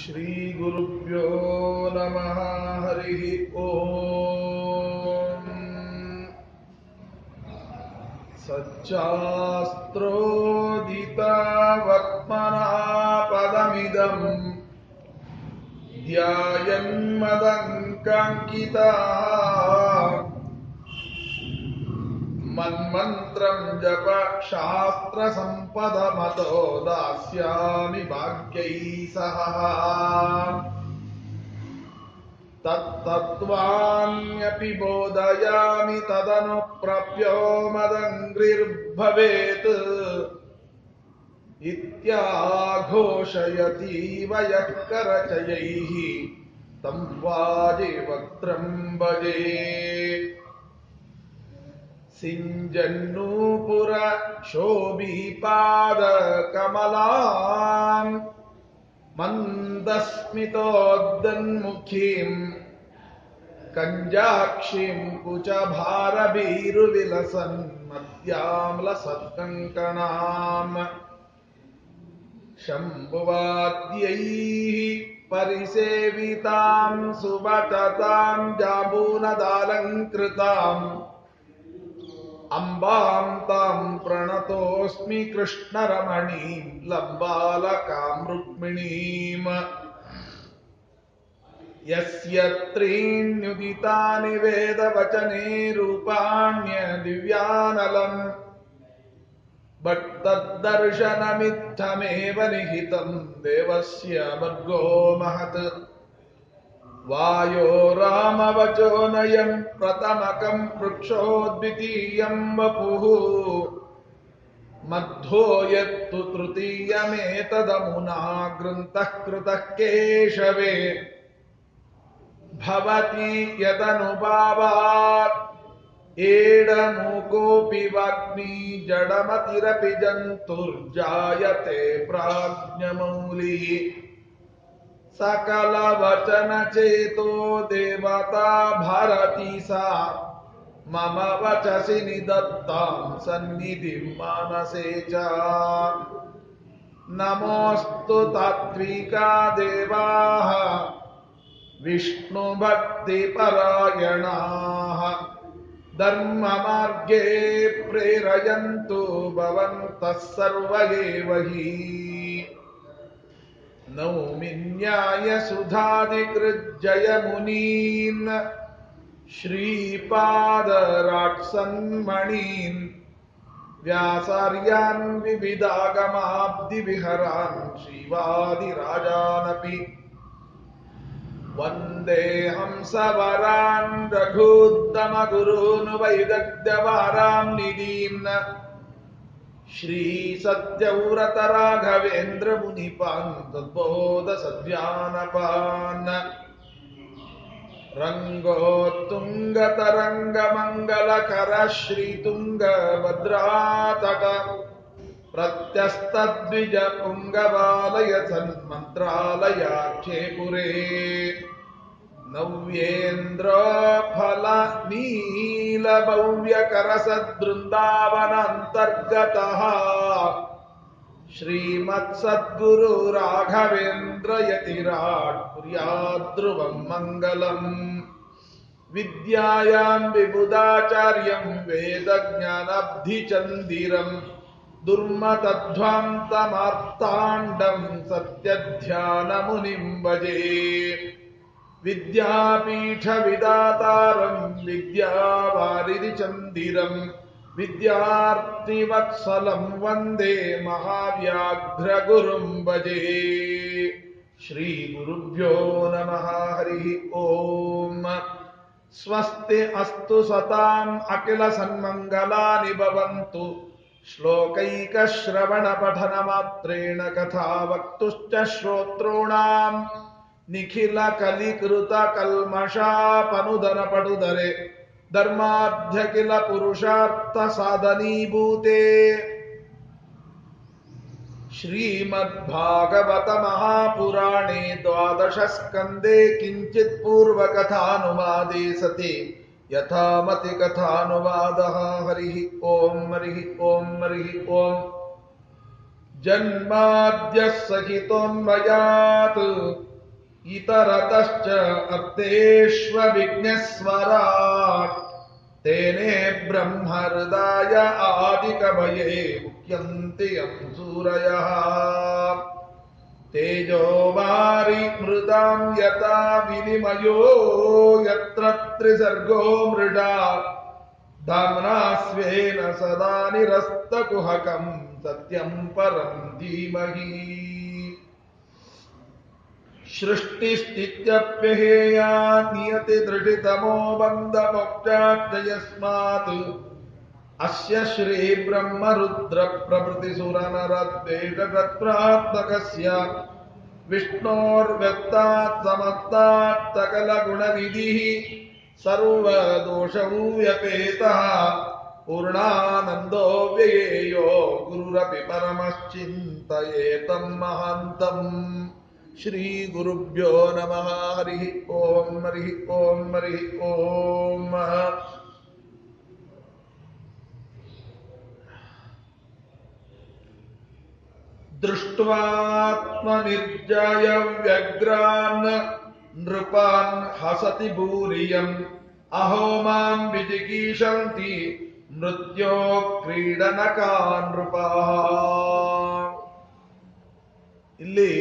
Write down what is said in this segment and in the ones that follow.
श्रीगुरुभ्यो नमः हरिः ॐ सच्चास्त्रोदितावक्मना पदमिदम् ध्यायन्मदङ्काङ्किता मन्मन्त्रं जप शास्त्रसम्पदमतो दास्यामि भाग्यैः सह तत्तत्त्वान्यपि बोधयामि तदनुप्रप्यो मदङ्घ्रिर्भवेत् इत्याघोषयतीव यः करचयैः तं वाजिवक्त्रं भजे सिञ्जन्नूपुर शोभीपादकमलाम् मन्दस्मितोद्दन्मुखीम् कञ्जाक्षीम् कुचभारभीरुविलसन् मद्याम्लसत्कङ्कणाम् शम्भुवाद्यैः परिसेविताम् सुवचताम् जाबूनदालङ्कृताम् अम्बाम् ताम् प्रणतोऽस्मि कृष्णरमणीम् लम्बालकाम् रुक्मिणीम् यस्य त्रीण्युदितानि वेदवचने रूपाण्यदिव्यानलम् बट् तद्दर्शनमित्थमेव निहितम् देवस्य वर्गो महत् वायो रामवचो नयम् प्रथमकम् वृक्षो द्वितीयम् वपुः मध्वो यत्तु तृतीयमेतदमुना ग्रन्थः कृतः केशवे भवति यदनुभावात् एडमूकोऽपि वाग्मी जडमतिरपि जन्तुर्जायते प्राज्ञमौलिः सकलवचनचेतो देवता भारती सा मम वचसि निदत्तां सन्निधिं मानसे च नमोऽस्तु तात्विका देवाः विष्णुभक्तिपरायणाः धर्ममार्गे प्रेरयन्तु भवन्तः सर्व एव हि नौमि न्यायसुधादिकृज्जयमुनीन् श्रीपादराट्सन्मणीन् व्यासार्यान् विविधागमाब्धिविहरान् श्रीवादिराजानपि वन्दे हंसवरान् रघूत्तमगुरून् वैदग्ध्यवाराम् निदीन् श्रीसत्यव्रतराघवेन्द्रमुनिपान् तद्बोधसद्व्यानपान् रङ्गोत्तुङ्गतरङ्गमङ्गलकर श्रीतुङ्गभद्रातक प्रत्यस्तद्विजपुङ्गवालय सन्मन्त्रालयाख्ये पुरे नव्येन्द्रफलनीलभव्यकरसद्बृन्दावनान्तर्गतः श्रीमत्सद्गुरु राघवेन्द्र यतिराट् कुर्याद्ध्रुवम् मङ्गलम् विद्यायाम् विबुधाचार्यम् वेदज्ञानब्धिचन्दिरम् दुर्मतध्वान्तमार्ताण्डम् सत्यध्यानमुनिम् भजे विद्यापीठविदातारम् विद्यावारिधिचन्दिरम् विद्यार्थिवत्सलम् वन्दे महाव्याघ्रगुरुम् भजे श्रीगुरुभ्यो नमः हरिः ओम् स्वस्ति अस्तु सताम् अखिलसन्मङ्गलानि भवन्तु श्लोकैकश्रवणपठनमात्रेण कथा वक्तुश्च श्रोतॄणाम् निखिलकलिकृतकल्मषापनुदनपटुदरे धर्माध्य किल पुरुषार्थसाधनीभूते श्रीमद्भागवतमहापुराणे द्वादशस्कन्दे किञ्चित् पूर्वकथानुवादे सति यथामतिकथानुवादः हरिः ॐ हरिः ॐ हरिः ॐ जन्माद्यः सहितोन्मयात् इतरतश्च अर्थेष्वविज्ञस्वराट् तेने ब्रह्महृदाय आदिकभये मुह्यन्ति यं सूरयः तेजो वारि मृदां यथा विनिमयो यत्र त्रिसर्गो मृडा धाम्ना स्वेन सदा निरस्तकुहकं सत्यं परं धीमहि सृष्टिस्थित्यप्यहेया नियति दृढितमो बन्धमोक्षाच्च यस्मात् अस्य श्रीब्रह्मरुद्रप्रभृतिसुरनरद्वेषतत्प्रात्मकस्य विष्णोर्व्यक्तात् समस्तात् सकलगुणनिधिः सर्वदोषौ व्यपेतः पूर्णानन्दो व्ययेयो गुरुरपि परमश्चिन्तयेतं महान्तम् श्रीगुरुभ्यो नमः हरिः ॐ हरिः ॐ हरिः ॐ दृष्ट्वात्मनिर्जय व्यग्रान् नृपान् हसति भूरियम् अहो माम् विजिगीषन्ति मृत्यो क्रीडनका नृपाः ಇಲ್ಲಿ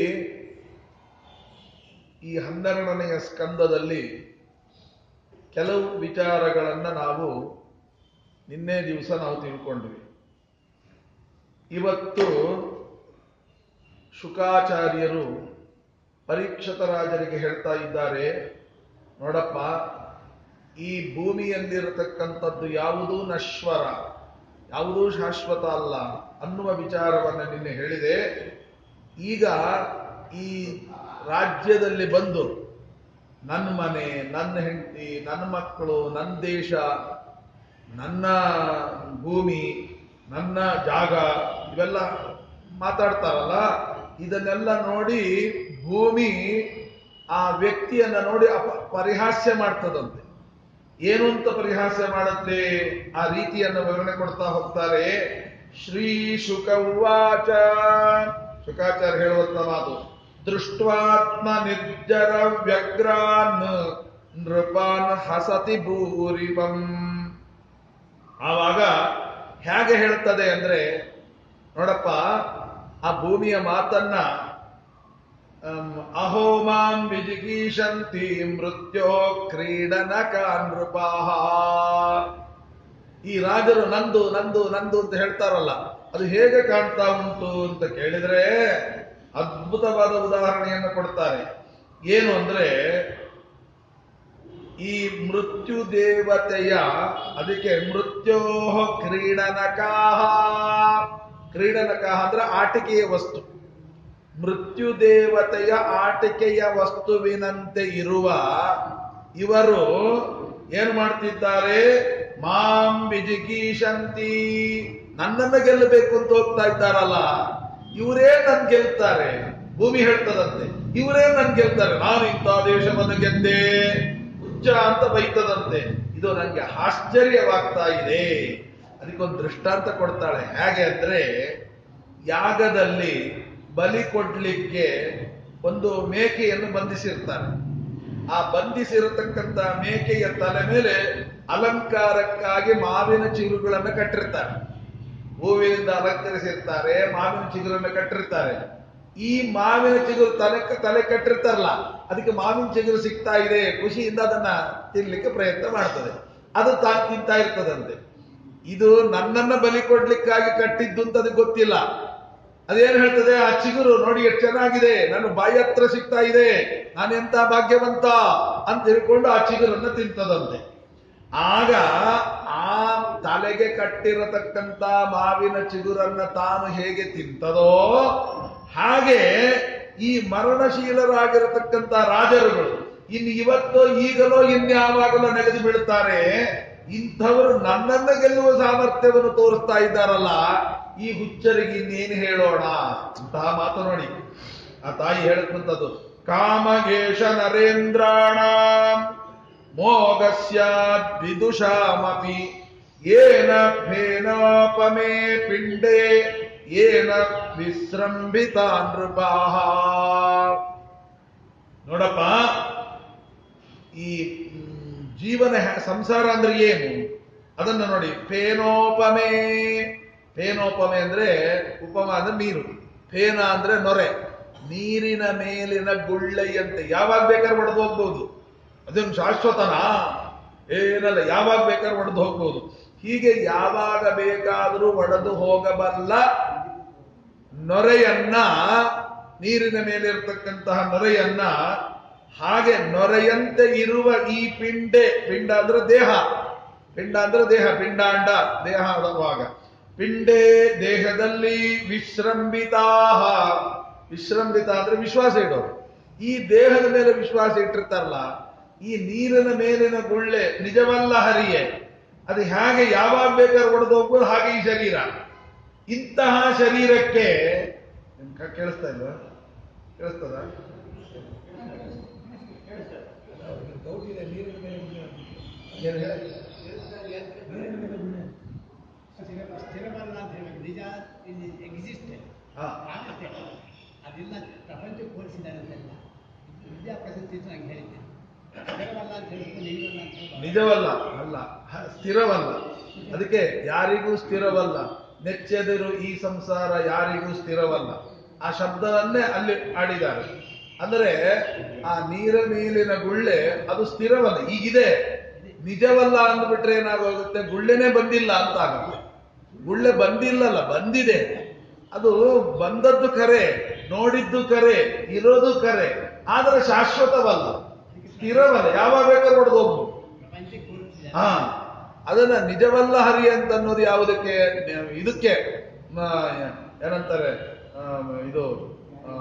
ಈ ಹನ್ನೆರಡನೆಯ ಸ್ಕಂದದಲ್ಲಿ ಕೆಲವು ವಿಚಾರಗಳನ್ನ ನಾವು ನಿನ್ನೆ ದಿವಸ ನಾವು ತಿಳ್ಕೊಂಡ್ವಿ ಇವತ್ತು ಶುಕಾಚಾರ್ಯರು ಪರೀಕ್ಷಿತ ರಾಜರಿಗೆ ಹೇಳ್ತಾ ಇದ್ದಾರೆ ನೋಡಪ್ಪ ಈ ಭೂಮಿಯಲ್ಲಿರತಕ್ಕಂಥದ್ದು ಯಾವುದೂ ನಶ್ವರ ಯಾವುದೂ ಶಾಶ್ವತ ಅಲ್ಲ ಅನ್ನುವ ವಿಚಾರವನ್ನು ನಿನ್ನೆ ಹೇಳಿದೆ ಈಗ ಈ ರಾಜ್ಯದಲ್ಲಿ ಬಂದು ನನ್ನ ಮನೆ ನನ್ನ ಹೆಂಡತಿ ನನ್ನ ಮಕ್ಕಳು ನನ್ನ ದೇಶ ನನ್ನ ಭೂಮಿ ನನ್ನ ಜಾಗ ಇವೆಲ್ಲ ಮಾತಾಡ್ತಾರಲ್ಲ ಇದನ್ನೆಲ್ಲ ನೋಡಿ ಭೂಮಿ ಆ ವ್ಯಕ್ತಿಯನ್ನ ನೋಡಿ ಅಪ ಪರಿಹಾಸ್ಯ ಮಾಡ್ತದಂತೆ ಏನು ಅಂತ ಪರಿಹಾಸ್ಯ ಮಾಡುತ್ತೆ ಆ ರೀತಿಯನ್ನು ವಿವರಣೆ ಕೊಡ್ತಾ ಹೋಗ್ತಾರೆ ಶ್ರೀ ಶುಕ ಉವಾಚ ಶುಕಾಚಾರ್ಯ ಹೇಳುವಂತ ಮಾತು ದೃಷ್ಟ್ವಾತ್ಮ ನಿರ್ಜರ ವ್ಯಗ್ರಾನ್ ನೃಪಾನ್ ಹಸತಿ ಭೂರಿಪಂ ಆವಾಗ ಹೇಗೆ ಹೇಳ್ತದೆ ಅಂದ್ರೆ ನೋಡಪ್ಪ ಆ ಭೂಮಿಯ ಮಾತನ್ನ ಅಮ್, ಅಹೋ ಮಾಂ ವಿಜಿಗೀಷಂತಿ ಮೃತ್ಯೋ ಕ್ರೀಡನಕ ನೃಪಾಹ ಈ ರಾಜರು ನಂದು ನಂದು ನಂದು ಅಂತ ಹೇಳ್ತಾರಲ್ಲ ಅದು ಹೇಗೆ ಕಾಣ್ತಾ ಉಂಟು ಅಂತ ಕೇಳಿದ್ರೆ ಅದ್ಭುತವಾದ ಉದಾಹರಣೆಯನ್ನು ಕೊಡ್ತಾರೆ ಏನು ಅಂದ್ರೆ ಈ ಮೃತ್ಯು ದೇವತೆಯ ಅದಕ್ಕೆ ಮೃತ್ಯೋ ಕ್ರೀಡನಕಾಹ ಕ್ರೀಡನಕಾಹ ಅಂದ್ರೆ ಆಟಿಕೆಯ ವಸ್ತು ಮೃತ್ಯು ದೇವತೆಯ ಆಟಿಕೆಯ ವಸ್ತುವಿನಂತೆ ಇರುವ ಇವರು ಏನು ಮಾಡ್ತಿದ್ದಾರೆ ಮಾಂ ವಿಜಿಗೀಷಂತಿ ನನ್ನನ್ನು ಗೆಲ್ಲಬೇಕು ಅಂತ ಹೋಗ್ತಾ ಇದ್ದಾರಲ್ಲ ಇವರೇ ನನ್ ಗೆಲ್ತಾರೆ ಭೂಮಿ ಹೇಳ್ತದಂತೆ ಇವರೇ ನನ್ ಗೆಲ್ತಾರೆ ನಾನು ಇಂಥ ದೇಶವನ್ನು ಗೆದ್ದೆ ಹುಚ್ಚ ಅಂತ ಬೈತದಂತೆ ಇದು ನಂಗೆ ಆಶ್ಚರ್ಯವಾಗ್ತಾ ಇದೆ ಅದಕ್ಕೊಂದು ದೃಷ್ಟಾಂತ ಕೊಡ್ತಾಳೆ ಹೇಗೆ ಅಂದ್ರೆ ಯಾಗದಲ್ಲಿ ಬಲಿ ಕೊಡ್ಲಿಕ್ಕೆ ಒಂದು ಮೇಕೆಯನ್ನು ಬಂಧಿಸಿರ್ತಾರೆ ಆ ಬಂಧಿಸಿರತಕ್ಕಂತ ಮೇಕೆಯ ತಲೆ ಮೇಲೆ ಅಲಂಕಾರಕ್ಕಾಗಿ ಮಾವಿನ ಚಿಗುರುಗಳನ್ನು ಕಟ್ಟಿರ್ತಾರೆ ಹೂವಿನಿಂದ ಅಲಂಕರಿಸಿರ್ತಾರೆ ಮಾವಿನ ಚಿಗುರನ್ನು ಕಟ್ಟಿರ್ತಾರೆ ಈ ಮಾವಿನ ಚಿಗುರು ತಲೆ ತಲೆ ಕಟ್ಟಿರ್ತಾರಲ್ಲ ಅದಕ್ಕೆ ಮಾವಿನ ಚಿಗುರು ಸಿಗ್ತಾ ಇದೆ ಖುಷಿಯಿಂದ ಅದನ್ನ ತಿನ್ಲಿಕ್ಕೆ ಪ್ರಯತ್ನ ಮಾಡ್ತದೆ ಅದು ತಾನು ತಿಂತಾ ಇರ್ತದಂತೆ ಇದು ನನ್ನನ್ನ ಬಲಿ ಕೊಡ್ಲಿಕ್ಕಾಗಿ ಕಟ್ಟಿದ್ದು ಅಂತ ಅದಕ್ಕೆ ಗೊತ್ತಿಲ್ಲ ಅದೇನ್ ಹೇಳ್ತದೆ ಆ ಚಿಗುರು ನೋಡಿ ಎಷ್ಟು ಚೆನ್ನಾಗಿದೆ ನನ್ನ ಬಾಯಿ ಹತ್ರ ಸಿಗ್ತಾ ಇದೆ ನಾನೆಂತ ಭಾಗ್ಯವಂತ ಅಂತ ತಿಳ್ಕೊಂಡು ಆ ಚಿಗುರನ್ನ ತಿಂತದಂತೆ ಆಗ ಆ ತಲೆಗೆ ಕಟ್ಟಿರತಕ್ಕಂತ ಮಾವಿನ ಚಿಗುರನ್ನ ತಾನು ಹೇಗೆ ತಿಂತದೋ ಹಾಗೆ ಈ ಮರಣಶೀಲರಾಗಿರತಕ್ಕಂತ ರಾಜರುಗಳು ಇನ್ನು ಇವತ್ತೋ ಈಗಲೋ ಇನ್ಯಾವಾಗಲೋ ನೆಗೆದು ಬಿಡುತ್ತಾರೆ ಇಂಥವರು ನನ್ನನ್ನ ಗೆಲ್ಲುವ ಸಾಮರ್ಥ್ಯವನ್ನು ತೋರಿಸ್ತಾ ಇದ್ದಾರಲ್ಲ ಈ ಹುಚ್ಚರಿಗೆ ಇನ್ನೇನು ಹೇಳೋಣ ಅಂತಹ ಮಾತು ನೋಡಿ ಆ ತಾಯಿ ಹೇಳಕ್ಕಂಥದ್ದು ಕಾಮಗೇಶ ನರೇಂದ್ರಾಣ ಮೋಗಸ್ಯಾದ್ ವಿದುಷಾಮಪಿ ಏನ ಫೇನಾಪಮೇ ಪಿಂಡೇ ಏನ ವಿಸೃಂಭಿತ ನೃಪಾಹ ನೋಡಪ್ಪ ಈ ಮ್, ಜೀವನ ಹ್ಯಾ- ಸಂಸಾರ ಅಂದ್ರೆ ಏನು ಅದನ್ನ ನೋಡಿ ಫೇನೋಪಮೆ ಫೇನೋಪಮೆ ಅಂದ್ರೆ ಉಪಮ ಅಂದ್ರೆ ನೀರು ಫೇನ ಅಂದ್ರೆ ನೊರೆ ನೀರಿನ ಮೇಲಿನ ಗುಳ್ಳೆಯಂತೆ ಯಾವಾಗ ಬೇಕಾದ್ರೆ ಒಡೆದು ಹೋಗ್ಬೋದು ಅದೇನು ಶಾಶ್ವತನಾ ಏನಲ್ಲ ಯಾವಾಗ ಬೇಕಾದ್ರೆ ಒಡೆದು ಹೋಗ್ಬೋದು ಹೀಗೆ ಯಾವಾಗ ಬೇಕಾದರೂ ಒಡೆದು ಹೋಗಬಲ್ಲ ನೊರೆಯನ್ನ ನೀರಿನ ಮೇಲೆ ಇರತಕ್ಕಂತಹ ನೊರೆಯನ್ನ ಹಾಗೆ ನೊರೆಯಂತೆ ಇರುವ ಈ ಪಿಂಡೆ ಪಿಂಡ ಅಂದ್ರೆ ದೇಹ ಪಿಂಡ ಅಂದ್ರೆ ದೇಹ ಪಿಂಡಾಂಡ ದೇಹ ಆಗುವಾಗ ಪಿಂಡೆ ದೇಹದಲ್ಲಿ ವಿಶ್ರಂಬಿತಾ ವಿಶ್ರಂಬಿತ ಅಂದ್ರೆ ವಿಶ್ವಾಸ ಇಡೋರು ಈ ದೇಹದ ಮೇಲೆ ವಿಶ್ವಾಸ ಇಟ್ಟಿರ್ತಾರಲ್ಲ ಈ ನೀರಿನ ಮೇಲಿನ ಗುಳ್ಳೆ ನಿಜವಲ್ಲ ಹರಿಯೇ ಅದು ಹೇಗೆ ಯಾವಾಗ ಬೇಕಾದ್ರೆ ಒಡೆದು ಹೋಗ್ಬೋದು ಹಾಗೆ ಈ ಶರೀರ ಇಂತಹ ಶರೀರಕ್ಕೆ ನಿಮ್ ಕ- ಕೇಳಿಸ್ತಾ ಇಲ್ವಾ ಕೇಳಿಸ್ತದ ಡೌಟ್ ಇದೆ ನೀರಿನ ಮೇಲೆ ಗುಳ್ಳೆ ಅಂತ. ಏನ್ ಹೇಳಿ? ನೀರಿನ ಮೇಲೆ ಗುಳ್ಳೆ ಸ್ಥಿರ ಸ್ಥಿರವಲ್ಲ ಅಂತ ಹೇಳಬೇಕು ನಿಜ ಇಲ್ಲಿ ಎಕ್ಸಿಸ್ಟ್ ಹಾ. ಆಗುತ್ತೆ ಅದೆಲ್ಲ ಪ್ರಪಂಚಕ್ಕೆ ಹೋಲಿಸಿದ್ದಾರೆ ಅಂತೆಲ್ಲ ವಿದ್ಯಾ ಪ್ರಸಿದ್ಧಿ ಅಂತ ನಂಗೆ ಹೇಳಿದ್ದೆ ಸ್ಥಿರವಲ್ಲ ಅಂತ ಹೇಳ್ಬಿಟ್ಟು ನಿಜವಲ್ಲ ಅಂತ ಹೇಳ್ಬಾರ್ದು. ನಿಜವಲ್ಲ ಅಲ್ಲ ಹ- ಸ್ಥಿರವಲ್ಲ ಅದಕ್ಕೆ ಯಾರಿಗೂ ಸ್ಥಿರವಲ್ಲ ನೆಚ್ಚೆದಿರು ಈ ಸಂಸಾರ ಯಾರಿಗೂ ಸ್ಥಿರವಲ್ಲ ಆ ಶಬ್ದವನ್ನೇ ಅಲ್ಲಿ ಆಡಿದ್ದಾರೆ ಅಂದರೆ ಆ ನೀರ ಮೇಲಿನ ಗುಳ್ಳೆ ಅದು ಸ್ಥಿರವಲ್ಲ ಈಗಿದೆ ನಿಜವಲ್ಲ ಅಂದ್ಬಿಟ್ರೆ ಏನಾಗೋಗುತ್ತೆ ಗುಳ್ಳೆನೇ ಬಂದಿಲ್ಲ ಅಂತ ಆಗುತ್ತೆ ಗುಳ್ಳೆ ಬಂದಿಲ್ಲಲ್ಲ ಬಂದಿದೆ ಅದು ಬಂದದ್ದು ಕರೆ ನೋಡಿದ್ದು ಕರೆ ಇರೋದು ಕರೆ ಆದರೆ ಶಾಶ್ವತವಲ್ಲ ಸ್ಥಿರವಲ್ಲ ಯಾವಾಗ ಬೇಕಾದ್ರೂ ಹೊಡೆದು ಹೋಗ್ಬೋದು ಪ್ರಪಂಚಕ್ಕೆ ಹೋಲಿಸಿದ್ದಾರೆ ಹಾ ಅದನ್ನ ನಿಜವಲ್ಲ ಹರಿ ಅಂತ ಅನ್ನೋದು ಯಾವುದಕ್ಕೆ ಇದಕ್ಕೆ ಮ, ಏನಂತಾರೆ ಆ, ಇದು ಆ,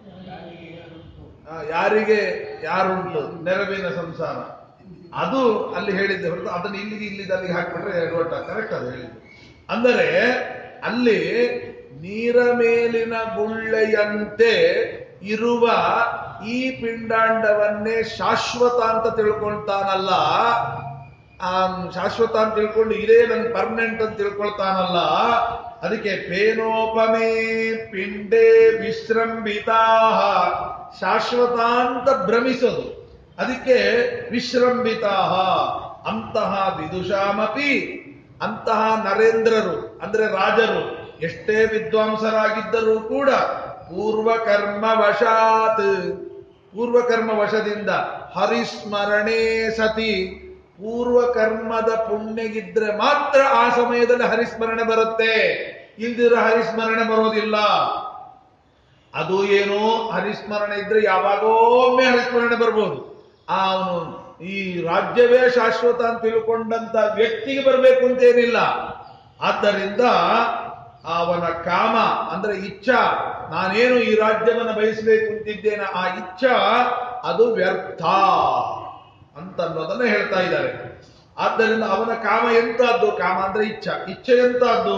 ಆ, ಯಾರಿಗೆ ಯಾರುಂಟು ನೆರವಿನ ಸಂಸಾರ ಅದು ಅಲ್ಲಿ ಹೇಳಿದ್ದೆ ಹೊರತು ಅದನ್ನ ಇಲ್ಲಿಗೆ ಇಲ್ಲಿಗೆ ಅಲ್ಲಿಗೆ ಹಾಕ್ಬಿಟ್ರೆ ಎಡವಟ್ಟ ಕರೆಕ್ಟ್ ಅದು ಹೇಳಿದ್ದು ಅಂದರೆ ಅಲ್ಲಿ ನೀರ ಮೇಲಿನ ಗುಳ್ಳೆಯಂತೆ ಇರುವ ಈ ಪಿಂಡಾಂಡವನ್ನೇ ಶಾಶ್ವತ ಅಂತ ತಿಳ್ಕೊಳ್ತಾನಲ್ಲ ಆ ಶಾಶ್ವತ ಅಂತ ತಿಳ್ಕೊಂಡು ಇದೇ ನನ್ ಪರ್ಮನೆಂಟ್ ಅಂತ ತಿಳ್ಕೊಳ್ತಾನಲ್ಲ ಅದಕ್ಕೆ ಪೇನೋಪಮೇ ಪಿಂಡೇ ವಿಶ್ರಂಬಿತಾ ಶಾಶ್ವತ ಅಂತ ಭ್ರಮಿಸೋದು ಅದಕ್ಕೆ ವಿಶ್ರಂಬಿತಾ ಅಂತಹ ವಿದುಷಾಮಪಿ ಅಂತಹ ನರೇಂದ್ರರು ಅಂದ್ರೆ ರಾಜರು ಎಷ್ಟೇ ವಿದ್ವಾಂಸರಾಗಿದ್ದರೂ ಕೂಡ ಪೂರ್ವಕರ್ಮ ವಶಾತ್ ಪೂರ್ವಕರ್ಮ ವಶದಿಂದ ಹರಿಸ್ಮರಣೆ ಸತಿ ಪೂರ್ವ ಕರ್ಮದ ಪುಣ್ಯಗಿದ್ರೆ ಮಾತ್ರ ಆ ಸಮಯದಲ್ಲಿ ಹರಿಸ್ಮರಣೆ ಬರುತ್ತೆ ಇಲ್ದಿರ ಹರಿಸ್ಮರಣೆ ಬರೋದಿಲ್ಲ ಅದು ಏನೋ ಹರಿಸ್ಮರಣೆ ಇದ್ರೆ ಯಾವಾಗೋಮ್ಮೆ ಹರಿಸ್ಮರಣೆ ಬರ್ಬೋದು ಆ ಅವನು ಈ ರಾಜ್ಯವೇ ಶಾಶ್ವತ ಅಂತ ತಿಳ್ಕೊಂಡಂತ ವ್ಯಕ್ತಿಗೆ ಬರಬೇಕು ಅಂತೇನಿಲ್ಲ ಆದ್ದರಿಂದ ಅವನ ಕಾಮ ಅಂದ್ರೆ ಇಚ್ಛಾ ನಾನೇನು ಈ ರಾಜ್ಯವನ್ನ ಬಯಸಬೇಕು ಅಂತಿದ್ದೇನೆ ಆ ಇಚ್ಛಾ ಅದು ವ್ಯರ್ಥ ಅಂತ ಅನ್ನೋದನ್ನ ಹೇಳ್ತಾ ಇದ್ದಾರೆ ಆದ್ದರಿಂದ ಅವನ ಕಾಮ ಎಂತದ್ದು ಕಾಮ ಅಂದ್ರೆ ಇಚ್ಛಾ ಇಚ್ಛೆ ಎಂತದ್ದು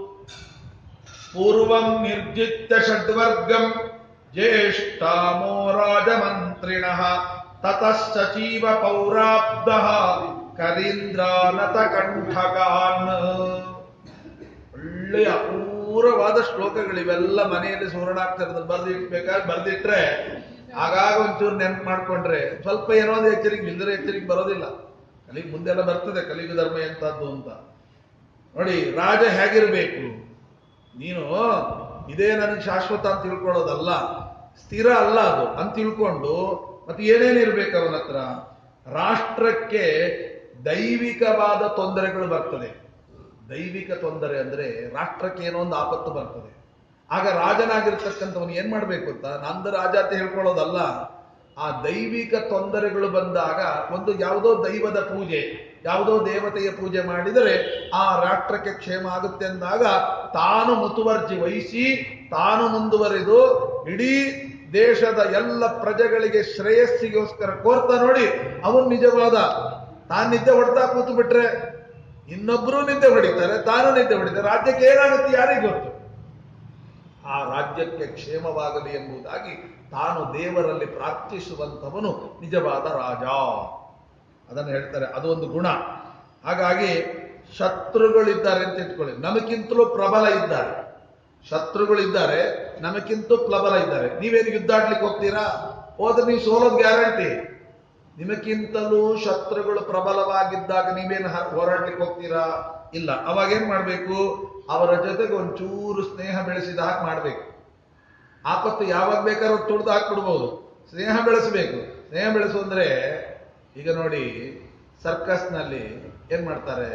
ಪೂರ್ವಂ ನಿರ್ಜಿತ್ಯ ಷಡ್ವರ್ಗಂ ಜ್ಯೇಷ್ಠಾಮೋ ರಾಜಮಂತ್ರಿಣ ತತಶ್ಚೀವ ಪೌರಾಬ್ಧ ಕರೀಂದ್ರಾನತ ಕಂಠಗಾನ್ ಒಳ್ಳೆಯ ಅಪೂರ್ವವಾದ ಶ್ಲೋಕಗಳಿವೆಲ್ಲ ಮನೆಯಲ್ಲಿ ಸುವರ್ಣಾಕ್ಷರದಲ್ಲಿ ಬರ್ದಿಟ್ಬೇಕಾದ್ರೆ ಬರ್ದಿಟ್ರೆ ಆಗಾಗ ಒಂಚೂರು ನೆನ್ಪು ಮಾಡ್ಕೊಂಡ್ರೆ ಸ್ವಲ್ಪ ಏನೋ ಒಂದು ಎಚ್ಚರಿಕೆ ಇಲ್ದರೆ ಎಚ್ಚರಿಕೆ ಬರೋದಿಲ್ಲ ಕಲಿಗೆ ಮುಂದೆಲ್ಲ ಬರ್ತದೆ ಕಲಿಗ ಧರ್ಮ ಎಂತದ್ದು ಅಂತ ನೋಡಿ ರಾಜ ಹೇಗಿರ್ಬೇಕು ನೀನು ಇದೇ ನನಗೆ ಶಾಶ್ವತ ಅಂತ ತಿಳ್ಕೊಳ್ಳೋದಲ್ಲ ಸ್ಥಿರ ಅಲ್ಲ ಅದು ಅಂತ ತಿಳ್ಕೊಂಡು ಮತ್ತೆ ಏನೇನಿರ್ಬೇಕು ಅವನ ಹತ್ರ ರಾಷ್ಟ್ರಕ್ಕೆ ದೈವಿಕವಾದ ತೊಂದರೆಗಳು ಬರ್ತದೆ ದೈವಿಕ ತೊಂದರೆ ಅಂದ್ರೆ ರಾಷ್ಟ್ರಕ್ಕೆ ಏನೋ ಒಂದು ಆಪತ್ತು ಬರ್ತದೆ ಆಗ ರಾಜನಾಗಿರ್ತಕ್ಕಂಥವನು ಏನ್ ಮಾಡ್ಬೇಕು ಅಂತ ನಂದು ರಾಜ ಅಂತ ಹೇಳ್ಕೊಳ್ಳೋದಲ್ಲ ಆ ದೈವಿಕ ತೊಂದರೆಗಳು ಬಂದಾಗ ಒಂದು ಯಾವುದೋ ದೈವದ ಪೂಜೆ ಯಾವುದೋ ದೇವತೆಯ ಪೂಜೆ ಮಾಡಿದರೆ ಆ ರಾಷ್ಟ್ರಕ್ಕೆ ಕ್ಷೇಮ ಆಗುತ್ತೆ ಅಂದಾಗ ತಾನು ಮುತುವರ್ಜಿ ವಹಿಸಿ ತಾನು ಮುಂದುವರಿದು ಇಡೀ ದೇಶದ ಎಲ್ಲ ಪ್ರಜೆಗಳಿಗೆ ಶ್ರೇಯಸ್ಸಿಗೋಸ್ಕರ ಕೋರ್ತಾ ನೋಡಿ ಅವನು ನಿಜವಾದ ತಾನು ನಿದ್ದೆ ಹೊಡ್ತಾ ಕೂತು ಬಿಟ್ರೆ ಇನ್ನೊಬ್ರು ನಿದ್ದೆ ಹೊಡಿತಾರೆ ತಾನು ನಿದ್ದೆ ಹೊಡಿತಾರೆ ರಾಜ್ಯಕ್ಕೆ ಏನಾಗುತ್ತೆ ಯಾರಿಗೆ ಗೊತ್ತು ಆ ರಾಜ್ಯಕ್ಕೆ ಕ್ಷೇಮವಾಗಲಿ ಎಂಬುದಾಗಿ ತಾನು ದೇವರಲ್ಲಿ ಪ್ರಾರ್ಥಿಸುವಂತವನು ನಿಜವಾದ ರಾಜ ಅದನ್ನು ಹೇಳ್ತಾರೆ ಅದು ಒಂದು ಗುಣ ಹಾಗಾಗಿ ಶತ್ರುಗಳಿದ್ದಾರೆ ಅಂತ ಇಟ್ಕೊಳ್ಳಿ ನಮಗಿಂತಲೂ ಪ್ರಬಲ ಇದ್ದಾರೆ ಶತ್ರುಗಳಿದ್ದಾರೆ ನಮಗಿಂತೂ ಪ್ರಬಲ ಇದ್ದಾರೆ ನೀವೇನು ಯುದ್ಧಾಡ್ಲಿಕ್ಕೆ ಹೋಗ್ತೀರಾ ಹೋದ್ರೆ ನೀವು ಸೋಲೋದು ಗ್ಯಾರಂಟಿ ನಿಮಗಿಂತಲೂ ಶತ್ರುಗಳು ಪ್ರಬಲವಾಗಿದ್ದಾಗ ನೀವೇನು ಹ- ಹೋರಾಡ್ಲಿಕ್ಕೆ ಹೋಗ್ತೀರಾ ಇಲ್ಲ ಅವಾಗ ಏನ್ ಮಾಡ್ಬೇಕು ಅವರ ಜೊತೆಗೆ ಒಂಚೂರು ಸ್ನೇಹ ಬೆಳೆಸಿದ ಹಾಗೆ ಮಾಡ್ಬೇಕು ಆಪತ್ತು ಯಾವಾಗ ಬೇಕಾದ್ರೂ ತುಳಿದು ಹಾಕ್ಬಿಡ್ಬೋದು ಸ್ನೇಹ ಬೆಳೆಸಬೇಕು ಸ್ನೇಹ ಬೆಳೆಸು ಅಂದ್ರೆ ಈಗ ನೋಡಿ ಸರ್ಕಸ್ನಲ್ಲಿ ಏನ್ ಮಾಡ್ತಾರೆ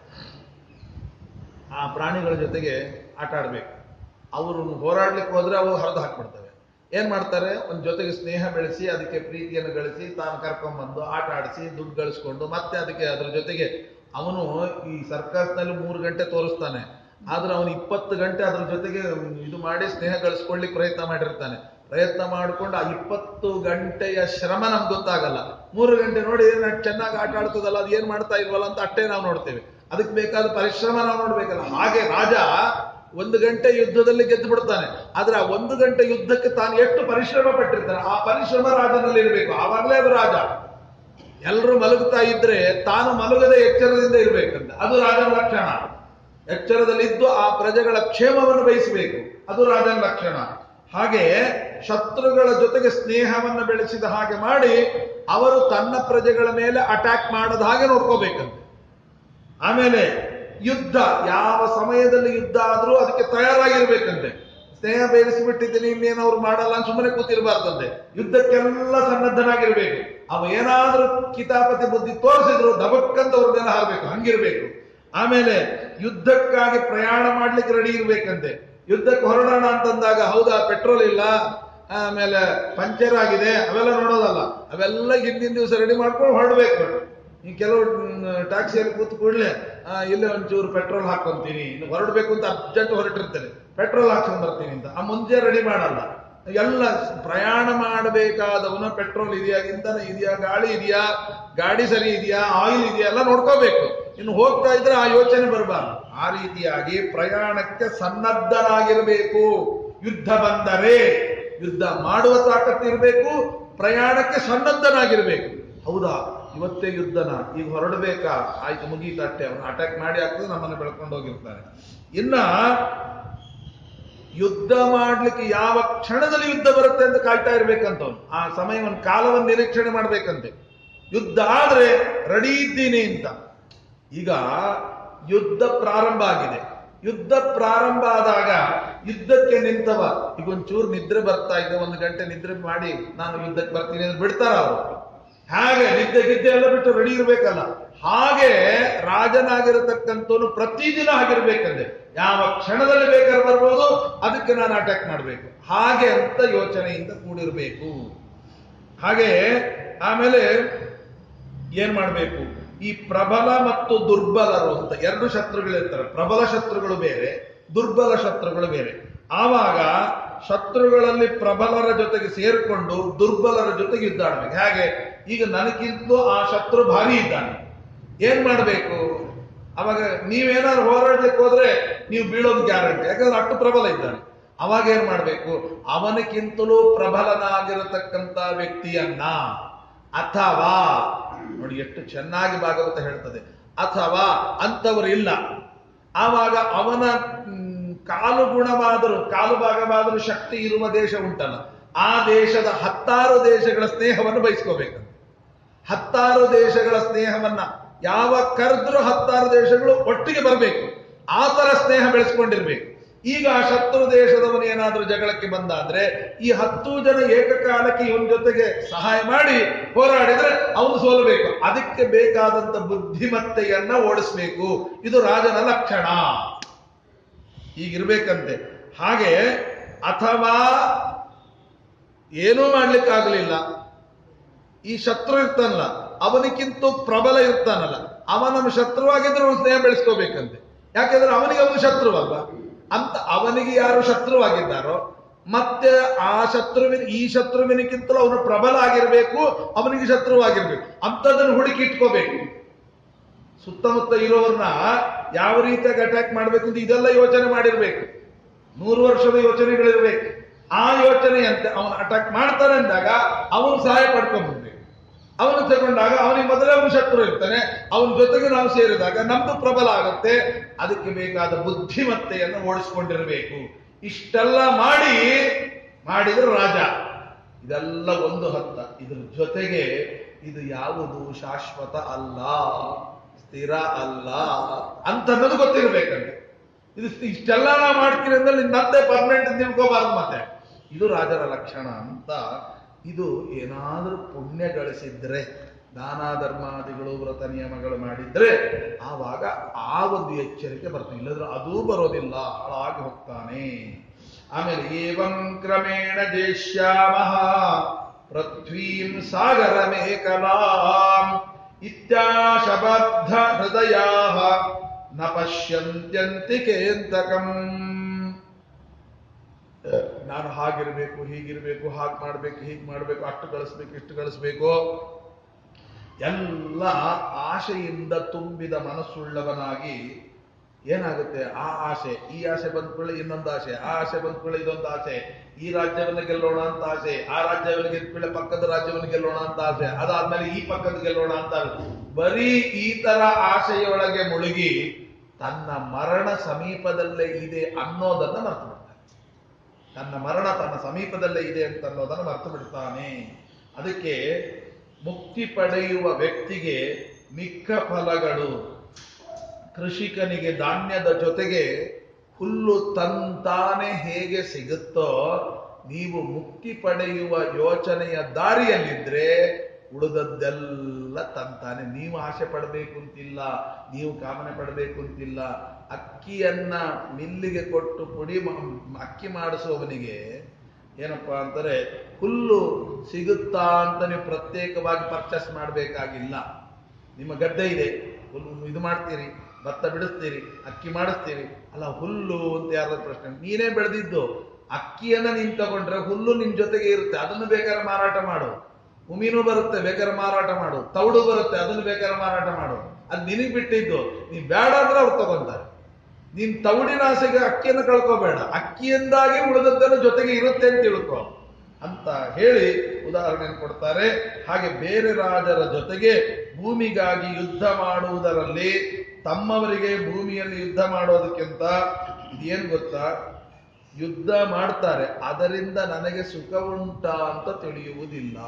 ಆ ಪ್ರಾಣಿಗಳ ಜೊತೆಗೆ ಆಟ ಆಡ್ಬೇಕು ಅವರು ಹೋರಾಡ್ಲಿಕ್ಕೆ ಹೋದ್ರೆ ಅವು ಹರಿದು ಹಾಕ್ಬಿಡ್ತವೆ ಏನ್ ಮಾಡ್ತಾರೆ ಒಂದ್ ಜೊತೆಗೆ ಸ್ನೇಹ ಬೆಳೆಸಿ ಅದಕ್ಕೆ ಪ್ರೀತಿಯನ್ನು ಗಳಿಸಿ ತಾನು ಕರ್ಕೊಂಡ್ಬಂದು ಆಟ ಆಡಿಸಿ ದುಡ್ಡು ಗಳಿಸ್ಕೊಂಡು ಮತ್ತೆ ಅದಕ್ಕೆ ಅದ್ರ ಜೊತೆಗೆ ಅವನು ಈ ಸರ್ಕಸ್ನಲ್ಲಿ ಮೂರು ಗಂಟೆ ತೋರಿಸ್ತಾನೆ ಆದ್ರೆ ಅವನು ಇಪ್ಪತ್ತು ಗಂಟೆ ಅದ್ರ ಜೊತೆಗೆ ಇದು ಮಾಡಿ ಸ್ನೇಹ ಗಳಿಸ್ಕೊಳ್ಳಿಕ್ಕೆ ಪ್ರಯತ್ನ ಮಾಡಿರ್ತಾನೆ ಪ್ರಯತ್ನ ಮಾಡ್ಕೊಂಡು ಆ ಇಪ್ಪತ್ತು ಗಂಟೆಯ ಶ್ರಮ ನಮ್ಗೆ ಗೊತ್ತಾಗಲ್ಲ ಮೂರು ಗಂಟೆ ನೋಡಿ ಏನ್ ಚೆನ್ನಾಗಿ ಆಟ ಆಡ್ತದಲ್ಲ ಅದು ಏನ್ ಮಾಡ್ತಾ ಇಲ್ವಲ್ಲ ಅಂತ ಅಷ್ಟೇ ನಾವು ನೋಡ್ತೇವೆ ಅದಕ್ಕೆ ಬೇಕಾದ ಪರಿಶ್ರಮ ನಾವು ನೋಡ್ಬೇಕಲ್ಲ ಹಾಗೆ ರಾಜ ಒಂದು ಗಂಟೆ ಯುದ್ಧದಲ್ಲಿ ಗೆದ್ದು ಬಿಡ್ತಾನೆ ಆದ್ರೆ ಆ ಒಂದು ಗಂಟೆ ಯುದ್ಧಕ್ಕೆ ತಾನು ಎಷ್ಟು ಪರಿಶ್ರಮ ಪಟ್ಟಿರ್ತಾನೆ ಆ ಪರಿಶ್ರಮ ರಾಜನಲ್ಲಿ ಇರಬೇಕು ಆವಾಗಲೇ ಅದು ರಾಜ ಎಲ್ಲರೂ ಮಲಗುತ್ತಾ ಇದ್ರೆ ತಾನು ಮಲಗದೆ ಎಚ್ಚರದಿಂದ ಇರಬೇಕಂತ ಅದು ರಾಜನ ಲಕ್ಷಣ ಎಚ್ಚರದಲ್ಲಿದ್ದು ಆ ಪ್ರಜೆಗಳ ಕ್ಷೇಮವನ್ನು ಬಯಸಬೇಕು ಅದು ರಾಜನ ಲಕ್ಷಣ ಹಾಗೆ ಶತ್ರುಗಳ ಜೊತೆಗೆ ಸ್ನೇಹವನ್ನು ಬೆಳೆಸಿದ ಹಾಗೆ ಮಾಡಿ ಅವರು ತನ್ನ ಪ್ರಜೆಗಳ ಮೇಲೆ ಅಟ್ಯಾಕ್ ಮಾಡದ ಹಾಗೆ ನೋಡ್ಕೋಬೇಕಂತೆ ಆಮೇಲೆ ಯುದ್ಧ ಯಾವ ಸಮಯದಲ್ಲಿ ಯುದ್ಧ ಆದ್ರೂ ಅದಕ್ಕೆ ತಯಾರಾಗಿರ್ಬೇಕಂತೆ ಸ್ನೇಹ ಬೇರಿಸಿಬಿಟ್ಟಿದ್ದೀನಿ ಇನ್ನೇನು ಅವ್ರು ಮಾಡಲ್ಲ ಅಂತ ಸುಮ್ಮನೆ ಕೂತಿರ್ಬಾರ್ದಂತೆ ಯುದ್ಧಕ್ಕೆಲ್ಲ ಸನ್ನದ್ಧನಾಗಿರ್ಬೇಕು ಅವ ಏನಾದ್ರೂ ಕಿತಾಪತಿ ಬುದ್ಧಿ ತೋರಿಸಿದ್ರು ದಬಕ್ಕಂತ ಅವ್ರ ಮೇಲೆ ಹಾರಬೇಕು ಹಂಗಿರ್ಬೇಕು ಆಮೇಲೆ ಯುದ್ಧಕ್ಕಾಗಿ ಪ್ರಯಾಣ ಮಾಡ್ಲಿಕ್ಕೆ ರೆಡಿ ಇರ್ಬೇಕಂತೆ ಯುದ್ಧಕ್ಕೆ ಹೊರಡೋಣ ಅಂತಂದಾಗ ಹೌದಾ ಪೆಟ್ರೋಲ್ ಇಲ್ಲ ಆಮೇಲೆ ಪಂಚರ್ ಆಗಿದೆ ಅವೆಲ್ಲ ನೋಡೋದಲ್ಲ ಅವೆಲ್ಲ ಹಿಂದಿನ ದಿವಸ ರೆಡಿ ಮಾಡ್ಕೊಂಡು ಹೊರಡ್ಬೇಕು ಈ ಕೆಲವು ಟ್ಯಾಕ್ಸಿಯಲ್ಲಿ ಕೂತ್ ಕೂಡಲೇ ಇಲ್ಲೇ ಒಂಚೂರು ಪೆಟ್ರೋಲ್ ಹಾಕೊಂತೀನಿ ಇನ್ನು ಹೊರಡ್ಬೇಕು ಅಂತ ಅರ್ಜೆಂಟ್ ಹೊರಟಿರ್ತೇನೆ ಪೆಟ್ರೋಲ್ ಹಾಕೊಂಡ್ ಬರ್ತೀನಿ ಅಂತ ಆ ಮುಂಚೆ ರೆಡಿ ಮಾಡಲ್ಲ ಎಲ್ಲ ಪ್ರಯಾಣ ಮಾಡಬೇಕಾದವನ ಪೆಟ್ರೋಲ್ ಇದೆಯಾ ಇಂಧನ ಇದೆಯಾ ಗಾಳಿ ಇದೆಯಾ ಗಾಡಿ ಸರಿ ಇದೆಯಾ ಆಯಿಲ್ ಇದೆಯಾ ಎಲ್ಲ ನೋಡ್ಕೋಬೇಕು ಇನ್ನು ಹೋಗ್ತಾ ಇದ್ರೆ ಆ ಯೋಚನೆ ಬರಬಾರ್ದು ಆ ರೀತಿಯಾಗಿ ಪ್ರಯಾಣಕ್ಕೆ ಸನ್ನದ್ಧರಾಗಿರಬೇಕು ಯುದ್ಧ ಬಂದರೆ ಯುದ್ಧ ಮಾಡುವ ತಾಕತ್ತಿರಬೇಕು ಪ್ರಯಾಣಕ್ಕೆ ಸನ್ನದ್ಧನಾಗಿರ್ಬೇಕು ಹೌದಾ ಇವತ್ತೇ ಯುದ್ಧನ ಈಗ ಹೊರಡಬೇಕಾ ಆಯ್ತು ಮುಗೀತಟ್ಟೆ ಅವನು ಅಟ್ಯಾಕ್ ಮಾಡಿ ಆಗ್ತದೆ ನಮ್ಮನ್ನು ಬೆಳ್ಕೊಂಡು ಹೋಗಿರ್ತಾನೆ ಇನ್ನ ಯುದ್ಧ ಮಾಡ್ಲಿಕ್ಕೆ ಯಾವ ಕ್ಷಣದಲ್ಲಿ ಯುದ್ಧ ಬರುತ್ತೆ ಅಂತ ಕಾಯ್ತಾ ಇರ್ಬೇಕಂತ ಅವನು ಆ ಸಮಯವನ್ನು ಕಾಲವನ್ನು ನಿರೀಕ್ಷಣೆ ಮಾಡ್ಬೇಕಂತೆ ಯುದ್ಧ ಆದ್ರೆ ರೆಡಿ ಇದ್ದೀನಿ ಅಂತ ಈಗ ಯುದ್ಧ ಪ್ರಾರಂಭ ಆಗಿದೆ ಯುದ್ಧ ಪ್ರಾರಂಭ ಆದಾಗ ಯುದ್ಧಕ್ಕೆ ನಿಂತವ ಈಗ ಒಂಚೂರು ನಿದ್ರೆ ಬರ್ತಾ ಇದೆ ಒಂದು ಗಂಟೆ ನಿದ್ರೆ ಮಾಡಿ ನಾನು ಯುದ್ಧಕ್ಕೆ ಬರ್ತೀನಿ ಅಂದ್ರೆ ಬಿಡ್ತಾರ ಅವರು ಹಾಗೆ ನಿದ್ದೆ ಗಿದ್ದೆ ಎಲ್ಲ ಬಿಟ್ಟು ರೆಡಿ ಇರ್ಬೇಕಲ್ಲ ಹಾಗೆ ರಾಜನಾಗಿರತಕ್ಕಂಥವನು ಪ್ರತಿದಿನ ಆಗಿರ್ಬೇಕಂದ್ರೆ ಯಾವ ಕ್ಷಣದಲ್ಲಿ ಬೇಕಾದ್ರೆ ಬರ್ಬೋದು ಅದಕ್ಕೆ ನಾನು ಅಟ್ಯಾಕ್ ಮಾಡಬೇಕು ಹಾಗೆ ಅಂತ ಯೋಚನೆಯಿಂದ ಕೂಡಿರ್ಬೇಕು ಹಾಗೆ ಆಮೇಲೆ ಏನ್ ಮಾಡಬೇಕು ಈ ಪ್ರಬಲ ಮತ್ತು ದುರ್ಬಲರು ಅಂತ ಎರಡು ಶತ್ರುಗಳಿರ್ತಾರೆ ಪ್ರಬಲ ಶತ್ರುಗಳು ಬೇರೆ ದುರ್ಬಲ ಶತ್ರುಗಳು ಬೇರೆ ಆವಾಗ ಶತ್ರುಗಳಲ್ಲಿ ಪ್ರಬಲರ ಜೊತೆಗೆ ಸೇರಿಕೊಂಡು ದುರ್ಬಲರ ಜೊತೆಗೆ ಯುದ್ಧ ಆಡ್ಬೇಕು ಹೇಗೆ ಈಗ ನನಗಿಂತಲೂ ಆ ಶತ್ರು ಭಾರಿ ಇದ್ದಾನೆ ಏನ್ ಮಾಡಬೇಕು ಅವಾಗ ನೀವೇನಾದ್ರು ಹೋರಾಡ್ಲಿಕ್ಕೆ ಹೋದ್ರೆ ನೀವು ಬೀಳೋದು ಗ್ಯಾರಂಟಿ ಯಾಕಂದ್ರೆ ಅಷ್ಟು ಪ್ರಬಲ ಇದ್ದಾನೆ ಅವಾಗ ಏನ್ ಮಾಡ್ಬೇಕು ಅವನಕ್ಕಿಂತಲೂ ಪ್ರಬಲನಾಗಿರತಕ್ಕಂತ ವ್ಯಕ್ತಿಯನ್ನ ಅಥವಾ ನೋಡಿ ಎಷ್ಟು ಚೆನ್ನಾಗಿ ಭಾಗವತ ಹೇಳ್ತದೆ ಅಥವಾ ಅಂತವರು ಇಲ್ಲ ಆವಾಗ ಅವನ ಮ್, ಕಾಲು ಗುಣವಾದರೂ ಕಾಲು ಭಾಗವಾದರೂ ಶಕ್ತಿ ಇರುವ ದೇಶ ಉಂಟಲ್ಲ ಆ ದೇಶದ ಹತ್ತಾರು ದೇಶಗಳ ಸ್ನೇಹವನ್ನು ಬಯಸ್ಕೋಬೇಕು ಹತ್ತಾರು ದೇಶಗಳ ಸ್ನೇಹವನ್ನ ಯಾವ ಕರೆದ್ರೂ ಹತ್ತಾರು ದೇಶಗಳು ಒಟ್ಟಿಗೆ ಬರಬೇಕು ಆ ತರ ಸ್ನೇಹ ಬೆಳೆಸ್ಕೊಂಡಿರ್ಬೇಕು ಈಗ ಆ ಶತ್ರು ದೇಶದವನು ಏನಾದ್ರೂ ಜಗಳಕ್ಕೆ ಬಂದಾದ್ರೆ ಈ ಹತ್ತು ಜನ ಏಕಕಾಲಕ್ಕೆ ಇವನ ಜೊತೆಗೆ ಸಹಾಯ ಮಾಡಿ ಹೋರಾಡಿದ್ರೆ ಅವನು ಸೋಲಬೇಕು ಅದಕ್ಕೆ ಬೇಕಾದಂತ ಬುದ್ಧಿಮತ್ತೆಯನ್ನ ಓಡಿಸ್ಬೇಕು ಇದು ರಾಜನ ಲಕ್ಷಣ ಹೀಗಿರ್ಬೇಕಂತೆ ಹಾಗೆ ಅಥವಾ ಏನೂ ಮಾಡ್ಲಿಕ್ಕಾಗಲಿಲ್ಲ ಈ ಶತ್ರು ಇರ್ತಾನಲ್ಲ ಅವನಿಗಿಂತ ಪ್ರಬಲ ಇರ್ತಾನಲ್ಲ ಅವನನ್ನು ಶತ್ರುವಾಗಿದ್ರೆ ಅವನು ಸ್ನೇಹ ಬೆಳೆಸ್ಕೋಬೇಕಂತೆ ಯಾಕಂದ್ರೆ ಅವನಿಗೆ ಅವನು ಶತ್ರು ಅಲ್ವಾ ಅಂತ ಅವನಿಗೆ ಯಾರು ಶತ್ರುವಾಗಿದ್ದಾರೋ ಮತ್ತೆ ಆ ಶತ್ರುವಿನ ಈ ಶತ್ರುವಿನಕ್ಕಿಂತಲೂ ಅವನು ಪ್ರಬಲ ಆಗಿರ್ಬೇಕು ಅವನಿಗೆ ಶತ್ರುವಾಗಿರ್ಬೇಕು ಅಂತದನ್ನು ಹುಡುಕಿ ಇಟ್ಕೋಬೇಕು ಸುತ್ತಮುತ್ತ ಇರೋರ್ನ ಯಾವ ರೀತಿಯಾಗಿ ಅಟ್ಯಾಕ್ ಮಾಡ್ಬೇಕು ಅಂತ ಇದೆಲ್ಲ ಯೋಚನೆ ಮಾಡಿರ್ಬೇಕು ನೂರು ವರ್ಷದ ಯೋಚನೆಗಳಿರ್ಬೇಕು ಆ ಯೋಚನೆಯಂತೆ ಅವನು ಅಟ್ಯಾಕ್ ಮಾಡ್ತಾನೆ ಅಂದಾಗ ಅವನು ಸಹಾಯ ಪಡ್ಕೊಂಡ್ಬರ್ಬೇಕು ಅವನು ತಗೊಂಡಾಗ ಅವನಿಗೆ ಮೊದಲೇ ಅವನು ಶತ್ರು ಇರ್ತಾನೆ ಅವನ ಜೊತೆಗೆ ನಾವು ಸೇರಿದಾಗ ನಮ್ದು ಪ್ರಬಲ ಆಗುತ್ತೆ ಅದಕ್ಕೆ ಬೇಕಾದ ಬುದ್ಧಿಮತ್ತೆಯನ್ನು ಓಡಿಸ್ಕೊಂಡಿರಬೇಕು ಇಷ್ಟೆಲ್ಲ ಮಾಡಿ ಮಾಡಿದ್ರೆ ರಾಜ ಇದೆಲ್ಲ ಒಂದು ಹಂತ ಇದ್ರ ಜೊತೆಗೆ ಇದು ಯಾವುದು ಶಾಶ್ವತ ಅಲ್ಲ ಸ್ಥಿರ ಅಲ್ಲ ಅಂತ ಅನ್ನೋದು ಗೊತ್ತಿರಬೇಕಂತೆ ಇದು ಇಷ್ಟೆಲ್ಲ ನಾ ಮಾಡ್ತೀನಿ ಅಂದ್ರೆ ನಂದೇ ಪರ್ಮನೆಂಟ್ ತಿಳ್ಕೋಬಾರ್ದು ಮತ್ತೆ ಇದು ರಾಜರ ಲಕ್ಷಣ ಅಂತ ಇದು ಏನಾದರೂ ಪುಣ್ಯ ಗಳಿಸಿದ್ರೆ ದಾನ ಧರ್ಮಾದಿಗಳು ವ್ರತ ನಿಯಮಗಳು ಮಾಡಿದ್ರೆ ಆವಾಗ ಆ ಒಂದು ಎಚ್ಚರಿಕೆ ಬರ್ತದೆ ಇಲ್ಲದ್ರೆ ಅದೂ ಬರೋದಿಲ್ಲ ಹಾಳಾಗಿ ಹೋಗ್ತಾನೆ ಆಮೇಲೆ ಏವಂ ಕ್ರಮೇಣ ಜೇಷ್ಯಾಮಃ ಪೃಥ್ವೀಂ ಸಾಗರ ಮೇಕಲಾಂ ಇತ್ಯಾಶಬದ್ಧ ಹೃದಯಾ ನ ಪಶ್ಯಂತ್ಯಂತಿ ಕೇಂತಕಂ ನಾನು ಹಾಗಿರ್ಬೇಕು ಹೀಗಿರ್ಬೇಕು ಹಾಗೆ ಮಾಡ್ಬೇಕು ಹೀಗೆ ಮಾಡ್ಬೇಕು ಅಷ್ಟು ಗಳಿಸ್ಬೇಕು ಇಷ್ಟು ಗಳಿಸ್ಬೇಕು ಎಲ್ಲ ಆಶೆಯಿಂದ ತುಂಬಿದ ಮನಸ್ಸುಳ್ಳವನಾಗಿ ಏನಾಗುತ್ತೆ ಆ ಆಸೆ ಈ ಆಸೆ ಬಂದ್ಕೊಳ್ಳಿ ಇನ್ನೊಂದು ಆಸೆ ಆ ಆಸೆ ಬಂದ್ಕೊಳ್ಳಿ ಇದೊಂದು ಆಸೆ ಈ ರಾಜ್ಯವನ್ನು ಗೆಲ್ಲೋಣ ಅಂತ ಆಸೆ ಆ ರಾಜ್ಯವನ್ನು ಗೆದ್ಕೊಳ್ಳಿ ಪಕ್ಕದ ರಾಜ್ಯವನ್ನು ಗೆಲ್ಲೋಣ ಅಂತ ಆಸೆ ಅದಾದ್ಮೇಲೆ ಈ ಪಕ್ಕದ ಗೆಲ್ಲೋಣ ಅಂತ ಆಸೆ. ಬರೀ ಈ ತರ ಆಸೆಯೊಳಗೆ ಮುಳುಗಿ ತನ್ನ ಮರಣ ಸಮೀಪದಲ್ಲೇ ಇದೆ ಅನ್ನೋದನ್ನ ಮರ್ತು ಬಿಡ್ತಾನೆ ತನ್ನ ಮರಣ ತನ್ನ ಸಮೀಪದಲ್ಲೇ ಇದೆ ಅಂತ ಅನ್ನೋದನ್ನು ಮರ್ತು ಬಿಡ್ತಾನೆ ಅದಕ್ಕೆ ಮುಕ್ತಿ ಪಡೆಯುವ ವ್ಯಕ್ತಿಗೆ ಮಿಕ್ಕ ಫಲಗಳು ಕೃಷಿಕನಿಗೆ ಧಾನ್ಯದ ಜೊತೆಗೆ ಹುಲ್ಲು ತಂತಾನೆ ಹೇಗೆ ಸಿಗುತ್ತೋ ನೀವು ಮುಕ್ತಿ ಪಡೆಯುವ ಯೋಚನೆಯ ದಾರಿಯಲ್ಲಿದ್ರೆ ಉಳಿದದ್ದೆಲ್ಲ ತಂತಾನೆ ನೀವು ಆಸೆ ಪಡಬೇಕು ಅಂತಿಲ್ಲ ನೀವು ಕಾಮನೆ ಪಡಬೇಕು ಅಂತಿಲ್ಲ ಅಕ್ಕಿಯನ್ನ ಮಿಲ್ಲಿಗೆ ಕೊಟ್ಟು ಪುಡಿ ಮ- ಅಕ್ಕಿ ಮಾಡಿಸುವವನಿಗೆ ಏನಪ್ಪಾ ಅಂತಾರೆ ಹುಲ್ಲು ಸಿಗುತ್ತಾ ಅಂತ ನೀವು ಪ್ರತ್ಯೇಕವಾಗಿ ಪರ್ಚೇಸ್ ಮಾಡಬೇಕಾಗಿಲ್ಲ ನಿಮ್ಮ ಗದ್ದೆ ಇದೆ ಹುಲ್ಲು ಇದು ಮಾಡ್ತೀರಿ ಭತ್ತ ಬಿಡಿಸ್ತೀರಿ ಅಕ್ಕಿ ಮಾಡಿಸ್ತೀರಿ ಅಲ್ಲ ಹುಲ್ಲು ಅಂತ ಯಾರಾದ್ರೂ ಪ್ರಶ್ನೆ ನೀನೇ ಬೆಳೆದಿದ್ದು ಅಕ್ಕಿಯನ್ನ ನೀನ್ ತಗೊಂಡ್ರೆ ಹುಲ್ಲು ನಿನ್ ಜೊತೆಗೆ ಇರುತ್ತೆ ಅದನ್ನು ಬೇಕಾದ್ರೆ ಮಾರಾಟ ಮಾಡು ಉಮಿನೂ ಬರುತ್ತೆ ಬೇಕಾದ್ರೆ ಮಾರಾಟ ಮಾಡು ತೌಡು ಬರುತ್ತೆ ಅದನ್ನು ಬೇಕಾದ್ರೆ ಮಾರಾಟ ಮಾಡು ಅದು ನಿನಗ್ ಬಿಟ್ಟಿದ್ದು ನೀ ಬೇಡ ಅಂದ್ರೆ ಅವ್ರು ತಗೊಂತಾರೆ ನೀನ್ ತೌಡಿನ ಆಸೆಗೆ ಅಕ್ಕಿಯನ್ನು ಕಳ್ಕೋಬೇಡ ಅಕ್ಕಿಯಿಂದಾಗಿ ಉಳಿದದ್ದೆಲ್ಲ ಜೊತೆಗೆ ಇರುತ್ತೆ ಅಂತ ತಿಳ್ಕೊ ಅಂತ ಹೇಳಿ ಉದಾಹರಣೆ ಕೊಡ್ತಾರೆ ಹಾಗೆ ಬೇರೆ ರಾಜರ ಜೊತೆಗೆ ಭೂಮಿಗಾಗಿ ಯುದ್ಧ ಮಾಡುವುದರಲ್ಲಿ ತಮ್ಮವರಿಗೆ ಭೂಮಿಯಲ್ಲಿ ಯುದ್ಧ ಮಾಡೋದಕ್ಕಿಂತ ಇದೇನ್ ಗೊತ್ತಾ ಯುದ್ಧ ಮಾಡ್ತಾರೆ ಅದರಿಂದ ನನಗೆ ಸುಖ ಉಂಟಾ ಅಂತ ತಿಳಿಯುವುದಿಲ್ಲ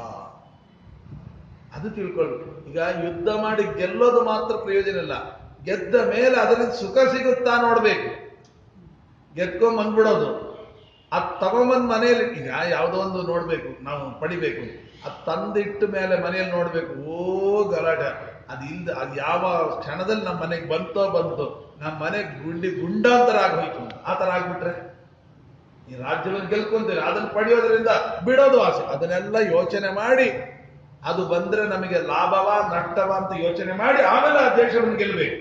ಅದು ತಿಳ್ಕೊಳ್ಬೇಕು ಈಗ ಯುದ್ಧ ಮಾಡಿ ಗೆಲ್ಲೋದು ಮಾತ್ರ ಪ್ರಯೋಜನ ಇಲ್ಲ ಗೆದ್ದ ಮೇಲೆ ಅದರಿಂದ ಸುಖ ಸಿಗುತ್ತಾ ನೋಡ್ಬೇಕು ಗೆದ್ಕೊಂಡ್ ಬಂದ್ಬಿಡೋದು ಅದ್ ತಗೊಂಬಂದ್ ಮನೆಯಲ್ಲಿ ಈಗ ಯಾವುದೋ ಒಂದು ನೋಡ್ಬೇಕು ನಾವು ಪಡಿಬೇಕು ಅದ್ ತಂದಿಟ್ಟ ಮೇಲೆ ಮನೆಯಲ್ಲಿ ನೋಡ್ಬೇಕು ಓ ಗಲಾಟೆ ಅದ್ ಇಲ್ದ ಅದ್ ಯಾವ ಕ್ಷಣದಲ್ಲಿ ನಮ್ಮ ಮನೆಗೆ ಬಂತೋ ಬಂತು ನಮ್ಮ ಮನೆ ಗುಂಡಿ ಗುಂಡಾಂತರ ಆಗೋಯ್ತು ಆ ತರ ಆಗ್ಬಿಟ್ರೆ ಈ ರಾಜ್ಯವನ್ನು ಗೆಲ್ಕೊಂತೀರಿ ಅದನ್ನ ಪಡೆಯೋದ್ರಿಂದ ಬಿಡೋದು ಆಸೆ ಅದನ್ನೆಲ್ಲ ಯೋಚನೆ ಮಾಡಿ ಅದು ಬಂದ್ರೆ ನಮಗೆ ಲಾಭವ ನಷ್ಟವ ಅಂತ ಯೋಚನೆ ಮಾಡಿ ಆಮೇಲೆ ಆ ದೇಶವನ್ನು ಗೆಲ್ಲಬೇಕು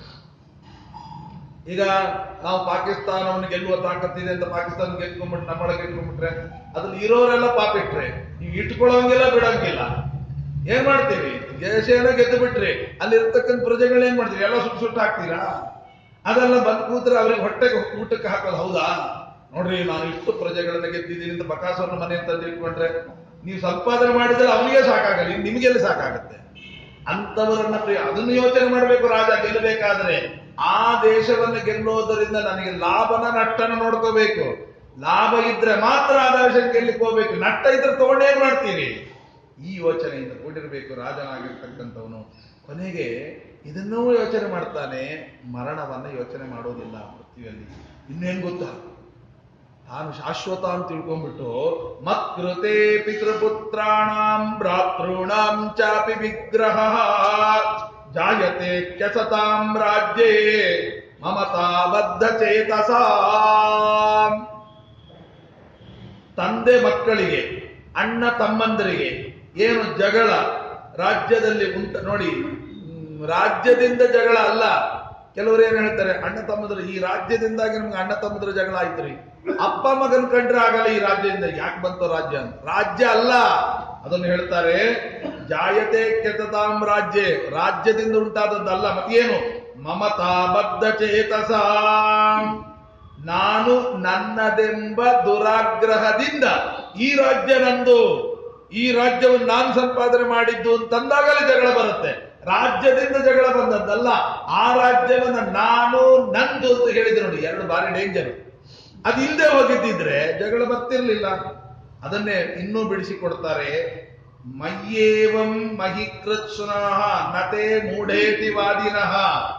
ಈಗ ನಾವು ಪಾಕಿಸ್ತಾನವನ್ನು ಗೆಲ್ಲುವ ತಾಕತ್ತಿದೆ ಅಂತ ಪಾಕಿಸ್ತಾನ ಗೆದ್ಕೊಂಡ್ಬಿಟ್ಟು ನಮ್ಮೊಳಗೆ ಗೆದ್ಕೊಂಡ್ಬಿಟ್ರೆ ಅದ್ರಲ್ಲಿ ಇರೋರೆಲ್ಲ ಪಾಪಿಟ್ರೆ ನೀವು ಇಟ್ಕೊಳ್ಳೋಂಗಿಲ್ಲ ಬಿಡೋಂಗಿಲ್ಲ ಏನ್ ಮಾಡ್ತೀವಿ ದೇಶ ಏನೋ ಗೆದ್ದು ಬಿಟ್ರಿ ಅಲ್ಲಿ ಇರ್ತಕ್ಕಂಥ ಪ್ರಜೆಗಳು ಏನ್ ಮಾಡ್ತೀವಿ ಎಲ್ಲ ಸುಟ್ಟು ಸುಟ್ಟು ಹಾಕ್ತೀರಾ ಅದೆಲ್ಲ ಬಂದ್ ಕೂತ್ರೆ ಅವ್ರಿಗೆ ಹೊಟ್ಟೆಗೆ ಊಟಕ್ಕೆ ಹಾಕೋದು ಹೌದಾ ನೋಡ್ರಿ ನಾನು ಇಷ್ಟು ಪ್ರಜೆಗಳನ್ನ ಗೆದ್ದಿದ್ದೀನಿ ಅಂತ ಬಕಾಸವನ್ನ ಮನೆ ತಂದು ಇಟ್ಕೊಂಡ್ರೆ ನೀವು ಸಂಪಾದನೆ ಮಾಡಿದ್ರೆ ಅವನಿಗೆ ಸಾಕಾಗಲ್ಲ ಇನ್ನು ನಿಮಗೆಲ್ಲ ಸಾಕಾಗತ್ತೆ ಅಂತವರನ್ನ ಪ್ರಿಯ ಅದನ್ನು ಯೋಚನೆ ಮಾಡಬೇಕು ರಾಜ ಗೆಲ್ಲಬೇಕಾದ್ರೆ ಆ ದೇಶವನ್ನು ಗೆಲ್ಲೋದರಿಂದ ನನಗೆ ಲಾಭನ ನಷ್ಟನ ನೋಡ್ಕೋಬೇಕು ಲಾಭ ಇದ್ರೆ ಮಾತ್ರ ಆ ದೇಶ ಗೆಲ್ಲಿಕ್ ಹೋಗ್ಬೇಕು ನಷ್ಟ ಇದ್ರೆ ತಗೊಂಡೇನ್ ಮಾಡ್ತೀರಿ ಈ ಯೋಚನೆಯಿಂದ ಕೂಡಿರಬೇಕು ರಾಜನಾಗಿರ್ತಕ್ಕಂಥವನು ಕೊನೆಗೆ ಇದನ್ನೂ ಯೋಚನೆ ಮಾಡ್ತಾನೆ ಮರಣವನ್ನ ಯೋಚನೆ ಮಾಡೋದಿಲ್ಲ ಪೃಥ್ವಿಯಲ್ಲಿ ಇನ್ನೇನ್ ಗೊತ್ತಾ ತಾನು ಶಾಶ್ವತ ಅಂತ ತಿಳ್ಕೊಂಡ್ಬಿಟ್ಟು ಮತ್ಕೃತೆ ಪಿತೃಪುತ್ರಾಣಾಂ ಭ್ರಾತॄಣಾಂ ಚಾಪಿ ವಿಗ್ರಹ ಜಾಯತೆ ಕೆಸತಾಂ ರಾಜ್ಯೇ ಮಮತಾಬದ್ಧ ಚೇತಸಾ ತಂದೆ ಮಕ್ಕಳಿಗೆ ಅಣ್ಣ ತಮ್ಮಂದರಿಗೆ ಏನು ಜಗಳ ರಾಜ್ಯದಲ್ಲಿ ಉಂಟ ನೋಡಿ ಹ್ಮ್, ರಾಜ್ಯದಿಂದ ಜಗಳ ಅಲ್ಲ ಕೆಲವರು ಏನ್ ಹೇಳ್ತಾರೆ ಅಣ್ಣ ತಮ್ಮದ್ರ ಈ ರಾಜ್ಯದಿಂದಾಗಿ ನಮ್ಗೆ ಅಣ್ಣ ತಮ್ಮದ್ರ ಜಗಳ ಆಯ್ತ್ರಿ ಅಪ್ಪ ಮಗನ್ ಕಂಡ್ರೆ ಆಗಲ್ಲ ಈ ರಾಜ್ಯದಿಂದ ಯಾಕೆ ಬಂತು ರಾಜ್ಯ ಅಂತ ರಾಜ್ಯ ಅಲ್ಲ ಅದನ್ನು ಹೇಳ್ತಾರೆ ಜಾಯತೆ ಕೆತತಾಂ ರಾಜ್ಯ ರಾಜ್ಯದಿಂದ ಉಂಟಾದದ್ದಲ್ಲ ಮತ್ತೇನು ಮಮತಾಬದ್ಧ ಚೇತಸ ನಾನು ನನ್ನದೆಂಬ ದುರಾಗ್ರಹದಿಂದ ಈ ರಾಜ್ಯ ನಂದು ಈ ರಾಜ್ಯವನ್ನು ನಾನು ಸಂಪಾದನೆ ಮಾಡಿದ್ದು ಅಂತಂದಾಗಲೇ ಜಗಳ ಬರುತ್ತೆ ರಾಜ್ಯದಿಂದ ಜಗಳ ಬಂದದ್ದಲ್ಲ ಆ ರಾಜ್ಯವನ್ನ ನಾನು ನಂದು ಅಂತ ಹೇಳಿದೆ ನೋಡಿ ಎರಡು ಬಾರಿ ಡೇಂಜರ್ ಅದು ಇಲ್ಲದೆ ಹೋಗಿದ್ದಿದ್ರೆ ಜಗಳ ಬರ್ತಿರ್ಲಿಲ್ಲ ಅದನ್ನೇ ಇನ್ನೂ ಬಿಡಿಸಿಕೊಡ್ತಾರೆ ಮಯ್ಯೇವಂ ಮಹಿಕೃತ್ಸುನಃ ನತೆ ಮೂಢೇತಿ ವಾದಿನಃ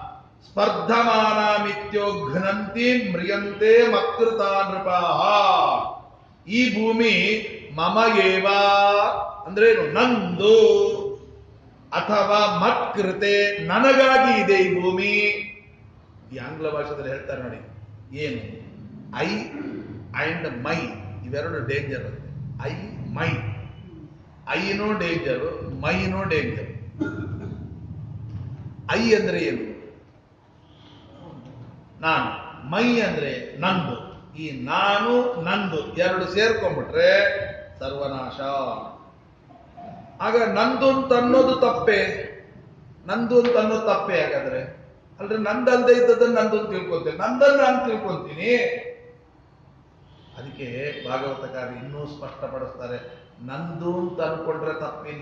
ಸ್ಪರ್ಧಮಾನಮಿತ್ಯೋಘ್ನಂತಿ ಮ್ರಿಯಂತೆ ಮತ್ಕೃತ ನೃಪಾಹ ಈ ಭೂಮಿ ಮಮ ಏವ ಅಂದ್ರೇನು ನಂದು ಅಥವಾ ಮತ್ಕೃತೆ ನನಗಾಗಿ ಇದೆ ಈ ಭೂಮಿ ಈ ಆಂಗ್ಲ ಭಾಷೆದಲ್ಲಿ ಹೇಳ್ತಾರೆ ನೋಡಿ ಏನು ಐ ಅಂಡ್ ಮೈ ಇವೆರಡು ಡೇಂಜರ್ ಅಂತೆ ಐ ಮೈ ಐನೋ ಡೇಂಜರ್ ಮೈನೋ ಡೇಂಜರ್ ಐ ಅಂದ್ರೆ ಏನು ನಾನು ಮೈ ಅಂದ್ರೆ ನಂದು ಈ ನಾನು ನಂದು ಎರಡು ಸೇರ್ಕೊಂಡ್ಬಿಟ್ರೆ ಸರ್ವನಾಶ ಆಗ ನಂದು ಅಂತ ಅನ್ನೋದು ತಪ್ಪೆ ನಂದು ಅಂತ ಅನ್ನೋದು ತಪ್ಪೆ ಹಾಗಾದ್ರೆ ಅಲ್ರಿ ನಂದಲ್ದೇ ಇದ್ದದನ್ನ ನಂದು ಅಂತ ತಿಳ್ಕೊಂತೇನೆ ನಂದನ್ನ ನಾನು ತಿಳ್ಕೊಂತೀನಿ ಅದಕ್ಕೆ ಭಾಗವತಕಾರಿ ಇನ್ನೂ ಸ್ಪಷ್ಟಪಡಿಸ್ತಾರೆ ನಂದು ಅಂತ ಅನ್ಕೊಂಡ್ರೆ ತಪ್ಪಿಲ್ಲ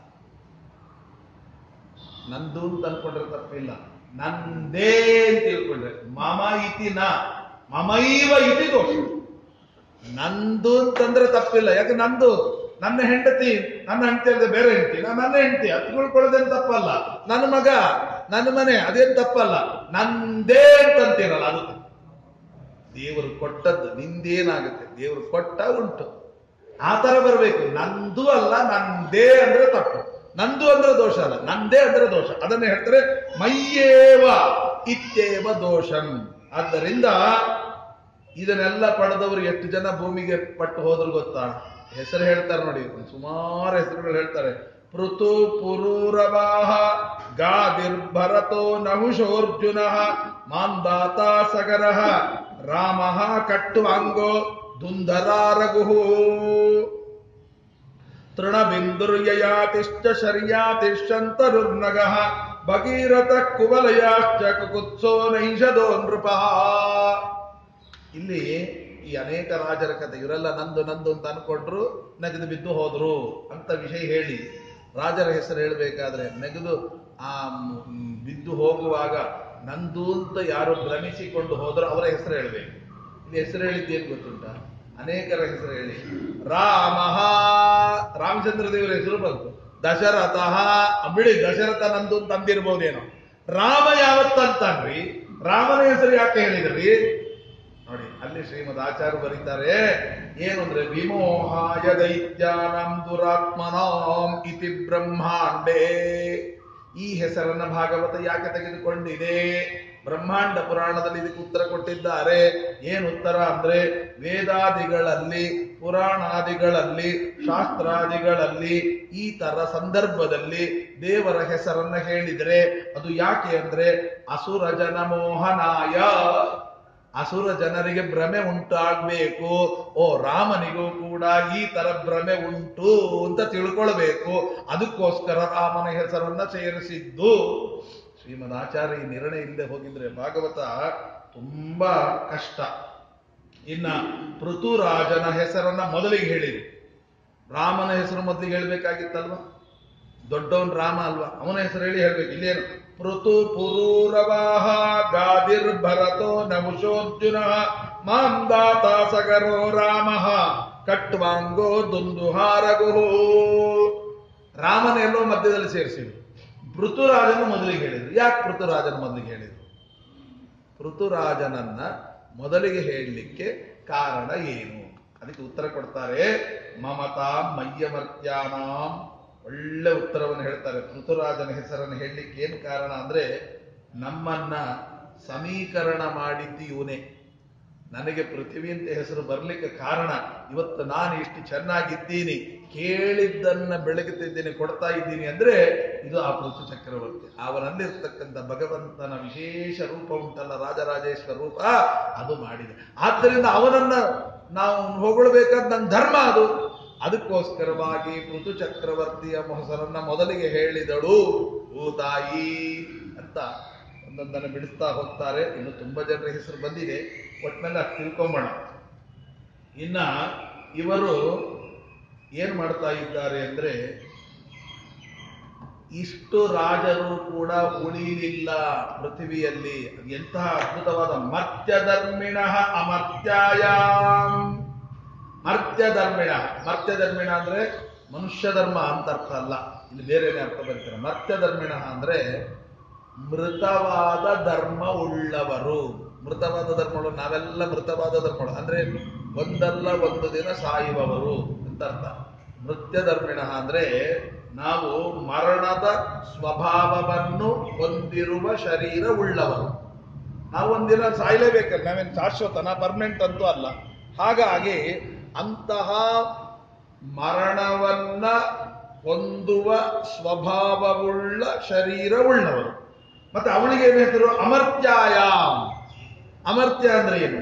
ನಂದು ಅಂತ ಅನ್ಕೊಂಡ್ರೆ ತಪ್ಪಿಲ್ಲ ನಂದೇ ಅಂತ ತಿಳ್ಕೊಂಡ್ರೆ ಮಮ ಇತಿ ನ ಮಮೈವ ಇತಿ ದೋಷ ನಂದು ಅಂತಂದ್ರೆ ತಪ್ಪಿಲ್ಲ ಯಾಕೆ ನಂದು ನನ್ನ ಹೆಂಡತಿ ನನ್ನ ಹೆಂಡತಿ ಅಂದ್ರೆ ಬೇರೆ ಹೆಂಡತಿ ನಾನು ನನ್ನ ಹೆಂಡತಿ ಹತ್ಕೊಳ್ಕೊಳ್ಳೋದೇನು ತಪ್ಪಲ್ಲ ನನ್ನ ಮಗ ನನ್ನ ಮನೆ ಅದೇನು ತಪ್ಪಲ್ಲ ನಂದೇ ಅಂತಂತೀರಲ್ಲ ಅದು ತಪ್ಪು. ದೇವರು ಕೊಟ್ಟದ್ದು ನಿಂದೇನಾಗುತ್ತೆ ದೇವರು ಕೊಟ್ಟ ಉಂಟು ಆ ತರ ಬರಬೇಕು ನಂದು ಅಲ್ಲ ನಂದೇ ಅಂದ್ರೆ ತಪ್ಪು ನಂದು ಅಂದ್ರೆ ದೋಷ ಅಲ್ಲ ನಂದೇ ಅಂದ್ರೆ ದೋಷ ಅದನ್ನ ಹೇಳ್ತಾರೆ ಮಯ್ಯೇವ ಇತ್ಯೇವ ದೋಷಂ ಆದ್ದರಿಂದ ಇದನ್ನೆಲ್ಲ ಪಡೆದವರು ಎಷ್ಟು ಜನ ಭೂಮಿಗೆ ಪಟ್ಟು ಹೋದ್ರು ಗೊತ್ತಾ ಹೆಸರು ಹೇಳ್ತಾರೆ ನೋಡಿ ಸುಮಾರು ಹೆಸರುಗಳು ಹೇಳ್ತಾರೆ ಪೃಥು ಪುರೂರವಾಹ ಗಾದಿರ್ಭರತೋ ನಹುಶೋರ್ಜುನ ಮಾಂದಾತ ಸಗರಃ ರಾಮ ಕಟ್ಟುವಾಂಗೋ ದುಂಧರಾರಗುಹು ತೃಣಬಿಂದುರ್ಯಯಾತಿಶ್ಚ ಶರ್ಯಾತಿಶ್ಚಂತರುರ್ನಗಃ ಭಗೀರಥ ಕುವಲಯಾಶ್ಚ ಕುಕುತ್ಸೋ ನೈಷದೋ ನೃಪಃ ಇಲ್ಲಿ ಈ ಅನೇಕ ರಾಜರ ಕಥೆ ಇವರೆಲ್ಲ ನಂದು ನಂದು ಅಂತ ಅನ್ಕೊಂಡ್ರು ನೆಗೆದು ಬಿದ್ದು ಹೋದ್ರು ಅಂತ ವಿಷಯ ಹೇಳಿ ರಾಜರ ಹೆಸರು ಹೇಳಬೇಕಾದ್ರೆ ನೆಗೆದು ಆ ಮ್, ಬಿದ್ದು ಹೋಗುವಾಗ ನಂದು ಅಂತ ಯಾರು ಭ್ರಮಿಸಿಕೊಂಡು ಹೋದ್ರು ಅವರ ಹೆಸರು ಹೇಳಬೇಕು ಇಲ್ಲಿ ಹೆಸರು ಹೇಳಿದ್ದೇನು ಗೊತ್ತುಂಟ ಅನೇಕರ ಹೆಸರು ಹೇಳಿ ರಾಮ ರಾಮಚಂದ್ರ ದೇವರ ಹೆಸರು ಬಂತು ದಶರಥ ಬಿಡಿ ದಶರಥ ನಂದು ಅಂತ ಅಂದಿರ್ಬೋದೇನೋ ರಾಮ ಯಾವತ್ತಂತಾನ್ರಿ ರಾಮನ ಹೆಸರು ಯಾಕೆ ಹೇಳಿದ್ರಿ ನೋಡಿ ಅಲ್ಲಿ ಶ್ರೀಮದ್ ಆಚಾರ್ಯ ಬರೀತಾರೆ ಏನು ಅಂದ್ರೆ ವಿಮೋಹಾಯ ದೈತ್ಯಾನಂ ದುರಾತ್ಮನಾಂ ಇತಿ ಬ್ರಹ್ಮಾಂಡೇ ಈ ಹೆಸರನ್ನ ಭಾಗವತ ಯಾಕೆ ತೆಗೆದುಕೊಂಡಿದೆ ಬ್ರಹ್ಮಾಂಡ ಪುರಾಣದಲ್ಲಿ ಇದಕ್ಕೆ ಉತ್ತರ ಕೊಟ್ಟಿದ್ದಾರೆ ಏನು ಉತ್ತರ ಅಂದ್ರೆ ವೇದಾದಿಗಳಲ್ಲಿ ಪುರಾಣಾದಿಗಳಲ್ಲಿ ಶಾಸ್ತ್ರಾದಿಗಳಲ್ಲಿ ಈ ತರ ಸಂದರ್ಭದಲ್ಲಿ ದೇವರ ಹೆಸರನ್ನ ಹೇಳಿದ್ರೆ ಅದು ಯಾಕೆ ಅಂದ್ರೆ ಅಸುರ ಜನ ಮೋಹನಾಯ ಅಸುರ ಜನರಿಗೆ ಭ್ರಮೆ ಉಂಟಾಗಬೇಕು ಓ ರಾಮನಿಗೂ ಕೂಡ ಈ ತರ ಭ್ರಮೆ ಉಂಟು ಅಂತ ತಿಳ್ಕೊಳ್ಬೇಕು ಅದಕ್ಕೋಸ್ಕರ ರಾಮನ ಹೆಸರನ್ನ ಸೇರಿಸಿದ್ದು ಶ್ರೀಮದ್ ಆಚಾರ್ಯ ಈ ನಿರ್ಣಯ ಇಲ್ಲದೆ ಹೋಗಿದ್ರೆ ಭಾಗವತ ತುಂಬಾ ಕಷ್ಟ ಇನ್ನ ಪೃಥುರಾಜನ ಹೆಸರನ್ನ ಮೊದಲಿಗೆ ಹೇಳಿರಿ ರಾಮನ ಹೆಸರು ಮೊದಲಿಗೆ ಹೇಳ್ಬೇಕಾಗಿತ್ತಲ್ವಾ ದೊಡ್ಡವನ್ ರಾಮ ಅಲ್ವಾ ಅವನ ಹೆಸರು ಹೇಳಿ ಹೇಳ್ಬೇಕು ಇಲ್ಲೇನು ಪೃಥು ಪುರೂರವಾಹ ಗಾದಿರ್ ಭರತೋ ನಹುಶೋರ್ಜುನ ಮಾಂದಾತ ಸಗರೋ ರಾಮ ಕಟ್ವಾಂಗೋ ದುಂದುಹಾರಗುಹು ರಾಮನ ಎಲ್ಲೋ ಮಧ್ಯದಲ್ಲಿ ಸೇರಿಸಿದ್ರು ಪೃಥುರಾಜನ ಮೊದಲಿಗೆ ಹೇಳಿದ್ರು ಯಾಕೆ ಪೃಥುರಾಜನ ಮೊದಲಿಗೆ ಹೇಳಿದ್ರು ಪೃಥುರಾಜನನ್ನ ಮೊದಲಿಗೆ ಹೇಳಲಿಕ್ಕೆ ಕಾರಣ ಏನು ಅದಕ್ಕೆ ಉತ್ತರ ಕೊಡ್ತಾರೆ ಮಮತಾ ಮಯ್ಯವರ್ತ್ಯಾನಾಂ ಒಳ್ಳೆ ಉತ್ತರವನ್ನು ಹೇಳ್ತಾರೆ ಪೃಥುರಾಜನ ಹೆಸರನ್ನು ಹೇಳಲಿಕ್ಕೆ ಏನು ಕಾರಣ ಅಂದ್ರೆ ನಮ್ಮನ್ನ ಸಮೀಕರಣ ಮಾಡಿದ್ದು ಇವನೇ ನನಗೆ ಪೃಥ್ವಿ ಅಂತ ಹೆಸರು ಬರ್ಲಿಕ್ಕೆ ಕಾರಣ ಇವತ್ತು ನಾನು ಇಷ್ಟು ಚೆನ್ನಾಗಿದ್ದೀನಿ ಕೇಳಿದ್ದನ್ನ ಬೆಳಗುತ್ತಿದ್ದೀನಿ ಕೊಡ್ತಾ ಇದ್ದೀನಿ ಅಂದ್ರೆ ಇದು ಆ ಪೃಥು ಚಕ್ರವರ್ತಿ ಅವನಲ್ಲಿರ್ತಕ್ಕಂಥ ಭಗವಂತನ ವಿಶೇಷ ರೂಪ ಉಂಟಲ್ಲ ರಾಜರಾಜೇಶ್ವರ ರೂಪ ಅದು ಮಾಡಿದೆ ಆದ್ದರಿಂದ ಅವನನ್ನ ನಾವು ಹೊಗಳ್ಬೇಕಾದ ನನ್ನ ಧರ್ಮ ಅದು ಅದಕ್ಕೋಸ್ಕರವಾಗಿ ಪೃಥು ಚಕ್ರವರ್ತಿಯ ಹೆಸರನ್ನ ಮೊದಲಿಗೆ ಹೇಳಿದಳು ಭೂತಾಯಿ ಅಂತ ಒಂದೊಂದನ್ನು ಬಿಡಿಸ್ತಾ ಹೋಗ್ತಾರೆ ಇನ್ನು ತುಂಬಾ ಜನರ ಹೆಸರು ಬಂದಿದೆ ಒಟ್ಟಿನಲ್ಲಿ ಅದು ತಿಳ್ಕೊಂಬೋಣ ಇನ್ನ ಇವರು ಏನ್ ಮಾಡ್ತಾ ಇದ್ದಾರೆ ಅಂದ್ರೆ ಇಷ್ಟು ರಾಜರು ಕೂಡ ಉಳಿಲಿಲ್ಲ ಪೃಥ್ವಿಯಲ್ಲಿ ಎಂತಹ ಅದ್ಭುತವಾದ ಮರ್ತ್ಯಧರ್ಮಿಣ ಅಮರ್ತ್ಯಾಯಾಮ್ ಮರ್ತ್ಯ ಧರ್ಮಿಣ ಮರ್ತ್ಯ ಧರ್ಮಿಣ ಅಂದ್ರೆ ಮನುಷ್ಯ ಧರ್ಮ ಅಂತ ಅರ್ಥ ಅಲ್ಲ ಇಲ್ಲಿ ಬೇರೆನೇ ಅರ್ಥ ಬರೀತಾರೆ ಮರ್ತ್ಯ ಧರ್ಮಿಣ ಅಂದ್ರೆ ಮೃತವಾದ ಧರ್ಮ ಉಳ್ಳವರು ಮೃತವಾದ ಧರ್ಮಗಳು ನಾವೆಲ್ಲ ಮೃತವಾದ ಧರ್ಮಗಳು ಅಂದ್ರೆ ಒಂದಲ್ಲ ಒಂದು ದಿನ ಸಾಯುವವರು ಅಂತ ಅರ್ಥ ಮೃತ್ಯ ಧರ್ಮಿಣ ಅಂದ್ರೆ ನಾವು ಮರಣದ ಸ್ವಭಾವವನ್ನು ಹೊಂದಿರುವ ಶರೀರ ಉಳ್ಳವರು ನಾವು ಒಂದಿನ ಸಾಯ್ಲೇಬೇಕಲ್ಲ ನಾವೇನು ಶಾಶ್ವತನ ಪರ್ಮನೆಂಟ್ ಅಂತೂ ಅಲ್ಲ ಹಾಗಾಗಿ ಅಂತಹ ಮರಣವನ್ನ ಹೊಂದುವ ಸ್ವಭಾವವುಳ್ಳ ಶರೀರವುಳ್ಳವರು ಮತ್ತೆ ಅವಳಿಗೆ ಏನು ಹೆಸರು ಅಮರ್ತ್ಯಾಯಾಮ್ ಅಮರ್ತ್ಯ ಅಂದ್ರೆ ಏನು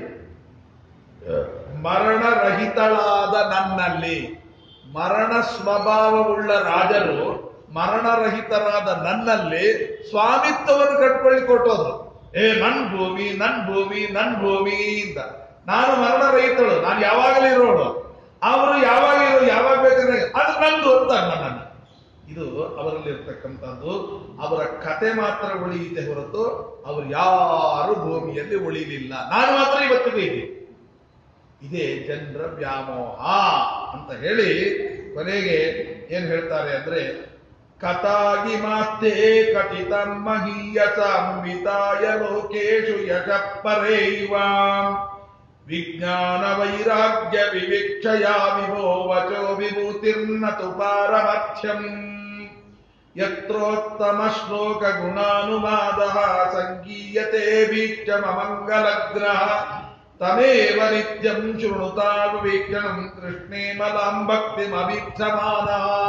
ಮರಣರಹಿತಳಾದ ನನ್ನಲ್ಲಿ ಮರಣ ಸ್ವಭಾವವುಳ್ಳ ರಾಜರು ಮರಣರಹಿತರಾದ ನನ್ನಲ್ಲಿ ಸ್ವಾಮಿತ್ವವನ್ನು ಕಟ್ಕೊಳ್ಳಿ ಕೊಟ್ಟೋದ್ರು ಏ ನನ್ ಭೂಮಿ ನನ್ ಭೂಮಿ ನನ್ ಭೂಮಿ ಅಂತ ನಾನು ಮರಣರಹಿತಳು ನಾನು ಯಾವಾಗಲೂ ಇರೋಳು ಅವರು ಯಾವಾಗ ಇರೋ ಯಾವಾಗ ಬೇಕಾದ್ರೆ ಅದು ನಂದು ಅಂತ ನನ್ನನ್ನು ಇದು ಅವರಲ್ಲಿ ಇರ್ತಕ್ಕಂಥದ್ದು ಅವರ ಕತೆ ಮಾತ್ರ ಉಳಿಯಿತೆ ಹೊರತು ಅವರು ಯಾರು ಭೂಮಿಯಲ್ಲಿ ಉಳಿಲಿಲ್ಲ ನಾನು ಮಾತ್ರ ಇವತ್ತಿಗೂ ಇದ್ದೀನಿ ಇದೇ ಜನರ ವ್ಯಾಮೋಹ ಅಂತ ಹೇಳಿ ಕೊನೆಗೆ ಏನ್ ಹೇಳ್ತಾರೆ ಅಂದ್ರೆ ಕಥಾಗಿ ಮಾಸ್ತೆ ಕಥಿತಂ ಮಹೀಯಸ ಅಂಬಿತಾಯ ಲೋಕೇಶು ಯಶ ಪರೈವಾಂ ವಿಜ್ಞಾನ ವೈರಾಗ್ಯ ವಿವಿಕ್ಷಯಾ ವಿಭೋ ವಚೋ ವಿಭೂತಿರ್ನ ತು ಪಾರಮಥ್ಯಂ ಯತ್ರೋತ್ತಮ ಶ್ಲೋಕ ಗುಣಾನುವಾದ ಸಂಗೀಯತೆ ಭೀಕ್ಷಮಂಗಲಗ್ರಹ ತಮೇವ ನಿತ್ಯಂ ಶೃಣುತಾ ವಿವೇಕ್ಷಣಂ ಕೃಷ್ಣೇ ಮಲಾಂ ಭಕ್ತಿಮಭೀಕ್ಷಮಾನ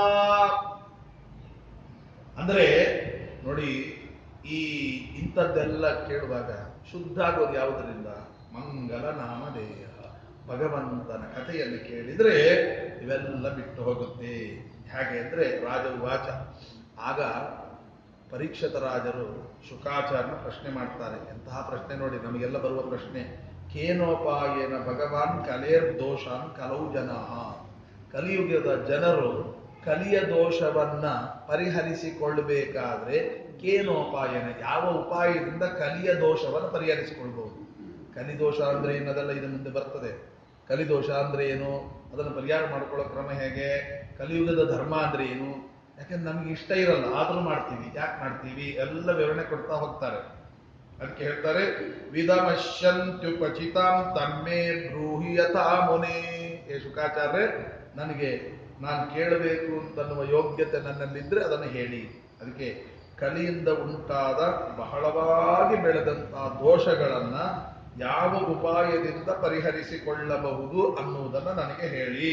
ಅಂದ್ರೆ ನೋಡಿ ಈ ಇಂಥದ್ದೆಲ್ಲ ಕೇಳುವಾಗ ಶುದ್ಧ ಆಗೋದು ಯಾವುದರಿಂದ ಮಂಗಲ ನಾಮಧೇಯ ಭಗವಂತನ ಕಥೆಯನ್ನು ಕೇಳಿದ್ರೆ ಇವೆಲ್ಲ ಬಿಟ್ಟು ಹೋಗುತ್ತೆ ಹೇಗೆ ಅಂದ್ರೆ ರಾಜ ವಾಚ ಆಗ ಪರೀಕ್ಷಿತ ರಾಜರು ಶುಕಾಚಾರ್ಯನ ಪ್ರಶ್ನೆ ಮಾಡ್ತಾರೆ ಎಂತಹ ಪ್ರಶ್ನೆ ನೋಡಿ ನಮಗೆಲ್ಲ ಬರುವ ಪ್ರಶ್ನೆ ಕೇನೋಪಾಯೇನ ಭಗವಾನ್ ಕಲೇರ್ ದೋಷಾನ್ ಕಲವು ಜನ ಕಲಿಯುಗದ ಜನರು ಕಲಿಯ ದೋಷವನ್ನ ಪರಿಹರಿಸಿಕೊಳ್ಳಬೇಕಾದ್ರೆ ಕೇನೋಪಾಯನ ಯಾವ ಉಪಾಯದಿಂದ ಕಲಿಯ ದೋಷವನ್ನು ಪರಿಹರಿಸಿಕೊಳ್ಬಹುದು ಕಲಿದೋಷ ಅಂದ್ರೆ ಏನದಲ್ಲ ಇದು ಮುಂದೆ ಬರ್ತದೆ ಕಲಿದೋಷ ಅಂದ್ರೆ ಏನು ಅದನ್ನು ಪರಿಹಾರ ಮಾಡ್ಕೊಳ್ಳೋ ಕ್ರಮ ಹೇಗೆ ಕಲಿಯುಗದ ಧರ್ಮ ಅಂದ್ರೆ ಏನು ಯಾಕಂದ್ರೆ ನಮ್ಗೆ ಇಷ್ಟ ಇರಲ್ಲ ಆದ್ರೂ ಮಾಡ್ತೀವಿ ಯಾಕೆ ಮಾಡ್ತೀವಿ ಎಲ್ಲ ವಿವರಣೆ ಕೊಡ್ತಾ ಹೋಗ್ತಾರೆ ಅದಕ್ಕೆ ಹೇಳ್ತಾರೆ ವಿಧಮಶ್ಯಂತ್ಯುಪಚಿತಾಂ ತನ್ಮೇ ಬ್ರೂಹಿ ಯಥಾ ಮುನಿ ಏ ಶುಕಾಚಾರ್ಯ ನನಗೆ ನಾನು ಕೇಳಬೇಕು ಅಂತನ್ನುವ ಯೋಗ್ಯತೆ ನನ್ನಲ್ಲಿದ್ರೆ ಅದನ್ನು ಹೇಳಿ ಅದಕ್ಕೆ ಕಲಿಯಿಂದ ಉಂಟಾದ ಬಹಳವಾಗಿ ಬೆಳೆದಂತಹ ದೋಷಗಳನ್ನ ಯಾವ ಉಪಾಯದಿಂದ ಪರಿಹರಿಸಿಕೊಳ್ಳಬಹುದು ಅನ್ನುವುದನ್ನ ನನಗೆ ಹೇಳಿ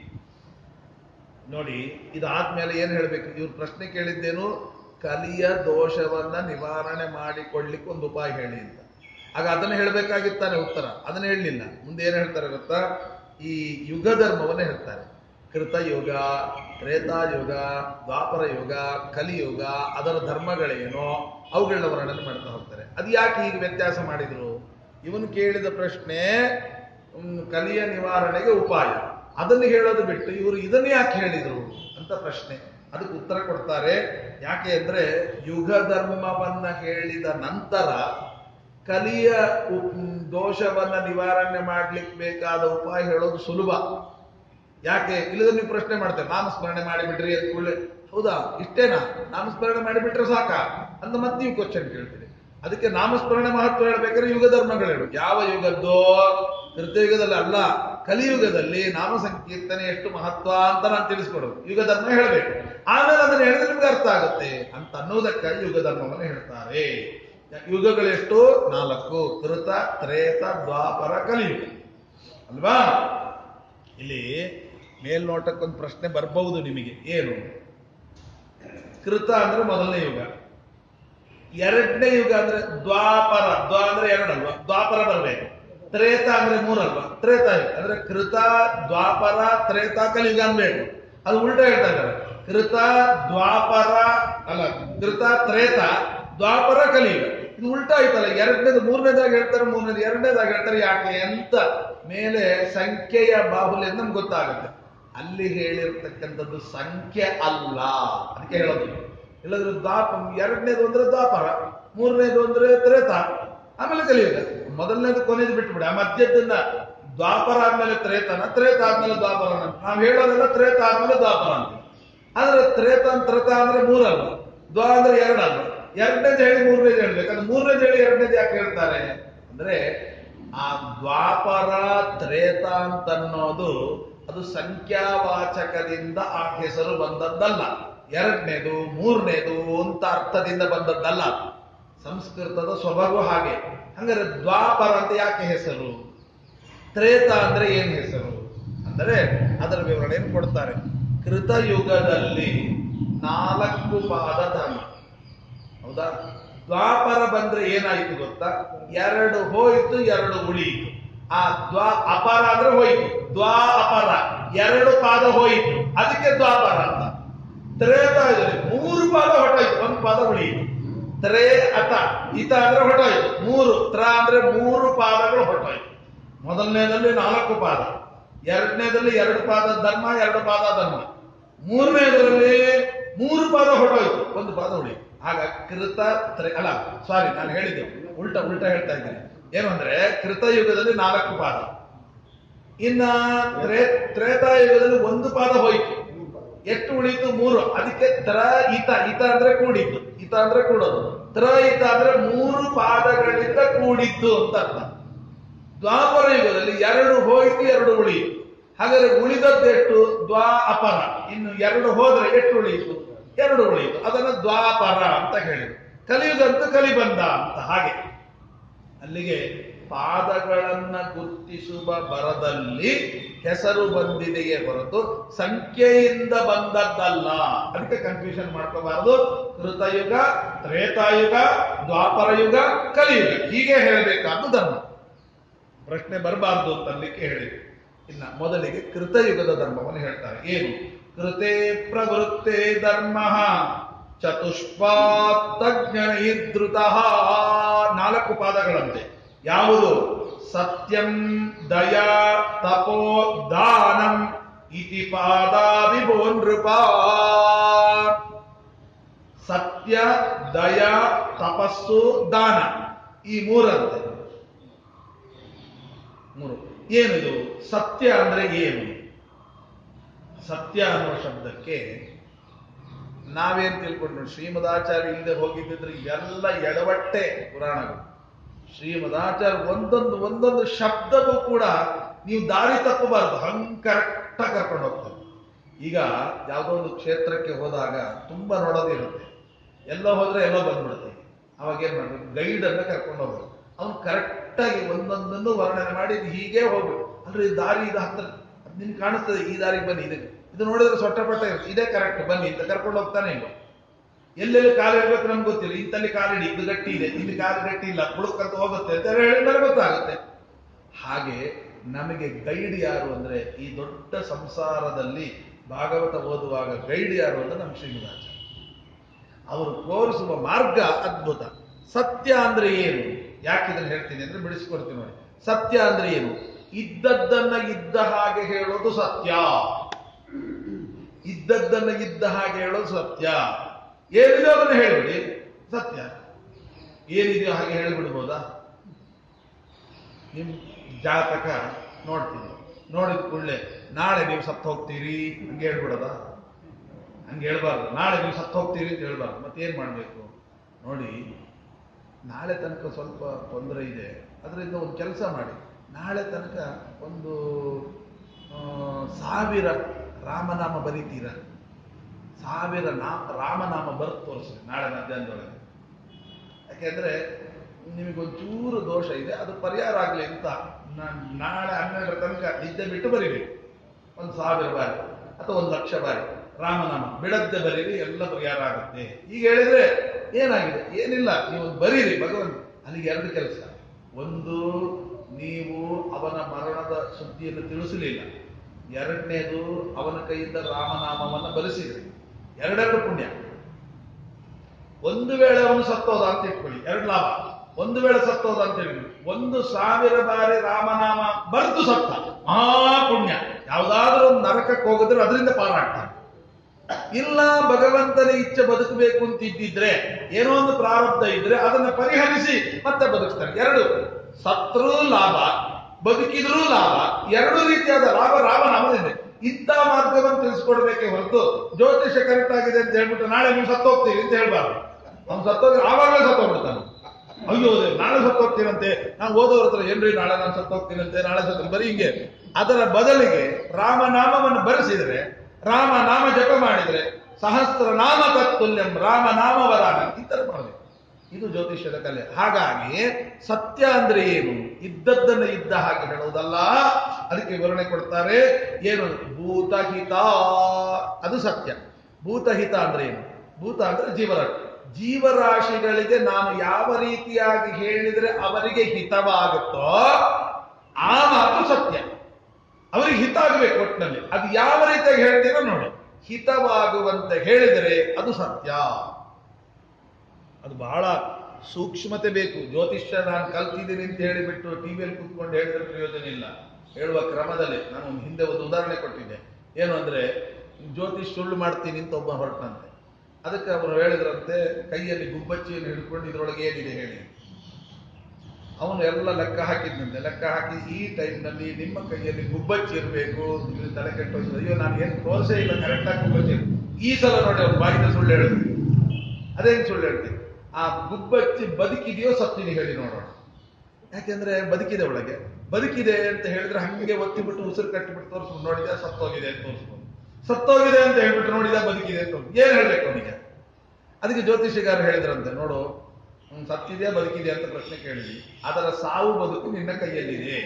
ನೋಡಿ ಇದಾದ್ಮೇಲೆ ಏನ್ ಹೇಳ್ಬೇಕು ಇವ್ರು ಪ್ರಶ್ನೆ ಕೇಳಿದ್ದೇನು ಕಲಿಯ ದೋಷವನ್ನ ನಿವಾರಣೆ ಮಾಡಿಕೊಳ್ಳಿಕ್ಕೆ ಒಂದು ಉಪಾಯ ಹೇಳಿ ಅಂತ ಆಗ ಅದನ್ನ ಹೇಳ್ಬೇಕಾಗಿತ್ತಾನೆ ಉತ್ತರ ಅದನ್ನ ಹೇಳಲಿಲ್ಲ ಮುಂದೆ ಏನ್ ಹೇಳ್ತಾರೆ ಗೊತ್ತಾ ಈ ಯುಗ ಧರ್ಮವನ್ನ ಹೇಳ್ತಾರೆ ಕೃತಯುಗ ತ್ರೇತಾಯುಗ ದ್ವಾಪರ ಯುಗ ಕಲಿಯುಗ ಅದರ ಧರ್ಮಗಳೇನೋ ಅವುಗಳನ್ನ ವರ್ಣನೆ ಮಾಡ್ತಾ ಹೋಗ್ತಾರೆ ಅದು ಯಾಕೆ ಹೀಗೆ ವ್ಯತ್ಯಾಸ ಮಾಡಿದ್ರು ಇವನು ಕೇಳಿದ ಪ್ರಶ್ನೆ ಹ್ಮ್, ಕಲಿಯ ನಿವಾರಣೆಗೆ ಉಪಾಯ ಅದನ್ನು ಹೇಳೋದು ಬಿಟ್ಟು ಇವರು ಇದನ್ನ ಯಾಕೆ ಹೇಳಿದ್ರು ಅಂತ ಪ್ರಶ್ನೆ ಅದಕ್ಕೆ ಉತ್ತರ ಕೊಡ್ತಾರೆ ಯಾಕೆ ಅಂದ್ರೆ ಯುಗ ಧರ್ಮವನ್ನ ಹೇಳಿದ ನಂತರ ಕಲಿಯ ಉಪ್- ದೋಷವನ್ನ ನಿವಾರಣೆ ಮಾಡ್ಲಿಕ್ಕೆ ಬೇಕಾದ ಉಪಾಯ ಹೇಳೋದು ಸುಲಭ ಯಾಕೆ ಇಲ್ಲದ ನೀವು ಪ್ರಶ್ನೆ ಮಾಡ್ತೇವೆ ನಾಮಸ್ಮರಣೆ ಮಾಡಿಬಿಟ್ರಿ ಅಂತ ಕೂಡಲೇ ಹೌದಾ ಇಷ್ಟೇನಾ ನಾಮಸ್ಮರಣೆ ಮಾಡಿಬಿಟ್ರೆ ಸಾಕ ಅಂತ ಮತ್ತೆ ನೀವು ಕ್ವಶನ್ ಕೇಳ್ತೀರಿ ಅದಕ್ಕೆ ನಾಮಸ್ಮರಣೆ ಮಹತ್ವ ಹೇಳ್ಬೇಕಾದ್ರೆ ಯುಗ ಧರ್ಮಗಳು ಹೇಳು ಯಾವ ಯುಗದ್ದೋ ಕೃತಯುಗದಲ್ಲಿ ಅಲ್ಲ ಕಲಿಯುಗದಲ್ಲಿ ನಾಮ ಸಂಕೀರ್ತನೆ ಎಷ್ಟು ಮಹತ್ವ ಅಂತ ನಾನು ತಿಳಿಸ್ಕೊಡೋದು ಯುಗ ಧರ್ಮ ಹೇಳಬೇಕು ಆಮೇಲೆ ಅದನ್ನ ಹೇಳಿದ್ರೆ ನಿಮ್ಗೆ ಅರ್ಥ ಆಗುತ್ತೆ ಅಂತ ಅನ್ನೋದಕ್ಕಾಗಿ ಯುಗ ಧರ್ಮವನ್ನು ಹೇಳ್ತಾರೆ ಯುಗಗಳೆಷ್ಟು ನಾಲ್ಕು ಕೃತ ತ್ರೇತ ದ್ವಾಪರ ಕಲಿಯುಗ ಅಲ್ವಾ ಇಲ್ಲಿ ಮೇಲ್ನೋಟಕ್ಕೊಂದು ಪ್ರಶ್ನೆ ಬರ್ಬಹುದು ನಿಮಗೆ ಏನು ಕೃತ ಅಂದ್ರೆ ಮೊದಲನೇ ಯುಗ ಎರಡನೇ ಯುಗ ಅಂದ್ರೆ ದ್ವಾಪರ ದ್ವಾ ಅಂದ್ರೆ ಎರಡಲ್ವಾ ದ್ವಾಪರ ಬರಬೇಕು ತ್ರೇತ ಅಂದ್ರೆ ಮೂರಲ್ವಾ ತ್ರೇತ ಯುಗ ಅಂದ್ರೆ ಕೃತ ದ್ವಾಪರ ತ್ರೇತ ಕಲಿಯುಗ ಅನ್ಬೇಕು ಅದು ಉಲ್ಟಾ ಹೇಳ್ತಾ ಇದ್ದಾರೆ ಕೃತ ದ್ವಾಪರ ಅಲ್ಲ ಕೃತ ತ್ರೇತ ದ್ವಾಪರ ಕಲಿಯುಗ ಇದು ಉಲ್ಟಾ ಆಯ್ತಲ್ಲ ಎರಡನೇದು ಮೂರನೇದಾಗ ಹೇಳ್ತಾರೆ ಮೂರನೇದು ಎರಡನೇದಾಗ ಹೇಳ್ತಾರೆ ಯಾಕೆ ಅಂತ ಮೇಲೆ ಸಂಖ್ಯೆಯ ಬಾಹುಲ್ಯ ನಮ್ಗೆ ಗೊತ್ತಾಗುತ್ತೆ ಅಲ್ಲಿ ಹೇಳಿರ್ತಕ್ಕಂಥದ್ದು ಸಂಖ್ಯೆ ಅಲ್ಲ ಅದಕ್ಕೆ ಹೇಳೋದು ಇಲ್ಲದ್ರೆ ದ್ವಾಪ ಎರಡನೇದು ಅಂದ್ರೆ ದ್ವಾಪರ ಮೂರನೇದು ಅಂದ್ರೆ ತ್ರೇತ ಆಮೇಲೆ ಕಲಿಯುಗ ಮೊದಲನೇದು ಕೊನೆದು ಬಿಟ್ಬಿಡಿ ಆ ಮಧ್ಯದನ್ನ ದ್ವಾಪರ ಆದ್ಮೇಲೆ ತ್ರೇತನ ತ್ರೇತ ಆದ್ಮೇಲೆ ದ್ವಾಪರನ ನಾವು ಹೇಳೋದೆಲ್ಲ ತ್ರೇತ ಆದ್ಮೇಲೆ ದ್ವಾಪರ ಅಂತ ಆದ್ರೆ ತ್ರೇತ ತ್ರೇತ ಅಂದ್ರೆ ಮೂರಲ್ಲ ದ್ವಾ ಅಂದ್ರೆ ಎರಡಲ್ಲ ಎರಡನೇದು ಹೇಳಿ ಮೂರನೇದು ಹೇಳ್ಬೇಕು ಅದು ಮೂರನೇದು ಹೇಳಿ ಎರಡನೇದು ಯಾಕೆ ಹೇಳ್ತಾರೆ ಅಂದ್ರೆ ಆ ದ್ವಾಪರ ತ್ರೇತ ಅಂತ ಅನ್ನೋದು ಅದು ಸಂಖ್ಯಾವಾಚಕದಿಂದ ಆ ಹೆಸರು ಬಂದದ್ದಲ್ಲ ಎರಡನೇದು ಮೂರನೇದು ಅಂತ ಅರ್ಥದಿಂದ ಬಂದದ್ದಲ್ಲ ಸಂಸ್ಕೃತದ ಸೊಬಗು ಹಾಗೆ ಹಂಗಾರೆ ದ್ವಾಪರ ಅಂತ ಯಾಕೆ ಹೆಸರು ತ್ರೇತ ಅಂದ್ರೆ ಏನ್ ಹೆಸರು ಅಂದರೆ ಅದರ ವಿವರಣೆಯನ್ನು ಕೊಡ್ತಾರೆ ಕೃತಯುಗದಲ್ಲಿ ನಾಲ್ಕು ಪಾದ ಧರ್ಮ ಹೌದಾ ದ್ವಾಪರ ಬಂದ್ರೆ ಏನಾಯ್ತು ಗೊತ್ತಾ ಎರಡು ಹೋಯ್ತು ಎರಡು ಉಳಿಯಿತು ಆ ದ್ವಾ ಅಪರ ಅಂದ್ರೆ ಹೋಯ್ತು ದ್ವಾ ಅಪರ ಎರಡು ಪಾದ ಹೋಯಿತು ಅದಕ್ಕೆ ದ್ವಾಪರ ಅಂತ ತ್ರೇತ ಇದ್ರೆ ಮೂರು ಪಾದ ಹೊಟ್ಟೋಯ್ತು ಒಂದು ಪಾದ ಉಳಿಯಿತು ತ್ರೇ ಅತ ಇತ ಅಂದ್ರೆ ಹೊಟ್ಟೋಯ್ತು ಮೂರು ತ್ರ ಅಂದ್ರೆ ಮೂರು ಪಾದಗಳು ಹೊಟ್ಟೋಯ್ತು ಮೊದಲನೇದಲ್ಲಿ ನಾಲ್ಕು ಪಾದ ಎರಡನೇದಲ್ಲಿ ಎರಡು ಪಾದ ಧರ್ಮ ಎರಡು ಪಾದ ಧರ್ಮ ಮೂರನೇದರಲ್ಲಿ ಮೂರು ಪಾದ ಹೊಟ್ಟೋಯ್ತು ಒಂದು ಪಾದ ಉಳಿಯಿತು ಆಗ ಕೃತ ತ್ರೆ ಅಲ್ಲ ಸಾರಿ ನಾನು ಹೇಳಿದ್ದೆ ಉಲ್ಟ ಉಲ್ಟ ಹೇಳ್ತಾ ಇದ್ದೇನೆ ಏನು ಅಂದ್ರೆ ಕೃತಯುಗದಲ್ಲಿ ನಾಲ್ಕು ಪಾದ ಇನ್ನ ತ್ರೇ ತ್ರೇತಾಯುಗದಲ್ಲಿ ಒಂದು ಪಾದ ಹೋಯ್ತು ಎಷ್ಟು ಉಳಿತು ಮೂರು ಅದಕ್ಕೆ ತ್ರ ಇತ ಇತ ಅಂದ್ರೆ ಕೂಡಿತ್ತು ಇತ ಅಂದ್ರೆ ಕೂಡೋದು ತ್ರ ಇತ ಅಂದ್ರೆ ಮೂರು ಪಾದಗಳಿಂದ ಕೂಡಿತ್ತು ಅಂತ ಅರ್ಥ ದ್ವಾಪರ ಯುಗದಲ್ಲಿ ಎರಡು ಹೋಯ್ತು ಎರಡು ಉಳಿಯಿತು ಹಾಗಾದ್ರೆ ಉಳಿದದ್ದು ಎಷ್ಟು ದ್ವಾ ಅಪರ ಇನ್ನು ಎರಡು ಹೋದ್ರೆ ಎಷ್ಟು ಉಳಿಯಿತು ಎರಡು ಉಳಿಯಿತು ಅದನ್ನ ದ್ವಾಪರ ಅಂತ ಹೇಳಿದ್ರು ಕಲಿಯುಗಂತೂ ಕಲಿಬಂದ ಅಂತ ಹಾಗೆ ಅಲ್ಲಿಗೆ ಪಾದಗಳನ್ನ ಗುರುತಿಸುವ ಬರದಲ್ಲಿ ಹೆಸರು ಬಂದಿದೆಯೇ ಹೊರತು ಸಂಖ್ಯೆಯಿಂದ ಬಂದದ್ದಲ್ಲ ಅದಕ್ಕೆ ಕನ್ಫ್ಯೂಷನ್ ಮಾಡ್ಕೋಬಾರದು ಕೃತಯುಗ ತ್ರೇತಾಯುಗ ದ್ವಾಪರ ಯುಗ ಕಲಿಯುಗ ಹೀಗೆ ಹೇಳಬೇಕಾದ್ದು ಧರ್ಮ ಪ್ರಶ್ನೆ ಬರಬಾರ್ದು ಅಂತ ಅನ್ಲಿಕ್ಕೆ ಹೇಳಿದೆ ಇನ್ನ ಮೊದಲಿಗೆ ಕೃತಯುಗದ ಧರ್ಮವನ್ನು ಹೇಳ್ತಾರೆ ಏನು ಕೃತೆ ಪ್ರವೃತ್ತೆ ಧರ್ಮ ಚತುಷ್ಪಾತ್ತಜ್ಞೈರ್ಧೃತ ನಾಲ್ಕು ಪಾದಗಳಂತೆ ಯಾವುದು ಸತ್ಯಂ ದಯಾ ತಪೋ ದಾನಂ ಇತಿ ಪಾದಾದಿಭೋ ನೃಪ ಸತ್ಯ ದಯ ತಪಸ್ಸು ದಾನ ಈ ಮೂರಂತೆ ಮೂರು ಏನಿದು ಸತ್ಯ ಅಂದ್ರೆ ಏನು ಸತ್ಯ ಅನ್ನುವ ಶಬ್ದಕ್ಕೆ ನಾವೇನ್ ತಿಳ್ಕೊಂಡು ಶ್ರೀಮದಾಚಾರ್ಯ ಇಲ್ಲದೆ ಹೋಗಿದ್ದಿದ್ರೆ ಎಲ್ಲ ಎಡವಟ್ಟೆ ಪುರಾಣಗಳು ಶ್ರೀಮದಾಚಾರ್ಯ ಒಂದೊಂದು ಒಂದೊಂದು ಶಬ್ದವೂ ಕೂಡ ನೀವು ದಾರಿ ತಪ್ಪಬಾರದು ಹಂಗ್ ಕರೆಕ್ಟ್ ಕರ್ಕೊಂಡು ಹೋಗ್ತಾರೆ ಈಗ ಯಾವುದೋ ಒಂದು ಕ್ಷೇತ್ರಕ್ಕೆ ಹೋದಾಗ ತುಂಬಾ ನೋಡೋದಿರುತ್ತೆ ಎಲ್ಲೋ ಹೋದ್ರೆ ಎಲ್ಲೋ ಬಂದ್ಬಿಡುತ್ತೆ ಅವಾಗ ಏನ್ ಮಾಡ್ಬೇಕು ಗೈಡ್ ಅನ್ನ ಕರ್ಕೊಂಡು ಹೋಗ್ಬೇಕು ಅವ್ನು ಕರೆಕ್ಟ್ ಆಗಿ ಒಂದೊಂದನ್ನು ವರ್ಣನೆ ಮಾಡಿ ಇದು ಹೀಗೆ ಹೋಗ್ಬೇಕು ಅಂದ್ರೆ ಈ ದಾರಿ ಇದು ಹತ್ರ ಅದ್ ನಿಮ್ಗೆ ಕಾಣಿಸ್ತದೆ ಈ ದಾರಿಗೆ ಬನ್ನಿ ಇದಕ್ಕೆ ಇದು ನೋಡಿದ್ರೆ ಸೊಟ್ಟ ಪಟ್ಟ ಇರುತ್ತೆ ಇದೇ ಕರೆಕ್ಟ್ ಬನ್ನಿ ಅಂತ ಕರ್ಕೊಂಡು ಹೋಗ್ತಾನೆ ಇಲ್ಲ ಎಲ್ಲೆಲ್ಲಿ ಕಾಲು ಇಡ್ಬೇಕು ನಮ್ಗೆ ಗೊತ್ತಿಲ್ಲ ಇಂತಲ್ಲಿ ಕಾಲಿಡಿ ಇದು ಗಟ್ಟಿ ಇದೆ ಇಲ್ಲಿ ಕಾಲು ಗಟ್ಟಿ ಇಲ್ಲ ಬುಡುಕಂತ ಹೋಗುತ್ತೆ ಅಂತ ಹೇಳಿದ್ರೆ ಗೊತ್ತಾಗುತ್ತೆ ಹಾಗೆ ನಮಗೆ ಗೈಡ್ ಯಾರು ಅಂದ್ರೆ ಈ ದೊಡ್ಡ ಸಂಸಾರದಲ್ಲಿ ಭಾಗವತ ಓದುವಾಗ ಗೈಡ್ ಯಾರು ಅಂದ್ರೆ ನಮ್ಮ ಶ್ರೀನಿವಾಚಾರ್ಯ ಅವರು ತೋರಿಸುವ ಮಾರ್ಗ ಅದ್ಭುತ ಸತ್ಯ ಅಂದ್ರೆ ಏನು ಯಾಕೆ ಇದನ್ನ ಹೇಳ್ತೀನಿ ಅಂದ್ರೆ ಬಿಡಿಸ್ಕೊಡ್ತೀನಿ ನೋಡಿ ಸತ್ಯ ಅಂದ್ರೆ ಏನು ಇದ್ದದ್ದನ್ನ ಇದ್ದ ಹಾಗೆ ಹೇಳೋದು ಸತ್ಯ ಇದ್ದದ್ದನ್ನ ಇದ್ದ ಹಾಗೆ ಹೇಳೋದು ಸತ್ಯ ಏನಿದೆ ಅದನ್ನ ಹೇಳಿಬಿಡಿ ಸತ್ಯ ಏನಿದೆಯೋ ಹಾಗೆ ಹೇಳಿಬಿಡ್ಬೋದಾ ನಿಮ್ ಜಾತಕ ನೋಡ್ತೀನಿ ನೋಡಿದ ಕೂಡಲೇ ನಾಳೆ ನೀವು ಸತ್ತು ಹೋಗ್ತೀರಿ ಹಂಗೆ ಹೇಳ್ಬಿಡೋದಾ ಹಂಗೆ ಹೇಳ್ಬಾರ್ದು ನಾಳೆ ನೀವು ಸತ್ತು ಹೋಗ್ತೀರಿ ಅಂತ ಹೇಳ್ಬಾರ್ದು ಮತ್ತೇನ್ ಮಾಡ್ಬೇಕು ನೋಡಿ ನಾಳೆ ತನಕ ಸ್ವಲ್ಪ ತೊಂದರೆ ಇದೆ ಅದರಿಂದ ಒಂದು ಕೆಲಸ ಮಾಡಿ ನಾಳೆ ತನಕ ಒಂದು ಆ, ಸಾವಿರ ರಾಮನಾಮ ಬರೀತೀರಾ ಸಾವಿರ ನಾ ರಾಮನಾಮ ಬರ್ದು ತೋರಿಸ್ರಿ ನಾಳೆ ಮಧ್ಯಾಹ್ನದೊಳಗೆ ಯಾಕೆಂದ್ರೆ ನಿಮಗೊಂಚೂರು ದೋಷ ಇದೆ ಅದು ಪರಿಹಾರ ಆಗಲಿ ಅಂತ ನಾನ್ ನಾಳೆ ಹನ್ನೆರಡರ ತನಕ ನಿದ್ದೆ ಬಿಟ್ಟು ಬರೀಬೇಕು ಒಂದು ಸಾವಿರ ಬಾರಿ ಅಥವಾ ಒಂದು ಲಕ್ಷ ಬಾರಿ ರಾಮನಾಮ ಬಿಡದ್ದೆ ಬರೀರಿ ಎಲ್ಲ ಪರಿಹಾರ ಆಗುತ್ತೆ ಈಗ ಹೇಳಿದ್ರೆ ಏನಾಗಿದೆ ಏನಿಲ್ಲ ನೀವು ಬರೀರಿ ಭಗವಂತ ಅಲ್ಲಿಗೆ ಎರಡು ಕೆಲಸ ಒಂದು ನೀವು ಅವನ ಮರಣದ ಸುದ್ದಿಯನ್ನು ತಿಳಿಸಲಿಲ್ಲ ಎರಡನೇದು ಅವನ ಕೈಯಿಂದ ರಾಮನಾಮವನ್ನು ಬರೆಸಿದ್ರಿ ಎರಡೆರಡು ಪುಣ್ಯ ಒಂದು ವೇಳೆ ಅವನು ಸತ್ತೋದ ಅಂತ ಇಟ್ಕೊಳ್ಳಿ ಎರಡು ಲಾಭ ಒಂದು ವೇಳೆ ಸತ್ತೋದ ಅಂತ ಹೇಳಿ ಒಂದು ಸಾವಿರ ಬಾರಿ ರಾಮನಾಮ ಬರೆದು ಸತ್ತ ಆ ಪುಣ್ಯ ಯಾವ್ದಾದ್ರೂ ಒಂದು ನರಕಕ್ಕೆ ಹೋಗಿದ್ರೆ ಅದರಿಂದ ಪಾರಾಗ್ತಾನೆ ಇಲ್ಲ ಭಗವಂತನ ಇಚ್ಛೆ ಬದುಕಬೇಕು ಅಂತ ಇದ್ದಿದ್ರೆ ಏನೋ ಒಂದು ಪ್ರಾರಬ್ಧ ಇದ್ರೆ ಅದನ್ನ ಪರಿಹರಿಸಿ ಮತ್ತೆ ಬದುಕ್ತಾನೆ ಎರಡು ಸತ್ರು ಲಾಭ ಬದುಕಿದ್ರೂ ಲಾಭ ಎರಡು ರೀತಿಯಾದ ಲಾಭ ರಾಮನಾಮದಿಂದ ಇಂಥ ಮಾರ್ಗವನ್ನು ತಿಳಿಸ್ಕೊಡ್ಬೇಕೆ ಹೊರತು ಜ್ಯೋತಿಷ ಕರೆಕ್ಟ್ ಆಗಿದೆ ಅಂತ ಹೇಳ್ಬಿಟ್ಟು ನಾಳೆ ನೀವು ಸತ್ತೋಗ್ತೀವಿ ಅಂತ ಹೇಳ್ಬಾರ್ದು ಅವ್ನು ಸತ್ತೋಗಿ ಆವಾಗಲೇ ಸತ್ತೋಗ್ಬಿಡ್ತಾನೆ ಅಯ್ಯೋ ನಾಳೆ ಸತ್ತೋಗ್ತೀನಂತೆ ನಾನು ಓದೋರ ಹತ್ರ ಏನ್ರಿ ನಾಳೆ ನಾನು ಸತ್ತೋಗ್ತೀನಂತೆ ನಾಳೆ ಸತ್ತ ಬರೀ ಹಿಂಗೆ ಅದರ ಬದಲಿಗೆ ರಾಮನಾಮವನ್ನು ಬರೆಸಿದ್ರೆ ರಾಮ ನಾಮ ಜಪ ಮಾಡಿದ್ರೆ ಸಹಸ್ರ ನಾಮ ತತ್ತುಲ್ಯಂ ರಾಮ ನಾಮವರಾನ ಈ ತರ ಮಾಡಬೇಕು ಇದು ಜ್ಯೋತಿಷ್ಯದ ಕಲೆ ಹಾಗಾಗಿ ಸತ್ಯ ಅಂದ್ರೆ ಏನು ಇದ್ದದ್ದನ್ನು ಇದ್ದ ಹಾಗೆ ಹೇಳುವುದಲ್ಲ ಅದಕ್ಕೆ ವಿವರಣೆ ಕೊಡ್ತಾರೆ ಏನು ಭೂತಹಿತ ಅದು ಸತ್ಯ ಭೂತಹಿತ ಅಂದ್ರೆ ಏನು ಭೂತ ಅಂದ್ರೆ ಜೀವರಾಶಿ ಜೀವರಾಶಿಗಳಿಗೆ ನಾನು ಯಾವ ರೀತಿಯಾಗಿ ಹೇಳಿದ್ರೆ ಅವರಿಗೆ ಹಿತವಾಗುತ್ತೋ ಆ ಮಾತು ಸತ್ಯ ಅವರಿಗೆ ಹಿತ ಆಗಬೇಕು ಒಟ್ಟಿನಲ್ಲಿ ಅದು ಯಾವ ರೀತಿಯಾಗಿ ಹೇಳ್ತೀರೋ ನೋಡಿ ಹಿತವಾಗುವಂತೆ ಹೇಳಿದರೆ ಅದು ಸತ್ಯ ಅದು ಬಹಳ ಸೂಕ್ಷ್ಮತೆ ಬೇಕು ಜ್ಯೋತಿಷ್ಯ ನಾನು ಕಲ್ತಿದ್ದೀನಿ ಅಂತ ಹೇಳಿಬಿಟ್ಟು ಟಿವಿಯಲ್ಲಿ ಕೂತ್ಕೊಂಡು ಹೇಳಿದ್ರೆ ಪ್ರಯೋಜನ ಇಲ್ಲ ಹೇಳುವ ಕ್ರಮದಲ್ಲಿ ನಾನು ಒಂದು ಹಿಂದೆ ಒಂದು ಉದಾಹರಣೆ ಕೊಟ್ಟಿದ್ದೆ ಏನು ಅಂದ್ರೆ ಜ್ಯೋತಿಷ್ ಸುಳ್ಳು ಮಾಡ್ತೀನಿ ಅಂತ ಒಬ್ಬ ಹೊರಟಂತೆ ಅದಕ್ಕೆ ಅವರು ಹೇಳಿದ್ರಂತೆ ಕೈಯಲ್ಲಿ ಗುಬ್ಬಚ್ಚಿಯನ್ನು ಹಿಡ್ಕೊಂಡು ಇದ್ರೊಳಗೆ ಏನಿದೆ ಹೇಳಿ ಅವನು ಎಲ್ಲ ಲೆಕ್ಕ ಹಾಕಿದ್ನಂತೆ ಲೆಕ್ಕ ಹಾಕಿ ಈ ಟೈಮ್ನಲ್ಲಿ ನಿಮ್ಮ ಕೈಯಲ್ಲಿ ಗುಬ್ಬಚ್ಚಿ ಇರಬೇಕು ನೀವು ತಲೆ ಕೆಟ್ಟೋಗಿದೆ ಅಯ್ಯೋ ನಾನು ಏನು ತೋರಿಸೇ ಇಲ್ಲ ಕರೆಕ್ಟಾಗಿ ಗುಬ್ಬಚ್ಚಿ ಇರ್ಬೇಕು. ಈ ಸಲ ನೋಡಿ ಅವ್ನು ಬಾಯಿನ ಸುಳ್ಳು ಹೇಳಿದ್ವಿ ಅದೇನು ಸುಳ್ಳು ಹೇಳ್ತೀನಿ ಆ ಗುಬ್ಬಚ್ಚಿ ಬದುಕಿದೆಯೋ ಸತ್ತಿನಿ ಹೇಳಿ ನೋಡೋಣ ಯಾಕೆಂದ್ರೆ ಬದುಕಿದೆ ಒಳಗೆ ಬದುಕಿದೆ ಅಂತ ಹೇಳಿದ್ರೆ ಹಂಗೆ ಒತ್ತಿಬಿಟ್ಟು ಉಸಿರು ಕಟ್ಟಿಬಿಟ್ಟು ತೋರಿಸ್ಬಿಟ್ಟು ನೋಡಿದ ಸತ್ತೋಗಿದೆ ಅಂತ ತೋರಿಸ್ಬೋದು ಸತ್ತೋಗಿದೆ ಅಂತ ಹೇಳ್ಬಿಟ್ಟು ನೋಡಿದ ಬದುಕಿದೆ ಅಂತ ತೋರ್ಸ್- ಏನ್ ಹೇಳ್ಬೇಕು ಅವನಿಗೆ ಅದಕ್ಕೆ ಜ್ಯೋತಿಷಿಗಾರ ಹೇಳಿದ್ರಂತೆ ನೋಡು ಹ್ಮ್, ಸತ್ತಿದೆಯಾ ಬದುಕಿದೆ ಅಂತ ಪ್ರಶ್ನೆ ಕೇಳಿದ್ವಿ ಅದರ ಸಾವು ಬದುಕು ನಿನ್ನ ಕೈಯಲ್ಲಿದೆ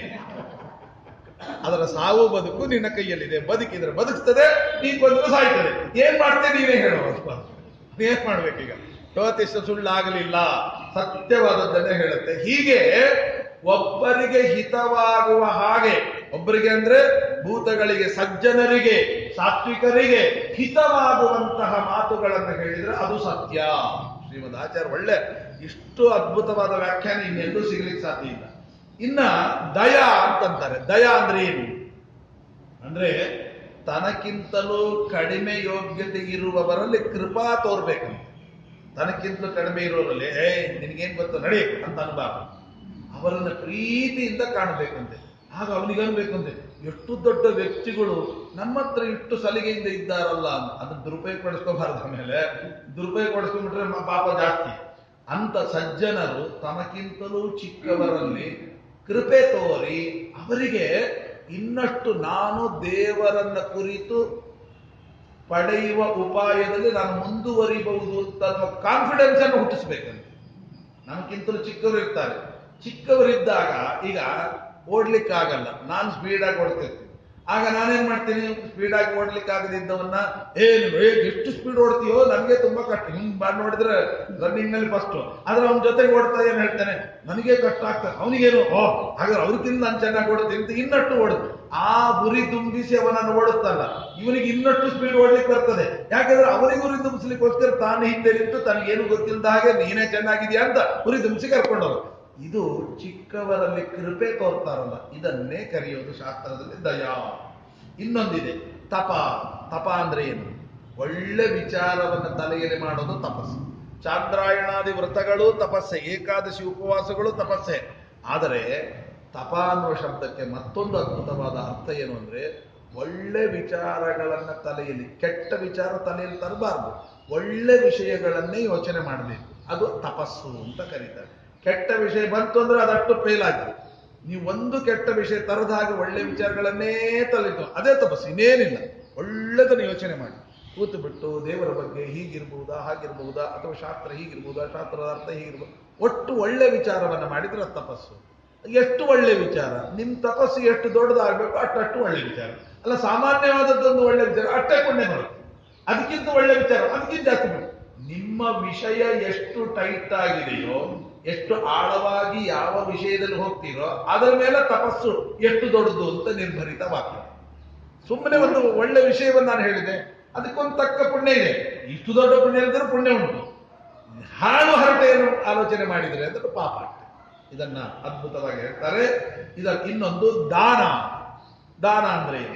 ಅದರ ಸಾವು ಬದುಕು ನಿನ್ನ ಕೈಯಲ್ಲಿದೆ ಬದುಕಿದ್ರೆ ಬದುಕ್ತದೆ ನೀ ಕೊಂದ್ರೆ ಸಾಯ್ತದೆ ಏನ್ ಮಾಡ್ತೇನೆ ನೀವೇ ಹೇಳುವ ಏನ್ ಮಾಡ್ಬೇಕೀಗ ಜ್ಯೋತಿಷ ಸುಳ್ಳಾಗಲಿಲ್ಲ ಸತ್ಯವಾದದ್ದನ್ನೇ ಹೇಳುತ್ತೆ ಹೀಗೆ ಒಬ್ಬರಿಗೆ ಹಿತವಾಗುವ ಹಾಗೆ ಒಬ್ಬರಿಗೆ ಅಂದ್ರೆ ಭೂತಗಳಿಗೆ ಸಜ್ಜನರಿಗೆ ಸಾತ್ವಿಕರಿಗೆ ಹಿತವಾಗುವಂತಹ ಮಾತುಗಳನ್ನು ಹೇಳಿದ್ರೆ ಅದು ಸತ್ಯ ಶ್ರೀಮದ್ ಆಚಾರ್ಯ ಒಳ್ಳೆ ಇಷ್ಟು ಅದ್ಭುತವಾದ ವ್ಯಾಖ್ಯಾನ ಇನ್ನೆಲ್ಲೂ ಸಿಗ್ಲಿಕ್ಕೆ ಸಾಧ್ಯ ಇಲ್ಲ ಇನ್ನ ದಯ ಅಂತಂತಾರೆ ದಯ ಅಂದ್ರೆ ಏನು ಅಂದ್ರೆ ತನಕ್ಕಿಂತಲೂ ಕಡಿಮೆ ಯೋಗ್ಯತೆ ಇರುವವರಲ್ಲಿ ಕೃಪಾ ತೋರ್ಬೇಕಂತೆ ತನಕ್ಕಿಂತಲೂ ಕಡಿಮೆ ಇರೋರಲ್ಲಿ ಏ ನಿನಗೇನ್ ಗೊತ್ತು ನಡಿ ಅಂತ ಅನ್ಬಾರ್ದು ಅವರನ್ನ ಪ್ರೀತಿಯಿಂದ ಕಾಣಬೇಕಂತೆ ಆಗ ಅವನಿಗೆ ಅನ್ಬೇಕಂತೆ ಎಷ್ಟು ದೊಡ್ಡ ವ್ಯಕ್ತಿಗಳು ನಮ್ಮ ಹತ್ರ ಇಷ್ಟು ಸಲಿಗೆಯಿಂದ ಇದ್ದಾರಲ್ಲ ಅಂತ ಅದನ್ನ ದುರುಪಯೋಗ ಪಡಿಸ್ಕೋಬಾರ್ದು ಆಮೇಲೆ ದುರುಪಯೋಗ ಪಡಿಸ್ಕೊಂಡ್ಬಿಟ್ರೆ ಮ- ಪಾಪ ಜಾಸ್ತಿ ಅಂತ ಸಜ್ಜನರು ತಮಗಿಂತಲೂ ಚಿಕ್ಕವರಲ್ಲಿ ಕೃಪೆ ತೋರಿ ಅವರಿಗೆ ಇನ್ನಷ್ಟು ನಾನು ದೇವರನ್ನ ಕುರಿತು ಪಡೆಯುವ ಉಪಾಯದಲ್ಲಿ ನಾನು ಮುಂದುವರಿಬಹುದು ಅಂತ ಅನ್ನೋ ಕಾನ್ಫಿಡೆನ್ಸ್ ಅನ್ನು ಹುಟ್ಟಿಸ್ಬೇಕಂತೆ ನಮಗಿಂತಲೂ ಚಿಕ್ಕವರು ಇರ್ತಾರೆ ಚಿಕ್ಕವರಿದ್ದಾಗ ಈಗ ಓಡ್ಲಿಕ್ಕಾಗಲ್ಲ ನಾನು ಸ್ಪೀಡಾಗಿ ಓಡ್ತಿರ್ತೀನಿ ಆಗ ನಾನೇನ್ ಮಾಡ್ತೀನಿ ಸ್ಪೀಡಾಗಿ ಓಡ್ಲಿಕ್ಕೆ ಆಗದಿದ್ದವನ್ನ ಏನು ಏ ಎಷ್ಟು ಸ್ಪೀಡ್ ಓಡ್ತೀಯೋ ನನಗೆ ತುಂಬಾ ಕಷ್ಟ ಹಿಂಗ್ ಮಾಡಿ ನೋಡಿದ್ರೆ ರನ್ನಿಂಗ್ ನಲ್ಲಿ ಫಸ್ಟ್ ಆದ್ರೆ ಅವನ ಜೊತೆಗೆ ಓಡ್ತಾ ಏನ್ ಹೇಳ್ತಾನೆ ನನಗೆ ಕಷ್ಟ ಆಗ್ತದೆ ಅವನಿಗೇನು ಓ ಹಾಗಾದ್ರೆ ಅವ್ರಿಗಿಂತ ನಾನು ಚೆನ್ನಾಗಿ ಓಡ್ತೀನಿ ಅಂತ ಇನ್ನಷ್ಟು ಓಡುದು ಆ ಗುರಿ ತುಂಬಿಸಿ ಅವನನ್ನು ಓಡಿಸ್ತಲ್ಲ ಇವನಿಗೆ ಇನ್ನಷ್ಟು ಸ್ಪೀಡ್ ಓಡ್ಲಿಕ್ಕೆ ಬರ್ತದೆ ಯಾಕಂದ್ರೆ ಅವನಿಗೆ ಗುರಿ ತುಂಬಿಸ್ಲಿಕ್ಕೋಸ್ಕರ ತಾನು ಹಿಂದೆ ನಿಂತು ತನಗೇನು ಗೊತ್ತಿಲ್ಲದ ಹಾಗೆ ನೀನೇ ಚೆನ್ನಾಗಿದ್ಯಾ ಅಂತ ಗುರಿ ತುಂಬಿಸಿ ಕರ್ಕೊಂಡವರು ಇದು ಚಿಕ್ಕವರಲ್ಲಿ ಕೃಪೆ ತೋರ್ತಾರಲ್ಲ ಇದನ್ನೇ ಕರೆಯೋದು ಶಾಸ್ತ್ರದಲ್ಲಿ ದಯಾ ಇನ್ನೊಂದಿದೆ ತಪ ತಪ ಅಂದ್ರೆ ಏನು ಒಳ್ಳೆ ವಿಚಾರವನ್ನ ತಲೆಯಲ್ಲಿ ಮಾಡೋದು ತಪಸ್ಸು ಚಾಂದ್ರಾಯಣಾದಿ ವ್ರತಗಳು ತಪಸ್ಸೆ ಏಕಾದಶಿ ಉಪವಾಸಗಳು ತಪಸ್ಸೆ ಆದರೆ ತಪ ಅನ್ನುವ ಶಬ್ದಕ್ಕೆ ಮತ್ತೊಂದು ಅದ್ಭುತವಾದ ಅರ್ಥ ಏನು ಅಂದ್ರೆ ಒಳ್ಳೆ ವಿಚಾರಗಳನ್ನ ತಲೆಯಲ್ಲಿ ಕೆಟ್ಟ ವಿಚಾರ ತಲೆಯಲ್ಲಿ ತರಬಾರ್ದು ಒಳ್ಳೆ ವಿಷಯಗಳನ್ನೇ ಯೋಚನೆ ಮಾಡಬೇಕು ಅದು ತಪಸ್ಸು ಅಂತ ಕರೀತಾರೆ ಕೆಟ್ಟ ವಿಷಯ ಬಂತು ಅಂದ್ರೆ ಅದಷ್ಟು ಫೇಲ್ ಆಗಿದೆ ನೀವು ಒಂದು ಕೆಟ್ಟ ವಿಷಯ ತರದ ಹಾಗೆ ಒಳ್ಳೆ ವಿಚಾರಗಳನ್ನೇ ತಲೆದು ಅದೇ ತಪಸ್ಸು ಇನ್ನೇನಿಲ್ಲ ಒಳ್ಳೆದನ್ನು ಯೋಚನೆ ಮಾಡಿ ಕೂತು ಬಿಟ್ಟು ದೇವರ ಬಗ್ಗೆ ಹೀಗಿರ್ಬಹುದಾ ಹಾಗಿರ್ಬಹುದಾ ಅಥವಾ ಶಾಸ್ತ್ರ ಹೀಗಿರ್ಬಹುದಾ ಶಾಸ್ತ್ರದ ಅರ್ಥ ಹೀಗಿರ್ಬೋದು ಒಟ್ಟು ಒಳ್ಳೆ ವಿಚಾರವನ್ನ ಮಾಡಿದ್ರೆ ಅದು ತಪಸ್ಸು ಎಷ್ಟು ಒಳ್ಳೆ ವಿಚಾರ ನಿಮ್ ತಪಸ್ಸು ಎಷ್ಟು ದೊಡ್ಡದಾಗಬೇಕು ಅಷ್ಟಷ್ಟು ಒಳ್ಳೆ ವಿಚಾರ ಅಲ್ಲ ಸಾಮಾನ್ಯವಾದದ್ದೊಂದು ಒಳ್ಳೆ ವಿಚಾರ ಅಷ್ಟೇ ಪುಣ್ಯ ಬರುತ್ತೆ ಅದಕ್ಕಿಂತ ಒಳ್ಳೆ ವಿಚಾರ ಅದಕ್ಕಿಂತ ಜಾಸ್ತಿ ಪುಣ್ಯ ನಿಮ್ಮ ವಿಷಯ ಎಷ್ಟು ಟೈಟ್ ಆಗಿದೆಯೋ ಎಷ್ಟು ಆಳವಾಗಿ ಯಾವ ವಿಷಯದಲ್ಲಿ ಹೋಗ್ತೀರೋ ಅದರ ಮೇಲೆ ತಪಸ್ಸು ಎಷ್ಟು ದೊಡ್ಡದು ಅಂತ ನಿರ್ಧರಿತವಾಗ್ತದೆ ಸುಮ್ಮನೆ ಒಂದು ಒಳ್ಳೆ ವಿಷಯವನ್ನು ನಾನು ಹೇಳಿದೆ ಅದಕ್ಕೊಂದು ತಕ್ಕ ಪುಣ್ಯ ಇದೆ ಇಷ್ಟು ದೊಡ್ಡ ಪುಣ್ಯ ಇಲ್ಲದ್ರೆ ಪುಣ್ಯ ಉಂಟು ಹಾಳು ಹರಟೆಯನ್ನು ಆಲೋಚನೆ ಮಾಡಿದರೆ ಅಂದ್ರೆ ಪಾಪ ಆಗ್ತದೆ ಇದನ್ನ ಅದ್ಭುತವಾಗಿ ಹೇಳ್ತಾರೆ ಇದರ ಇನ್ನೊಂದು ದಾನ ದಾನ ಅಂದ್ರೆ ಏನು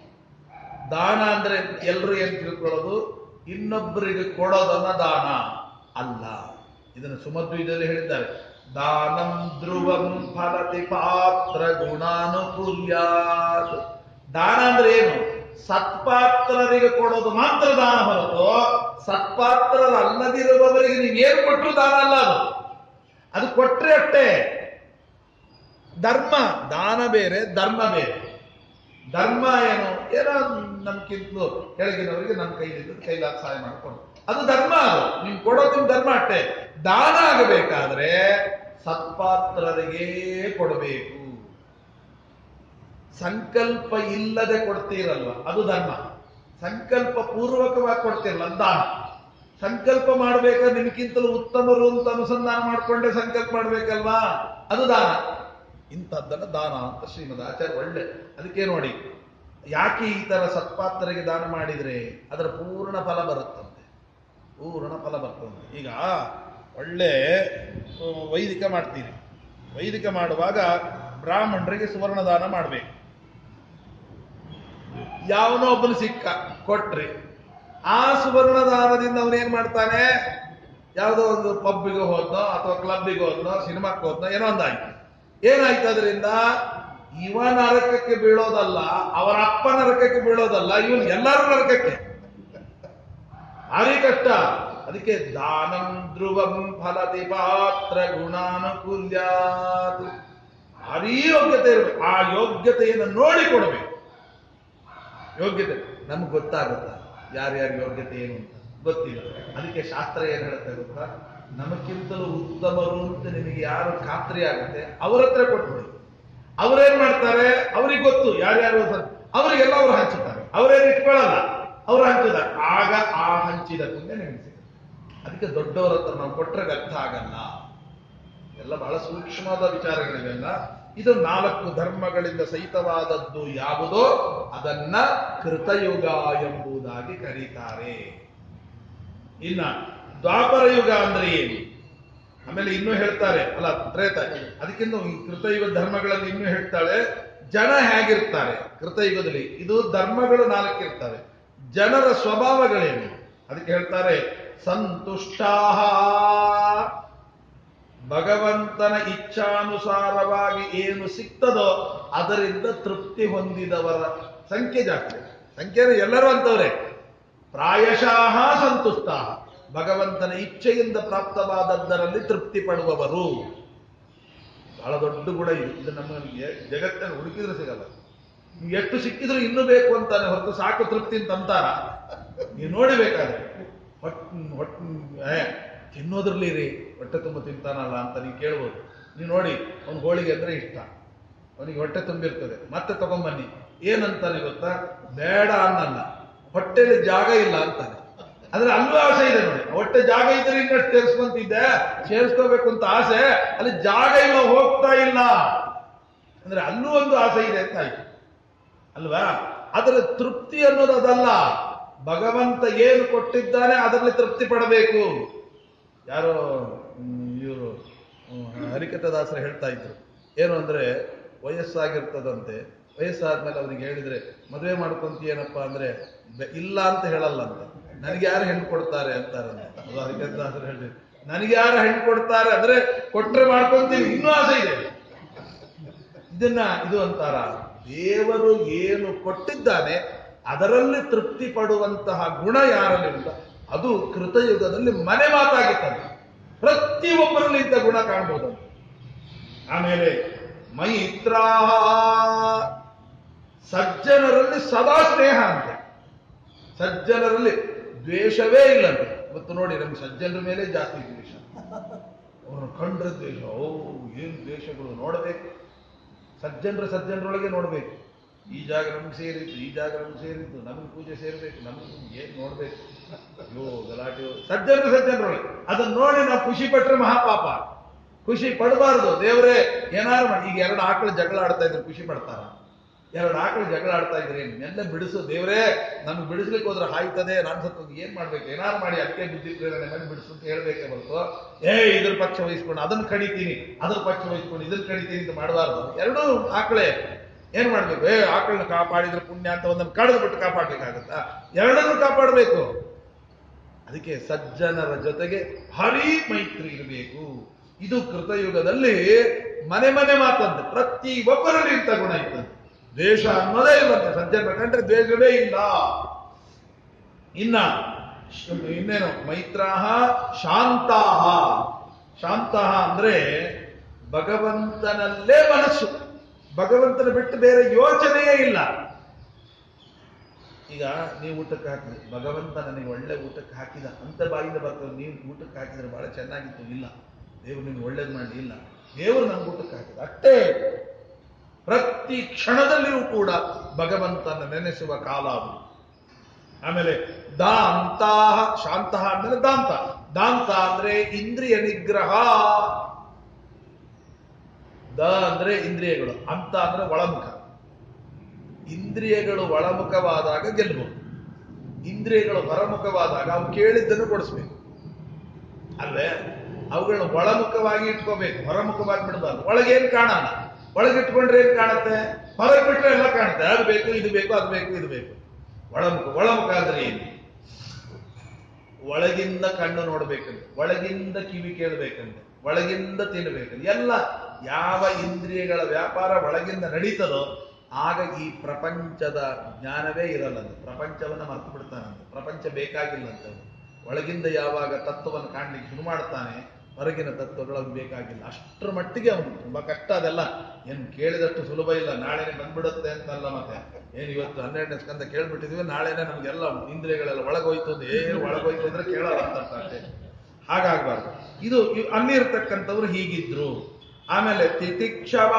ದಾನ ಅಂದ್ರೆ ಎಲ್ಲರೂ ಏನ್ ತಿಳ್ಕೊಳ್ಳೋದು ಇನ್ನೊಬ್ಬರಿಗೆ ಕೊಡೋದನ್ನ ದಾನ ಅಲ್ಲ ಇದನ್ನು ಸುಮಧ್ವಿದಲ್ಲಿ ಹೇಳಿದ್ದಾರೆ ದಾನಂ ಧ್ರುವಂ ಫಲತಿ ಪಾತ್ರ ಗುಣಾನುಕೂಲ್ಯಾತ್ ದಾನ ಅಂದ್ರೆ ಏನು ಸತ್ಪಾತ್ರರಿಗೆ ಕೊಡೋದು ಮಾತ್ರ ದಾನ ಹೊರತು ಸತ್ಪಾತ್ರರಲ್ಲದಿರುವವರಿಗೆ ನೀವೇನು ಕೊಟ್ಟರು ದಾನ ಅಲ್ಲ ಅದು ಅದು ಕೊಟ್ರೆ ಅಷ್ಟೇ ಧರ್ಮ ದಾನ ಬೇರೆ ಧರ್ಮ ಬೇರೆ ಧರ್ಮ ಏನು ಏನೋ ನಮ್ಗಿಂತಲೂ ಕೆಳಗಿನವರಿಗೆ ನಮ್ಮ ಕೈಲಿದ್ದು ಕೈಲಾದ ಸಹಾಯ ಮಾಡ್ಕೊಂಡು ಅದು ಧರ್ಮ ಅದು ನೀವು ಕೊಡೋದು ನಿಮ್ ಧರ್ಮ ಅಷ್ಟೇ ದಾನ ಆಗಬೇಕಾದ್ರೆ ಸತ್ಪಾತ್ರರಿಗೆ ಕೊಡಬೇಕು ಸಂಕಲ್ಪ ಇಲ್ಲದೆ ಕೊಡ್ತೀರಲ್ವ ಅದು ಧರ್ಮ ಸಂಕಲ್ಪ ಪೂರ್ವಕವಾಗಿ ಕೊಡ್ತಿರಲ್ಲ ಅದು ದಾನ ಸಂಕಲ್ಪ ಮಾಡ್ಬೇಕಾದ್ರೆ ನಿಮ್ಗಿಂತಲೂ ಉತ್ತಮರು ಅಂತ ಅನುಸಂಧಾನ ಮಾಡ್ಕೊಂಡೆ ಸಂಕಲ್ಪ ಮಾಡ್ಬೇಕಲ್ವಾ ಅದು ದಾನ ಇಂಥದ್ದನ್ನ ದಾನ ಅಂತ ಶ್ರೀಮದ್ ಆಚಾರ್ಯ ಒಳ್ಳೆ ಅದಕ್ಕೆ ನೋಡಿ ಯಾಕೆ ಈ ತರ ಸತ್ಪಾತ್ರರಿಗೆ ದಾನ ಮಾಡಿದ್ರೆ ಅದರ ಪೂರ್ಣ ಫಲ ಬರುತ್ತಂತೆ ಪೂರ್ಣ ಫಲ ಬರ್ತಂತೆ ಈಗ ಒಳ್ಳೆ ಆ, ವೈದಿಕ ಮಾಡ್ತೀರಿ ವೈದಿಕ ಮಾಡುವಾಗ ಬ್ರಾಹ್ಮಣರಿಗೆ ಸುವರ್ಣ ದಾನ ಮಾಡ್ಬೇಕು ಯಾವನೋ ಒಬ್ಬನು ಸಿಕ್ಕ ಕೊಟ್ರಿ ಆ ಸುವರ್ಣ ದಾನದಿಂದ ಅವನೇನ್ ಮಾಡ್ತಾನೆ ಯಾವುದೋ ಒಂದು ಪಬ್ಬಿಗೆ ಹೋದ್ನೋ ಅಥವಾ ಕ್ಲಬ್ಬಿಗೆ ಹೋದ್ನೋ ಸಿನಿಮಾಕ್ಕೆ ಹೋದ್ನೋ ಏನೋ ಒಂದಾಯ್ತು ಏನಾಯ್ತು ಅದರಿಂದ ಇವ ನರಕಕ್ಕೆ ಬೀಳೋದಲ್ಲ ಅವರ ಅಪ್ಪ ನರಕಕ್ಕೆ ಬೀಳೋದಲ್ಲ ಇವನು ಎಲ್ಲರೂ ನರಕಕ್ಕೆ ಭಾರಿ ಕಷ್ಟ ಅದಕ್ಕೆ ದಾನಂ ಧ್ರುವಂ ಫಲತಿ ಪಾತ್ರ ಗುಣಾನುಕೂಲ್ಯಾತ್ ಭಾರಿ ಯೋಗ್ಯತೆ ಇರಬೇಕು ಆ ಯೋಗ್ಯತೆಯನ್ನು ನೋಡಿ ಕೊಡಬೇಕು ಯೋಗ್ಯತೆ ನಮ್ಗೆ ಗೊತ್ತಾಗುತ್ತಾ ಯಾರ್ಯಾರ ಯೋಗ್ಯತೆ ಏನು ಅಂತ ಗೊತ್ತಿಲ್ಲ ಅದಕ್ಕೆ ಶಾಸ್ತ್ರ ಏನ್ ಹೇಳುತ್ತೆ ಗೊತ್ತಾ ನಮಗಿಂತಲೂ ಉತ್ತಮರು ಅಂತ ನಿಮಗೆ ಯಾರು ಖಾತ್ರಿ ಆಗುತ್ತೆ ಅವರ ಹತ್ರ ಕೊಟ್ಬಿಡಿ ಅವ್ರೇನ್ ಮಾಡ್ತಾರೆ ಅವ್ರಿಗೆ ಗೊತ್ತು ಯಾರ್ಯಾರು ಸ- ಅವರಿಗೆಲ್ಲ ಅವ್ರು ಹಂಚುತ್ತಾರೆ ಅವರೇನು ಇಟ್ಕೊಳ್ಳಲ್ಲ ಅವ್ರು ಹಂಚಿದ್ದಾರೆ ಆಗ ಆ ಹಂಚಿದ ಪುಣ್ಯ ನಿಮಗೆ ಸಿಗುತ್ತೆ ಅದಕ್ಕೆ ದೊಡ್ಡವರ ಹತ್ರ ನಾವು ಕೊಟ್ರೆ ವ್ಯರ್ಥ ಆಗಲ್ಲ ಎಲ್ಲ ಬಹಳ ಸೂಕ್ಷ್ಮವಾದ ವಿಚಾರಗಳಿವೆಲ್ಲ ಇದು ನಾಲ್ಕು ಧರ್ಮಗಳಿಂದ ಸಹಿತವಾದದ್ದು ಯಾವುದೋ ಅದನ್ನ ಕೃತಯುಗ ಎಂಬುದಾಗಿ ಕರೀತಾರೆ ಇನ್ನ ದ್ವಾಪರ ಯುಗ ಅಂದ್ರೆ ಏನು ಆಮೇಲೆ ಇನ್ನೂ ಹೇಳ್ತಾರೆ ಅಲ್ಲ ತ್ರೇತ ಅದಕ್ಕಿಂತ ಈ ಕೃತಯುಗ ಧರ್ಮಗಳಲ್ಲಿ ಇನ್ನೂ ಹೇಳ್ತಾಳೆ ಜನ ಹೇಗಿರ್ತಾರೆ ಕೃತಯುಗದಲ್ಲಿ ಇದು ಧರ್ಮಗಳು ನಾಲ್ಕಿರ್ತವೆ ಜನರ ಸ್ವಭಾವಗಳೇನು ಅದಕ್ಕೆ ಹೇಳ್ತಾರೆ ಸಂತುಷ್ಟಾಹ ಭಗವಂತನ ಇಚ್ಛಾನುಸಾರವಾಗಿ ಏನು ಸಿಗ್ತದೋ ಅದರಿಂದ ತೃಪ್ತಿ ಹೊಂದಿದವರ ಸಂಖ್ಯೆ ಜಾಸ್ತಿ ಸಂಖ್ಯೆ ಎಲ್ಲರೂ ಅಂತವ್ರೆ ಪ್ರಾಯಶಃ ಸಂತುಷ್ಟ ಭಗವಂತನ ಇಚ್ಛೆಯಿಂದ ಪ್ರಾಪ್ತವಾದದ್ದರಲ್ಲಿ ತೃಪ್ತಿ ಪಡುವವರು ಬಹಳ ದೊಡ್ಡ ಗುಣ ಇದು ಇದು ನಮಗೆ ಜಗತ್ತನ್ನು ಹುಡುಕಿದ್ರೆ ಸಿಗಲ್ಲ ನೀವು ಎಷ್ಟು ಸಿಕ್ಕಿದ್ರು ಇನ್ನೂ ಬೇಕು ಅಂತಾನೆ ಹೊರತು ಸಾಕು ತೃಪ್ತಿ ಅಂತ ಅಂತಾರ ನೀವು ನೋಡಿಬೇಕಾದ್ರೆ ಹೊಟ್ ಹೊಟ್ ಏ, ತಿನ್ನೋದ್ರಲ್ಲಿ ರೀ ಹೊಟ್ಟೆ ತುಂಬ ತಿಂತಾನಲ್ಲ ಅಂತ ನೀವು ಕೇಳ್ಬೋದು ನೀವು ನೋಡಿ ಅವ್ನು ಹೋಳಿಗೆ ಅಂದ್ರೆ ಇಷ್ಟ ಅವನಿಗೆ ಹೊಟ್ಟೆ ತುಂಬಿರ್ತದೆ ಮತ್ತೆ ತಗೊಂಬನ್ನಿ ಏನಂತಾನೆ ಗೊತ್ತಾ ಬೇಡ ಅನ್ನಲ್ಲ ಹೊಟ್ಟೆಲಿ ಜಾಗ ಇಲ್ಲ ಅಂತಾನೆ ಅಂದ್ರೆ ಅಲ್ಲೂ ಆಸೆ ಇದೆ ನೋಡಿ ಹೊಟ್ಟೆ ಜಾಗ ಇದ್ರೆ ಇನ್ನಷ್ಟು ಸೇರಿಸ್ಕೊಂತಿದ್ದೆ ಸೇರಿಸ್ಕೋಬೇಕು ಅಂತ ಆಸೆ ಅಲ್ಲಿ ಜಾಗ ಇಲ್ಲ ಹೋಗ್ತಾ ಇಲ್ಲ ಅಂದ್ರೆ ಅಲ್ಲೂ ಒಂದು ಆಸೆ ಇದೆ ಅಂತ ಆಯ್ತು ಅಲ್ವಾ ಅದರ ತೃಪ್ತಿ ಅನ್ನೋದು ಅದಲ್ಲ ಭಗವಂತ ಏನು ಕೊಟ್ಟಿದ್ದಾನೆ ಅದರಲ್ಲಿ ತೃಪ್ತಿ ಪಡಬೇಕು ಯಾರೋ ಇವರು ಹರಿಕಥದಾಸರು ಹೇಳ್ತಾ ಇದ್ರು ಏನು ಅಂದ್ರೆ ವಯಸ್ಸಾಗಿರ್ತದಂತೆ ವಯಸ್ಸಾದ್ಮೇಲೆ ಅವನಿಗೆ ಹೇಳಿದ್ರೆ ಮದುವೆ ಮಾಡ್ಕೊಂತೀಯೇನಪ್ಪ ಅಂದ್ರೆ ಬೆ- ಇಲ್ಲ ಅಂತ ಹೇಳಲ್ಲ ಅಂತ ನನಗೆ ಯಾರು ಹೆಣ್ಣು ಕೊಡ್ತಾರೆ ಅಂತಾರಂತೆ ಅದು ಹರಿಕಥದಾಸರು ಹೇಳಿದ್ರು ನನಗೆ ಯಾರು ಹೆಣ್ಣು ಕೊಡ್ತಾರೆ ಅಂದ್ರೆ ಕೊಟ್ರೆ ಮಾಡ್ಕೊಂತೀವಿ ಇನ್ನೂ ಆಸೆ ಇದೆ ಇದನ್ನ ಇದು ಅಂತಾರ ದೇವರು ಏನು ಕೊಟ್ಟಿದ್ದಾನೆ ಅದರಲ್ಲಿ ತೃಪ್ತಿ ಪಡುವಂತಹ ಗುಣ ಯಾರಲ್ಲಿ ಉಂಟ ಅದು ಕೃತಯುಗದಲ್ಲಿ ಮನೆ ಮಾತಾಗಿತ್ತದೆ ಪ್ರತಿಯೊಬ್ಬರಲ್ಲಿ ಇಂಥ ಗುಣ ಕಾಣ್ಬೋದು ಆಮೇಲೆ ಮೈತ್ರಾ ಸಜ್ಜನರಲ್ಲಿ ಸದಾ ಸ್ನೇಹ ಅಂತೆ ಸಜ್ಜನರಲ್ಲಿ ದ್ವೇಷವೇ ಇಲ್ಲಂತೆ ಇವತ್ತು ನೋಡಿ ನಮ್ಗೆ ಸಜ್ಜನರ ಮೇಲೆ ಜಾಸ್ತಿ ದ್ವೇಷ ಅವ್ರನ್ನ ಕಂಡ್ರೆ ದ್ವೇಷ ಓ ಏನ್ ದ್ವೇಷಗಳು ನೋಡಬೇಕು ಸಜ್ಜನರ ಸಜ್ಜನರೊಳಗೆ ನೋಡ್ಬೇಕು ಈ ಜಾಗ ನಮ್ಗೆ ಸೇರಿತ್ತು ಈ ಜಾಗ ನಮ್ಗೆ ಸೇರಿತ್ತು ನಮಗೆ ಪೂಜೆ ಸೇರ್ಬೇಕು ನಮಗೆ ಏನ್ ನೋಡ್ಬೇಕು ಅಯ್ಯೋ ಗಲಾಟೆ ಸಜ್ಜನರ ಸಜ್ಜನರೊಳಗೆ ಅದನ್ನ ನೋಡಿ ನಾವು ಖುಷಿ ಪಟ್ರೆ ಮಹಾಪಾಪ ಖುಷಿ ಪಡಬಾರ್ದು ದೇವರೇ ಏನಾರು ಮಾಡಿ ಈಗ ಎರಡು ಆಕಳು ಜಗಳ ಆಡ್ತಾ ಇದ್ರು ಖುಷಿ ಪಡ್ತಾರ ಎರಡು ಆಕಳು ಜಗಳ ಆಡ್ತಾ ಇದ್ರೆ ನೆನ್ನೆ ಬಿಡಿಸು ದೇವರೇ ನಮ್ಗೆ ಬಿಡಿಸ್ಲಿಕ್ಕೆ ಹೋದ್ರೆ ಹಾಯ್ತದೆ ನಾನು ಸತ್ತು ಏನ್ ಮಾಡ್ಬೇಕು ಏನಾರು ಮಾಡಿ ಅದಕ್ಕೆ ಬುದ್ಧಿ ಪ್ರೇರಣೆ ಮಾಡಿ ಬಿಡಿಸು ಅಂತ ಹೇಳ್ಬೇಕೆ ಹೊರತು ಏ ಇದ್ರ ಪಕ್ಷ ವಹಿಸ್ಕೊಂಡು ಅದನ್ನ ಕಡಿತೀನಿ ಅದ್ರ ಪಕ್ಷ ವಹಿಸ್ಕೊಂಡು ಇದನ್ನ ಕಡಿತೀನಿ ಅಂತ ಮಾಡಬಾರ್ದು ಎರಡೂ ಆಕಳೇ ಏನ್ ಮಾಡ್ಬೇಕು ಏ ಆಕಳನ್ನ ಕಾಪಾಡಿದ್ರೆ ಪುಣ್ಯ ಅಂತ ಒಂದನ್ನು ಕಳೆದು ಬಿಟ್ಟು ಕಾಪಾಡ್ಬೇಕಾಗತ್ತಾ ಎರಡನ್ನೂ ಕಾಪಾಡಬೇಕು ಅದಕ್ಕೆ ಸಜ್ಜನರ ಜೊತೆಗೆ ಭಾರೀ ಮೈತ್ರಿ ಇರಬೇಕು ಇದು ಕೃತಯುಗದಲ್ಲಿ ಮನೆ ಮನೆ ಮಾತಂತೆ ಪ್ರತಿ ಒಬ್ಬರಲ್ಲಿ ಇಂಥ ಗುಣ ಇರ್ತದೆ ದ್ವೇಷ ಅನ್ನೋದೇ ಇಲ್ಲಂತೆ ಸಜ್ಜನ ಕಂಡ್ರೆ ದ್ವೇಷವೇ ಇಲ್ಲ ಇನ್ನ ಶ್- ಇನ್ನೇನು ಮೈತ್ರಾಹ ಶಾಂತಾಹ ಶಾಂತಃ ಅಂದ್ರೆ ಭಗವಂತನಲ್ಲೇ ಮನಸ್ಸು ಭಗವಂತನ ಬಿಟ್ಟು ಬೇರೆ ಯೋಚನೆಯೇ ಇಲ್ಲ ಈಗ ನೀವು ಊಟಕ್ಕೆ ಹಾಕಿದ್ರಿ ಭಗವಂತ ನನಗೆ ಒಳ್ಳೆ ಊಟಕ್ಕೆ ಹಾಕಿದ ಅಂತ ಬಾಯಿಂದ ಬರ್ತದೆ ನೀವು ಊಟಕ್ಕೆ ಹಾಕಿದ್ರೆ ಬಹಳ ಚೆನ್ನಾಗಿತ್ತು ಇಲ್ಲ ದೇವ್ರು ನಿಮ್ಗೆ ಒಳ್ಳೇದು ಮಾಡಿ ಇಲ್ಲ ದೇವರು ನಮ್ಗೆ ಊಟಕ್ಕೆ ಹಾಕಿದ ಅಷ್ಟೇ ಪ್ರತಿ ಕ್ಷಣದಲ್ಲಿಯೂ ಕೂಡ ಭಗವಂತನ ನೆನೆಸುವ ಕಾಲ ಅದು ಆಮೇಲೆ ದಾಂತಾಹ ಶಾಂತಃ ಅಂದ್ರೆ ದಾಂತ ದಾಂತ ಅಂದ್ರೆ ಇಂದ್ರಿಯ ನಿಗ್ರಹ ದ ಅಂದ್ರೆ ಇಂದ್ರಿಯಗಳು ಅಂತ ಅಂದ್ರೆ ಒಳಮುಖ ಇಂದ್ರಿಯಗಳು ಒಳಮುಖವಾದಾಗ ಗೆಲ್ಲಬಹುದು ಇಂದ್ರಿಯಗಳು ಹೊರಮುಖವಾದಾಗ ಅವು ಕೇಳಿದ್ದನ್ನು ಕೊಡಿಸ್ಬೇಕು ಅಲ್ವೇ ಅವುಗಳನ್ನ ಒಳಮುಖವಾಗಿ ಇಟ್ಕೋಬೇಕು ಹೊರಮುಖವಾಗಿ ಬಿಡಬಾರ್ದು ಒಳಗೇನು ಕಾಣಲ್ಲ ಒಳಗಿಟ್ಕೊಂಡ್ರೆ ಏನ್ ಕಾಣುತ್ತೆ ಹೊರಗೆ ಬಿಟ್ರೆ ಎಲ್ಲ ಕಾಣುತ್ತೆ ಅದು ಬೇಕು ಇದು ಬೇಕು ಅದು ಬೇಕು ಇದು ಬೇಕು ಒಳಮುಖ ಒಳಮುಖ ಅಂದ್ರೆ ಏನು ಒಳಗಿಂದ ಕಣ್ಣು ನೋಡ್ಬೇಕಂತೆ ಒಳಗಿಂದ ಕಿವಿ ಕೇಳಬೇಕಂತೆ ಒಳಗಿಂದ ತಿನ್ನಬೇಕಂತೆ ಎಲ್ಲ ಯಾವ ಇಂದ್ರಿಯಗಳ ವ್ಯಾಪಾರ ಒಳಗಿಂದ ನಡೀತದೋ ಆಗ ಈ ಪ್ರಪಂಚದ ಜ್ಞಾನವೇ ಇರಲ್ಲಂತೆ ಪ್ರಪಂಚವನ್ನ ಮರ್ತು ಬಿಡ್ತಾನಂತೆ ಪ್ರಪಂಚ ಬೇಕಾಗಿಲ್ಲಂತೆ ಅವ್ನು. ಒಳಗಿಂದ ಯಾವಾಗ ತತ್ವವನ್ನು ಕಾಣ್ಲಿಕ್ಕೆ ಶುರು ಮಾಡ್ತಾನೆ ಹೊರಗಿನ ತತ್ವಗಳು ಅವ್ನಿಗೆ ಬೇಕಾಗಿಲ್ಲ ಅಷ್ಟರ ಮಟ್ಟಿಗೆ ಅವನು ತುಂಬಾ ಕಷ್ಟ ಅದೆಲ್ಲ ಏನ್ ಕೇಳಿದಷ್ಟು ಸುಲಭ ಇಲ್ಲ ನಾಳೆನೆ ಬಂದ್ಬಿಡುತ್ತೆ ಅಂತಲ್ಲ ಮತ್ತೆ ಏನ್ ಇವತ್ತು ಹನ್ನೆರಡನೇ ಸ್ಕಂದ ಕೇಳ್ಬಿಟ್ಟಿದೀವಿ ನಾಳೆನೆ ನಮ್ಗೆಲ್ಲ ಇಂದ್ರಿಯಗಳೆಲ್ಲ ಒಳಗೋಯ್ತು ಅಂದ್ರೆ ಏನು ಒಳಗೋಯ್ತು ಅಂದ್ರೆ ಕೇಳಲ್ಲ ಅಂತ ಅರ್ಥ ಅಷ್ಟೇ ಹಾಗಾಗ್ಬಾರ್ದು ಇದು ಇವ್- ಅಲ್ಲಿರ್ತಕ್ಕಂಥವ್ರು ಹೀಗಿದ್ರು ಆಮೇಲೆ ತಿತಿಕ್ಷವ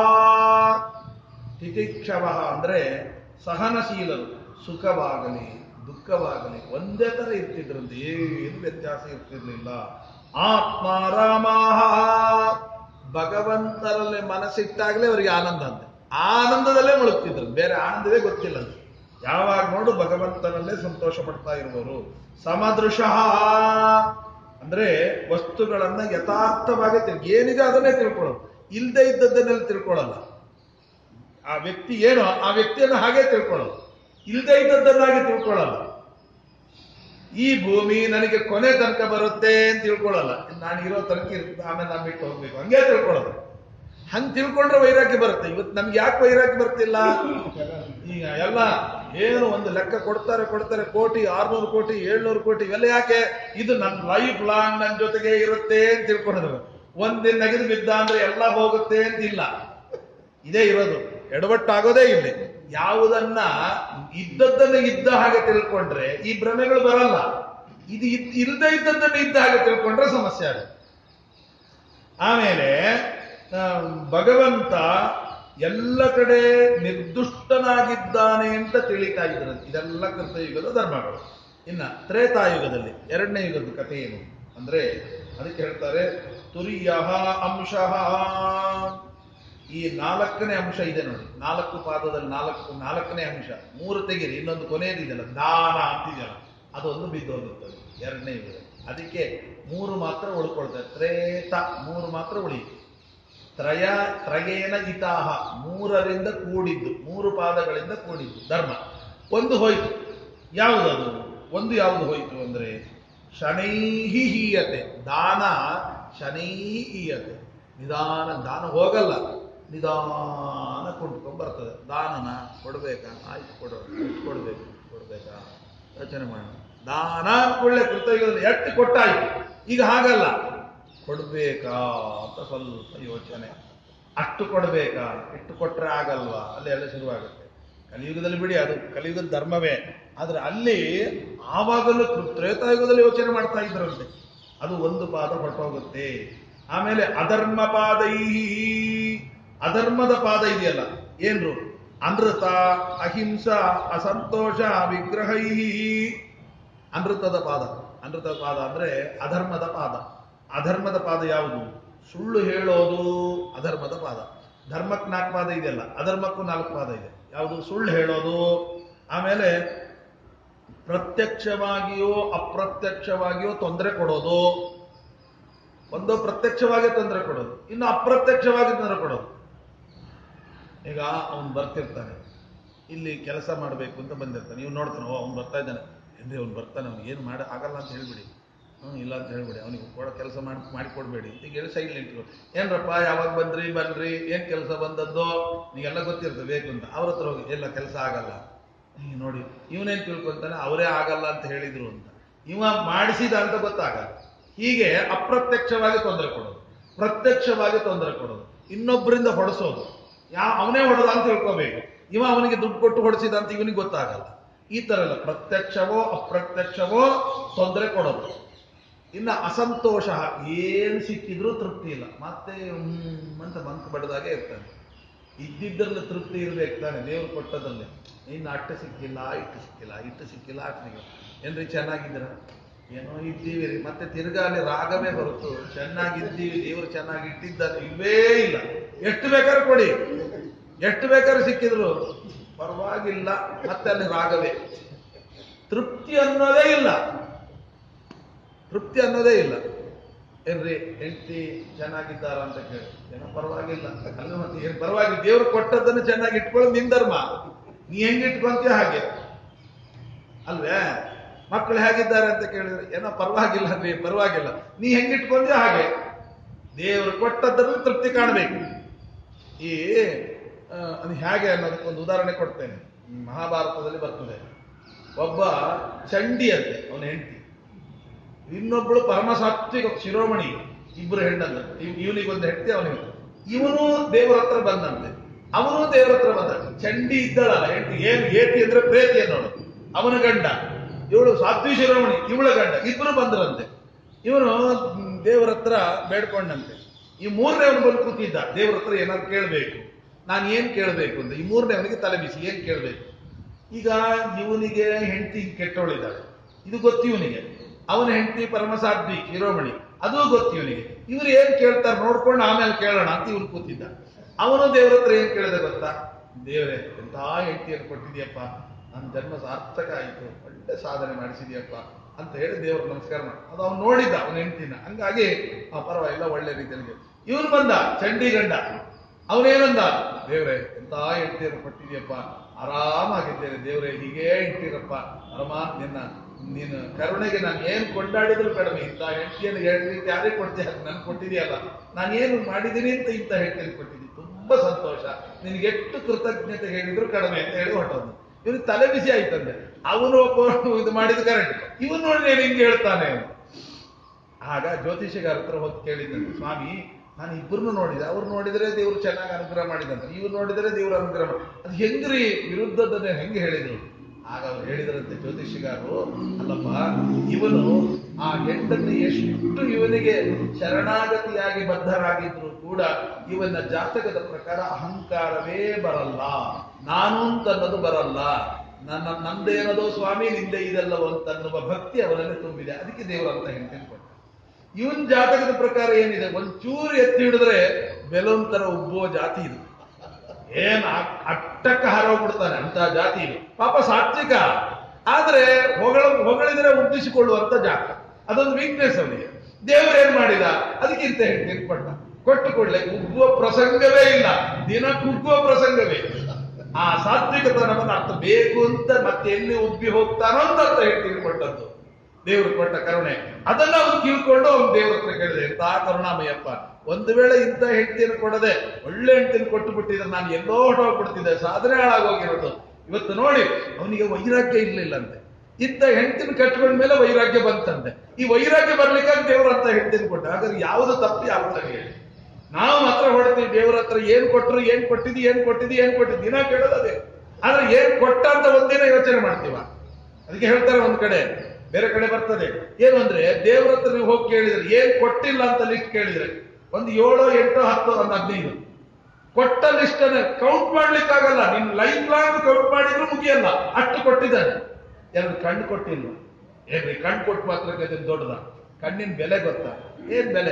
ತಿತಿಕ್ಷವ ಅಂದ್ರೆ ಸಹನಶೀಲರು ಸುಖವಾಗಲಿ ದುಃಖವಾಗಲಿ ಒಂದೇ ತರ ಇರ್ತಿದ್ರಂತೆ ಏನು ವ್ಯತ್ಯಾಸ ಇರ್ತಿರ್ಲಿಲ್ಲ ಆತ್ಮಾರಾಮಾಹ ಭಗವಂತರಲ್ಲಿ ಮನಸ್ಸಿಟ್ಟಾಗಲೇ ಅವರಿಗೆ ಆನಂದ ಅಂತೆ ಆನಂದದಲ್ಲೇ ಮುಳುಗ್ತಿದ್ರು ಬೇರೆ ಆನಂದವೇ ಗೊತ್ತಿಲ್ಲ ಅಂತ ಯಾವಾಗ ನೋಡು ಭಗವಂತನಲ್ಲೇ ಸಂತೋಷ ಪಡ್ತಾ ಇರುವರು ಸಮದೃಶಃ ಅಂದ್ರೆ ವಸ್ತುಗಳನ್ನ ಯಥಾರ್ಥವಾಗಿ ತಿಳ್ ಏನಿದೆ ಅದನ್ನೇ ತಿಳ್ಕೊಳ್ಳೋದು ಇಲ್ಲದೆ ಇದ್ದದ್ದನ್ನೆಲ್ಲ ತಿಳ್ಕೊಳ್ಳಲ್ಲ ಆ ವ್ಯಕ್ತಿ ಏನೋ ಆ ವ್ಯಕ್ತಿಯನ್ನು ಹಾಗೆ ತಿಳ್ಕೊಳ್ಳೋದು ಇಲ್ಲದೆ ಇದ್ದದ್ದನ್ನಾಗಿ ತಿಳ್ಕೊಳ್ಳಲ್ಲ ಈ ಭೂಮಿ ನನಗೆ ಕೊನೆ ತನಕ ಬರುತ್ತೆ ಅಂತ ತಿಳ್ಕೊಳ್ಳಲ್ಲ ನಾನು ಇರೋ ತನಕ ಇರುತ್ತೆ ಆಮೇಲೆ ನಾನು ಬಿಟ್ಟು ಹೋಗ್ಬೇಕು ಹಂಗೆ ತಿಳ್ಕೊಳ್ಳೋದು ಹಂಗ್ ತಿಳ್ಕೊಂಡ್ರೆ ವೈರಾಗ್ಯ ಬರುತ್ತೆ ಇವತ್ತು ನಮ್ಗೆ ಯಾಕೆ ವೈರಾಗ್ಯ ಬರ್ತಿಲ್ಲ ಈಗ ಎಲ್ಲ ಏನು ಒಂದು ಲೆಕ್ಕ ಕೊಡ್ತಾರೆ ಕೊಡ್ತಾರೆ ಕೋಟಿ ಆರ್ನೂರು ಕೋಟಿ ಏಳ್ನೂರು ಕೋಟಿ ಇವೆಲ್ಲ ಯಾಕೆ ಇದು ನನ್ನ ಲೈಫ್ ಲಾಂಗ್ ನನ್ನ ಜೊತೆಗೆ ಇರುತ್ತೆ ಅಂತ ತಿಳ್ಕೊಳ್ಳೋದು ಒಂದಿನ ನಗದು ಬಿದ್ದ ಅಂದ್ರೆ ಎಲ್ಲ ಹೋಗುತ್ತೆ ಅಂತ ಇಲ್ಲ ಇದೇ ಇರೋದು ಎಡವಟ್ಟಾಗೋದೇ ಇಲ್ಲಿ ಯಾವುದನ್ನ ಇದ್ದದ್ದನ್ನ ಇದ್ದ ಹಾಗೆ ತಿಳ್ಕೊಂಡ್ರೆ ಈ ಭ್ರಮೆಗಳು ಬರಲ್ಲ ಇದು ಇದ್- ಇಲ್ಲದೆ ಇದ್ದದ್ದನ್ನ ಇದ್ದ ಹಾಗೆ ತಿಳ್ಕೊಂಡ್ರೆ ಸಮಸ್ಯೆ ಆಗುತ್ತೆ ಆಮೇಲೆ ಆ, ಭಗವಂತ ಎಲ್ಲ ಕಡೆ ನಿರ್ದುಷ್ಟನಾಗಿದ್ದಾನೆ ಅಂತ ತಿಳಿತಾ ಇದ್ರು ಇದೆಲ್ಲ ಕೃತಯುಗದ ಧರ್ಮಗಳು ಇನ್ನ ತ್ರೇತಾಯುಗದಲ್ಲಿ ಎರಡನೇ ಯುಗದ ಕಥೆ ಏನು ಅಂದ್ರೆ ಅದಕ್ಕೆ ಹೇಳ್ತಾರೆ ತುರಿಯ ಅಂಶಃ ಈ ನಾಲ್ಕನೇ ಅಂಶ ಇದೆ ನೋಡಿ ನಾಲ್ಕು ಪಾದದಲ್ಲಿ ನಾಲ್ಕು ನಾಲ್ಕನೇ ಅಂಶ ಮೂರು ತೆಗಿರಿ ಇನ್ನೊಂದು ಕೊನೆಯದಿದೆಯಲ್ಲ ದಾನ ಅಂತಿದೆಯಲ್ಲ ಅದೊಂದು ಬಿದ್ದೋಗುತ್ತದೆ ಎರಡನೇ ಯುಗ ಅದಕ್ಕೆ ಮೂರು ಮಾತ್ರ ಉಳ್ಕೊಳ್ತಾರೆ ತ್ರೇತ ಮೂರು ಮಾತ್ರ ಉಳಿಯಿತು ತ್ರಯ ತ್ರಯೇನ ಇತಾಹ ಮೂರರಿಂದ ಕೂಡಿದ್ದು ಮೂರು ಪಾದಗಳಿಂದ ಕೂಡಿದ್ದು ಧರ್ಮ ಒಂದು ಹೋಯ್ತು ಯಾವುದದು ಒಂದು ಯಾವುದು ಹೋಯ್ತು ಅಂದ್ರೆ ಶನೈಹಿ ಹೀಯತೆ ದಾನ ಶನೈಹಿ ಹೀಯತೆ ನಿಧಾನ ದಾನ ಹೋಗಲ್ಲ ನಿಧಾನ ಕೊಂಡ್ಕೊಂಡ್ ಬರ್ತದೆ ದಾನನ ಕೊಡ್ಬೇಕಾ ಆಯ್ತು ಕೊಡೋಣ ಎಷ್ಟು ಕೊಡ್ಬೇಕು ಕೊಡ್ಬೇಕಾ ಯೋಚನೆ ಮಾಡೋಣ ದಾನ ಒಳ್ಳೆ ಕೃತಜ್ಞತೆ ಎಷ್ಟು ಕೊಟ್ಟಾಯ್ತು ಈಗ ಹಾಗಲ್ಲ ಕೊಡ್ಬೇಕಾ ಅಂತ ಸ್ವಲ್ಪ ಯೋಚನೆ ಅಷ್ಟು ಕೊಡ್ಬೇಕಾ ಇಟ್ಟು ಕೊಟ್ರೆ ಆಗಲ್ವಾ ಅಲ್ಲಿ ಎಲ್ಲ ಶುರುವಾಗುತ್ತೆ ಕಲಿಯುಗದಲ್ಲಿ ಬಿಡಿ ಅದು ಕಲಿಯುಗದ ಧರ್ಮವೇ ಆದ್ರೆ ಅಲ್ಲಿ ಆವಾಗಲೂ ಕೃ- ತ್ರೇತಾಯುಗದಲ್ಲಿ ಯೋಚನೆ ಮಾಡ್ತಾ ಇದ್ರಂತೆ ಅದು ಒಂದು ಪಾದ ಹೊರಟೋಗುತ್ತೆ ಆಮೇಲೆ ಅಧರ್ಮ ಪಾದೈ ಅಧರ್ಮದ ಪಾದ ಇದೆಯಲ್ಲ ಏನ್ರು ಅನೃತ ಅಹಿಂಸಾ ಅಸಂತೋಷ ವಿಗ್ರಹೈ ಅನೃತದ ಪಾದ ಅನೃತದ ಪಾದ ಅಂದ್ರೆ ಅಧರ್ಮದ ಪಾದ ಅಧರ್ಮದ ಪಾದ ಯಾವುದು ಸುಳ್ಳು ಹೇಳೋದು ಅಧರ್ಮದ ಪಾದ ಧರ್ಮಕ್ಕೆ ನಾಲ್ಕು ಪಾದ ಇದೆಯಲ್ಲ ಅಧರ್ಮಕ್ಕೂ ನಾಲ್ಕು ಪಾದ ಇದೆ ಯಾವುದು ಸುಳ್ಳು ಹೇಳೋದು ಆಮೇಲೆ ಪ್ರತ್ಯಕ್ಷವಾಗಿಯೋ ಅಪ್ರತ್ಯಕ್ಷವಾಗಿಯೋ ತೊಂದರೆ ಕೊಡೋದು ಒಂದು ಪ್ರತ್ಯಕ್ಷವಾಗಿ ತೊಂದರೆ ಕೊಡೋದು ಇನ್ನು ಅಪ್ರತ್ಯಕ್ಷವಾಗಿ ತೊಂದರೆ ಕೊಡೋದು ಈಗ ಅವನು ಬರ್ತಿರ್ತಾನೆ ಇಲ್ಲಿ ಕೆಲಸ ಮಾಡಬೇಕು ಅಂತ ಬಂದಿರ್ತಾನೆ ನೀವು ನೋಡ್ತಾನೆ ಓ ಅವ್ನು ಬರ್ತಾ ಇದ್ದಾನೆ ಅಂದ್ರೆ ಅವ್ನು ಬರ್ತಾನೆ ಅವ್ನು ಏನು ಮಾಡ ಆಗಲ್ಲ ಅಂತ ಹೇಳ್ಬಿಡಿ ಹ್ಞೂ ಇಲ್ಲ ಅಂತ ಹೇಳ್ಬಿಡಿ ಅವನಿಗೆ ಕೊಡೋ ಕೆಲಸ ಮಾಡಿ ಮಾಡಿಕೊಡ್ಬೇಡಿ ಈಗ ಹೇಳಿ ಸೈಡ್ ನಿಂತ್ಕೊ ಏನ್ರಪ್ಪ ಯಾವಾಗ ಬಂದ್ರಿ ಬನ್ರಿ ಏನ್ ಕೆಲಸ ಬಂದದ್ದು ನೀಗೆಲ್ಲ ಗೊತ್ತಿರ್ತದೆ ಬೇಕು ಅಂತ ಅವ್ರ ಹತ್ರ ಹೋಗಿ ಎಲ್ಲ ಕೆಲಸ ಆಗಲ್ಲ ಹೀಗೆ ನೋಡಿ ಇವನೇನ್ ತಿಳ್ಕೊಂತಾನೆ ಅವರೇ ಆಗಲ್ಲ ಅಂತ ಹೇಳಿದ್ರು ಅಂತ ಇವ ಮಾಡಿಸಿದ ಅಂತ ಗೊತ್ತಾಗಲ್ಲ ಹೀಗೆ ಅಪ್ರತ್ಯಕ್ಷವಾಗಿ ತೊಂದರೆ ಕೊಡೋದು ಪ್ರತ್ಯಕ್ಷವಾಗಿ ತೊಂದರೆ ಕೊಡೋದು ಇನ್ನೊಬ್ಬರಿಂದ ಹೊಡೆಸೋದು ಯಾ ಅವನೇ ಹೊಡೆದ ಅಂತ ತಿಳ್ಕೋಬೇಕು ಇವ ಅವನಿಗೆ ದುಡ್ಡು ಕೊಟ್ಟು ಹೊಡೆಸಿದ ಅಂತ ಇವನಿಗೆ ಗೊತ್ತಾಗಲ್ಲ ಈ ತರ ಎಲ್ಲ ಪ್ರತ್ಯಕ್ಷವೋ ಅಪ್ರತ್ಯಕ್ಷವೋ ತೊಂದರೆ ಕೊಡೋದು ಇನ್ನು ಅಸಂತೋಷ ಏನು ಸಿಕ್ಕಿದ್ರೂ ತೃಪ್ತಿ ಇಲ್ಲ ಮತ್ತೆ ಹ್ಮ್ ಅಂತ ಬಂಕ್ ಬಡದಾಗೆ ಇರ್ತಾನೆ ಇದ್ದಿದ್ದರಲ್ಲಿ ತೃಪ್ತಿ ಇರ್ಬೇಕು ತಾನೆ ದೇವ್ರು ಕೊಟ್ಟದಲ್ಲಿ ಇನ್ನು ಅಟ್ಟು ಸಿಕ್ಕಿಲ್ಲ ಇಟ್ಟು ಸಿಕ್ಕಿಲ್ಲ ಇಟ್ಟು ಸಿಕ್ಕಿಲ್ಲ ಅಟ್ಟು ಸಿಕ್ಕಿಲ್ಲ ಏನ್ರಿ ಚೆನ್ನಾಗಿದ್ದೀರ ಏನೋ ಇದ್ದೀವಿ ರೀ ಮತ್ತೆ ತಿರ್ಗಾ ಅಲ್ಲಿ ರಾಗವೇ ಬರುತ್ತು ಚೆನ್ನಾಗಿದ್ದೀವಿ ದೇವ್ರು ಚೆನ್ನಾಗಿ ಇಟ್ಟಿದ್ದಾನೆ ಇವೇ ಇಲ್ಲ ಎಷ್ಟು ಬೇಕಾದ್ರೂ ಕೊಡಿ ಎಷ್ಟು ಬೇಕಾದ್ರೂ ಸಿಕ್ಕಿದ್ರು ಪರವಾಗಿಲ್ಲ ಮತ್ತೆ ಅಲ್ಲಿ ರಾಗವೇ ತೃಪ್ತಿ ಅನ್ನೋದೇ ಇಲ್ಲ ತೃಪ್ತಿ ಅನ್ನೋದೇ ಇಲ್ಲ ಏನ್ರಿ ಹೆಂಡತಿ ಚೆನ್ನಾಗಿದ್ದಾರ ಅಂತ ಕೇಳಿ ಏನೋ ಪರವಾಗಿಲ್ಲ ಅಲ್ಲ ಮತ್ತೆ ಏನ್ ಪರವಾಗಿಲ್ಲ ದೇವ್ರು ಕೊಟ್ಟದ್ದನ್ನು ಚೆನ್ನಾಗಿ ಇಟ್ಕೊಳ್ಳೋದು ನಿನ್ ಧರ್ಮ ನೀ ಹೆಂಗ್ ಇಟ್ಕೊಂತೀಯ ಹಾಗೆ ಅಲ್ವೇ ಮಕ್ಕಳು ಹೇಗಿದ್ದಾರೆ ಅಂತ ಕೇಳಿದ್ರೆ ಏನೋ ಪರವಾಗಿಲ್ಲ ರೀ ಪರವಾಗಿಲ್ಲ ನೀ ಹೆಂಗ್ ಇಟ್ಕೊಂತೀಯ ಹಾಗೆ ದೇವರು ಕೊಟ್ಟದ್ದನ್ನು ತೃಪ್ತಿ ಕಾಣಬೇಕು ಈ ಆ, ಅದು ಹೇಗೆ ಅನ್ನೋದಕ್ಕೊಂದು ಉದಾಹರಣೆ ಕೊಡ್ತೇನೆ ಮಹಾಭಾರತದಲ್ಲಿ ಬರ್ತದೆ ಒಬ್ಬ ಚಂಡಿ ಅಂತೆ ಅವನ ಹೆಂಡತಿ ಇನ್ನೊಬ್ಬಳು ಪರಮ ಸಾತ್ವಿಕ ಶಿರೋಮಣಿ ಇಬ್ರು ಹೆಣ್ಣಲ್ಲ ಇವನಿಗೊಂದು ಹೆಂಡತಿ ಅವನಿಗೆ ಇವನು ದೇವರ ಹತ್ರ ಬಂದಂತೆ ಅವನು ದೇವರ ಹತ್ರ ಬಂದ ಚಂಡಿ ಇದ್ದಳಲ್ಲ ಹೆಂಡತಿ ಏನ್ ಏಟಿ ಅಂದ್ರೆ ಪ್ರೇತಿ ಅನ್ನೋಳು ಅವನ ಗಂಡ ಇವಳು ಸಾತ್ವಿ ಶಿರೋಮಣಿ ಇವಳ ಗಂಡ ಇಬ್ರು ಬಂದ್ರಂತೆ ಇವನು ಮ್, ದೇವರ ಹತ್ರ ಬೇಡ್ಕೊಂಡಂತೆ ಈ ಮೂರನೇ ಅವನು ಬಂದು ಕೂತಿದ್ದ ದೇವರ ಹತ್ರ ಏನಾದ್ರು ಕೇಳಬೇಕು ನಾನು ಏನ್ ಕೇಳಬೇಕು ಅಂತ ಈ ಮೂರನೇ ಅವನಿಗೆ ತಲೆ ಬಿಸಿ ಏನ್ ಕೇಳಬೇಕು ಈಗ ಇವನಿಗೆ ಹೆಂಡತಿ ಕೆಟ್ಟವಳಿದ್ದಾಳೆ ಇದು ಗೊತ್ತು ಇವನಿಗೆ ಅವನ ಹೆಂಡತಿ ಪರಮಸಾಧ್ವಿ ಶಿರೋಮಣಿ ಅದು ಗೊತ್ತು ಇವನಿಗೆ ಇವ್ರು ಏನ್ ಕೇಳ್ತಾರೆ ನೋಡ್ಕೊಂಡು ಆಮೇಲೆ ಕೇಳೋಣ ಅಂತ ಇವ್ರು ಕೂತಿದ್ದ ಅವನು ದೇವ್ರ ಹತ್ರ ಏನ್ ಕೇಳಿದೆ ಗೊತ್ತಾ ದೇವರೇ ಎಂತ ಹೆಂಡತಿಯನ್ನು ಕೊಟ್ಟಿದ್ಯಪ್ಪ ನನ್ನ ಜನ್ಮ ಸಾರ್ಥಕ ಆಯಿತು ಒಳ್ಳೆ ಸಾಧನೆ ಮಾಡಿಸಿದ್ಯಪ್ಪ ಅಂತ ಹೇಳಿ ದೇವ್ರ ನಮಸ್ಕಾರ ಮಾಡಿ ಅದು ಅವ್ನು ನೋಡಿದ್ದ ಅವನ ಹೆಂಡತಿನ ಹಂಗಾಗಿ ಆ ಪರವಾಗಿಲ್ಲ ಒಳ್ಳೆ ರೀತಿಯಲ್ಲಿ ಇವನು ಬಂದ ಚಂಡಿ ಗಂಡ ಅವನೇನಂದ ದೇವ್ರೆ ಎಂತ ಹೆಂಡತಿಯನ್ನು ಕೊಟ್ಟಿದ್ಯಪ್ಪ ಆರಾಮಾಗಿದ್ದೇನೆ ದೇವ್ರೆ ಹೀಗೇ ಇಟ್ಟಿರಪ್ಪ ಅರಮ ನಿನ್ನ ನೀನು ಕರುಣೆಗೆ ನಾನು ಏನ್ ಕೊಂಡಾಡಿದ್ರು ಕಡಿಮೆ ಇಂಥ ಹೆಂಡತಿಯನ್ನು ಹೇಳ್ಲಿಕ್ಕೆ ಯಾರೇ ಕೊಡ್ತೀಯ ನನ್ ಕೊಟ್ಟಿದೆಯಲ್ಲ ನಾನು ಏನು ಮಾಡಿದ್ದೀನಿ ಅಂತ ಇಂಥ ಹೆಂಡತಿಯನ್ನು ಕೊಟ್ಟಿದ್ದೀನಿ ತುಂಬಾ ಸಂತೋಷ ನಿನಗೆ ಎಷ್ಟು ಕೃತಜ್ಞತೆ ಹೇಳಿದ್ರು ಕಡಿಮೆ ಅಂತ ಹೇಳಿ ಹೊಟ್ಟವನು ಇವನು ತಲೆ ಬಿಸಿ ಆಯ್ತಂದೆ ಅವನು ಒಬ್ಬ ಇದು ಮಾಡಿದ ಕರೆಕ್ಟ್ ಇವನು ನೋಡಿ ನೀನು ಹಿಂಗೆ ಹೇಳ್ತಾನೆ ಆಗ ಜ್ಯೋತಿಷಿಗಾರ ಹತ್ರ ಹೋಗಿ ಕೇಳಿದಂತೆ ಸ್ವಾಮಿ ನಾನು ಇಬ್ಬರನ್ನು ನೋಡಿದೆ ಅವ್ರು ನೋಡಿದ್ರೆ ದೇವ್ರು ಚೆನ್ನಾಗಿ ಅನುಗ್ರಹ ಮಾಡಿದಂತ ಇವ್ರು ನೋಡಿದ್ರೆ ದೇವ್ರು ಅನುಗ್ರಹ ಮಾಡಿ ಅದು ಹೆಂಗ್ರಿ ವಿರುದ್ಧದನ್ನೇ ಹೆಂಗೆ ಹೇಳಿದ್ರು ಆಗ ಅವ್ರು ಹೇಳಿದ್ರಂತೆ ಜ್ಯೋತಿಷಿಗಾರರು ಅಲ್ಲಪ್ಪ ಇವನು ಆ ಹೆಂಡನ್ನು ಎಷ್ಟು ಇವನಿಗೆ ಶರಣಾಗತಿಯಾಗಿ ಬದ್ಧರಾಗಿದ್ರು ಕೂಡ ಇವನ ಜಾತಕದ ಪ್ರಕಾರ ಅಹಂಕಾರವೇ ಬರಲ್ಲ ನಾನು ಅಂತನ್ನೋದು ಬರಲ್ಲ ನನ್ನ ನಂದೇನದೋ ಸ್ವಾಮಿ ನಿಂದೆ ಇದೆಲ್ಲವೋ ಅಂತನ್ನುವ ಭಕ್ತಿ ಅವನಲ್ಲಿ ತುಂಬಿದೆ ಅದಕ್ಕೆ ದೇವರು ಅಂತ ಹೇಳ್ತೀನಿ ಕೊಟ್ಟ ಇವನ್ ಜಾತಕದ ಪ್ರಕಾರ ಏನಿದೆ ಒಂಚೂರು ಎತ್ತಿ ಹಿಡಿದ್ರೆ ಬೆಲೂನ್ ತರ ಉಬ್ಬುವ ಜಾತಿ ಇದು ಏನ್ ಅ- ಅಟ್ಟಕ್ಕ ಹಾರೋಗ್ಬಿಡ್ತಾನೆ ಅಂತ ಜಾತಿ ಇದು ಪಾಪ ಸಾತ್ವಿಕ ಆದ್ರೆ ಹೊಗಳ ಹೊಗಳಿದ್ರೆ ಉಬ್ಬಿಸಿಕೊಳ್ಳುವಂತ ಜಾತ ಅದೊಂದು ವೀಕ್ನೆಸ್ ಅವನಿಗೆ ದೇವರು ಏನ್ ಮಾಡಿದ ಅದಕ್ಕಿಂತ ಹೇಳ್ತೀನಿ ಕೊಟ್ಟ ಕೊಟ್ಟು ಕೊಡ್ಲೆ ಉಬ್ಬುವ ಪ್ರಸಂಗವೇ ಇಲ್ಲ ದಿನ ಕುಗ್ಗುವ ಪ್ರಸಂಗವೇ ಇಲ್ಲ. ಆ ಸಾತ್ವಿಕತನವನ್ನು ಅರ್ಥ ಬೇಕು ಅಂತ ಮತ್ತೆ ಎಲ್ಲಿ ಉಬ್ಬಿ ಹೋಗ್ತಾನೋ ಅಂತ ಅರ್ಥ ಹೇಳ್ತೀನಿ ಕೊಟ್ಟದ್ದು ದೇವರು ಕೊಟ್ಟ ಕರುಣೆ ಅದನ್ನ ಅವನು ಕಿಳ್ಕೊಂಡು ಅವನು ದೇವ್ರ ಹತ್ರ ಕೇಳಿದೆ ಎಂತ ಕರುಣಾಮಯ್ಯಪ್ಪ ಒಂದು ವೇಳೆ ಇಂಥ ಹೆಂಡತಿಯನ್ನು ಕೊಡದೆ ಒಳ್ಳೆ ಹೆಂಡತಿಯನ್ನು ಕೊಟ್ಟು ಬಿಟ್ಟಿದ್ರೆ ನಾನು ಎಲ್ಲೋ ಹೊರಟೋಗ್ಬಿಡ್ತಿದ್ದೆ ಸಾಧನೆ ಹಾಳಾಗೋಗಿರೋದು ಇವತ್ತು ನೋಡಿ ಅವನಿಗೆ ವೈರಾಗ್ಯ ಇರ್ಲಿಲ್ಲಂತೆ ಇಂಥ ಹೆಂಡತಿನ ಕಟ್ಕೊಂಡ ಮೇಲೆ ವೈರಾಗ್ಯ ಬಂತಂತೆ ಈ ವೈರಾಗ್ಯ ಬರ್ಲಿಕ್ಕಾಗಿ ದೇವ್ರ ಅಂತ ಹೆಂಡತಿನ ಕೊಟ್ಟ ಹಾಗಾದ್ರೆ ಯಾವುದು ತಪ್ಪು ಯಾವ್ದು ಸರಿ ಹೇಳಿ ನಾವು ಮಾತ್ರ ಹೊಡ್ತೀವಿ ದೇವ್ರ ಹತ್ರ ಏನ್ ಕೊಟ್ರು ಏನ್ ಕೊಟ್ಟಿದಿ ಏನ್ ಕೊಟ್ಟಿದಿ ಏನ್ ಕೊಟ್ಟಿದ್ದಿ ದಿನ ಕೇಳೋದು ಅದೇ ಆದ್ರೆ ಏನ್ ಕೊಟ್ಟ ಅಂತ ಒಂದಿನ ಯೋಚನೆ ಮಾಡ್ತೀವ ಅದಕ್ಕೆ ಹೇಳ್ತಾರೆ ಒಂದ್ ಕಡೆ ಬೇರೆ ಕಡೆ ಬರ್ತದೆ ಏನು ಅಂದ್ರೆ ದೇವ್ರ ಹತ್ರ ನೀವು ಹೋಗಿ ಕೇಳಿದ್ರೆ ಏನ್ ಕೊಟ್ಟಿಲ್ಲ ಅಂತ ಲಿಸ್ಟ್ ಕೇಳಿದ್ರೆ ಒಂದು ಏಳೋ ಎಂಟೋ ಹತ್ತೋ ಒಂದು ಹದಿನೈದು ಕೊಟ್ಟ ಲಿಸ್ಟ್ ಅನ್ನ ಕೌಂಟ್ ಮಾಡ್ಲಿಕ್ಕಾಗಲ್ಲ ನಿನ್ ಲೈಫ್ ಲಾಂಗ್ ಕೌಂಟ್ ಮಾಡಿದ್ರು ಮುಗಿಯಲ್ಲ ಅಷ್ಟು ಕೊಟ್ಟಿದ್ದಾನೆ ಎರಡು ಕಣ್ಣು ಕೊಟ್ಟಿಲ್ಲ ಏನ್ರಿ ಕಣ್ಣು ಕೊಟ್ಟು ಮಾತ್ರಕ್ಕೆ ಅದನ್ನ ದೊಡ್ಡದ ಕಣ್ಣಿನ ಬೆಲೆ ಗೊತ್ತಾ ಏನ್ ಬೆಲೆ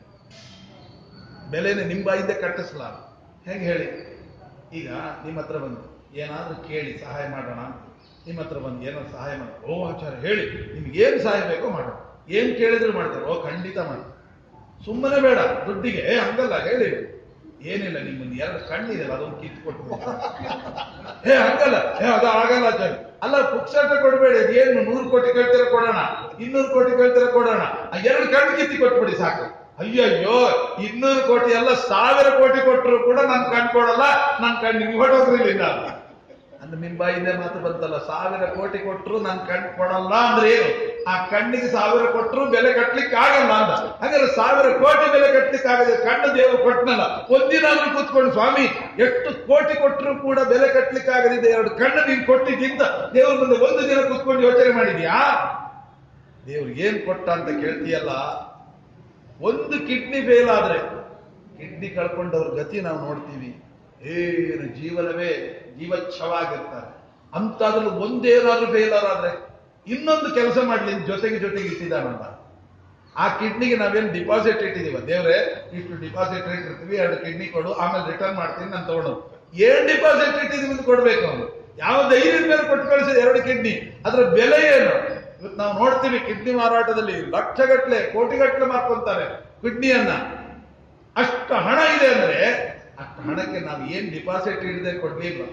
ಬೆಲೆನೆ ನಿಮ್ಮ ಬಾಯಿಂದ ಕಟ್ಟಿಸ್ಲ ಹೇಗೆ ಹೇಳಿ ಈಗ ನಿಮ್ಮ ಹತ್ರ ಬಂದು ಏನಾದ್ರೂ ಕೇಳಿ ಸಹಾಯ ಮಾಡೋಣ ಅಂತ ನಿಮ್ಮ ಹತ್ರ ಬಂದು ಏನೋ ಸಹಾಯ ಮಾಡಿ ಓ ಆಚಾರ್ಯ ಹೇಳಿ ನಿಮ್ಗೆ ಏನ್ ಸಹಾಯ ಬೇಕೋ ಮಾಡೋಣ ಏನ್ ಕೇಳಿದ್ರು ಮಾಡ್ತಾರೆ ಓ ಖಂಡಿತ ಮಾಡಿ ಸುಮ್ಮನೆ ಬೇಡ ದುಡ್ಡಿಗೆ ಏ ಹಂಗಲ್ಲ ಹೇಳಿ ಏನಿಲ್ಲ ನಿಮ್ಮೊಂದು ಎರಡು ಕಣ್ಣಿದೆಯಲ್ಲ ಅದೊಂದು ಕಿತ್ತು ಕೊಟ್ಟು ಏ ಹಂಗಲ್ಲ ಏ ಅದು ಆಗಲ್ಲ ಆಚಾರ್ಯ ಅಲ್ಲ ಪುಕ್ಸಾಟ ಕೊಡಬೇಡಿ ಏನು ನೂರು ಕೋಟಿ ಕೇಳ್ತೀರ ಕೊಡೋಣ ಇನ್ನೂರು ಕೋಟಿ ಕೇಳ್ತೀರ ಕೊಡೋಣ ಆ ಎರಡು ಕಣ್ಣು ಕಿತ್ತಿ ಕೊಟ್ಬಿಡಿ ಸಾಕು ಅಯ್ಯಯ್ಯೋ ಇನ್ನೂರು ಕೋಟಿ ಅಲ್ಲ ಸಾವಿರ ಕೋಟಿ ಕೊಟ್ಟರು ಕೂಡ ನನ್ ಕಣ್ ಕೊಡಲ್ಲ ನನ್ ಕಣ್ ನಿಮ್ಗೆ ಹೊಟ್ಟೋಗ್ರಿಲ್ಲ ಅಂದ್ರೆ ನಿಮ್ ಬಾಯಿಂದೆ ಮಾತು ಬಂತಲ್ಲ ಸಾವಿರ ಕೋಟಿ ಕೊಟ್ಟರು ನನ್ ಕಣ್ ಕೊಡಲ್ಲ ಅಂದ್ರೆ ಏನು ಆ ಕಣ್ಣಿಗೆ ಸಾವಿರ ಕೊಟ್ಟರು ಬೆಲೆ ಕಟ್ಲಿಕ್ಕೆ ಆಗಲ್ಲ ಅಂತ ಹಾಗಾದ್ರೆ ಸಾವಿರ ಕೋಟಿ ಬೆಲೆ ಕಟ್ಲಿಕ್ಕೆ ಆಗದೆ ಕಣ್ಣು ದೇವರು ಕೊಟ್ಟನಲ್ಲ ಒಂದಿನಾದ್ರೂ ಕೂತ್ಕೊಂಡು ಸ್ವಾಮಿ ಎಷ್ಟು ಕೋಟಿ ಕೊಟ್ಟರು ಕೂಡ ಬೆಲೆ ಕಟ್ಲಿಕ್ಕೆ ಆಗದಿದೆ ಎರಡು ಕಣ್ಣು ನೀನ್ ಕೊಟ್ಟಿದ್ದಿಂದ ದೇವ್ರ ಮುಂದೆ ಒಂದು ದಿನ ಕೂತ್ಕೊಂಡು ಯೋಚನೆ ಮಾಡಿದ್ಯಾ ದೇವ್ರು ಏನ್ ಕೊಟ್ಟ ಅಂತ ಕೇಳ್ತೀಯಲ್ಲ ಒಂದು ಕಿಡ್ನಿ ಫೇಲ್ ಆದ್ರೆ ಕಿಡ್ನಿ ಕಳ್ಕೊಂಡವ್ರ ಗತಿ ನಾವು ನೋಡ್ತೀವಿ ಏನು ಜೀವನವೇ ಜೀವಚ್ಛವಾಗಿರ್ತಾರೆ ಅಂತದ್ರಲ್ಲಿ ಒಂದೇನಾದ್ರೂ ಫೇಲರ್ ಆದ್ರೆ ಇನ್ನೊಂದು ಕೆಲಸ ಮಾಡ್ಲಿ ಜೊತೆಗೆ ಜೊತೆಗೆ ಇಟ್ಟಿದ್ದಾನಲ್ಲ ಆ ಕಿಡ್ನಿಗೆ ನಾವೇನು ಡಿಪಾಸಿಟ್ ಇಟ್ಟಿದೀವ ದೇವ್ರೆ ಇಷ್ಟು ಡಿಪಾಸಿಟ್ ಇಟ್ಟಿರ್ತೀವಿ ಎರಡು ಕಿಡ್ನಿ ಕೊಡು ಆಮೇಲೆ ರಿಟರ್ನ್ ಮಾಡ್ತೀನಿ ನಾನು ತಗೊಂಡು ಏನ್ ಡಿಪಾಸಿಟ್ ಇಟ್ಟಿದೀವಿ ಅಂತ ಕೊಡ್ಬೇಕು ಅವನು ಯಾವ ಧೈರ್ಯದ ಮೇಲೆ ಕೊಟ್ಟು ಕಳಿಸಿದ ಎರಡು ಕಿಡ್ನಿ ಅದ್ರ ಬೆಲೆ ಏನು ಇವತ್ತು ನಾವು ನೋಡ್ತೀವಿ ಕಿಡ್ನಿ ಮಾರಾಟದಲ್ಲಿ ಲಕ್ಷಗಟ್ಲೆ ಕೋಟಿಗಟ್ಲೆ ಮಾರ್ಕೊಂತಾರೆ ಕಿಡ್ನಿಯನ್ನ ಅಷ್ಟು ಹಣ ಇದೆ ಅಂದ್ರೆ ಅಷ್ಟು ಹಣಕ್ಕೆ ನಾವು ಏನ್ ಡಿಪಾಸಿಟ್ ಇಡದೆ ಕೊಡ್ಲಿಲ್ಲ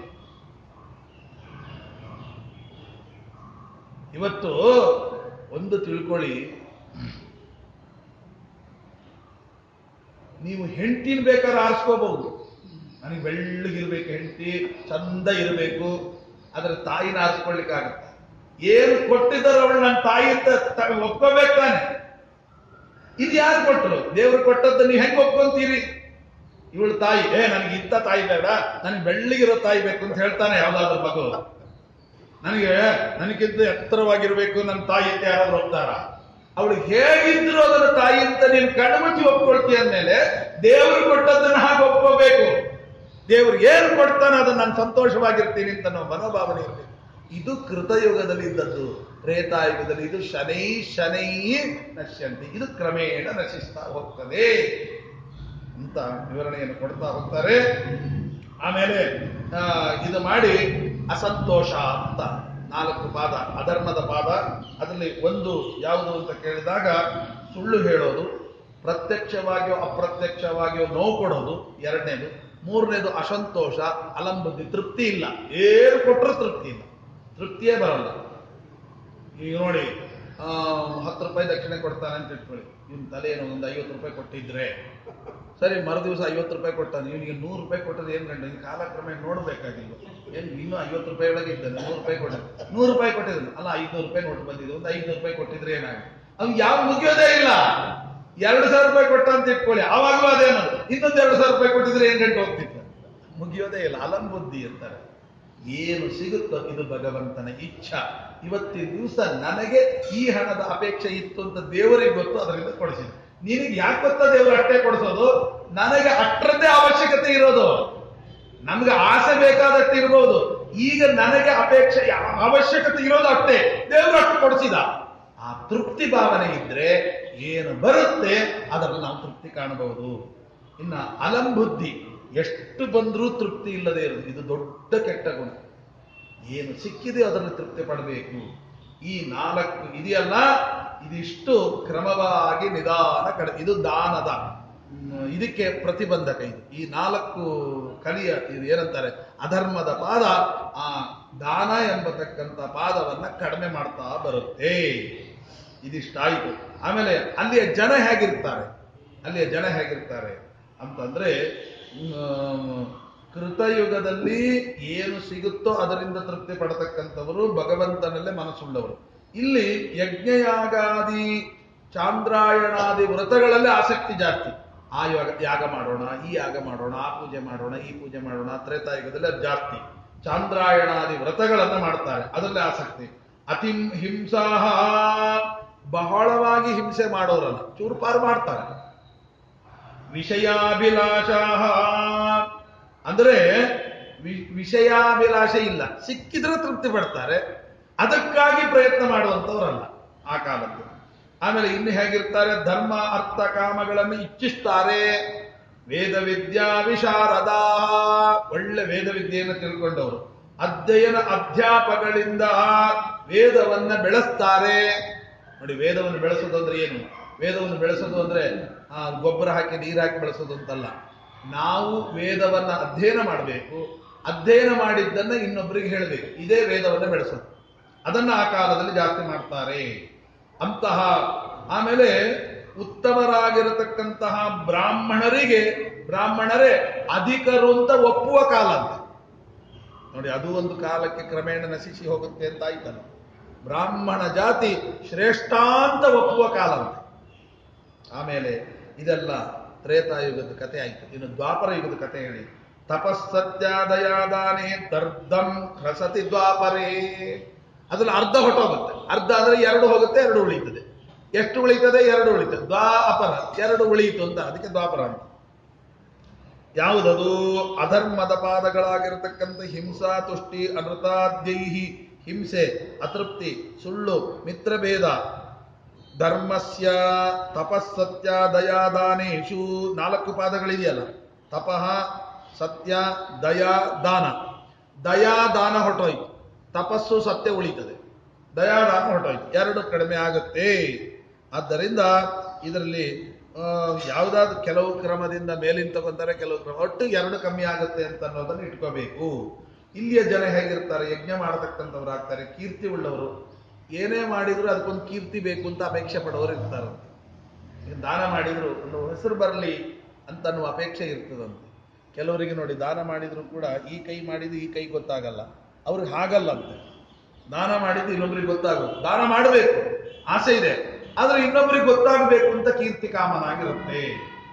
ಇವತ್ತು ಒಂದು ತಿಳ್ಕೊಳ್ಳಿ ನೀವು ಹೆಂಡತಿನ ಬೇಕಾದ್ರೆ ಆರಿಸ್ಕೋಬಹುದು ನನಗೆ ಬೆಳ್ಳಗಿರ್ಬೇಕು ಹೆಂಡತಿ ಚಂದ ಇರಬೇಕು ಆದ್ರೆ ತಾಯಿನ ಆರಿಸ್ಕೊಳ್ಳಿಕ್ಕಾಗತ್ತ ಏನು ಕೊಟ್ಟಿದ್ದಾರೆ ಅವಳು ನನ್ನ ತಾಯಿ ಅಂತ ತ- ಒಪ್ಕೋಬೇಕು ತಾನೆ ಇದು ಯಾರು ಕೊಟ್ಟರು ದೇವ್ರು ಕೊಟ್ಟದ್ದು ನೀವು ಹೆಂಗ್ ಒಪ್ಕೊಂತೀರಿ ಇವಳು ತಾಯಿ ಏ ನನಗೆ ಇಂಥ ತಾಯಿ ಬೇಡ ನನಗೆ ಬೆಳ್ಳಗಿರೋ ತಾಯಿ ಬೇಕು ಅಂತ ಹೇಳ್ತಾನೆ ಯಾವ್ದಾದ್ರು ಮಗು ನನಗೆ ನನಗಿಂತ ಎತ್ತರವಾಗಿರ್ಬೇಕು ನನ್ನ ತಾಯಿ ಅಂತ ಯಾರಾದ್ರೂ ಒಪ್ತಾರ ಅವಳು ಹೇಗಿದ್ರು ಅದರ ತಾಯಿ ಅಂತ ನೀನು ಕಣ್ಮುಚ್ಚಿ ಒಪ್ಕೊಳ್ತೀಯ ಅಂದ್ಮೇಲೆ ದೇವರು ಕೊಟ್ಟದ್ದನ್ನ ಹಾಗೆ ಒಪ್ಕೋಬೇಕು ದೇವ್ರು ಏನು ಕೊಡ್ತಾನೆ ಅದನ್ನ ನಾನು ಸಂತೋಷವಾಗಿರ್ತೀನಿ ಅಂತ ನಾವು ಮನೋಭಾವನೆ ಇರಬೇಕು ಇದು ಕೃತಯುಗದಲ್ಲಿ ಇದ್ದದ್ದು ತ್ರೇತಾಯುಗದಲ್ಲಿ ಇದು ಶನೈ ಶನೈ ನಶ್ಯಂತಿ ಇದು ಕ್ರಮೇಣ ನಶಿಸ್ತಾ ಹೋಗ್ತದೆ ಅಂತ ವಿವರಣೆಯನ್ನು ಕೊಡ್ತಾ ಹೋಗ್ತಾರೆ ಆಮೇಲೆ ಆ, ಇದು ಮಾಡಿ ಅಸಂತೋಷ ಅಂತ ನಾಲ್ಕು ಪಾದ ಅಧರ್ಮದ ಪಾದ ಅದರಲ್ಲಿ ಒಂದು ಯಾವುದು ಅಂತ ಕೇಳಿದಾಗ ಸುಳ್ಳು ಹೇಳೋದು ಪ್ರತ್ಯಕ್ಷವಾಗಿಯೋ ಅಪ್ರತ್ಯಕ್ಷವಾಗಿಯೋ ನೋವು ಕೊಡೋದು ಎರಡನೇದು ಮೂರನೇದು ಅಸಂತೋಷ ಅಲಂಬುದ್ಧಿ ತೃಪ್ತಿ ಇಲ್ಲ ಏನು ಕೊಟ್ಟರು ತೃಪ್ತಿ ಇಲ್ಲ ತೃಪ್ತಿಯೇ ಬರಲ್ಲ ಈಗ ನೋಡಿ ಆ, ಹತ್ತು ರೂಪಾಯಿ ದಕ್ಷಿಣೆ ಕೊಡ್ತಾನೆ ಅಂತ ಇಟ್ಕೊಳ್ಳಿ ಇವ್ನ ತಲೆ ಏನೋ ಒಂದು ಐವತ್ತು ರೂಪಾಯಿ ಕೊಟ್ಟಿದ್ರೆ ಸರಿ ಮರು ದಿವಸ ಐವತ್ತು ರೂಪಾಯಿ ಕೊಟ್ಟಾನೆ ಇವನಿಗೆ ನೂರು ರೂಪಾಯಿ ಕೊಟ್ಟದ್ದು ಏನ್ ಗಂಡ ಇನ್ನು ಕಾಲಕ್ರಮೇಣ ನೋಡ್ಬೇಕಾಗಿಲ್ಲ ಏನ್ ಇನ್ನೂ ಐವತ್ತು ರೂಪಾಯಿ ಒಳಗೆ ಇದ್ದಾನೆ ನೂರು ರೂಪಾಯಿ ಕೊಟ್ಟ ನೂರು ರೂಪಾಯಿ ಕೊಟ್ಟಿದ್ದಾನೆ ಅಲ್ಲ ಐನೂರು ರೂಪಾಯಿ ನೋಟ್ ಬಂದಿದೆ ಒಂದು ಐನೂರು ರೂಪಾಯಿ ಕೊಟ್ಟಿದ್ರೆ ಏನಾಗ ಅವ್ನು ಯಾವ ಮುಗಿಯೋದೇ ಇಲ್ಲ ಎರಡು ಸಾವಿರ ರೂಪಾಯಿ ಕೊಟ್ಟ ಅಂತ ಇಟ್ಕೊಳ್ಳಿ ಆವಾಗಲೂ ಅದೇನು ಇನ್ನೊಂದು ಎರಡು ಸಾವಿರ ರೂಪಾಯಿ ಕೊಟ್ಟಿದ್ರೆ ಏನ್ ಗಂಟೆ ಹೋಗ್ತಿತ್ತು ಮುಗಿಯೋದೇ ಇಲ್ಲ ಅಲಂಬುದ್ಧಿ ಅಂತಾರೆ ಏನು ಸಿಗುತ್ತೋ ಇದು ಭಗವಂತನ ಇಚ್ಛಾ ಇವತ್ತಿನ ದಿವಸ ನನಗೆ ಈ ಹಣದ ಅಪೇಕ್ಷೆ ಇತ್ತು ಅಂತ ದೇವರಿಗೆ ಗೊತ್ತು ಅದರಿಂದ ಕೊಡಿಸಿದ ನಿನಗೆ ಯಾಕೆ ಗೊತ್ತಾ ದೇವರು ಅಷ್ಟೇ ಕೊಡಿಸೋದು ನನಗೆ ಅಷ್ಟರದ್ದೇ ಅವಶ್ಯಕತೆ ಇರೋದು ನಮ್ಗೆ ಆಸೆ ಬೇಕಾದಷ್ಟು ಇರ್ಬೋದು ಈಗ ನನಗೆ ಅಪೇಕ್ಷೆ ಯಾ- ಅವಶ್ಯಕತೆ ಇರೋದು ಅಷ್ಟೇ ದೇವರು ಅಷ್ಟು ಕೊಡಿಸಿದ ಆ ತೃಪ್ತಿ ಭಾವನೆ ಇದ್ರೆ ಏನು ಬರುತ್ತೆ ಅದರಲ್ಲಿ ನಾವು ತೃಪ್ತಿ ಕಾಣಬಹುದು ಇನ್ನ ಅಲಂಬುದ್ಧಿ ಎಷ್ಟು ಬಂದರೂ ತೃಪ್ತಿ ಇಲ್ಲದೆ ಇರೋದು ಇದು ದೊಡ್ಡ ಕೆಟ್ಟ ಗುಣ ಏನು ಸಿಕ್ಕಿದೆ ಅದರಲ್ಲಿ ತೃಪ್ತಿ ಪಡಬೇಕು ಈ ನಾಲ್ಕು ಇದೆಯಲ್ಲ ಇದಿಷ್ಟು ಕ್ರಮವಾಗಿ ನಿಧಾನ ಕಡೆ ಇದು ದಾನದ ಹ್ಮ್, ಇದಕ್ಕೆ ಪ್ರತಿಬಂಧಕ ಇದು ಈ ನಾಲ್ಕು ಕಲಿಯ ಇದು ಏನಂತಾರೆ ಅಧರ್ಮದ ಪಾದ ಆ ದಾನ ಎಂಬತಕ್ಕಂಥ ಪಾದವನ್ನ ಕಡಿಮೆ ಮಾಡ್ತಾ ಬರುತ್ತೆ ಇದಿಷ್ಟಾಯಿತು ಆಮೇಲೆ ಅಲ್ಲಿಯ ಜನ ಹೇಗಿರ್ತಾರೆ ಅಲ್ಲಿಯ ಜನ ಹೇಗಿರ್ತಾರೆ ಅಂತಂದ್ರೆ ಮ್, ಕೃತಯುಗದಲ್ಲಿ ಏನು ಸಿಗುತ್ತೋ ಅದರಿಂದ ತೃಪ್ತಿ ಪಡತಕ್ಕಂಥವರು ಭಗವಂತನಲ್ಲೇ ಮನಸ್ಸುಳ್ಳವರು ಇಲ್ಲಿ ಯಜ್ಞಯಾಗಾದಿ ಚಾಂದ್ರಾಯಣಾದಿ ವ್ರತಗಳಲ್ಲೇ ಆಸಕ್ತಿ ಜಾಸ್ತಿ ಆ ಯೋಗ ಯಾಗ ಮಾಡೋಣ ಈ ಯಾಗ ಮಾಡೋಣ ಆ ಪೂಜೆ ಮಾಡೋಣ ಈ ಪೂಜೆ ಮಾಡೋಣ ತ್ರೇತಾಯುಗದಲ್ಲಿ ಅದು ಜಾಸ್ತಿ ಚಾಂದ್ರಾಯಣಾದಿ ವ್ರತಗಳನ್ನ ಮಾಡ್ತಾರೆ ಅದರಲ್ಲೇ ಆಸಕ್ತಿ ಅತಿ ಹಿಂಸಾಹ ಬಹಳವಾಗಿ ಹಿಂಸೆ ಮಾಡೋರಲ್ಲ ಚೂರುಪಾರು ಮಾಡ್ತಾರೆ ವಿಷಯಾಭಿಲಾಷ ಅಂದ್ರೆ ವಿ- ವಿಷಯಾಭಿಲಾಷೆ ಇಲ್ಲ ಸಿಕ್ಕಿದ್ರೆ ತೃಪ್ತಿ ಪಡ್ತಾರೆ ಅದಕ್ಕಾಗಿ ಪ್ರಯತ್ನ ಮಾಡುವಂತವರಲ್ಲ ಆ ಕಾಲದ್ದು ಆಮೇಲೆ ಇನ್ನು ಹೇಗಿರ್ತಾರೆ ಧರ್ಮ ಅರ್ಥ ಕಾಮಗಳನ್ನು ಇಚ್ಛಿಸ್ತಾರೆ ವೇದ ವಿದ್ಯಾ ವಿಶಾರದ ಒಳ್ಳೆ ವೇದ ವಿದ್ಯೆಯನ್ನು ತಿಳ್ಕೊಂಡವರು ಅಧ್ಯಯನ ಅಧ್ಯಾಪಗಳಿಂದ ವೇದವನ್ನ ಬೆಳೆಸ್ತಾರೆ ನೋಡಿ ವೇದವನ್ನು ಬೆಳೆಸೋದು ಅಂದ್ರೆ ಏನು ವೇದವನ್ನು ಬೆಳೆಸೋದು ಅಂದ್ರೆ ಆ, ಗೊಬ್ಬರ ಹಾಕಿ ನೀರು ಹಾಕಿ ಬೆಳೆಸೋದು ಅಂತಲ್ಲ ನಾವು ವೇದವನ್ನ ಅಧ್ಯಯನ ಮಾಡಬೇಕು ಅಧ್ಯಯನ ಮಾಡಿದ್ದನ್ನ ಇನ್ನೊಬ್ಬರಿಗೆ ಹೇಳಬೇಕು ಇದೇ ವೇದವನ್ನ ಬೆಳೆಸೋದು ಅದನ್ನ ಆ ಕಾಲದಲ್ಲಿ ಜಾಸ್ತಿ ಮಾಡ್ತಾರೆ ಅಂತಹ ಆಮೇಲೆ ಉತ್ತಮರಾಗಿರತಕ್ಕಂತಹ ಬ್ರಾಹ್ಮಣರಿಗೆ ಬ್ರಾಹ್ಮಣರೇ ಅಧಿಕರು ಅಂತ ಒಪ್ಪುವ ಕಾಲ ಅಂತ ನೋಡಿ ಅದು ಒಂದು ಕಾಲಕ್ಕೆ ಕ್ರಮೇಣ ನಶಿಸಿ ಹೋಗುತ್ತೆ ಅಂತ ಆಯ್ತಲ್ಲ ಬ್ರಾಹ್ಮಣ ಜಾತಿ ಶ್ರೇಷ್ಠ ಅಂತ ಒಪ್ಪುವ ಕಾಲ ಅಂತ ಆಮೇಲೆ ಇದೆಲ್ಲ ತ್ರೇತಾಯುಗದ ಕಥೆ ಆಯ್ತು ಇನ್ನು ದ್ವಾಪರ ಯುಗದ ಕಥೆ ಹೇಳಿ ತಪಸ್ಸತ್ಯಾದಯಾದಾನೆ ದರ್ಧಂ ಹ್ರಸತಿ ದ್ವಾಪರೇ ಅದ್ರಲ್ಲಿ ಅರ್ಧ ಹೊಟ್ಟೋಗುತ್ತೆ ಅರ್ಧ ಅಂದ್ರೆ ಎರಡು ಹೋಗುತ್ತೆ ಎರಡು ಉಳಿತದೆ ಎಷ್ಟು ಉಳಿತದೆ ಎರಡು ಉಳಿತದೆ ದ್ವಾಪರ ಎರಡು ಉಳಿಯಿತು ಅಂತ ಅದಕ್ಕೆ ದ್ವಾಪರ ಅಂತ ಯಾವುದದು ಅಧರ್ಮದ ಪಾದಗಳಾಗಿರತಕ್ಕಂಥ ಹಿಂಸಾ ತುಷ್ಟಿ ಅನೃತಾದ್ಯೈಹಿ ಹಿಂಸೆ ಅತೃಪ್ತಿ ಸುಳ್ಳು ಮಿತ್ರಭೇದ ಧರ್ಮಸ್ಯ ತಪಸ್ಸತ್ಯ ದಯಾದಾನೇಶು ನಾಲ್ಕು ಪಾದಗಳಿದೆಯಲ್ಲ ತಪಃ ಸತ್ಯ ದಯಾ ದಾನ ದಯಾದಾನ ಹೊರಟೋಯ್ತು ತಪಸ್ಸು ಸತ್ಯ ಉಳಿತದೆ ದಯಾದಾನ ಹೊರಟೋಯ್ತು ಎರಡು ಕಡಿಮೆ ಆಗುತ್ತೆ ಆದ್ದರಿಂದ ಇದರಲ್ಲಿ ಆ, ಯಾವುದಾದ್ರು ಕೆಲವು ಕ್ರಮದಿಂದ ಮೇಲಿನ ತಗೊಂತಾರೆ ಕೆಲವು ಕ್ರಮ ಒಟ್ಟು ಎರಡು ಕಮ್ಮಿ ಆಗುತ್ತೆ ಅಂತ ಅನ್ನೋದನ್ನ ಇಟ್ಕೋಬೇಕು ಇಲ್ಲಿಯ ಜನ ಹೇಗಿರ್ತಾರೆ ಯಜ್ಞ ಮಾಡತಕ್ಕಂಥವ್ರು ಆಗ್ತಾರೆ ಕೀರ್ತಿ ಉಳ್ಳವರು ಏನೇ ಮಾಡಿದ್ರು ಅದಕ್ಕೊಂದು ಕೀರ್ತಿ ಬೇಕು ಅಂತ ಅಪೇಕ್ಷೆ ಪಡೋರು ಇರ್ತಾರಂತೆ ಈಗ ದಾನ ಮಾಡಿದ್ರು ಒಂದು ಹೆಸರು ಬರಲಿ ಅಂತ ಅನ್ನುವ ಅಪೇಕ್ಷೆ ಇರ್ತದಂತೆ ಕೆಲವರಿಗೆ ನೋಡಿ ದಾನ ಮಾಡಿದ್ರು ಕೂಡ ಈ ಕೈ ಮಾಡಿದ್ದು ಈ ಕೈ ಗೊತ್ತಾಗಲ್ಲ ಅವ್ರಿಗೆ ಹಾಗಲ್ಲ ಅಂತೆ ದಾನ ಮಾಡಿದ್ದು ಇನ್ನೊಬ್ರಿಗೆ ಗೊತ್ತಾಗೋದು ದಾನ ಮಾಡಬೇಕು ಆಸೆ ಇದೆ ಆದ್ರೆ ಇನ್ನೊಬ್ರಿಗೆ ಗೊತ್ತಾಗಬೇಕು ಅಂತ ಕೀರ್ತಿ ಕಾಮನಾಗಿರುತ್ತೆ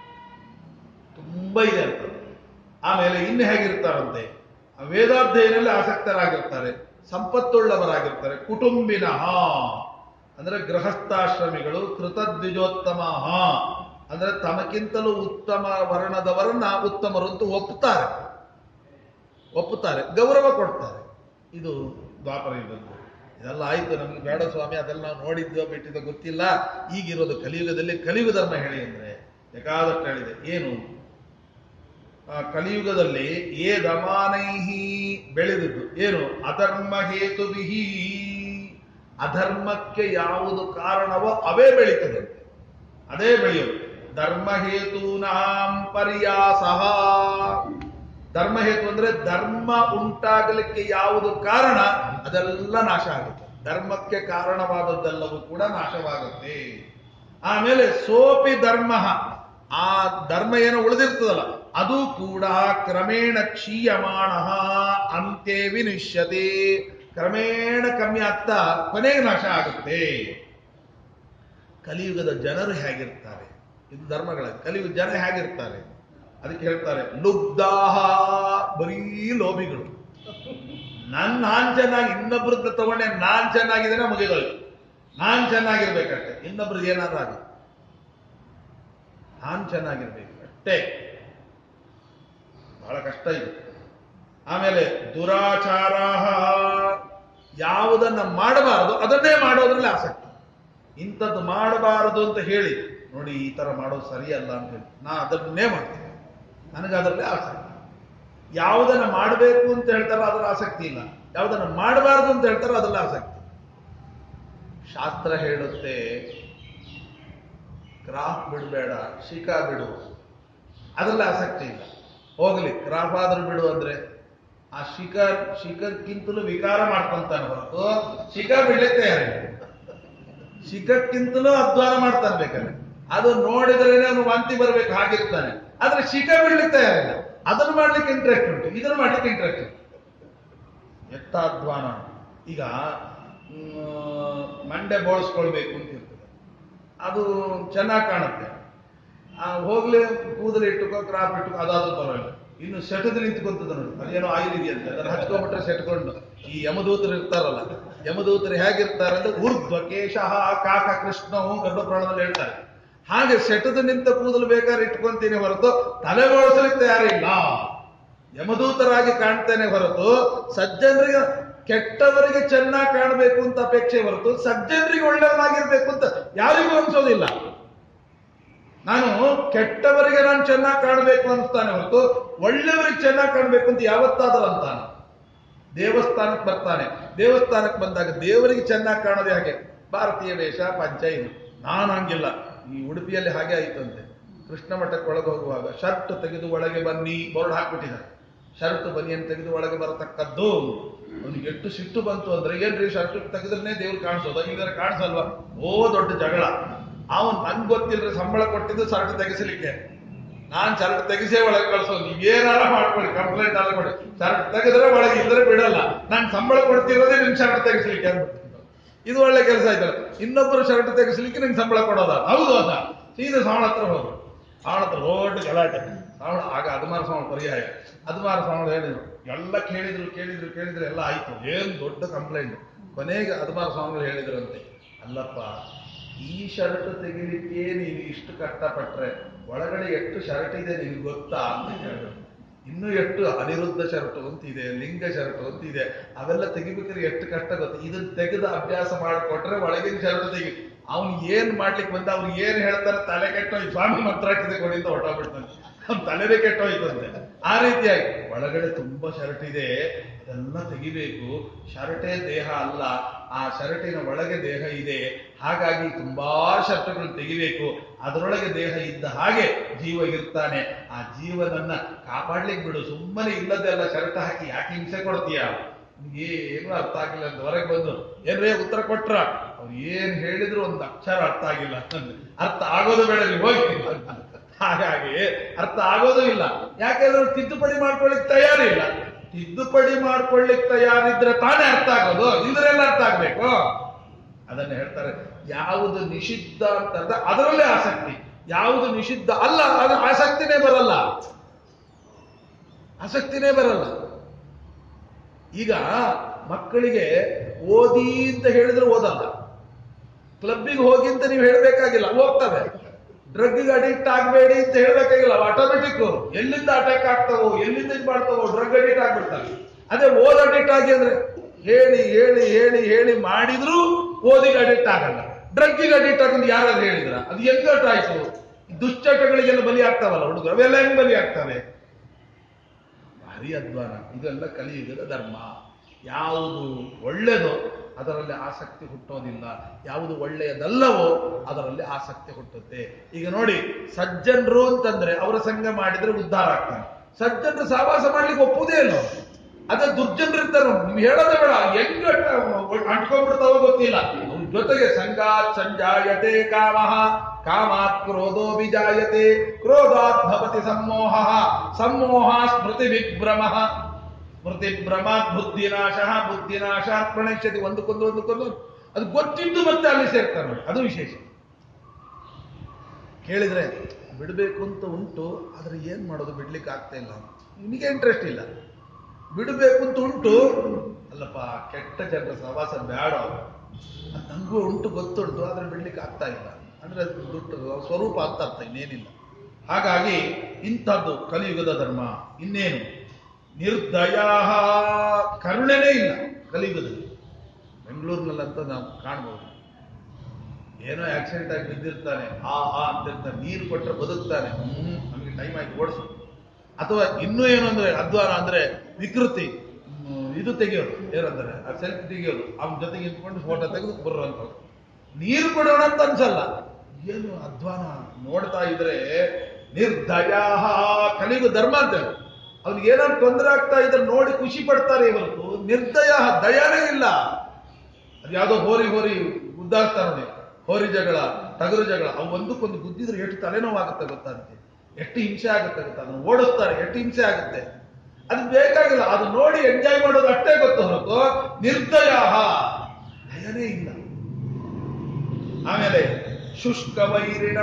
ತುಂಬಾ ಇದೆ ಅಂತ ಆಮೇಲೆ ಇನ್ನು ಹೇಗಿರ್ತಾರಂತೆ ವೇದಾಧ್ಯಯನದಲ್ಲಿ ಆಸಕ್ತರಾಗಿರ್ತಾರೆ ಸಂಪತ್ತುಳ್ಳವರಾಗಿರ್ತಾರೆ ಕುಟುಂಬಿನಃ ಅಂದ್ರೆ ಗೃಹಸ್ಥಾಶ್ರಮಿಗಳು ಕೃತದ್ವಿಜೋತ್ತಮ ಅಂದ್ರೆ ತಮಗಿಂತಲೂ ಉತ್ತಮ ವರ್ಣದವರನ್ನ ಉತ್ತಮರು ಅಂತ ಒಪ್ಪುತ್ತಾರೆ ಒಪ್ಪುತ್ತಾರೆ ಗೌರವ ಕೊಡ್ತಾರೆ ಇದು ದ್ವಾಪರ ಯುಗದ್ದು ಇದೆಲ್ಲ ಆಯ್ತು ನಮ್ಗೆ ಬೇಡ ಸ್ವಾಮಿ ಅದೆಲ್ಲ ನಾವು ನೋಡಿದ್ದೋ ಬಿಟ್ಟಿದ್ದೋ ಗೊತ್ತಿಲ್ಲ ಈಗಿರೋದು ಕಲಿಯುಗದಲ್ಲಿ ಕಲಿಯುಗ ಧರ್ಮ ಹೇಳಿ ಅಂದ್ರೆ ಬೇಕಾದಷ್ಟು ಹೇಳಿದೆ ಏನು ಆ, ಕಲಿಯುಗದಲ್ಲಿ ಏ ದಮಾನೈಹಿ ಬೆಳೆದಿದ್ದು ಏನು ಅಧರ್ಮ ಹೇತುವಿಹಿ ಅಧರ್ಮಕ್ಕೆ ಯಾವುದು ಕಾರಣವೋ ಅವೇ ಬೆಳೀತದಂತೆ ಅದೇ ಬೆಳೆಯೋದು ಧರ್ಮ ಹೇತೂನಾಂ ಪರ್ಯಾಸಹ ಧರ್ಮ ಹೇತು ಅಂದ್ರೆ ಧರ್ಮ ಉಂಟಾಗಲಿಕ್ಕೆ ಯಾವುದು ಕಾರಣ ಅದೆಲ್ಲ ನಾಶ ಆಗುತ್ತೆ ಧರ್ಮಕ್ಕೆ ಕಾರಣವಾದದ್ದೆಲ್ಲವೂ ಕೂಡ ನಾಶವಾಗುತ್ತೆ ಆಮೇಲೆ ಸೋಪಿ ಧರ್ಮ ಆ ಧರ್ಮ ಏನೋ ಉಳಿದಿರ್ತದಲ್ಲ ಅದು ಕೂಡ ಕ್ರಮೇಣ ಕ್ಷೀಯಮಾಣ ಅಂತ್ಯೇ ವಿನಿಶ್ಯತೆ ಕ್ರಮೇಣ ಕಮ್ಮಿ ಆಗ್ತಾ ಕೊನೆಗೆ ನಾಶ ಆಗುತ್ತೆ ಕಲಿಯುಗದ ಜನರು ಹೇಗಿರ್ತಾರೆ ಇದು ಧರ್ಮಗಳ ಕಲಿಯುಗ ಜನ ಹೇಗಿರ್ತಾರೆ ಅದಕ್ಕೆ ಹೇಳ್ತಾರೆ ಲುಬ್ಧಾಹ ಬರೀ ಲೋಭಿಗಳು ನನ್ ನಾನ್ ಚೆನ್ನಾಗಿ ಇನ್ನೊಬ್ರದ್ದು ತಗೊಂಡೆ ನಾನ್ ಚೆನ್ನಾಗಿದ್ದೇನೆ ಮುಗಿದೋಯ್ತು ನಾನ್ ಚೆನ್ನಾಗಿರ್ಬೇಕಷ್ಟೆ ಇನ್ನೊಬ್ರದ್ದು ಏನಾದ್ರೂ ಆಗುತ್ತೆ ನಾನ್ ಚೆನ್ನಾಗಿರ್ಬೇಕು ಅಷ್ಟೇ ಬಹಳ ಕಷ್ಟ ಇದೆ ಆಮೇಲೆ ದುರಾಚಾರ ಯಾವುದನ್ನ ಮಾಡಬಾರದು ಅದನ್ನೇ ಮಾಡೋದ್ರಲ್ಲಿ ಆಸಕ್ತಿ ಇಂಥದ್ದು ಮಾಡಬಾರದು ಅಂತ ಹೇಳಿ ನೋಡಿ ಈ ತರ ಮಾಡೋದು ಸರಿಯಲ್ಲ ಅಂತ ಹೇಳಿ ನಾ ಅದನ್ನೇ ಮಾಡ್ತೀನಿ ನನಗೆ ಅದರಲ್ಲಿ ಆಸಕ್ತಿ ಯಾವುದನ್ನ ಮಾಡಬೇಕು ಅಂತ ಹೇಳ್ತಾರೋ ಅದರ ಆಸಕ್ತಿ ಇಲ್ಲ ಯಾವುದನ್ನ ಮಾಡಬಾರದು ಅಂತ ಹೇಳ್ತಾರೋ ಅದರಲ್ಲಿ ಆಸಕ್ತಿ ಶಾಸ್ತ್ರ ಹೇಳುತ್ತೆ ಕ್ರಾಫ್ ಬಿಡಬೇಡ ಶಿಖಾ ಬಿಡು ಅದರಲ್ಲಿ ಆಸಕ್ತಿ ಇಲ್ಲ ಹೋಗ್ಲಿ ಕ್ರಾಫ್ ಆದ್ರೂ ಬಿಡು ಅಂದ್ರೆ ಆ ಶಿಖರ್ ಶಿಖರ್ಕ್ಕಿಂತಲೂ ವಿಕಾರ ಮಾಡ್ಕೊಂತಾನೆ ಹೊರತು ಶಿಖಾ ಬಿಡ್ಲಿಕ್ಕೆ ತಯಾರಿಲ್ಲ ಶಿಖಕ್ಕಿಂತಲೂ ಅಧ್ವಾನ ಮಾಡ್ತಾನೆ ಬೇಕಾದ್ರೆ ಅದು ನೋಡಿದ್ರೇನೆ ಅವನು ವಾಂತಿ ಬರ್ಬೇಕು ಹಾಗಿರ್ತಾನೆ ಆದ್ರೆ ಶಿಖ ಬಿಡ್ಲಿಕ್ಕೆ ತಯಾರಿಲ್ಲ ಅದನ್ನು ಮಾಡ್ಲಿಕ್ಕೆ ಇಂಟ್ರೆಸ್ಟ್ ಉಂಟು ಇದನ್ನು ಮಾಡ್ಲಿಕ್ಕೆ ಇಂಟ್ರೆಸ್ಟ್ ಉಂಟು ಎತ್ತ ಅಧ್ವಾನ ಈಗ ಮ್, ಮಂಡೆ ಬೋಳಿಸ್ಕೊಳ್ಬೇಕು ಅಂತ ಇರ್ತದೆ ಅದು ಚೆನ್ನಾಗಿ ಕಾಣುತ್ತೆ ಆ, ಹೋಗ್ಲಿ ಕೂದಲು ಇಟ್ಟುಕೋ ಕ್ರಾಪ್ ಇಟ್ಟುಕೋ ಅದಾದ್ರೂ ಪರವಾಗಿಲ್ಲ ಇನ್ನು ಸೆಟದು ನಿಂತ್ಕೊಂತದ ನೋಡಿ ಅದೇನೋ ಆಯಿಲ್ ಇದೆಯಂತೆ ಅದನ್ನ ಹಚ್ಕೊಂಡ್ಬಿಟ್ರೆ ಸೆಟ್ಕೊಂಡು ಈ ಯಮದೂತರು ಇರ್ತಾರಲ್ಲ ಯಮದೂತರು ಹೇಗಿರ್ತಾರೆ ಅಂದ್ರೆ ಊರ್ಧ್ವ ಕೇಶಃ ಕಾಕ ಕೃಷ್ಣವು ಗರ್ಭಪುರಾಣದಲ್ಲಿ ಹೇಳ್ತಾರೆ ಹಾಗೆ ಸೆಟದು ನಿಂತ ಕೂದಲು ಬೇಕಾದ್ರೆ ಇಟ್ಕೊಂತೀನಿ ಹೊರತು ತಲೆ ಬೋಳಿಸಲಿಕ್ಕೆ ತಯಾರಿಲ್ಲ ಯಮದೂತರಾಗಿ ಕಾಣ್ತೇನೆ ಹೊರತು ಸಜ್ಜನರಿಗೆ ಕೆಟ್ಟವರಿಗೆ ಚೆನ್ನಾಗಿ ಕಾಣಬೇಕು ಅಂತ ಅಪೇಕ್ಷೆ ಹೊರತು ಸಜ್ಜನರಿಗೆ ಒಳ್ಳೆಯವನಾಗಿರ್ಬೇಕು ಅಂತ ಯಾರಿಗೂ ಅನ್ಸೋದಿಲ್ಲ ನಾನು ಕೆಟ್ಟವರಿಗೆ ನಾನು ಚೆನ್ನಾಗಿ ಕಾಣಬೇಕು ಅನಿಸ್ತಾನೆ ಹೊರತು ಒಳ್ಳೆಯವರಿಗೆ ಚೆನ್ನಾಗಿ ಕಾಣಬೇಕು ಅಂತ ಯಾವತ್ತಾದರೂ ಅಂತಾನೆ ದೇವಸ್ಥಾನಕ್ಕೆ ಬರ್ತಾನೆ ದೇವಸ್ಥಾನಕ್ಕೆ ಬಂದಾಗ ದೇವರಿಗೆ ಚೆನ್ನಾಗಿ ಕಾಣೋದೇ ಹಾಗೆ ಭಾರತೀಯ ವೇಷ ಪಂಚ ಇದು ನಾನು ಹಂಗಿಲ್ಲ ಈ ಉಡುಪಿಯಲ್ಲಿ ಹಾಗೆ ಆಯ್ತಂತೆ ಕೃಷ್ಣ ಮಠಕ್ಕೆ ಒಳಗೆ ಹೋಗುವಾಗ ಶರ್ಟ್ ತೆಗೆದು ಒಳಗೆ ಬನ್ನಿ ಬೋರ್ಡ್ ಹಾಕ್ಬಿಟ್ಟಿದ್ದಾರೆ ಶರ್ಟ್ ಬನಿಯನ್ ತೆಗೆದು ಒಳಗೆ ಬರತಕ್ಕದ್ದು ಅವನಿಗೆ ಎಷ್ಟು ಸಿಟ್ಟು ಬಂತು ಅಂದ್ರೆ ಏನ್ರಿ ಶರ್ಟ್ ತೆಗೆದ್ರೆ ದೇವ್ರು ಕಾಣಿಸೋದ ಇಲ್ಲದ್ರೆ ಕಾಣಿಸಲ್ವಾ ಓ ದೊಡ್ಡ ಜಗಳ ಅವನ್ ನಂಗೆ ಗೊತ್ತಿಲ್ರಿ ಸಂಬಳ ಕೊಟ್ಟಿದ್ದು ಶರ್ಟ್ ತೆಗೆಸಲಿಕ್ಕೆ ನಾನ್ ಶರ್ಟ್ ತೆಗಿಸೇ ಒಳಗೆ ಕಳ್ಸೋದು ನೀವ್ ಏನಾರ ಮಾಡ್ಕೊಳ್ಳಿ ಕಂಪ್ಲೇಂಟ್ ಎಲ್ಲ ಕೊಡಿ ಶರ್ಟ್ ತೆಗೆದ್ರೆ ಒಳಗೆ ಇಲ್ಲದ್ರೆ ಬಿಡಲ್ಲ ನಾನ್ ಸಂಬಳ ಕೊಡ್ತಿರೋದೇ ನಿನ್ ಶರ್ಟ್ ತೆಗಿಸ್ಲಿಕ್ಕೆ ಅಂದ್ಬಿಟ್ಟು ಇದು ಒಳ್ಳೆ ಕೆಲಸ ಆಯ್ತಲ್ಲ ಇನ್ನೊಬ್ಬರು ಶರ್ಟ್ ತೆಗಿಸ್ಲಿಕ್ಕೆ ನಿಂಗೆ ಸಂಬಳ ಕೊಡೋದ ಹೌದು ಅದ ಸೀದಾ ಸಾವಳ ಹತ್ರ ಹೋಗು ಸಾವಳ ಹತ್ರ ದೊಡ್ಡ ಗಲಾಟೆ ಸಾವಳ ಆಗ ಅದುಮಾರ ಸಾವಳ ಪರ್ಯಾಯ ಅದುಮಾರ ಸಾವಳ ಹೇಳಿದ್ರು ಎಲ್ಲ ಕೇಳಿದ್ರು ಕೇಳಿದ್ರು ಕೇಳಿದ್ರು ಎಲ್ಲ ಆಯ್ತು ಏನ್ ದೊಡ್ಡ ಕಂಪ್ಲೇಂಟ್ ಕೊನೆಗೆ ಅದುಮಾರ ಸ್ವಾಮಿಗಳು ಹೇಳಿದ್ರಂತೆ ಅಲ್ಲಪ್ಪ ಈ ಶರ್ಟ್ ತೆಗಿಲಿಕ್ಕೆ ನೀನು ಇಷ್ಟು ಕಷ್ಟಪಟ್ರೆ ಒಳಗಡೆ ಎಷ್ಟು ಶರ್ಟ್ ಇದೆ ನಿನ್ಗೆ ಗೊತ್ತಾ ಅಂತ ಹೇಳಿದ್ರು ಇನ್ನು ಎಷ್ಟು ಅನಿರುದ್ಧ ಶರ್ಟು ಅಂತಿದೆ ಲಿಂಗ ಶರ್ಟು ಅಂತಿದೆ ಅವೆಲ್ಲ ತೆಗಿಬೇಕಾದ್ರೆ ಎಷ್ಟು ಕಷ್ಟ ಗೊತ್ತು ಇದನ್ನ ತೆಗೆದು ಅಭ್ಯಾಸ ಮಾಡಿಕೊಟ್ರೆ ಒಳಗಿನ ಶರ್ಟ್ ತೆಗಿ ಅವ್ನು ಏನ್ ಮಾಡ್ಲಿಕ್ಕೆ ಬಂದ ಅವ್ನು ಏನ್ ಹೇಳ್ತಾರೆ ತಲೆ ಕೆಟ್ಟೋಯ್ತು ಸ್ವಾಮಿ ಮಂತ್ರ ಹಾಕಿದೆ ಕೊಡಿ ಅಂತ ಹೊಟ್ಟೋಗ್ಬಿಡ್ತಾನೆ ಅವ್ನ ತಲೆನೇ ಕೆಟ್ಟೋಯ್ತಂತೆ ಆ ರೀತಿಯಾಗಿ ಒಳಗಡೆ ತುಂಬಾ ಶರ್ಟ್ ಇದೆ ಅದೆಲ್ಲ ತೆಗಿಬೇಕು ಶರ್ಟೇ ದೇಹ ಅಲ್ಲ ಆ ಶರ್ಟಿನ ಒಳಗೆ ದೇಹ ಇದೆ ಹಾಗಾಗಿ ತುಂಬಾ ಶರ್ಟುಗಳು ತೆಗಿಬೇಕು ಅದರೊಳಗೆ ದೇಹ ಇದ್ದ ಹಾಗೆ ಜೀವ ಇರ್ತಾನೆ ಆ ಜೀವನನ್ನ ಕಾಪಾಡ್ಲಿಕ್ಕೆ ಬಿಡು ಸುಮ್ಮನೆ ಇಲ್ಲದೆಲ್ಲ ಶರ್ಟ್ ಹಾಕಿ ಯಾಕೆ ಹಿಂಸೆ ಕೊಡ್ತೀಯ ಏನು ಅರ್ಥ ಆಗಿಲ್ಲ ಅಂತ ಹೊರಗೆ ಬಂದು ಏನ್ರೇ ಉತ್ತರ ಕೊಟ್ರ ಅವ್ರು ಏನ್ ಹೇಳಿದ್ರು ಒಂದು ಅಕ್ಷರ ಅರ್ಥ ಆಗಿಲ್ಲ ಅಂತಂದ್ರೆ ಅರ್ಥ ಆಗೋದು ಬೇಡ ನೀವು ಹೋಗಿ ಹಾಗಾಗಿ ಅರ್ಥ ಆಗೋದು ಇಲ್ಲ ಯಾಕೆಂದ್ರೆ ಅವ್ರು ತಿದ್ದುಪಡಿ ಮಾಡ್ಕೊಳ್ಳಿಕ್ ತಯಾರಿಲ್ಲ ತಿದ್ದುಪಡಿ ಮಾಡ್ಕೊಳ್ಳಿಕ್ ತಯಾರಿದ್ರೆ ತಾನೇ ಅರ್ಥ ಆಗೋದು ಇದ್ರೆಲ್ಲ ಅರ್ಥ ಆಗ್ಬೇಕು ಅದನ್ನ ಹೇಳ್ತಾರೆ ಯಾವುದು ನಿಷಿದ್ಧ ಅಂತಂದ್ರೆ ಅದರಲ್ಲೇ ಆಸಕ್ತಿ ಯಾವುದು ನಿಷಿದ್ಧ ಅಲ್ಲ ಅದು ಆಸಕ್ತಿನೇ ಬರಲ್ಲ ಆಸಕ್ತಿನೇ ಬರಲ್ಲ ಈಗ ಮಕ್ಕಳಿಗೆ ಓದಿ ಅಂತ ಹೇಳಿದ್ರೆ ಓದಲ್ಲ ಕ್ಲಬ್ಬಿಗೆ ಹೋಗಿ ಅಂತ ನೀವು ಹೇಳ್ಬೇಕಾಗಿಲ್ಲ ಹೋಗ್ತವೆ ಡ್ರಗ್ಗೆ ಅಡಿಕ್ಟ್ ಆಗಬೇಡಿ ಅಂತ ಹೇಳ್ಬೇಕಾಗಿಲ್ಲ ಆಟೋಮೆಟಿಕ್ ಎಲ್ಲಿಂದ ಅಟ್ಯಾಕ್ ಆಗ್ತಾವೋ ಎಲ್ಲಿಂದ ಇದು ಮಾಡ್ತಾವೋ ಡ್ರಗ್ ಅಡಿಕ್ಟ್ ಆಗ್ಬಿಡ್ತಾರೆ ಅದೇ ಓದ್ ಅಡಿಕ್ಟ್ ಆಗಿ ಅಂದ್ರೆ ಹೇಳಿ ಹೇಳಿ ಹೇಳಿ ಹೇಳಿ ಮಾಡಿದ್ರು ಓದಿಗೆ ಅಡಿಕ್ಟ್ ಆಗಲ್ಲ ಡ್ರಗ್ಗಿಗೆ ಅಡಿಕ್ಟ್ ಆಗಂತ ಯಾರಾದ್ರೂ ಹೇಳಿದ್ರ ಅದು ಹೆಂಗ್ ಆಯ್ತು ದುಶ್ಚಟಗಳಿಗೆಲ್ಲ ಬಲಿ ಆಗ್ತಾವಲ್ಲ ಹುಡುಗರು ಅವೆಲ್ಲ ಹೆಂಗ್ ಬಲಿ ಆಗ್ತವೆ ಭಾರಿ ಅಧ್ವಾನ ಇದೆಲ್ಲ ಕಲಿಯುಗದ ಧರ್ಮ ಯಾವುದು ಒಳ್ಳೆಯದೋ ಅದರಲ್ಲಿ ಆಸಕ್ತಿ ಹುಟ್ಟೋದಿಲ್ಲ ಯಾವುದು ಒಳ್ಳೆಯದಲ್ಲವೋ ಅದರಲ್ಲಿ ಆಸಕ್ತಿ ಹುಟ್ಟುತ್ತೆ ಈಗ ನೋಡಿ ಸಜ್ಜನರು ಅಂತಂದ್ರೆ ಅವರ ಸಂಘ ಮಾಡಿದ್ರೆ ಉದ್ಧಾರ ಆಗ್ತಾನೆ ಸಜ್ಜನರು ಸಹವಾಸ ಮಾಡ್ಲಿಕ್ಕೆ ಒಪ್ಪುದೇ ಇಲ್ಲ ಅವ್ರು. ಅದೇ ದುರ್ಜನರು ಇರ್ತಾರೆ ನೀವು ಹೇಳೋದೇ ಬೇಡ ಹೆಂಗ ಅಂಟ್ಕೊಂಡ್ಬಿಡ್ತಾವೋ ಗೊತ್ತಿಲ್ಲ ಅವ್ರ ಜೊತೆಗೆ ಸಂಗಾತ್ ಸಂಜಾಯತೆ ಕಾಮಃ ಕಾಮಾತ್ ಕ್ರೋಧೋ ವಿಜಾಯತೆ ಕ್ರೋಧಾತ್ ಭವತಿ ಸಮ್ಮೋಹ ಸಮ್ಮೋಹ ಸ್ಮೃತಿ ವಿಭ್ರಮ ಸ್ಮೃತಿ ಭ್ರಮಾತ್ ಬುದ್ಧಿನಾಶ ಬುದ್ಧಿನಾಶಾತ್ ಪ್ರಣಶ್ಯತಿ ಒಂದಕ್ಕೊಂದು ಒಂದಕ್ಕೊಂದು ಅದು ಗೊತ್ತಿದ್ದು ಮತ್ತೆ ಅಲ್ಲಿ ಸೇರ್ತಾರೆ ನೋಡಿ ಅದು ವಿಶೇಷ ಕೇಳಿದ್ರೆ ಬಿಡಬೇಕು ಅಂತ ಉಂಟು ಆದ್ರೆ ಏನ್ ಮಾಡೋದು ಬಿಡ್ಲಿಕ್ಕೆ ಆಗ್ತಾ ಇಲ್ಲ ನಿನಗೆ ಇಂಟ್ರೆಸ್ಟ್ ಇಲ್ಲ ಬಿಡಬೇಕು ಅಂತ ಉಂಟು ಅಲ್ಲಪ್ಪ ಕೆಟ್ಟ ಜನರ ಸಹವಾಸ ಬೇಡ ಅದು ನಂಗೂ ಉಂಟು ಗೊತ್ತುಂಟು ಆದ್ರೆ ಬಿಡ್ಲಿಕ್ಕೆ ಆಗ್ತಾ ಇಲ್ಲ ಅಂದ್ರೆ ಅದು ದುಡ್ಡು ಸ್ವರೂಪ ಅಂತ ಅರ್ಥ ಇನ್ನೇನಿಲ್ಲ ಹಾಗಾಗಿ ಇಂಥದ್ದು ಕಲಿಯುಗದ ಧರ್ಮ ಇನ್ನೇನು ನಿರ್ದಯ ಕರುಣೆನೇ ಇಲ್ಲ ಕಲಿಯುಗದಲ್ಲಿ ಬೆಂಗಳೂರಿನಲ್ಲಂತ ನಾವು ಕಾಣ್ಬೋದು ಏನೋ ಆಕ್ಸಿಡೆಂಟ್ ಆಗಿ ಬಿದ್ದಿರ್ತಾನೆ ಆ ಆ ಅಂತಿರ್ತಾನೆ ನೀರು ಕೊಟ್ಟರೆ ಬದುಕ್ತಾನೆ ಹ್ಮ್ ನಮಗೆ ಟೈಮ್ ಆಯ್ತು ಓಡಿಸು ಅಥವಾ ಇನ್ನೂ ಏನು ಅಂದ್ರೆ ಅಧ್ವಾನ ಅಂದ್ರೆ ವಿಕೃತಿ ಹ್ಮ್, ಇದು ತೆಗೆಯೋದು ಏನಂದ್ರೆ ಆ ಸೆಲ್ಫಿ ತೆಗೆಯೋದು ಅವನ ಜೊತೆಗೆ ನಿಂತ್ಕೊಂಡು ಫೋಟೋ ತೆಗೆದು ಬರುವಂತ ನೀರು ಕೊಡೋಣ ಅಂತ ಅನ್ಸಲ್ಲ ಏನು ಅಧ್ವಾನ ನೋಡ್ತಾ ಇದ್ರೆ ನಿರ್ದಯ ಕಲಿಯುಗ ಧರ್ಮ ಅಂತ ಅವ್ನಿಗೆ ಏನಾದ್ರು ತೊಂದರೆ ಆಗ್ತಾ ಇದ್ರೆ ನೋಡಿ ಖುಷಿ ಪಡ್ತಾರೆ ಇವತ್ತು ನಿರ್ದಯ ದಯಾನೇ ಇಲ್ಲ ಅದು ಯಾವ್ದೋ ಹೋರಿ ಹೋರಿ ಗುದ್ದಾಡ್ತಾರೆ ನೋಡಿ ಹೋರಿ ಜಗಳ ಟಗರು ಜಗಳ ಅವು ಒಂದಕ್ಕೊಂದು ಗುದ್ದಿದ್ರೆ ಎಷ್ಟು ತಲೆನೋವಾಗುತ್ತೆ ಗೊತ್ತಾ ಅದಕ್ಕೆ ಎಷ್ಟು ಹಿಂಸೆ ಆಗುತ್ತೆ ಗೊತ್ತಾ ಅದನ್ನು ಓಡಿಸ್ತಾರೆ ಎಷ್ಟು ಹಿಂಸೆ ಆಗುತ್ತೆ ಅದು ಬೇಕಾಗಿಲ್ಲ ಅದು ನೋಡಿ ಎಂಜಾಯ್ ಮಾಡೋದು ಅಷ್ಟೇ ಗೊತ್ತು ಹೊರತು ನಿರ್ದಯ ದಯನೇ ಇಲ್ಲ ಆಮೇಲೆ ಶುಷ್ಕ ವೈರಿಣ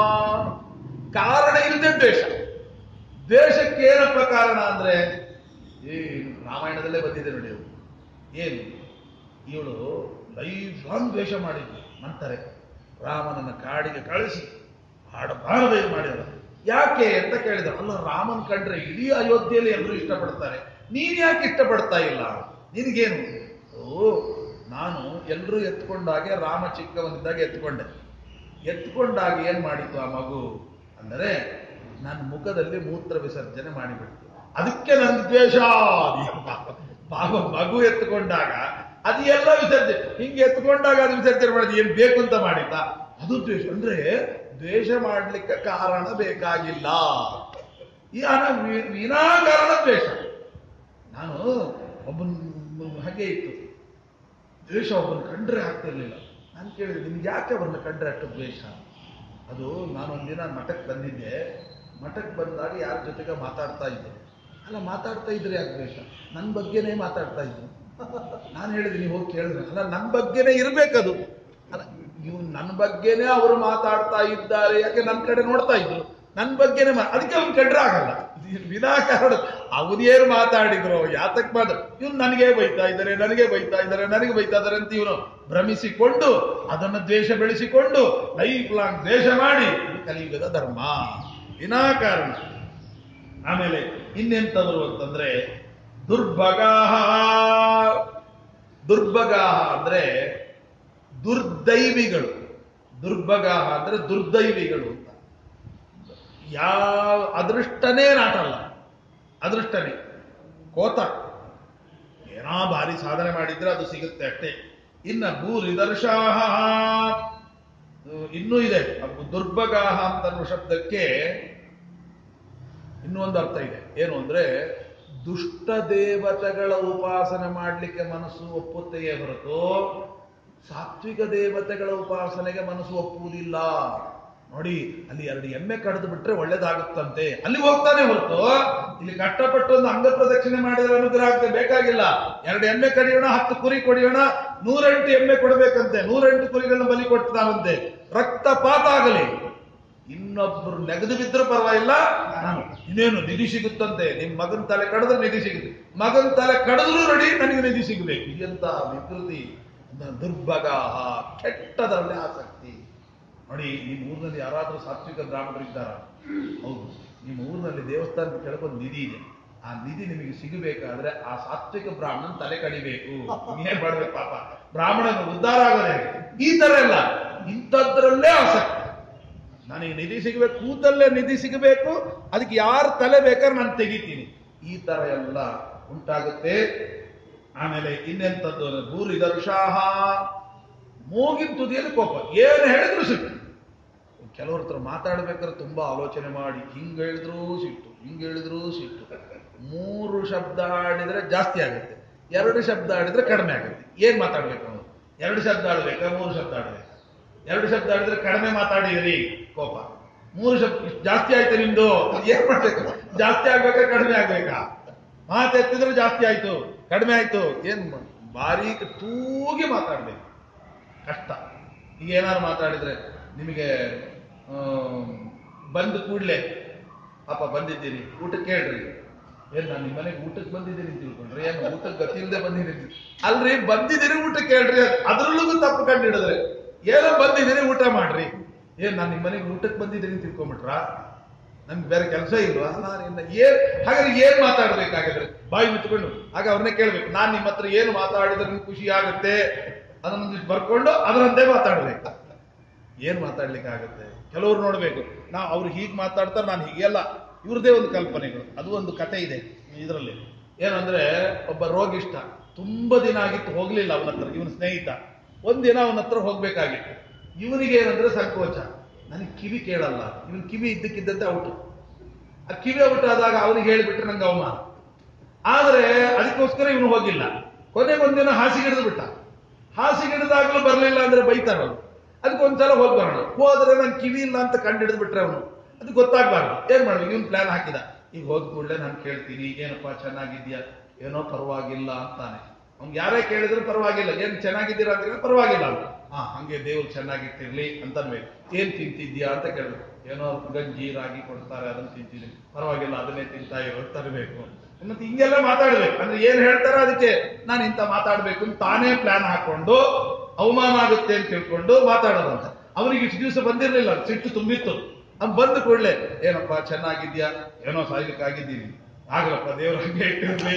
ಕಾರಣ ಇಲ್ಲದೆ ದ್ವೇಷ ದ್ವೇಷಕ್ಕೆ ಏನಪ್ಪ ಕಾರಣ ಅಂದ್ರೆ ಏನು ರಾಮಾಯಣದಲ್ಲೇ ಬಂದಿದೆ ನೋಡಿ ಅದು ಏನು ಇವಳು ಲೈಫ್ ಲಾಂಗ್ ದ್ವೇಷ ಮಾಡಿದ್ಲು ನಂತರ ರಾಮನನ್ನ ಕಾಡಿಗೆ ಕಳಿಸಿ ಆಡಬಾರದೆ ಮಾಡಿದ ಯಾಕೆ ಅಂತ ಕೇಳಿದ ಅಲ್ಲ ರಾಮನ್ ಕಂಡ್ರೆ ಇಡೀ ಅಯೋಧ್ಯೆಯಲ್ಲಿ ಎಲ್ಲರೂ ಇಷ್ಟಪಡ್ತಾರೆ ನೀನ್ ಯಾಕೆ ಇಷ್ಟಪಡ್ತಾ ಇಲ್ಲ ನಿನಗೇನು ಓ ನಾನು ಎಲ್ಲರೂ ಎತ್ಕೊಂಡಾಗೆ ರಾಮ ಚಿಕ್ಕವನಿದ್ದಾಗ ಎತ್ಕೊಂಡೆ ಎತ್ಕೊಂಡಾಗ ಏನ್ ಮಾಡಿತ್ತು ಆ ಮಗು ಅಂದರೆ ನನ್ನ ಮುಖದಲ್ಲಿ ಮೂತ್ರ ವಿಸರ್ಜನೆ ಮಾಡಿಬಿಡ್ತು ಅದಕ್ಕೆ ನನ್ ದ್ವೇಷ ಪಾಪ ಮಗು ಎತ್ಕೊಂಡಾಗ ಅದು ಎಲ್ಲ ವಿಸರ್ಜನೆ ಹಿಂಗೆ ಎತ್ಕೊಂಡಾಗ ಅದು ವಿಸರ್ಜನೆ ಮಾಡಿದ್ ಏನ್ ಬೇಕು ಅಂತ ಮಾಡಿದ್ದ ಅದು ದ್ವೇಷ ಅಂದ್ರೆ ದ್ವೇಷ ಮಾಡ್ಲಿಕ್ಕೆ ಕಾರಣ ಬೇಕಾಗಿಲ್ಲ ಈ ಅನ ವಿ- ವಿನಾಕಾರಣ ದ್ವೇಷ ನಾನು ಒಬ್ಬನ ಹಾಗೆ ಇತ್ತು ದ್ವೇಷ ಒಬ್ಬನ ಕಂಡ್ರೆ ಆಗ್ತಿರ್ಲಿಲ್ಲ ನಾನು ಕೇಳಿದೆ ನಿಮ್ಗೆ ಯಾಕೆ ಅವ್ರನ್ನ ಕಂಡ್ರೆ ಅಷ್ಟು ದ್ವೇಷ ಅದು ನಾನೊಂದಿನ ಮಠಕ್ಕೆ ಬಂದಿದ್ದೆ ಮಠಕ್ಕೆ ಬಂದಾಗ ಯಾರ ಜೊತೆಗೆ ಮಾತಾಡ್ತಾ ಇದ್ದೆ ಅಲ್ಲ ಮಾತಾಡ್ತಾ ಇದ್ರೆ ಯಾಕೆ ದ್ವೇಷ ನನ್ನ ಬಗ್ಗೆನೇ ಮಾತಾಡ್ತಾ ಇದ್ರು ನಾನು ಹೇಳಿದೆ ನೀವು ಹೋಗಿ ಕೇಳಿದ್ರೆ ಅಲ್ಲ ನನ್ನ ಬಗ್ಗೆನೇ ಇರ್ಬೇಕದು ಅಲ್ಲ ನೀವು ನನ್ನ ಬಗ್ಗೆನೇ ಅವರು ಮಾತಾಡ್ತಾ ಇದ್ದಾರೆ ಯಾಕೆ ನನ್ನ ಕಡೆ ನೋಡ್ತಾ ಇದ್ರು ನನ್ನ ಬಗ್ಗೆನೇ ಮಾ- ಅದಕ್ಕೆ ಅವ್ನು ಕಂಡ್ರೆ ಆಗಲ್ಲ ಇದು ವಿನಾಕಾರಣ ಅವನೇನು ಮಾತಾಡಿದ್ರು ಯಾತಕ್ ಮಾತ್ರ ಇವ್ನು ನನಗೆ ಬೈತಾ ಇದ್ದಾರೆ ನನಗೆ ಬೈತಾ ಇದ್ದಾರೆ ನನಗೆ ಬೈತಾ ಇದ್ದಾರೆ ಅಂತ ಇವನು ಭ್ರಮಿಸಿಕೊಂಡು ಅದನ್ನು ದ್ವೇಷ ಬೆಳೆಸಿಕೊಂಡು ಲೈಫ್ ಲಾಂಗ್ ದ್ವೇಷ ಮಾಡಿ ಇದು ಕಲಿಯುಗದ ಧರ್ಮ ವಿನಾಕಾರಣ ಆಮೇಲೆ ಇನ್ನೆಂತವರು ಅಂತಂದ್ರೆ ದುರ್ಭಗಾಹ ದುರ್ಭಗಾಹ ಅಂದ್ರೆ ದುರ್ದೈವಿಗಳು ದುರ್ಭಗಾಹ ಅಂದ್ರೆ ದುರ್ದೈವಿಗಳು ಅಂತ ಯಾವ ಅದೃಷ್ಟನೇ ನಾಟಲ್ಲ ಅದೃಷ್ಟನೇ ಕೋತ ಏನೋ ಭಾರಿ ಸಾಧನೆ ಮಾಡಿದ್ರೆ ಅದು ಸಿಗುತ್ತೆ ಅಷ್ಟೇ ಇನ್ನ ಭೂರಿದರ್ಶಾಹ ಇನ್ನೂ ಇದೆ ಅಬ್ಬು ದುರ್ಭಗಾಹ ಅಂತ ಅನ್ನೋ ಶಬ್ದಕ್ಕೆ ಇನ್ನೂ ಒಂದು ಅರ್ಥ ಇದೆ ಏನು ಅಂದ್ರೆ ದುಷ್ಟ ದೇವತೆಗಳ ಉಪಾಸನೆ ಮಾಡಲಿಕ್ಕೆ ಮನಸ್ಸು ಒಪ್ಪುತ್ತೆಯೇ ಹೊರತು ಸಾತ್ವಿಕ ದೇವತೆಗಳ ಉಪಾಸನೆಗೆ ಮನಸ್ಸು ಒಪ್ಪುವುದಿಲ್ಲ ನೋಡಿ ಅಲ್ಲಿ ಎರಡು ಎಮ್ಮೆ ಕಡಿದು ಬಿಟ್ರೆ ಒಳ್ಳೇದಾಗುತ್ತಂತೆ ಅಲ್ಲಿ ಹೋಗ್ತಾನೆ ಹೊರತು ಇಲ್ಲಿ ಕಷ್ಟಪಟ್ಟು ಒಂದು ಅಂಗ ಪ್ರದಕ್ಷಿಣೆ ಮಾಡಿದ್ರೆ ಅನುಗ್ರಹ ಆಗ್ತದೆ ಬೇಕಾಗಿಲ್ಲ ಎರಡು ಎಮ್ಮೆ ಕಡಿಯೋಣ ಹತ್ತು ಕುರಿ ಕೊಡಿಯೋಣ ನೂರೆಂಟು ಎಮ್ಮೆ ಕೊಡಬೇಕಂತೆ ನೂರೆಂಟು ಕುರಿಗಳನ್ನ ಬಲಿ ಕೊಡ್ತಾನಂತೆ ರಕ್ತಪಾತ ಆಗಲಿ ಇನ್ನೊಬ್ರು ನೆಗೆದು ಬಿದ್ರೂ ಪರವಾಗಿಲ್ಲ ನಾನು ಇನ್ನೇನು ನಿಧಿ ಸಿಗುತ್ತಂತೆ ನಿಮ್ ಮಗನ್ ತಲೆ ಕಡಿದ್ರೆ ನಿಧಿ ಸಿಗುತ್ತೆ ಮಗನ್ ತಲೆ ಕಡಿದ್ರು ರೆಡಿ ನನಗೆ ನಿಧಿ ಸಿಗಬೇಕು ಎಂತ ವಿಕೃತಿ ದ- ದುರ್ಭಗ ಕೆಟ್ಟದರಲ್ಲಿ ಆಸಕ್ತಿ ನೋಡಿ ನಿಮ್ಮ ಊರಿನಲ್ಲಿ ಯಾರಾದ್ರೂ ಸಾತ್ವಿಕ ಬ್ರಾಹ್ಮಣರು ಇದ್ದಾರ ಹೌದು ನಿಮ್ಮ ಊರಿನಲ್ಲಿ ದೇವಸ್ಥಾನದ ಕೆಳಗೊಂದು ನಿಧಿ ಇದೆ ಆ ನಿಧಿ ನಿಮಗೆ ಸಿಗಬೇಕಾದ್ರೆ ಆ ಸಾತ್ವಿಕ ಬ್ರಾಹ್ಮಣನ್ ತಲೆ ಕಡಿಬೇಕು ಏನ್ ಮಾಡ್ಬೇಕು ಪಾಪ ಬ್ರಾಹ್ಮಣನ ಉದ್ಧಾರ ಆಗೋದೇ ಈ ತರ ಎಲ್ಲ ಇಂಥದ್ರಲ್ಲೇ ಆಸಕ್ತಿ ನನಗೆ ನಿಧಿ ಸಿಗಬೇಕು ಕೂದಲ್ಲೇ ನಿಧಿ ಸಿಗಬೇಕು ಅದಕ್ಕೆ ಯಾರು ತಲೆ ಬೇಕಾದ್ರೆ ನಾನು ತೆಗಿತೀನಿ ಈ ತರ ಎಲ್ಲ ಉಂಟಾಗುತ್ತೆ ಆಮೇಲೆ ಇನ್ನೆಂಥದ್ದು ಅಂದ್ರೆ ಭೂರಿ ದರ್ಶಾಹ ಮೂಗಿನ ತುದಿಯಲ್ಲಿ ಕೋಪ ಏನು ಹೇಳಿದ್ರು ಸಿಟ್ಟು ಕೆಲವ್ರ ಹತ್ರ ಮಾತಾಡ್ಬೇಕಾದ್ರೆ ತುಂಬಾ ಆಲೋಚನೆ ಮಾಡಿ ಹಿಂಗ್ ಹೇಳಿದ್ರು ಸಿಟ್ಟು ಹಿಂಗ್ ಹೇಳಿದ್ರು ಸಿಟ್ಟು ಮೂರು ಶಬ್ದ ಆಡಿದ್ರೆ ಜಾಸ್ತಿ ಆಗುತ್ತೆ ಎರಡು ಶಬ್ದ ಆಡಿದ್ರೆ ಕಡಿಮೆ ಆಗುತ್ತೆ ಏನ್ ಮಾತಾಡ್ಬೇಕು ಅವನು ಎರಡು ಶಬ್ದ ಆಡ್ಬೇಕಾ ಮೂರು ಶಬ್ದ ಆಡ್ಬೇಕಾ ಎರಡು ಶಬ್ದ ಆಡಿದ್ರೆ ಕಡಿಮೆ ಮಾತಾಡಿದ್ರಿ ಕೋಪ ಮೂರು ಶಬ್ದ ಇಷ್ಟ್ ಜಾಸ್ತಿ ಆಯ್ತು ನಿಮ್ದು ಏನ್ ಮಾಡ್ಬೇಕು ಜಾಸ್ತಿ ಆಗ್ಬೇಕಾ ಕಡಿಮೆ ಆಗ್ಬೇಕಾ ಮಾತೆತ್ತಿದ್ರೆ ಜಾಸ್ತಿ ಆಯ್ತು ಕಡಿಮೆ ಆಯ್ತು ಏನ್ ಮಾ- ಬಾರೀಕ್ ತೂಗಿ ಮಾತಾಡ್ಬೇಕು ಕಷ್ಟ ಈಗ ಏನಾದ್ರು ಮಾತಾಡಿದ್ರೆ ನಿಮಗೆ ಆಮ್, ಬಂದ ಕೂಡ್ಲೆ ಪಾಪ ಬಂದಿದ್ದೀರಿ ಊಟಕ್ಕೆ ಹೇಳ್ರಿ ಏನ್ ನಾನು ನಿಮ್ಮ ಮನೆಗೆ ಊಟಕ್ಕೆ ಬಂದಿದ್ದೀನಿ ಅಂತ ತಿಳ್ಕೊಂಡ್ರಿ ಏನು ಊಟಕ್ಕೆ ಗತಿ ಇಲ್ಲದೆ ಬಂದಿದ್ದೀನಿ ಅಲ್ರಿ ಬಂದಿದ್ದೀರಿ ಊಟಕ್ಕೆ ಹೇಳ್ರಿ ಅದ್ರಲ್ಲೂ ತಪ್ಪು ಕಂಡು ಹಿಡಿದ್ರೆ ಏನೋ ಬಂದಿದ್ದೀರಿ ಊಟ ಮಾಡ್ರಿ ಏನ್ ನಾನು ನಿಮ್ಮ ಮನೆಗೆ ಊಟಕ್ಕೆ ಬಂದಿದ್ದೀನಿ ಅಂತ ತಿಳ್ಕೊಂಬಿಟ್ರ ನಮ್ಗೆ ಬೇರೆ ಕೆಲಸ ಇಲ್ವಾ ನಾನು ಇನ್ನ ಏನ್ ಹಾಗಾದ್ರೆ ಏನ್ ಮಾತಾಡ್ಬೇಕಾಗಿದ್ರೆ ಬಾಯಿ ಮುಚ್ಕೊಂಡು ಆಗ ಅವ್ರನ್ನೇ ಕೇಳ್ಬೇಕು ನಾನ್ ನಿಮ್ಮ ಹತ್ರ ಏನು ಮಾತಾಡಿದ್ರೆ ನಿಮ್ಗೆ ಖುಷಿ ಆಗುತ್ತೆ ಅದನ್ನೊಂದಿಷ್ಟು ಬರ್ಕೊಂಡು ಅದರಂತೆ ಮಾತಾಡ್ಬೇಕು ಏನ್ ಮಾತಾಡ್ಲಿಕ್ಕೆ ಆಗುತ್ತೆ ಕೆಲವ್ರು ನೋಡ್ಬೇಕು ನಾವು ಅವ್ರು ಹೀಗೆ ಮಾತಾಡ್ತಾರೆ ನಾನು ಹೀಗೆಲ್ಲ ಇವ್ರದೇ ಒಂದು ಕಲ್ಪನೆಗಳು ಅದು ಒಂದು ಕತೆ ಇದೆ ಇದರಲ್ಲಿ ಏನಂದ್ರೆ ಒಬ್ಬ ರೋಗಿಷ್ಟ ತುಂಬಾ ದಿನ ಆಗಿತ್ತು ಹೋಗ್ಲಿಲ್ಲ ಅವನ ಹತ್ರ ಇವನ ಸ್ನೇಹಿತ ಒಂದಿನ ಅವನ ಹತ್ರ ಹೋಗ್ಬೇಕಾಗಿತ್ತು ಇವನಿಗೆ ಏನಂದ್ರೆ ಸಂಕೋಚ ನನಗೆ ಕಿವಿ ಕೇಳಲ್ಲ ಇವನ್ ಕಿವಿ ಇದ್ದಕ್ಕಿದ್ದಂತೆ ಔಟು ಆ ಕಿವಿ ಔಟ್ ಆದಾಗ ಅವನಿಗೆ ಹೇಳಿಬಿಟ್ರೆ ನಂಗೆ ಅವಮಾನ ಆದ್ರೆ ಅದಕ್ಕೋಸ್ಕರ ಇವನು ಹೋಗಿಲ್ಲ ಕೊನೆಗೆ ಒಂದಿನ ಹಾಸಿಗಿಡಿದು ಬಿಟ್ಟ ಹಾಸಿಗಿಡಿದಾಗಲೂ ಬರಲಿಲ್ಲ ಅಂದ್ರೆ ಬೈತಾರ ಅವ್ರು ಅದಕ್ಕೆ ಒಂದ್ಸಲ ಹೋಗಿ ಬರೋಣ ಹೋದ್ರೆ ನನ್ ಕಿವಿ ಇಲ್ಲ ಅಂತ ಕಂಡು ಹಿಡಿದು ಬಿಟ್ರೆ ಅವನು ಅದು ಗೊತ್ತಾಗ್ಬಾರ್ದು ಏನ್ ಮಾಡ್ಬೇಕು ಇವನ್ ಪ್ಲಾನ್ ಹಾಕಿದ ಈಗ ಹೋದ ಕೂಡಲೇ ನಾನು ಕೇಳ್ತೀನಿ ಏನಪ್ಪಾ ಚೆನ್ನಾಗಿದ್ಯಾ ಏನೋ ಪರವಾಗಿಲ್ಲ ಅಂತಾನೆ ಅವ್ನ್ ಯಾರೇ ಕೇಳಿದ್ರು ಪರವಾಗಿಲ್ಲ ಏನ್ ಚೆನ್ನಾಗಿದ್ದೀರಾ ಅಂತ ಹೇಳಿದ್ರೆ ಪರವಾಗಿಲ್ಲ ಅಂತ ಹಾ ಹಂಗೆ ದೇವ್ರು ಚೆನ್ನಾಗಿಟ್ಟಿರ್ಲಿ ಅಂತ ಅನ್ಬೇಕು ಏನ್ ತಿಂತಿದ್ಯಾ ಅಂತ ಕೇಳಿದ್ರು ಏನೋ ಗಂಜಿ ರಾಗಿ ಕೊಡ್ತಾರೆ ಅದನ್ನ ತಿಂತೀನಿ ಪರವಾಗಿಲ್ಲ ಅದನ್ನೇ ತಿಂತಾ ಇರೋ ತರಬೇಕು ಮತ್ತೆ ಹಿಂಗೆಲ್ಲ ಮಾತಾಡ್ಬೇಕು ಅಂದ್ರೆ ಏನ್ ಹೇಳ್ತಾರೋ ಅದಕ್ಕೆ ನಾನು ಇಂತ ಮಾತಾಡ್ಬೇಕು ಅಂತ ತಾನೇ ಪ್ಲಾನ್ ಹಾಕೊಂಡು ಅವಮಾನ ಆಗುತ್ತೆ ಅಂತ ತಿಳ್ಕೊಂಡು ಮಾತಾಡೋದಂತ ಅವನಿಗೆ ಇಷ್ಟು ದಿವಸ ಬಂದಿರ್ಲಿಲ್ಲ ಸಿಟ್ಟು ತುಂಬಿತ್ತು ಅವ್ನು ಬಂದ ಕೂಡಲೇ ಏನಪ್ಪ ಚೆನ್ನಾಗಿದ್ಯಾ ಏನೋ ಸಾಯ್ಲಿಕ್ಕಾಗಿದ್ದೀನಿ ಆಗಲಪ್ಪ ದೇವ್ರ ಹಂಗೆ ಇಟ್ಟಿರ್ಲಿ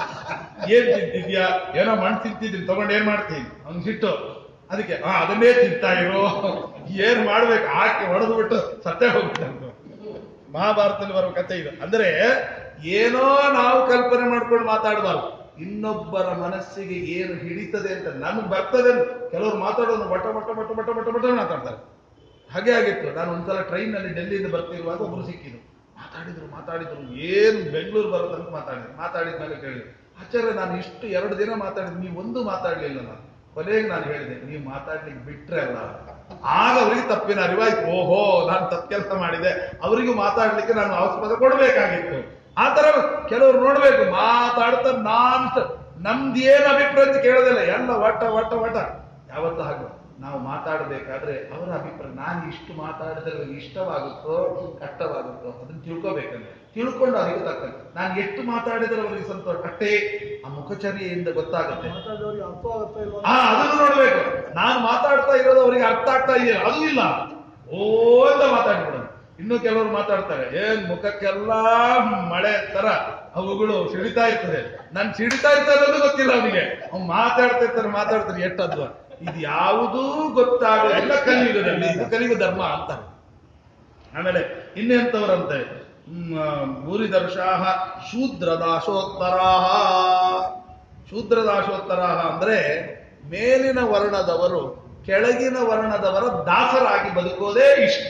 ಏನ್ ತಿಂತಿದ್ಯಾ ಏನೋ ಮಣ್ಣು ತಿಂತಿದ್ದೀನಿ ತಗೊಂಡು ಏನ್ ಮಾಡ್ತೀನಿ ಅವ್ನ್ ಸಿಟ್ಟು ಅದಕ್ಕೆ ಆ ಅದನ್ನೇ ತಿಂತಾ ಇರೋ ಏನ್ ಮಾಡ್ಬೇಕು ಹಾಕಿ ಹೊಡೆದು ಬಿಟ್ಟು ಸತ್ತೇ ಹೋಗ್ಬಿಟ್ಟು ಮಹಾಭಾರತದಲ್ಲಿ ಬರುವ ಕಥೆ ಇದು ಅಂದ್ರೆ ಏನೋ ನಾವು ಕಲ್ಪನೆ ಮಾಡ್ಕೊಂಡು ಮಾತಾಡಬಾರ್ದು ಇನ್ನೊಬ್ಬರ ಮನಸ್ಸಿಗೆ ಏನು ಹಿಡಿತದೆ ಅಂತ ನಮ್ಗೆ ಬರ್ತದೆ ಅಂತ ಕೆಲವರು ಮಾತಾಡೋದು ಬಟ ಬಟ ಬಟ ಬಟ ಬಟ ಬಟ ಮಾತಾಡ್ತಾರೆ ಹಾಗೆ ಆಗಿತ್ತು ನಾನು ಒಂದ್ಸಲ ಟ್ರೈನ್ ನಲ್ಲಿ ಡೆಲ್ಲಿಯಿಂದ ಬರ್ತಿರುವಾಗ ಒಬ್ರು ಸಿಕ್ಕಿದ್ರು ಮಾತಾಡಿದ್ರು ಮಾತಾಡಿದ್ರು ಏನು ಬೆಂಗಳೂರು ಬರೋ ತನಕ ಮಾತಾಡಿದ್ರು ಮಾತಾಡಿದ ಮೇಲೆ ಕೇಳಿದ್ರು ಆಚಾರ್ಯ ನಾನು ಇಷ್ಟು ಎರಡು ದಿನ ಮಾತಾಡಿದ್ ನೀವು ಒಂದು ಮಾತಾಡ್ಲಿಲ್ಲ ನಾನು ಕೊನೆಗೆ ನಾನು ಹೇಳಿದೆ ನೀವು ಮಾತಾಡ್ಲಿಕ್ಕೆ ಬಿಟ್ರೆ ಅಲ್ಲ ಆಗ ಅವರಿಗೆ ತಪ್ಪಿನ ಅರಿವಾಯ್ತು ಓಹೋ ನಾನು ತಪ್ಪು ಕೆಲಸ ಮಾಡಿದೆ ಅವರಿಗೂ ಮಾತಾಡ್ಲಿಕ್ಕೆ ನಾನು ಅವಸ್ಪದ ಕೊಡ್ಬೇಕಾಗಿತ್ತು ಆ ತರ ಕೆಲವರು ನೋಡ್ಬೇಕು ಮಾತಾಡ್ತಾ ನಾನ್ ನಮ್ದೇನು ಅಭಿಪ್ರಾಯ ಅಂತ ಕೇಳೋದಿಲ್ಲ ಎಲ್ಲ ಒಟ್ಟ ಒಟ್ಟ ಒಟ್ಟ ಯಾವತ್ತೂ ಹಾಗೆ ನಾವು ಮಾತಾಡಬೇಕಾದ್ರೆ ಅವರ ಅಭಿಪ್ರಾಯ ನಾನು ಇಷ್ಟು ಮಾತಾಡಿದ್ರೆ ಅವ್ರಿಗೆ ಇಷ್ಟವಾಗುತ್ತೋ ಕಷ್ಟವಾಗುತ್ತೋ ಅದನ್ನ ತಿಳ್ಕೋಬೇಕಂದ್ರೆ ತಿಳ್ಕೊಂಡು ಅವರಿಗೆ ತಕ್ಕಂತೆ ನಾನು ಎಷ್ಟು ಮಾತಾಡಿದ್ರೆ ಅವರಿಗೆ ಸಂತೋಷ ಅಷ್ಟೇ ಆ ಮುಖಚರ್ಯೆಯಿಂದ ಗೊತ್ತಾಗುತ್ತೆ ಮಾತಾಡೋರಿಗೆ ಅರ್ಥ ಆಗುತ್ತಾ ಇಲ್ವಾ ಹಾ ಅದನ್ನು ನೋಡ್ಬೇಕು ನಾನು ಮಾತಾಡ್ತಾ ಇರೋದು ಅವರಿಗೆ ಅರ್ಥ ಆಗ್ತಾ ಇದೆಯಾ ಅದು ಇಲ್ಲ ಓ ಅಂತ ಮಾತಾಡ್ಬಿಡೋದು ಇನ್ನು ಕೆಲವರು ಮಾತಾಡ್ತಾರೆ ಏನ್ ಮುಖಕ್ಕೆಲ್ಲ ಮಳೆ ತರ ಅವುಗಳು ಸಿಡಿತಾ ಇರ್ತದೆ ನಾನು ಸಿಡಿತಾ ಇರ್ತಾ ಇರೋದು ಗೊತ್ತಿಲ್ಲ ಅವನಿಗೆ ಅವ್ನು ಮಾತಾಡ್ತಾ ಇರ್ತಾನೆ ಮಾತಾಡ್ತಾನೆ ಎಷ್ಟದ್ವ ಇದು ಯಾವುದೂ ಗೊತ್ತಾಗೋದಿಲ್ಲ ಕಲಿಯುಗದಲ್ಲಿ ಇದು ಕಲಿಯುಗ ಧರ್ಮ ಅಂತಾರೆ ಆಮೇಲೆ ಇನ್ನೆಂತವರಂತೆ ಭೂರಿದರ್ಶಾಹ ಶೂದ್ರದಾಶೋತ್ತರಾಹ ಶೂದ್ರದಾಶೋತ್ತರಾಹ ಅಂದ್ರೆ ಮೇಲಿನ ವರ್ಣದವರು ಕೆಳಗಿನ ವರ್ಣದವರ ದಾಸರಾಗಿ ಬದುಕೋದೇ ಇಷ್ಟ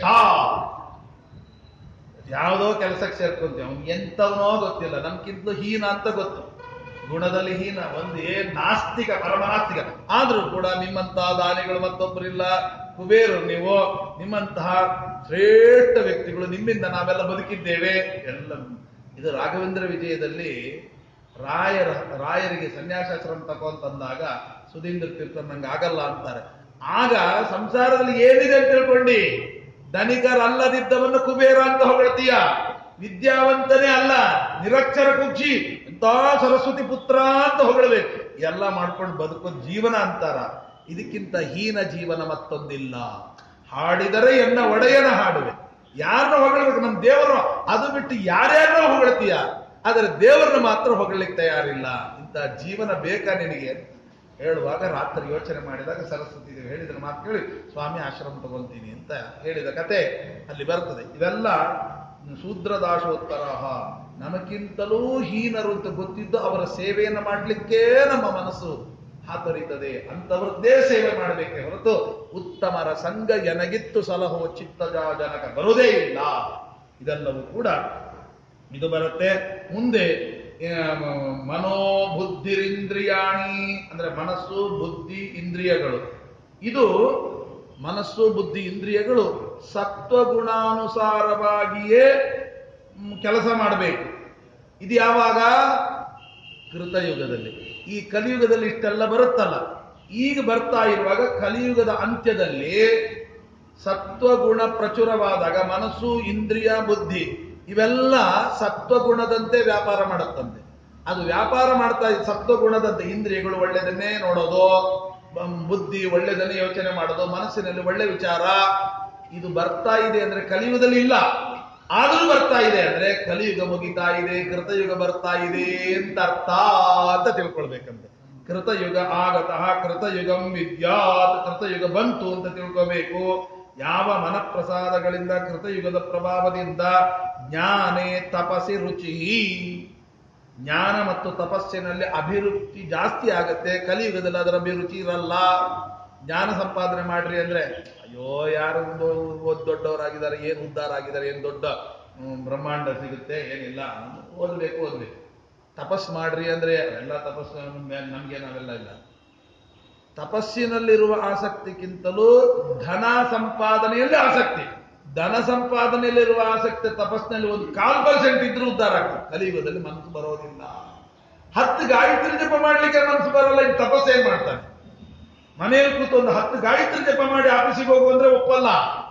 ಯಾವುದೋ ಕೆಲಸಕ್ಕೆ ಸೇರ್ಕೊಂತೀವಿ ಅವ್ನು ಎಂತವನೋ ಗೊತ್ತಿಲ್ಲ ನಮ್ಗಿಂತಲೂ ಹೀನ ಅಂತ ಗೊತ್ತು ಗುಣದಲ್ಲಿ ಹೀನ ಒಂದು ಏನ್ ನಾಸ್ತಿಕ ಪರಮನಾಸ್ತಿಕ ಆದ್ರೂ ಕೂಡ ನಿಮ್ಮಂತಹ ದಾನಿಗಳು ಮತ್ತೊಬ್ಬರಿಲ್ಲ ಕುಬೇರು ನೀವು ನಿಮ್ಮಂತಹ ಶ್ರೇಷ್ಠ ವ್ಯಕ್ತಿಗಳು ನಿಮ್ಮಿಂದ ನಾವೆಲ್ಲ ಬದುಕಿದ್ದೇವೆ ಎಲ್ಲ ಇದು ರಾಘವೇಂದ್ರ ವಿಜಯದಲ್ಲಿ ರಾಯರ ರಾಯರಿಗೆ ಸನ್ಯಾಸಾಶ್ರಮ ತಗೊಂತಂದಾಗ ಸುಧೀಂದ್ರ ತೀರ್ಥರ್ ನಂಗೆ ಆಗಲ್ಲ ಅಂತಾರೆ ಆಗ ಸಂಸಾರದಲ್ಲಿ ಏನಿದೆ ಅಂತ ತಿಳ್ಕೊಂಡಿ ಧನಿಕರಲ್ಲದಿದ್ದವನ್ನ ಕುಬೇರ ಅಂತ ಹೊಗಳ್ತೀಯ ವಿದ್ಯಾವಂತನೇ ಅಲ್ಲ ನಿರಕ್ಷರ ಕುಕ್ಷಿ ಎಂತ ಸರಸ್ವತಿ ಪುತ್ರ ಅಂತ ಹೊಗಳಬೇಕು ಎಲ್ಲ ಮಾಡ್ಕೊಂಡು ಬದುಕೋ ಜೀವನ ಅಂತಾರ ಇದಕ್ಕಿಂತ ಹೀನ ಜೀವನ ಮತ್ತೊಂದಿಲ್ಲ ಹಾಡಿದರೆ ಎನ್ನ ಒಡೆಯನ ಹಾಡುವೆ ಯಾರನ್ನ ಹೊಗಳಬೇಕು ನಮ್ಮ ದೇವರು ಅದು ಬಿಟ್ಟು ಯಾರ್ಯಾರನ್ನ ಹೊಗಳ್ತೀಯ ಆದರೆ ದೇವರನ್ನ ಮಾತ್ರ ಹೊಗಳಲಿಕ್ಕೆ ತಯಾರಿಲ್ಲ ಇಂಥ ಜೀವನ ಬೇಕಾ ನಿನಗೆ ಹೇಳುವಾಗ ರಾತ್ರಿ ಯೋಚನೆ ಮಾಡಿದಾಗ ಸರಸ್ವತಿ ದೇವಿ ಹೇಳಿದ್ರ ಮಾತು ಕೇಳಿ ಸ್ವಾಮಿ ಆಶ್ರಮ ತಗೊಂತೀನಿ ಅಂತ ಹೇಳಿದ ಕತೆ ಅಲ್ಲಿ ಬರ್ತದೆ ಇವೆಲ್ಲ ಶೂದ್ರದಾಶೋತ್ತರಾಹ ನಮಗಿಂತಲೂ ಹೀನರು ಅಂತ ಗೊತ್ತಿದ್ದು ಅವರ ಸೇವೆಯನ್ನು ಮಾಡಲಿಕ್ಕೇ ನಮ್ಮ ಮನಸ್ಸು ಹಾತೊರೀತದೆ ಅಂತವರದ್ದೇ ಸೇವೆ ಮಾಡಬೇಕೆ ಹೊರತು ಉತ್ತಮರ ಸಂಘ ಎನಗಿತ್ತು ಸಲಹೋ ಚಿತ್ತಜ ಜನಕ ಬರುವುದೇ ಇಲ್ಲ ಇದೆಲ್ಲವೂ ಕೂಡ ಇದು ಬರುತ್ತೆ ಮುಂದೆ ಆ, ಮನೋಬುದ್ಧಿರಿಂದ್ರಿಯಾಣಿ ಅಂದ್ರೆ ಮನಸ್ಸು ಬುದ್ಧಿ ಇಂದ್ರಿಯಗಳು ಇದು ಮನಸ್ಸು ಬುದ್ಧಿ ಇಂದ್ರಿಯಗಳು ಸತ್ವಗುಣಾನುಸಾರವಾಗಿಯೇ ಮ್, ಕೆಲಸ ಮಾಡಬೇಕು ಇದು ಯಾವಾಗ ಕೃತಯುಗದಲ್ಲಿ ಈ ಕಲಿಯುಗದಲ್ಲಿ ಇಷ್ಟೆಲ್ಲ ಬರುತ್ತಲ್ಲ ಈಗ ಬರ್ತಾ ಇರುವಾಗ ಕಲಿಯುಗದ ಅಂತ್ಯದಲ್ಲಿ ಸತ್ವಗುಣ ಪ್ರಚುರವಾದಾಗ ಮನಸ್ಸು ಇಂದ್ರಿಯ ಬುದ್ಧಿ ಇವೆಲ್ಲ ಸತ್ವಗುಣದಂತೆ ವ್ಯಾಪಾರ ಮಾಡುತ್ತಂತೆ ಅದು ವ್ಯಾಪಾರ ಮಾಡ್ತಾ ಇದ್ದ ಸತ್ವಗುಣದಂತೆ ಇಂದ್ರಿಯಗಳು ಒಳ್ಳೆಯದನ್ನೇ ನೋಡೋದು ಬ- ಬುದ್ಧಿ ಒಳ್ಳೆಯದನ್ನೇ ಯೋಚನೆ ಮಾಡೋದು ಮನಸ್ಸಿನಲ್ಲಿ ಒಳ್ಳೆ ವಿಚಾರ ಇದು ಬರ್ತಾ ಇದೆ ಅಂದ್ರೆ ಕಲಿಯುಗದಲ್ಲಿ ಇಲ್ಲ ಆದರೂ ಬರ್ತಾ ಇದೆ ಅಂದ್ರೆ ಕಲಿಯುಗ ಮುಗಿತಾ ಇದೆ ಕೃತಯುಗ ಬರ್ತಾ ಇದೆ ಅಂತ ಅರ್ಥ ಅಂತ ತಿಳ್ಕೊಳ್ಬೇಕಂತೆ ಕೃತಯುಗ ಆಗತಃ ಕೃತಯುಗಂ ವಿದ್ಯಾತ್ ಕೃತಯುಗ ಬಂತು ಅಂತ ತಿಳ್ಕೋಬೇಕು ಯಾವ ಮನಪ್ರಸಾದಗಳಿಂದ ಕೃತಯುಗದ ಪ್ರಭಾವದಿಂದ ಜ್ಞಾನೇ ತಪಸಿ ರುಚಿ ಜ್ಞಾನ ಮತ್ತು ತಪಸ್ಸಿನಲ್ಲಿ ಅಭಿವೃದ್ಧಿ ಜಾಸ್ತಿ ಆಗುತ್ತೆ ಕಲಿಯುಗದಲ್ಲಿ ಅದರ ಅಭಿರುಚಿ ಇರಲ್ಲ ಜ್ಞಾನ ಸಂಪಾದನೆ ಮಾಡ್ರಿ ಅಂದ್ರೆ ಅಯ್ಯೋ ಯಾರು ಓದ್ ದೊಡ್ಡವರಾಗಿದ್ದಾರೆ ಏನ್ ಉದ್ಧಾರ ಆಗಿದ್ದಾರೆ ಏನ್ ದೊಡ್ಡ ಹ್ಮ್, ಬ್ರಹ್ಮಾಂಡ ಸಿಗುತ್ತೆ ಏನಿಲ್ಲ ಓದ್ಬೇಕು ಓದ್ಬೇಕು ತಪಸ್ ಮಾಡ್ರಿ ಅಂದ್ರೆ ಅವೆಲ್ಲ ತಪಸ್ಸು ನಮ್ಗೆ- ನಮ್ಗೆ ನಾವೆಲ್ಲ ಇಲ್ಲ ತಪಸ್ಸಿನಲ್ಲಿರುವ ಆಸಕ್ತಿಗಿಂತಲೂ ಧನ ಸಂಪಾದನೆಯಲ್ಲಿ ಆಸಕ್ತಿ ಧನ ಸಂಪಾದನೆಯಲ್ಲಿರುವ ಆಸಕ್ತಿ ತಪಸ್ಸಿನಲ್ಲಿ ಒಂದು ಕಾಲ್ ಪರ್ಸೆಂಟ್ ಇದ್ರೂ ಉದ್ಧಾರ ಆಗ್ತದೆ ಕಲಿಯುಗದಲ್ಲಿ ಮನಸ್ಸು ಬರೋದಿಲ್ಲ ಹತ್ತು ಗಾಯತ್ರಿ ಜಪ ಮಾಡ್ಲಿಕ್ಕೆ ಮನಸ್ಸು ಬರಲ್ಲ ಇನ್ನು ತಪಸ್ಸು ಏನ್ ಮಾಡ್ತಾನೆ ಮನೆಯಲ್ಲಿ ಕೂತು ಒಂದು ಹತ್ತು ಗಾಯತ್ರಿ ಜಪ ಮಾಡಿ ಆಫೀಸಿಗೆ ಹೋಗು ಅಂದ್ರೆ ಒಪ್ಪಲ್ಲ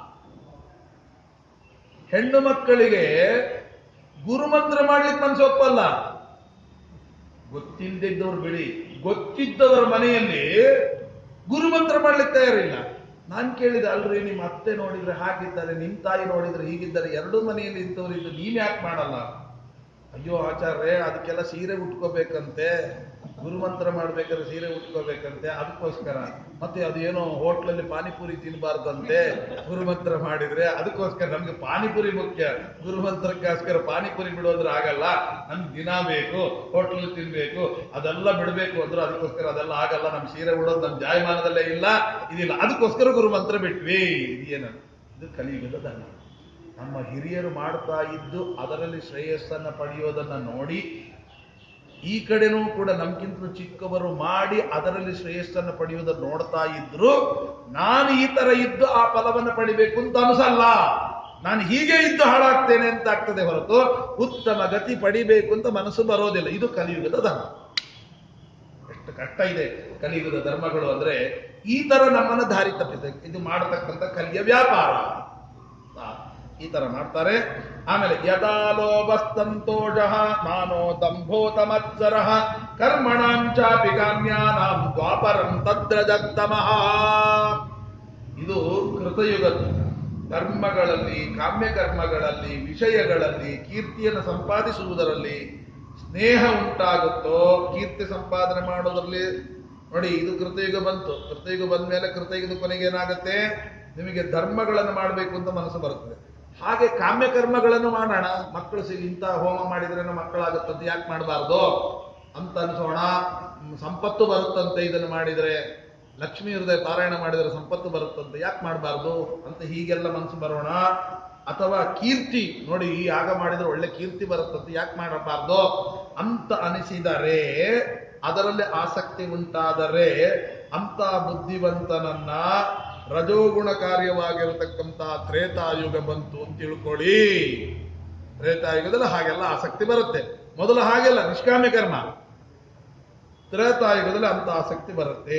ಹೆಣ್ಣು ಮಕ್ಕಳಿಗೆ ಗುರುಮಂತ್ರ ಮಾಡ್ಲಿಕ್ಕೆ ಮನಸ್ಸು ಒಪ್ಪಲ್ಲ ಗೊತ್ತಿಲ್ಲದಿದ್ದವ್ರು ಬಿಡಿ ಗೊತ್ತಿದ್ದವರ ಮನೆಯಲ್ಲಿ ಗುರುಮಂತ್ರ ಮಾಡ್ಲಿಕ್ಕೆ ತಯಾರಿಲ್ಲ ನಾನ್ ಕೇಳಿದೆ ಅಲ್ರಿ ನಿಮ್ಮ ಅತ್ತೆ ನೋಡಿದ್ರೆ ಹಾಗಿದ್ದಾರೆ ನಿಮ್ ತಾಯಿ ನೋಡಿದ್ರೆ ಹೀಗಿದ್ದಾರೆ ಎರಡೂ ಮನೆಯಲ್ಲಿ ಇಂಥವ್ರು ಇದ್ದು ನೀವ್ ಯಾಕೆ ಮಾಡಲ್ಲ ಅಯ್ಯೋ ಆಚಾರ್ಯ ಅದಕ್ಕೆಲ್ಲ ಸೀರೆ ಉಟ್ಕೋಬೇಕಂತೆ ಗುರುಮಂತ್ರ ಮಾಡ್ಬೇಕಾದ್ರೆ ಸೀರೆ ಉಟ್ಕೋಬೇಕಂತೆ ಅದಕ್ಕೋಸ್ಕರ ಮತ್ತೆ ಅದೇನೋ ಹೋಟ್ಲಲ್ಲಿ ಪಾನಿಪುರಿ ತಿನ್ನಬಾರ್ದಂತೆ ಗುರುಮಂತ್ರ ಮಾಡಿದ್ರೆ ಅದಕ್ಕೋಸ್ಕರ ನಮ್ಗೆ ಪಾನಿಪುರಿ ಮುಖ್ಯ ಗುರುಮಂತ್ರಕ್ಕೋಸ್ಕರ ಪಾನಿಪುರಿ ಬಿಡೋದ್ರೆ ಆಗಲ್ಲ ನಮ್ಗೆ ದಿನ ಬೇಕು ಹೋಟ್ಲಲ್ಲಿ ತಿನ್ಬೇಕು ಅದೆಲ್ಲ ಬಿಡಬೇಕು ಅಂದ್ರೆ ಅದಕ್ಕೋಸ್ಕರ ಅದೆಲ್ಲ ಆಗಲ್ಲ ನಮ್ ಸೀರೆ ಉಡೋದು ನಮ್ ಜಾಯಮಾನದಲ್ಲೇ ಇಲ್ಲ ಇದಿಲ್ಲ ಅದಕ್ಕೋಸ್ಕರ ಗುರುಮಂತ್ರ ಬಿಟ್ವಿ ಇದೇನು ಇದು ಕಲಿಯುಗದ ಧರ್ಮ ನಮ್ಮ ಹಿರಿಯರು ಮಾಡ್ತಾ ಇದ್ದು ಅದರಲ್ಲಿ ಶ್ರೇಯಸ್ಸನ್ನ ಪಡೆಯೋದನ್ನ ನೋಡಿ ಈ ಕಡೆನೂ ಕೂಡ ನಮ್ಗಿಂತ ಚಿಕ್ಕವರು ಮಾಡಿ ಅದರಲ್ಲಿ ಶ್ರೇಯಸ್ಸನ್ನು ಪಡೆಯುವುದನ್ನು ನೋಡ್ತಾ ಇದ್ರು ನಾನು ಈ ತರ ಇದ್ದು ಆ ಫಲವನ್ನು ಪಡಿಬೇಕು ಅಂತ ಅನಿಸಲ್ಲ ನಾನು ಹೀಗೆ ಇದ್ದು ಹಾಳಾಗ್ತೇನೆ ಅಂತ ಆಗ್ತದೆ ಹೊರತು ಉತ್ತಮ ಗತಿ ಪಡಿಬೇಕು ಅಂತ ಮನಸ್ಸು ಬರೋದಿಲ್ಲ ಇದು ಕಲಿಯುಗದ ಧರ್ಮ ಎಷ್ಟು ಕಷ್ಟ ಇದೆ ಕಲಿಯುಗದ ಧರ್ಮಗಳು ಅಂದ್ರೆ ಈ ತರ ನಮ್ಮನ್ನ ದಾರಿ ತಪ್ಪಿದೆ ಇದು ಮಾಡತಕ್ಕಂಥ ಕಲಿಯ ವ್ಯಾಪಾರ ಆ, ಈ ತರ ಮಾಡ್ತಾರೆ ಆಮೇಲೆ ಯದಾ ಲೋಭಸ್ತಂತೋಷ ನಾನೋ ದಂಭೋತಮತ್ಸರ ಕರ್ಮಣಾಂಚಾಪಿ ಕಾಮ್ಯಾನಾಂ ದ್ವಾಪರಂ ತದ್ರಜತ್ತಮಃ ಇದು ಕೃತಯುಗದ ಕರ್ಮಗಳಲ್ಲಿ ಕಾಮ್ಯ ಕರ್ಮಗಳಲ್ಲಿ ವಿಷಯಗಳಲ್ಲಿ ಕೀರ್ತಿಯನ್ನು ಸಂಪಾದಿಸುವುದರಲ್ಲಿ ಸ್ನೇಹ ಉಂಟಾಗುತ್ತೋ ಕೀರ್ತಿ ಸಂಪಾದನೆ ಮಾಡೋದ್ರಲ್ಲಿ ನೋಡಿ ಇದು ಕೃತಯುಗ ಬಂತು ಕೃತಯುಗ ಬಂದ ಮೇಲೆ ಕೃತಯುಗದ ಕೊನೆಗೆ ಏನಾಗುತ್ತೆ ನಿಮಗೆ ಧರ್ಮಗಳನ್ನು ಮಾಡಬೇಕು ಅಂತ ಮನಸ್ಸು ಬರುತ್ತದೆ ಹಾಗೆ ಕಾಮ್ಯ ಕರ್ಮಗಳನ್ನು ಮಾಡೋಣ ಮಕ್ಕಳು ಸಿಗಿ ಇಂಥ ಹೋಮ ಮಾಡಿದ್ರೆ ಮಕ್ಕಳಾಗುತ್ತಂತ ಯಾಕೆ ಮಾಡಬಾರ್ದು ಅಂತ ಅನ್ಸೋಣ ಹ್ಮ್, ಸಂಪತ್ತು ಬರುತ್ತಂತೆ ಇದನ್ನು ಮಾಡಿದ್ರೆ ಲಕ್ಷ್ಮೀ ಹೃದಯ ಪಾರಾಯಣ ಮಾಡಿದರೆ ಸಂಪತ್ತು ಬರುತ್ತಂತೆ ಯಾಕೆ ಮಾಡಬಾರ್ದು ಅಂತ ಹೀಗೆಲ್ಲ ಮನಸ್ಸು ಬರೋಣ ಅಥವಾ ಕೀರ್ತಿ ನೋಡಿ ಈ ಯಾಗ ಮಾಡಿದ್ರೆ ಒಳ್ಳೆ ಕೀರ್ತಿ ಬರುತ್ತಂತೆ ಯಾಕೆ ಮಾಡಬಾರ್ದು ಅಂತ ಅನಿಸಿದರೆ ಅದರಲ್ಲಿ ಆಸಕ್ತಿ ಉಂಟಾದರೆ ಅಂತ ಬುದ್ಧಿವಂತನನ್ನ ರಜೋಗುಣ ಕಾರ್ಯವಾಗಿರತಕ್ಕಂತ ತ್ರೇತಾಯುಗ ಬಂತು ಅಂತ ತಿಳ್ಕೊಳ್ಳಿ ತ್ರೇತಾಯುಗದಲ್ಲಿ ಹಾಗೆಲ್ಲ ಆಸಕ್ತಿ ಬರುತ್ತೆ ಮೊದಲು ಹಾಗೆಲ್ಲ ನಿಷ್ಕಾಮ್ಯ ಕರ್ಮ ತ್ರೇತಾಯುಗದಲ್ಲಿ ಅಂತ ಆಸಕ್ತಿ ಬರುತ್ತೆ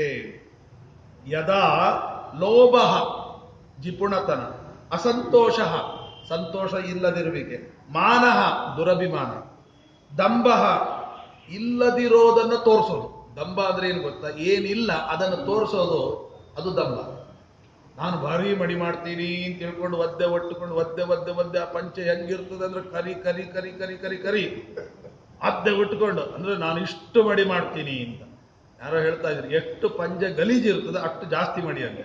ಯದಾ ಲೋಭ ಜಿಪುಣತನ ಅಸಂತೋಷ ಸಂತೋಷ ಇಲ್ಲದಿರುವಿಕೆ ಮಾನಹ ದುರಭಿಮಾನ ದಂಭ ಇಲ್ಲದಿರೋದನ್ನು ತೋರಿಸೋದು ದಂಭ ಅಂದ್ರೆ ಏನು ಗೊತ್ತಾ ಏನಿಲ್ಲ ಅದನ್ನು ತೋರಿಸೋದು ಅದು ದಂಭ ನಾನು ಭಾರಿ ಮಡಿ ಮಾಡ್ತೀನಿ ಅಂತ ತಿಳ್ಕೊಂಡು ಒದ್ದೆ ಒಟ್ಟುಕೊಂಡು ಒದ್ದೆ ಒದ್ದೆ ಒದ್ದೆ ಆ ಪಂಚೆ ಹೆಂಗಿರ್ತದೆ ಅಂದ್ರೆ ಕರಿ ಕರಿ ಕರಿ ಕರಿ ಕರಿ ಕರಿ ಅದ್ದೆ ಉಟ್ಕೊಂಡು ಅಂದ್ರೆ ನಾನು ಇಷ್ಟು ಮಡಿ ಮಾಡ್ತೀನಿ ಅಂತ ಯಾರೋ ಹೇಳ್ತಾ ಇದ್ರು ಎಷ್ಟು ಪಂಜೆ ಗಲೀಜು ಇರ್ತದೆ ಅಷ್ಟು ಜಾಸ್ತಿ ಮಡಿ ಅಂತ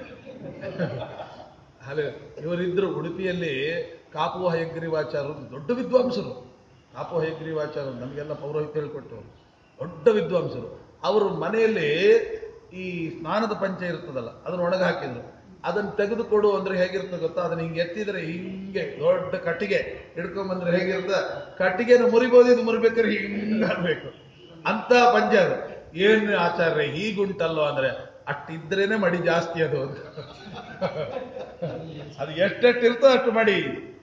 ಅಲ್ಲೇ ಇವರಿದ್ರು ಉಡುಪಿಯಲ್ಲಿ ಕಾಪು ಹಯಗ್ರೀವಾಚಾರ್ಯರು ದೊಡ್ಡ ವಿದ್ವಾಂಸರು ಕಾಪು ಹಯಗ್ರೀವಾಚಾರ್ಯರು ನಮಗೆಲ್ಲ ಪೌರೋಹಿತ್ಯ ಹೇಳ್ಕೊಟ್ಟವರು ದೊಡ್ಡ ವಿದ್ವಾಂಸರು ಅವರು ಮನೆಯಲ್ಲಿ ಈ ಸ್ನಾನದ ಪಂಚೆ ಇರ್ತದಲ್ಲ ಅದನ್ನ ಒಣಗ ಹಾಕಿದ್ರು ಅದನ್ನ ತೆಗೆದುಕೊಡು ಅಂದ್ರೆ ಹೇಗಿರ್ತದೆ ಗೊತ್ತಾ ಅದನ್ನ ಹಿಂಗೆ ಎತ್ತಿದ್ರೆ ಹಿಂಗೆ ದೊಡ್ಡ ಕಟ್ಟಿಗೆ ಹಿಡ್ಕೊಂಬಂದ್ರೆ ಹೇಗಿರ್ತದೆ ಕಟ್ಟಿಗೆನ ಮುರಿಬೋದು ಇದು ಮುರಿಬೇಕಾದ್ರೆ ಹಿಂಗೆ ಆಗ್ಬೇಕು ಅಂತ ಪಂಚೆ ಅದು ಏನ್ ಆಚಾರ್ಯ ಹೀಗುಂಟಲ್ಲೋ ಅಂದ್ರೆ ಅಷ್ಟಿದ್ರೇನೆ ಮಡಿ ಜಾಸ್ತಿ ಅದು ಅಂತ ಅದು ಎಷ್ಟೆಷ್ಟು ಇರ್ತೋ ಅಷ್ಟು ಮಡಿ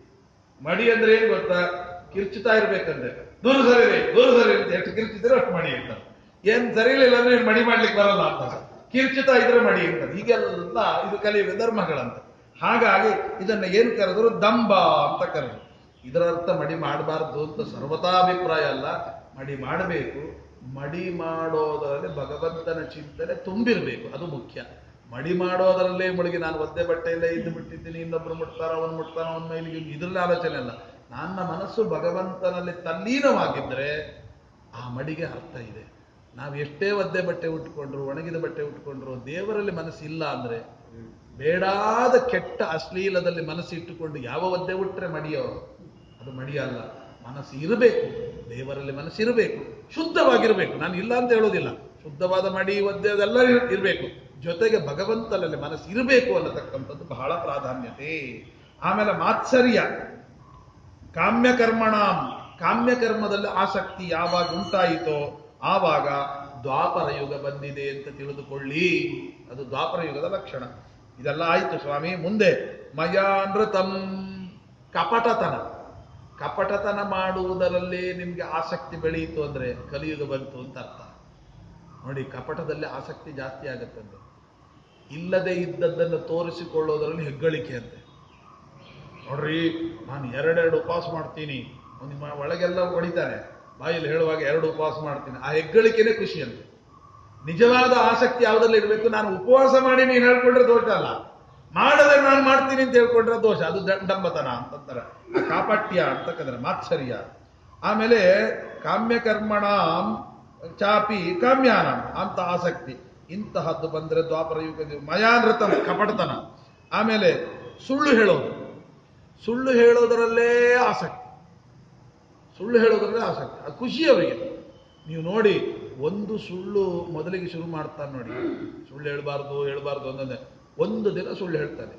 ಮಡಿ ಅಂದ್ರೆ ಏನ್ ಗೊತ್ತಾ ಕಿರ್ಚುತ್ತಾ ಇರ್ಬೇಕಂದ್ರೆ ದೂರ ಸರಿ ದೂರ ಸರಿ ಅಂತ ಎಷ್ಟು ಕಿರ್ಚಿದ್ರೆ ಅಷ್ಟು ಮಡಿ ಇರ್ತಾರೆ ಏನ್ ಸರಿ ಇಲ್ಲ ಅಂದ್ರೆ ಏನ್ ಮಡಿ ಮಾಡ್ಲಿಕ್ಕೆ ಬರಲ್ಲ ಅಂತ ಕಿರ್ಚುತ್ತಾ ಇದ್ರೆ ಮಡಿ ಇರ್ತಾರೆ ಹೀಗೆಲ್ಲ ಇದು ಕಲಿಯುವ ಧರ್ಮಗಳಂತ ಹಾಗಾಗಿ ಇದನ್ನ ಏನ್ ಕರೆದ್ರು ದಂಬ ಅಂತ ಕರೆದ್ರು ಇದರ ಅರ್ಥ ಮಡಿ ಮಾಡಬಾರ್ದು ಅಂತ ಸರ್ವತಾಭಿಪ್ರಾಯ ಅಲ್ಲ ಮಡಿ ಮಾಡಬೇಕು ಮಡಿ ಮಾಡೋದರಲ್ಲಿ ಭಗವಂತನ ಚಿಂತನೆ ತುಂಬಿರ್ಬೇಕು ಅದು ಮುಖ್ಯ ಮಡಿ ಮಾಡೋದರಲ್ಲೇ ಮುಳುಗಿ ನಾನು ಒದ್ದೆ ಬಟ್ಟೆಯಲ್ಲೇ ಇದ್ದು ಬಿಟ್ಟಿದ್ದೀನಿ ಇನ್ನೊಬ್ರು ಮುಟ್ತಾರ ಅವನು ಮುಟ್ತಾನ ಅವನ ಮೈಲಿಗೆ ಇದ್ರಲ್ಲಿ ಆಲೋಚನೆ ಅಲ್ಲ ನನ್ನ ಮನಸ್ಸು ಭಗವಂತನಲ್ಲಿ ತಲ್ಲೀನವಾಗಿದ್ರೆ ಆ ಮಡಿಗೆ ಅರ್ಥ ಇದೆ ನಾವು ಎಷ್ಟೇ ಒದ್ದೆ ಬಟ್ಟೆ ಉಟ್ಕೊಂಡ್ರು ಒಣಗಿದ ಬಟ್ಟೆ ಉಟ್ಕೊಂಡ್ರು ದೇವರಲ್ಲಿ ಮನಸ್ಸಿಲ್ಲ ಅಂದ್ರೆ ಬೇಡಾದ ಕೆಟ್ಟ ಅಶ್ಲೀಲದಲ್ಲಿ ಮನಸ್ಸು ಇಟ್ಟುಕೊಂಡು ಯಾವ ಒದ್ದೆ ಉಟ್ರೆ ಮಡಿಯೋ ಅದು ಮಡಿಯಲ್ಲ ಮನಸ್ಸು ಇರಬೇಕು ದೇವರಲ್ಲಿ ಮನಸ್ಸು ಇರಬೇಕು ಶುದ್ಧವಾಗಿರಬೇಕು ನಾನು ಇಲ್ಲ ಅಂತ ಹೇಳೋದಿಲ್ಲ ಶುದ್ಧವಾದ ಮಡಿ ಒದ್ದೆ ಅದೆಲ್ಲ ಇರ್- ಇರ್ಬೇಕು ಜೊತೆಗೆ ಭಗವಂತನಲ್ಲಿ ಮನಸ್ಸು ಇರಬೇಕು ಅನ್ನತಕ್ಕಂಥದ್ದು ಬಹಳ ಪ್ರಾಧಾನ್ಯತೆ ಆಮೇಲೆ ಮಾತ್ಸರ್ಯ ಕಾಮ್ಯ ಕರ್ಮಣಾಂ ಕಾಮ್ಯ ಕರ್ಮದಲ್ಲಿ ಆಸಕ್ತಿ ಯಾವಾಗ ಉಂಟಾಯಿತೋ ಆವಾಗ ದ್ವಾಪರ ಯುಗ ಬಂದಿದೆ ಅಂತ ತಿಳಿದುಕೊಳ್ಳಿ ಅದು ದ್ವಾಪರ ಯುಗದ ಲಕ್ಷಣ ಇದೆಲ್ಲ ಆಯ್ತು ಸ್ವಾಮಿ ಮುಂದೆ ಮಯಾನೃತಂ ಕಪಟತನ ಕಪಟತನ ಮಾಡುವುದರಲ್ಲಿ ನಿಮ್ಗೆ ಆಸಕ್ತಿ ಬೆಳೆಯಿತು ಅಂದ್ರೆ ಕಲಿಯುಗ ಬಂತು ಅಂತ ಅರ್ಥ ನೋಡಿ ಕಪಟದಲ್ಲಿ ಆಸಕ್ತಿ ಜಾಸ್ತಿ ಆಗತ್ತಂತೆ ಇಲ್ಲದೆ ಇದ್ದದ್ದನ್ನು ತೋರಿಸಿಕೊಳ್ಳೋದರಲ್ಲಿ ಹೆಗ್ಗಳಿಕೆ ಅಂತೆ ನೋಡ್ರಿ ನಾನು ಎರಡೆರಡು ಉಪವಾಸ ಮಾಡ್ತೀನಿ ಒಂದು ಮ- ಒಳಗೆಲ್ಲ ಹೊಡಿತಾನೆ ಬಾಯಲ್ಲಿ ಹೇಳುವಾಗ ಎರಡು ಉಪವಾಸ ಮಾಡ್ತೀನಿ ಆ ಹೆಗ್ಗಳಿಕೆನೇ ಖುಷಿ ಅಂತ ನಿಜವಾದ ಆಸಕ್ತಿ ಯಾವುದ್ರಲ್ಲಿ ಇರಬೇಕು ನಾನು ಉಪವಾಸ ಮಾಡಿ ನೀನು ಹೇಳ್ಕೊಂಡ್ರೆ ದೋಷ ಅಲ್ಲ ಮಾಡದೆ ನಾನು ಮಾಡ್ತೀನಿ ಅಂತ ಹೇಳ್ಕೊಂಡ್ರೆ ದೋಷ ಅದು ದಂಡಂಬತನ ಅಂತಂತಾರೆ ಆ ಕಾಪಟ್ಯ ಅಂತಕ್ಕಂದ್ರೆ ಮಾತ್ಸರ್ಯ ಆಮೇಲೆ ಕಾಮ್ಯ ಕರ್ಮಣ ಚಾಪಿ ಕಾಮ್ಯಾನ ಅಂತ ಆಸಕ್ತಿ ಇಂತಹದ್ದು ಬಂದ್ರೆ ದ್ವಾಪರ ಯುಗದ ಮಯಾನೃತನ ಕಪಟತನ ಆಮೇಲೆ ಸುಳ್ಳು ಹೇಳೋದು ಸುಳ್ಳು ಹೇಳೋದರಲ್ಲೇ ಆಸಕ್ತಿ ಸುಳ್ಳು ಹೇಳೋದ್ರಲ್ಲೇ ಆಸಕ್ತಿ ಅದು ಖುಷಿ ಅವರಿಗೆ ನೀವು ನೋಡಿ ಒಂದು ಸುಳ್ಳು ಮೊದಲಿಗೆ ಶುರು ಮಾಡ್ತಾನೆ ನೋಡಿ ಸುಳ್ಳು ಹೇಳ್ಬಾರ್ದು ಹೇಳ್ಬಾರ್ದು ಅನ್ನೋದೇ ಒಂದು ದಿನ ಸುಳ್ಳು ಹೇಳ್ತಾನೆ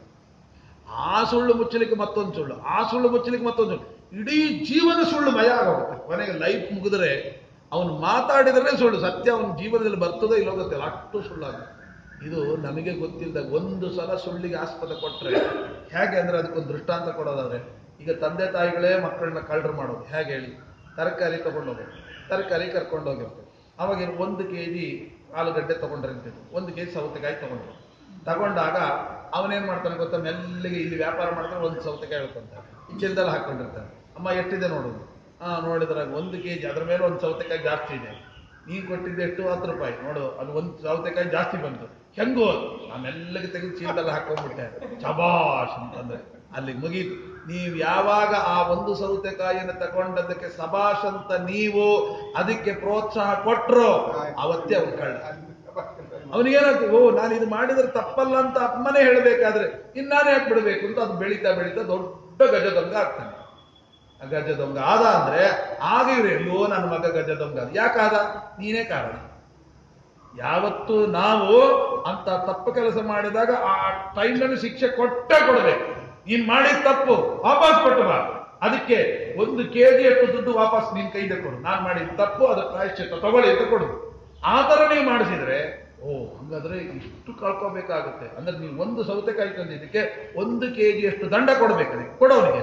ಆ ಸುಳ್ಳು ಮುಚ್ಚಲಿಕ್ಕೆ ಮತ್ತೊಂದು ಸುಳ್ಳು ಆ ಸುಳ್ಳು ಮುಚ್ಚಲಿಕ್ಕೆ ಮತ್ತೊಂದು ಸುಳ್ಳು ಇಡೀ ಜೀವನ ಸುಳ್ಳು ಮಯ ಆಗೋಗುತ್ತೆ ಕೊನೆಗೆ ಲೈಫ್ ಮುಗಿದ್ರೆ ಅವನು ಮಾತಾಡಿದ್ರೆ ಸುಳ್ಳು ಸತ್ಯ ಅವನ ಜೀವನದಲ್ಲಿ ಬರ್ತದೋ ಇಲ್ಲೋ ಗೊತ್ತಿಲ್ಲ ಅಷ್ಟು ಸುಳ್ಳಾಗ ಇದು ನಮಗೆ ಗೊತ್ತಿಲ್ಲದಾಗ ಒಂದು ಸಲ ಸುಳ್ಳಿಗೆ ಆಸ್ಪದ ಕೊಟ್ರೆ ಹೇಗೆ ಅಂದ್ರೆ ಅದಕ್ಕೊಂದು ದೃಷ್ಟಾಂತ ಕೊಡೋದಾದ್ರೆ ಈಗ ತಂದೆ ತಾಯಿಗಳೇ ಮಕ್ಕಳನ್ನ ಕಳ್ಳರು ಮಾಡೋದು ಹೇಗೆ ಹೇಳಿ ತರಕಾರಿ ತಗೊಂಡೋಗೋದು ತರಕಾರಿ ಕರ್ಕೊಂಡು ಹೋಗಿರ್ತಾರೆ ಅವಾಗ ಏನು ಒಂದು ಕೆ ಜಿ ಆಲೂಗಡ್ಡೆ ತಗೊಂಡಿರ್ತಿದ್ರು ಒಂದು ಕೆ ಜಿ ಸೌತೆಕಾಯಿ ತಗೊಂಡ್ರು ತಗೊಂಡಾಗ ಅವನೇನ್ ಮಾಡ್ತಾನೆ ಗೊತ್ತಾ ಮೆಲ್ಲಿಗೆ ಇಲ್ಲಿ ವ್ಯಾಪಾರ ಮಾಡ್ತಾನೆ ಒಂದು ಸೌತೆಕಾಯಿ ಹೇಳ್ಕೊಂತಾನೆ ಈ ಚೀಲದಲ್ಲಿ ಹಾಕೊಂಡಿರ್ತಾನೆ ಅಮ್ಮ ಎಷ್ಟಿದೆ ನೋಡೋದು ಹಾ ನೋಡಿದ್ರಾಗ ಒಂದು ಕೆ ಜಿ ಅದ್ರ ಮೇಲೆ ಒಂದು ಸೌತೆಕಾಯಿ ಜಾಸ್ತಿ ಇದೆ ನೀನ್ ಕೊಟ್ಟಿದ್ದೆ ಎಷ್ಟು ಹತ್ತು ರೂಪಾಯಿ ನೋಡು ಅದು ಒಂದು ಸೌತೆಕಾಯಿ ಜಾಸ್ತಿ ಬಂತು ಹೆಂಗು ಆ ಮೆಲ್ಲಗೆ ತೆಗೆದು ಚೀಲದಲ್ಲಿ ಹಾಕೊಂಡ್ಬಿಟ್ಟೆ ಚಬಾಷ್ ಅಂತಂದ್ರೆ ಅಲ್ಲಿಗೆ ಮುಗೀತು ನೀವು ಯಾವಾಗ ಆ ಒಂದು ಸೌತೆಕಾಯಿಯನ್ನು ತಗೊಂಡದಕ್ಕೆ ಸಬಾಷ್ ಅಂತ ನೀವು ಅದಕ್ಕೆ ಪ್ರೋತ್ಸಾಹ ಕೊಟ್ರೋ ಅವತ್ತೇ ಅವ್ನು ಕಳ್ಳ ಅವನಿಗೇನಾಗ್ತದೆ ಓ ನಾನು ಇದು ಮಾಡಿದ್ರೆ ತಪ್ಪಲ್ಲ ಅಂತ ಅಮ್ಮನೇ ಹೇಳಬೇಕಾದ್ರೆ ಇನ್ನಾನೇ ಯಾಕೆ ಬಿಡಬೇಕು ಅಂತ ಅದು ಬೆಳೀತಾ ಬೆಳೀತಾ ದೊಡ್ಡ ಗಜದೊಂಗ ಆಗ್ತಾನೆ ಆ ಗಜದೊಂಗ ಆದ ಅಂದ್ರೆ ಆಗ ಇವ್ರು ಅಯ್ಯೋ ನನ್ನ ಮಗ ಗಜದೊಂಗ ಆದ ಯಾಕಾದ ನೀನೇ ಕಾರಣ ಯಾವತ್ತು ನಾವು ಅಂತ ತಪ್ಪು ಕೆಲಸ ಮಾಡಿದಾಗ ಆ ಟೈಮ್ನಲ್ಲಿ ಶಿಕ್ಷೆ ಕೊಟ್ಟೇ ಕೊಡಬೇಕು ನೀನ್ ಮಾಡಿದ ತಪ್ಪು ವಾಪಸ್ ಕೊಟ್ಟು ಬಾ ಅದಕ್ಕೆ ಒಂದು ಕೆಜಿ ಅಷ್ಟು ದುಡ್ಡು ವಾಪಸ್ ನಿನ್ ಕೈಗೆ ಕೊಡು ನಾನ್ ಮಾಡಿದ ತಪ್ಪು ಅದರ ಪ್ರಾಯಶ್ಚಿತ್ತ ತಗೊಳ್ಳಿ ಅಂತ ಕೊಡು ಆ ತರ ನೀವು ಮಾಡಿಸಿದ್ರೆ ಓ ಹಂಗಾದ್ರೆ ಇಷ್ಟು ಕಳ್ಕೋಬೇಕಾಗುತ್ತೆ ಅಂದ್ರೆ ನೀವು ಒಂದು ಸೌತೆಕಾಯಿ ತಂದಿದ್ದಕ್ಕೆ ಒಂದು ಕೆಜಿ ಅಷ್ಟು ದಂಡ ಕೊಡ್ಬೇಕು ಅದಕ್ಕೆ ಕೊಡೋನಿಗೆ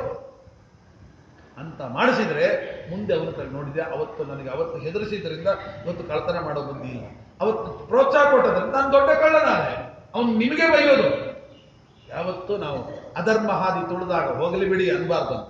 ಅಂತ ಮಾಡಿಸಿದ್ರೆ ಮುಂದೆ ಅವನು ಕೈ ನೋಡಿದೆ ಅವತ್ತು ನನಗೆ ಅವತ್ತು ಹೆದರಿಸಿದ್ರಿಂದ ಇವತ್ತು ಕಳ್ತನ ಮಾಡೋ ಬುದ್ಧಿ ಇಲ್ಲ ಅವತ್ತು ಪ್ರೋತ್ಸಾಹ ಕೊಟ್ಟದ್ರಿಂದ ನಾನು ದೊಡ್ಡ ಕಳ್ಳ ನಾನೇ ಅವನು ನಿಮಗೆ ಬೈಯೋದು ಯಾವತ್ತು ನಾವು ಅಧರ್ಮ ಹಾದಿ ತುಳಿದಾಗ ಹೋಗಲಿ ಬಿಡಿ ಅನ್ಬಾರ್ದಂತೆ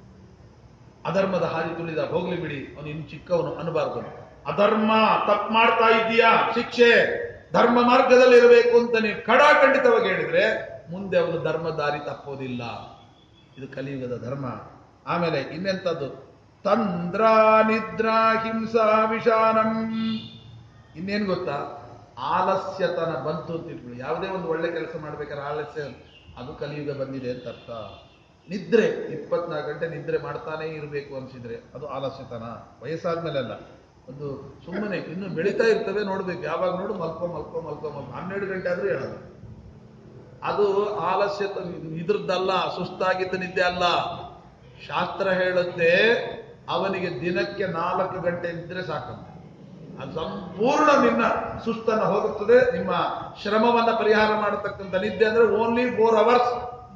ಅಧರ್ಮದ ಹಾದಿ ತುಳಿದಾಗ ಹೋಗ್ಲಿ ಬಿಡಿ ಅವನು ಇನ್ನು ಚಿಕ್ಕವನು ಅನ್ಬಾರ್ದು ಅಧರ್ಮ ತಪ್ಪು ಮಾಡ್ತಾ ಇದ್ದೀಯಾ ಶಿಕ್ಷೆ ಧರ್ಮ ಮಾರ್ಗದಲ್ಲಿ ಇರಬೇಕು ಅಂತ ನೀವು ಖಡಾಖಂಡಿತವಾಗಿ ಹೇಳಿದ್ರೆ ಮುಂದೆ ಅವನು ಧರ್ಮ ದಾರಿ ತಪ್ಪೋದಿಲ್ಲ ಇದು ಕಲಿಯುಗದ ಧರ್ಮ ಆಮೇಲೆ ಇನ್ನೆಂಥದ್ದು ತಂದ್ರ ನಿದ್ರಾ ಹಿಂಸಾ ವಿಷಾನಂ ಇನ್ನೇನು ಗೊತ್ತಾ ಆಲಸ್ಯತನ ಬಂತು ಅಂತ ಇಟ್ಕೊಳ್ಳಿ ಯಾವುದೇ ಒಂದು ಒಳ್ಳೆ ಕೆಲಸ ಮಾಡ್ಬೇಕಾದ್ರೆ ಆಲಸ್ಯ ಅದು ಕಲಿಯುಗ ಬಂದಿದೆ ಅಂತ ಅರ್ಥ ನಿದ್ರೆ ಇಪ್ಪತ್ನಾಲ್ಕು ಗಂಟೆ ನಿದ್ರೆ ಮಾಡ್ತಾನೇ ಇರಬೇಕು ಅನ್ಸಿದ್ರೆ ಅದು ಆಲಸ್ಯತನ ವಯಸ್ಸಾದ್ಮೇಲೆ ಅಲ್ಲ ಒಂದು ಸುಮ್ಮನೆ ಇನ್ನು ಬೆಳೀತಾ ಇರ್ತವೆ ನೋಡ್ಬೇಕು ಯಾವಾಗ ನೋಡು ಮಲ್ಕೋ ಮಲ್ಕೋ ಮಲ್ಕೋ ಮಲ್ಕೋ ಹನ್ನೆರಡು ಗಂಟೆ ಆದ್ರೂ ಹೇಳಲ್ಲ ಅದು ಆಲಸ್ಯ ಇದ್ರದ್ದಲ್ಲ ಸುಸ್ತಾಗಿದ್ದ ನಿದ್ದೆ ಅಲ್ಲ ಶಾಸ್ತ್ರ ಹೇಳುತ್ತೆ ಅವನಿಗೆ ದಿನಕ್ಕೆ ನಾಲ್ಕು ಗಂಟೆ ನಿದ್ರೆ ಸಾಕಂತೆ ಅದು ಸಂಪೂರ್ಣ ನಿನ್ನ ಸುಸ್ತನ್ನ ಹೋಗುತ್ತದೆ ನಿಮ್ಮ ಶ್ರಮವನ್ನ ಪರಿಹಾರ ಮಾಡತಕ್ಕಂಥ ನಿದ್ದೆ ಅಂದ್ರೆ ಓನ್ಲಿ ಫೋರ್ ಅವರ್ಸ್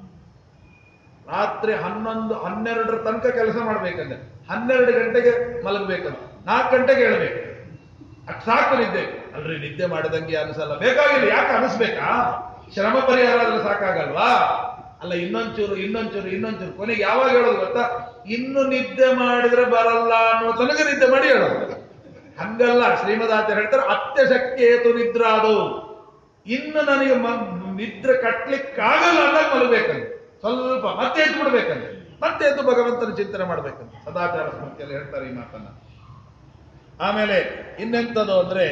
ರಾತ್ರಿ ಹನ್ನೊಂದು ಹನ್ನೆರಡರ ತನಕ ಕೆಲಸ ಮಾಡ್ಬೇಕಂದ್ರೆ ಹನ್ನೆರಡು ಗಂಟೆಗೆ ಮಲಗಬೇಕಂತ ನಾಲ್ಕು ಗಂಟೆಗೆ ಹೇಳ್ಬೇಕು ಅದ್ ಸಾಕು ನಿದ್ದೆ ಅಲ್ರಿ ನಿದ್ದೆ ಮಾಡಿದಂಗೆ ಅನಿಸಲ್ಲ ಬೇಕಾಗಿಲ್ಲ ಯಾಕೆ ಅನಿಸ್ಬೇಕಾ ಶ್ರಮ ಪರಿಹಾರ ಆದ್ರೆ ಸಾಕಾಗಲ್ವಾ ಅಲ್ಲ ಇನ್ನೊಂಚೂರು ಇನ್ನೊಂಚೂರು ಇನ್ನೊಂಚೂರು ಕೊನೆಗೆ ಯಾವಾಗ ಹೇಳೋದು ಗೊತ್ತಾ ಇನ್ನು ನಿದ್ದೆ ಮಾಡಿದ್ರೆ ಬರಲ್ಲ ಅನ್ನೋ ತನಕ ನಿದ್ದೆ ಮಾಡಿ ಹೇಳೋದು ಹಂಗಲ್ಲ ಶ್ರೀಮದಾಚಾರ್ಯ ಹೇಳ್ತಾರೆ ಅತ್ಯ ಶಕ್ತಿ ಏತು ನಿದ್ರಾದು ಇನ್ನು ನನಗೆ ಮ- ನಿದ್ರೆ ಕಟ್ಲಿಕ್ಕಾಗಲ್ಲ ಅಂದಾಗ ಮಲಗಬೇಕಂತ ಸ್ವಲ್ಪ ಮತ್ತೆ ಎದ್ದು ಬಿಡ್ಬೇಕಂತ ಮತ್ತೆ ಎದ್ದು ಭಗವಂತನ ಚಿಂತನೆ ಮಾಡ್ಬೇಕಂತ ಸದಾಚಾರ ಸ್ಮೃತಿಯಲ್ಲಿ ಹೇಳ್ತಾರೆ ಈ ಮಾತನ್ನ ಆಮೇಲೆ ಇನ್ನೆಂಥದ್ದು ಅಂದ್ರೆ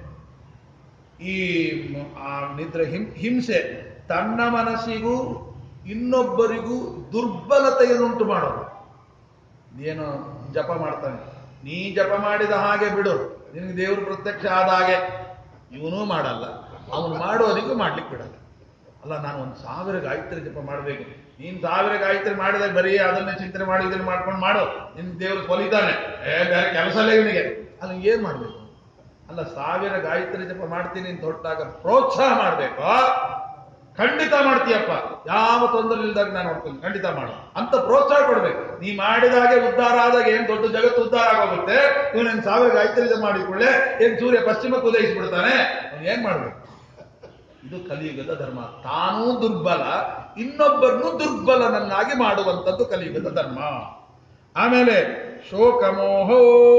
ಈ ಮ್- ಆ ನಿದ್ರೆ ಹಿಂ ಹಿಂಸೆ ತನ್ನ ಮನಸ್ಸಿಗೂ ಇನ್ನೊಬ್ಬರಿಗೂ ದುರ್ಬಲತೆಯನ್ನುಂಟು ಮಾಡೋದು ಏನು ಜಪ ಮಾಡ್ತಾನೆ ನೀ ಜಪ ಮಾಡಿದ ಹಾಗೆ ಬಿಡು ನಿನಗೆ ದೇವರು ಪ್ರತ್ಯಕ್ಷ ಆದ ಹಾಗೆ ಇವನೂ ಮಾಡಲ್ಲ ಅವನು ಮಾಡೋದಕ್ಕೂ ಮಾಡ್ಲಿಕ್ಕೆ ಬಿಡಲ್ಲ ಅಲ್ಲ ನಾನು ಒಂದು ಸಾವಿರ ಗಾಯತ್ರಿ ಜಪ ಮಾಡಬೇಕು ನೀನ್ ಸಾವಿರ ಗಾಯತ್ರಿ ಮಾಡಿದಾಗ ಬರೀ ಅದನ್ನೇ ಚಿಂತನೆ ಮಾಡಿ ಇದನ್ನ ಮಾಡ್ಕೊಂಡು ಮಾಡು ನಿನ್ ದೇವರು ಕೊಲಿತಾನೆ ಏ ಬೇರೆ ಕೆಲಸ ಇಲ್ಲ ಇವನಿಗೆ ಅಲ್ಲ ಏನ್ ಮಾಡ್ಬೇಕು ಅಲ್ಲ ಸಾವಿರ ಗಾಯತ್ರಿ ಜಪ ಮಾಡ್ತೀನಿ ಅಂತ ಹೊರಟಾಗ ಪ್ರೋತ್ಸಾಹ ಮಾಡ್ಬೇಕು ಖಂಡಿತ ಮಾಡ್ತೀಯಪ್ಪ ಯಾವ ತೊಂದರೆ ಇಲ್ದಾಗ ನಾನು ನೋಡ್ತೀನಿ ಖಂಡಿತ ಮಾಡು ಅಂತ ಪ್ರೋತ್ಸಾಹ ಕೊಡ್ಬೇಕು ನೀ ಮಾಡಿದಾಗೆ ಉದ್ಧಾರ ಆದಾಗ ಏನ್ ದೊಡ್ಡ ಜಗತ್ತು ಉದ್ಧಾರ ಆಗೋಗುತ್ತೆ ಇವನೇನ್ ಸಾವಿರ ಗಾಯತ್ರಿ ಜಪ ಮಾಡಿಕೊಳ್ಳೆ ಏನ್ ಸೂರ್ಯ ಪಶ್ಚಿಮಕ್ಕೆ ಉದಯಿಸ್ಬಿಡ್ತಾನೆ ಅವ್ನು ಏನ್ ಮಾಡ್ಬೇಕು ಇದು ಕಲಿಯುಗದ ಧರ್ಮ ತಾನೂ ದುರ್ಬಲ ಇನ್ನೊಬ್ಬರನ್ನು ದುರ್ಬಲನನ್ನಾಗಿ ಮಾಡುವಂಥದ್ದು ಕಲಿಯುಗದ ಧರ್ಮ ಆಮೇಲೆ ಶೋಕಮೋಹೋ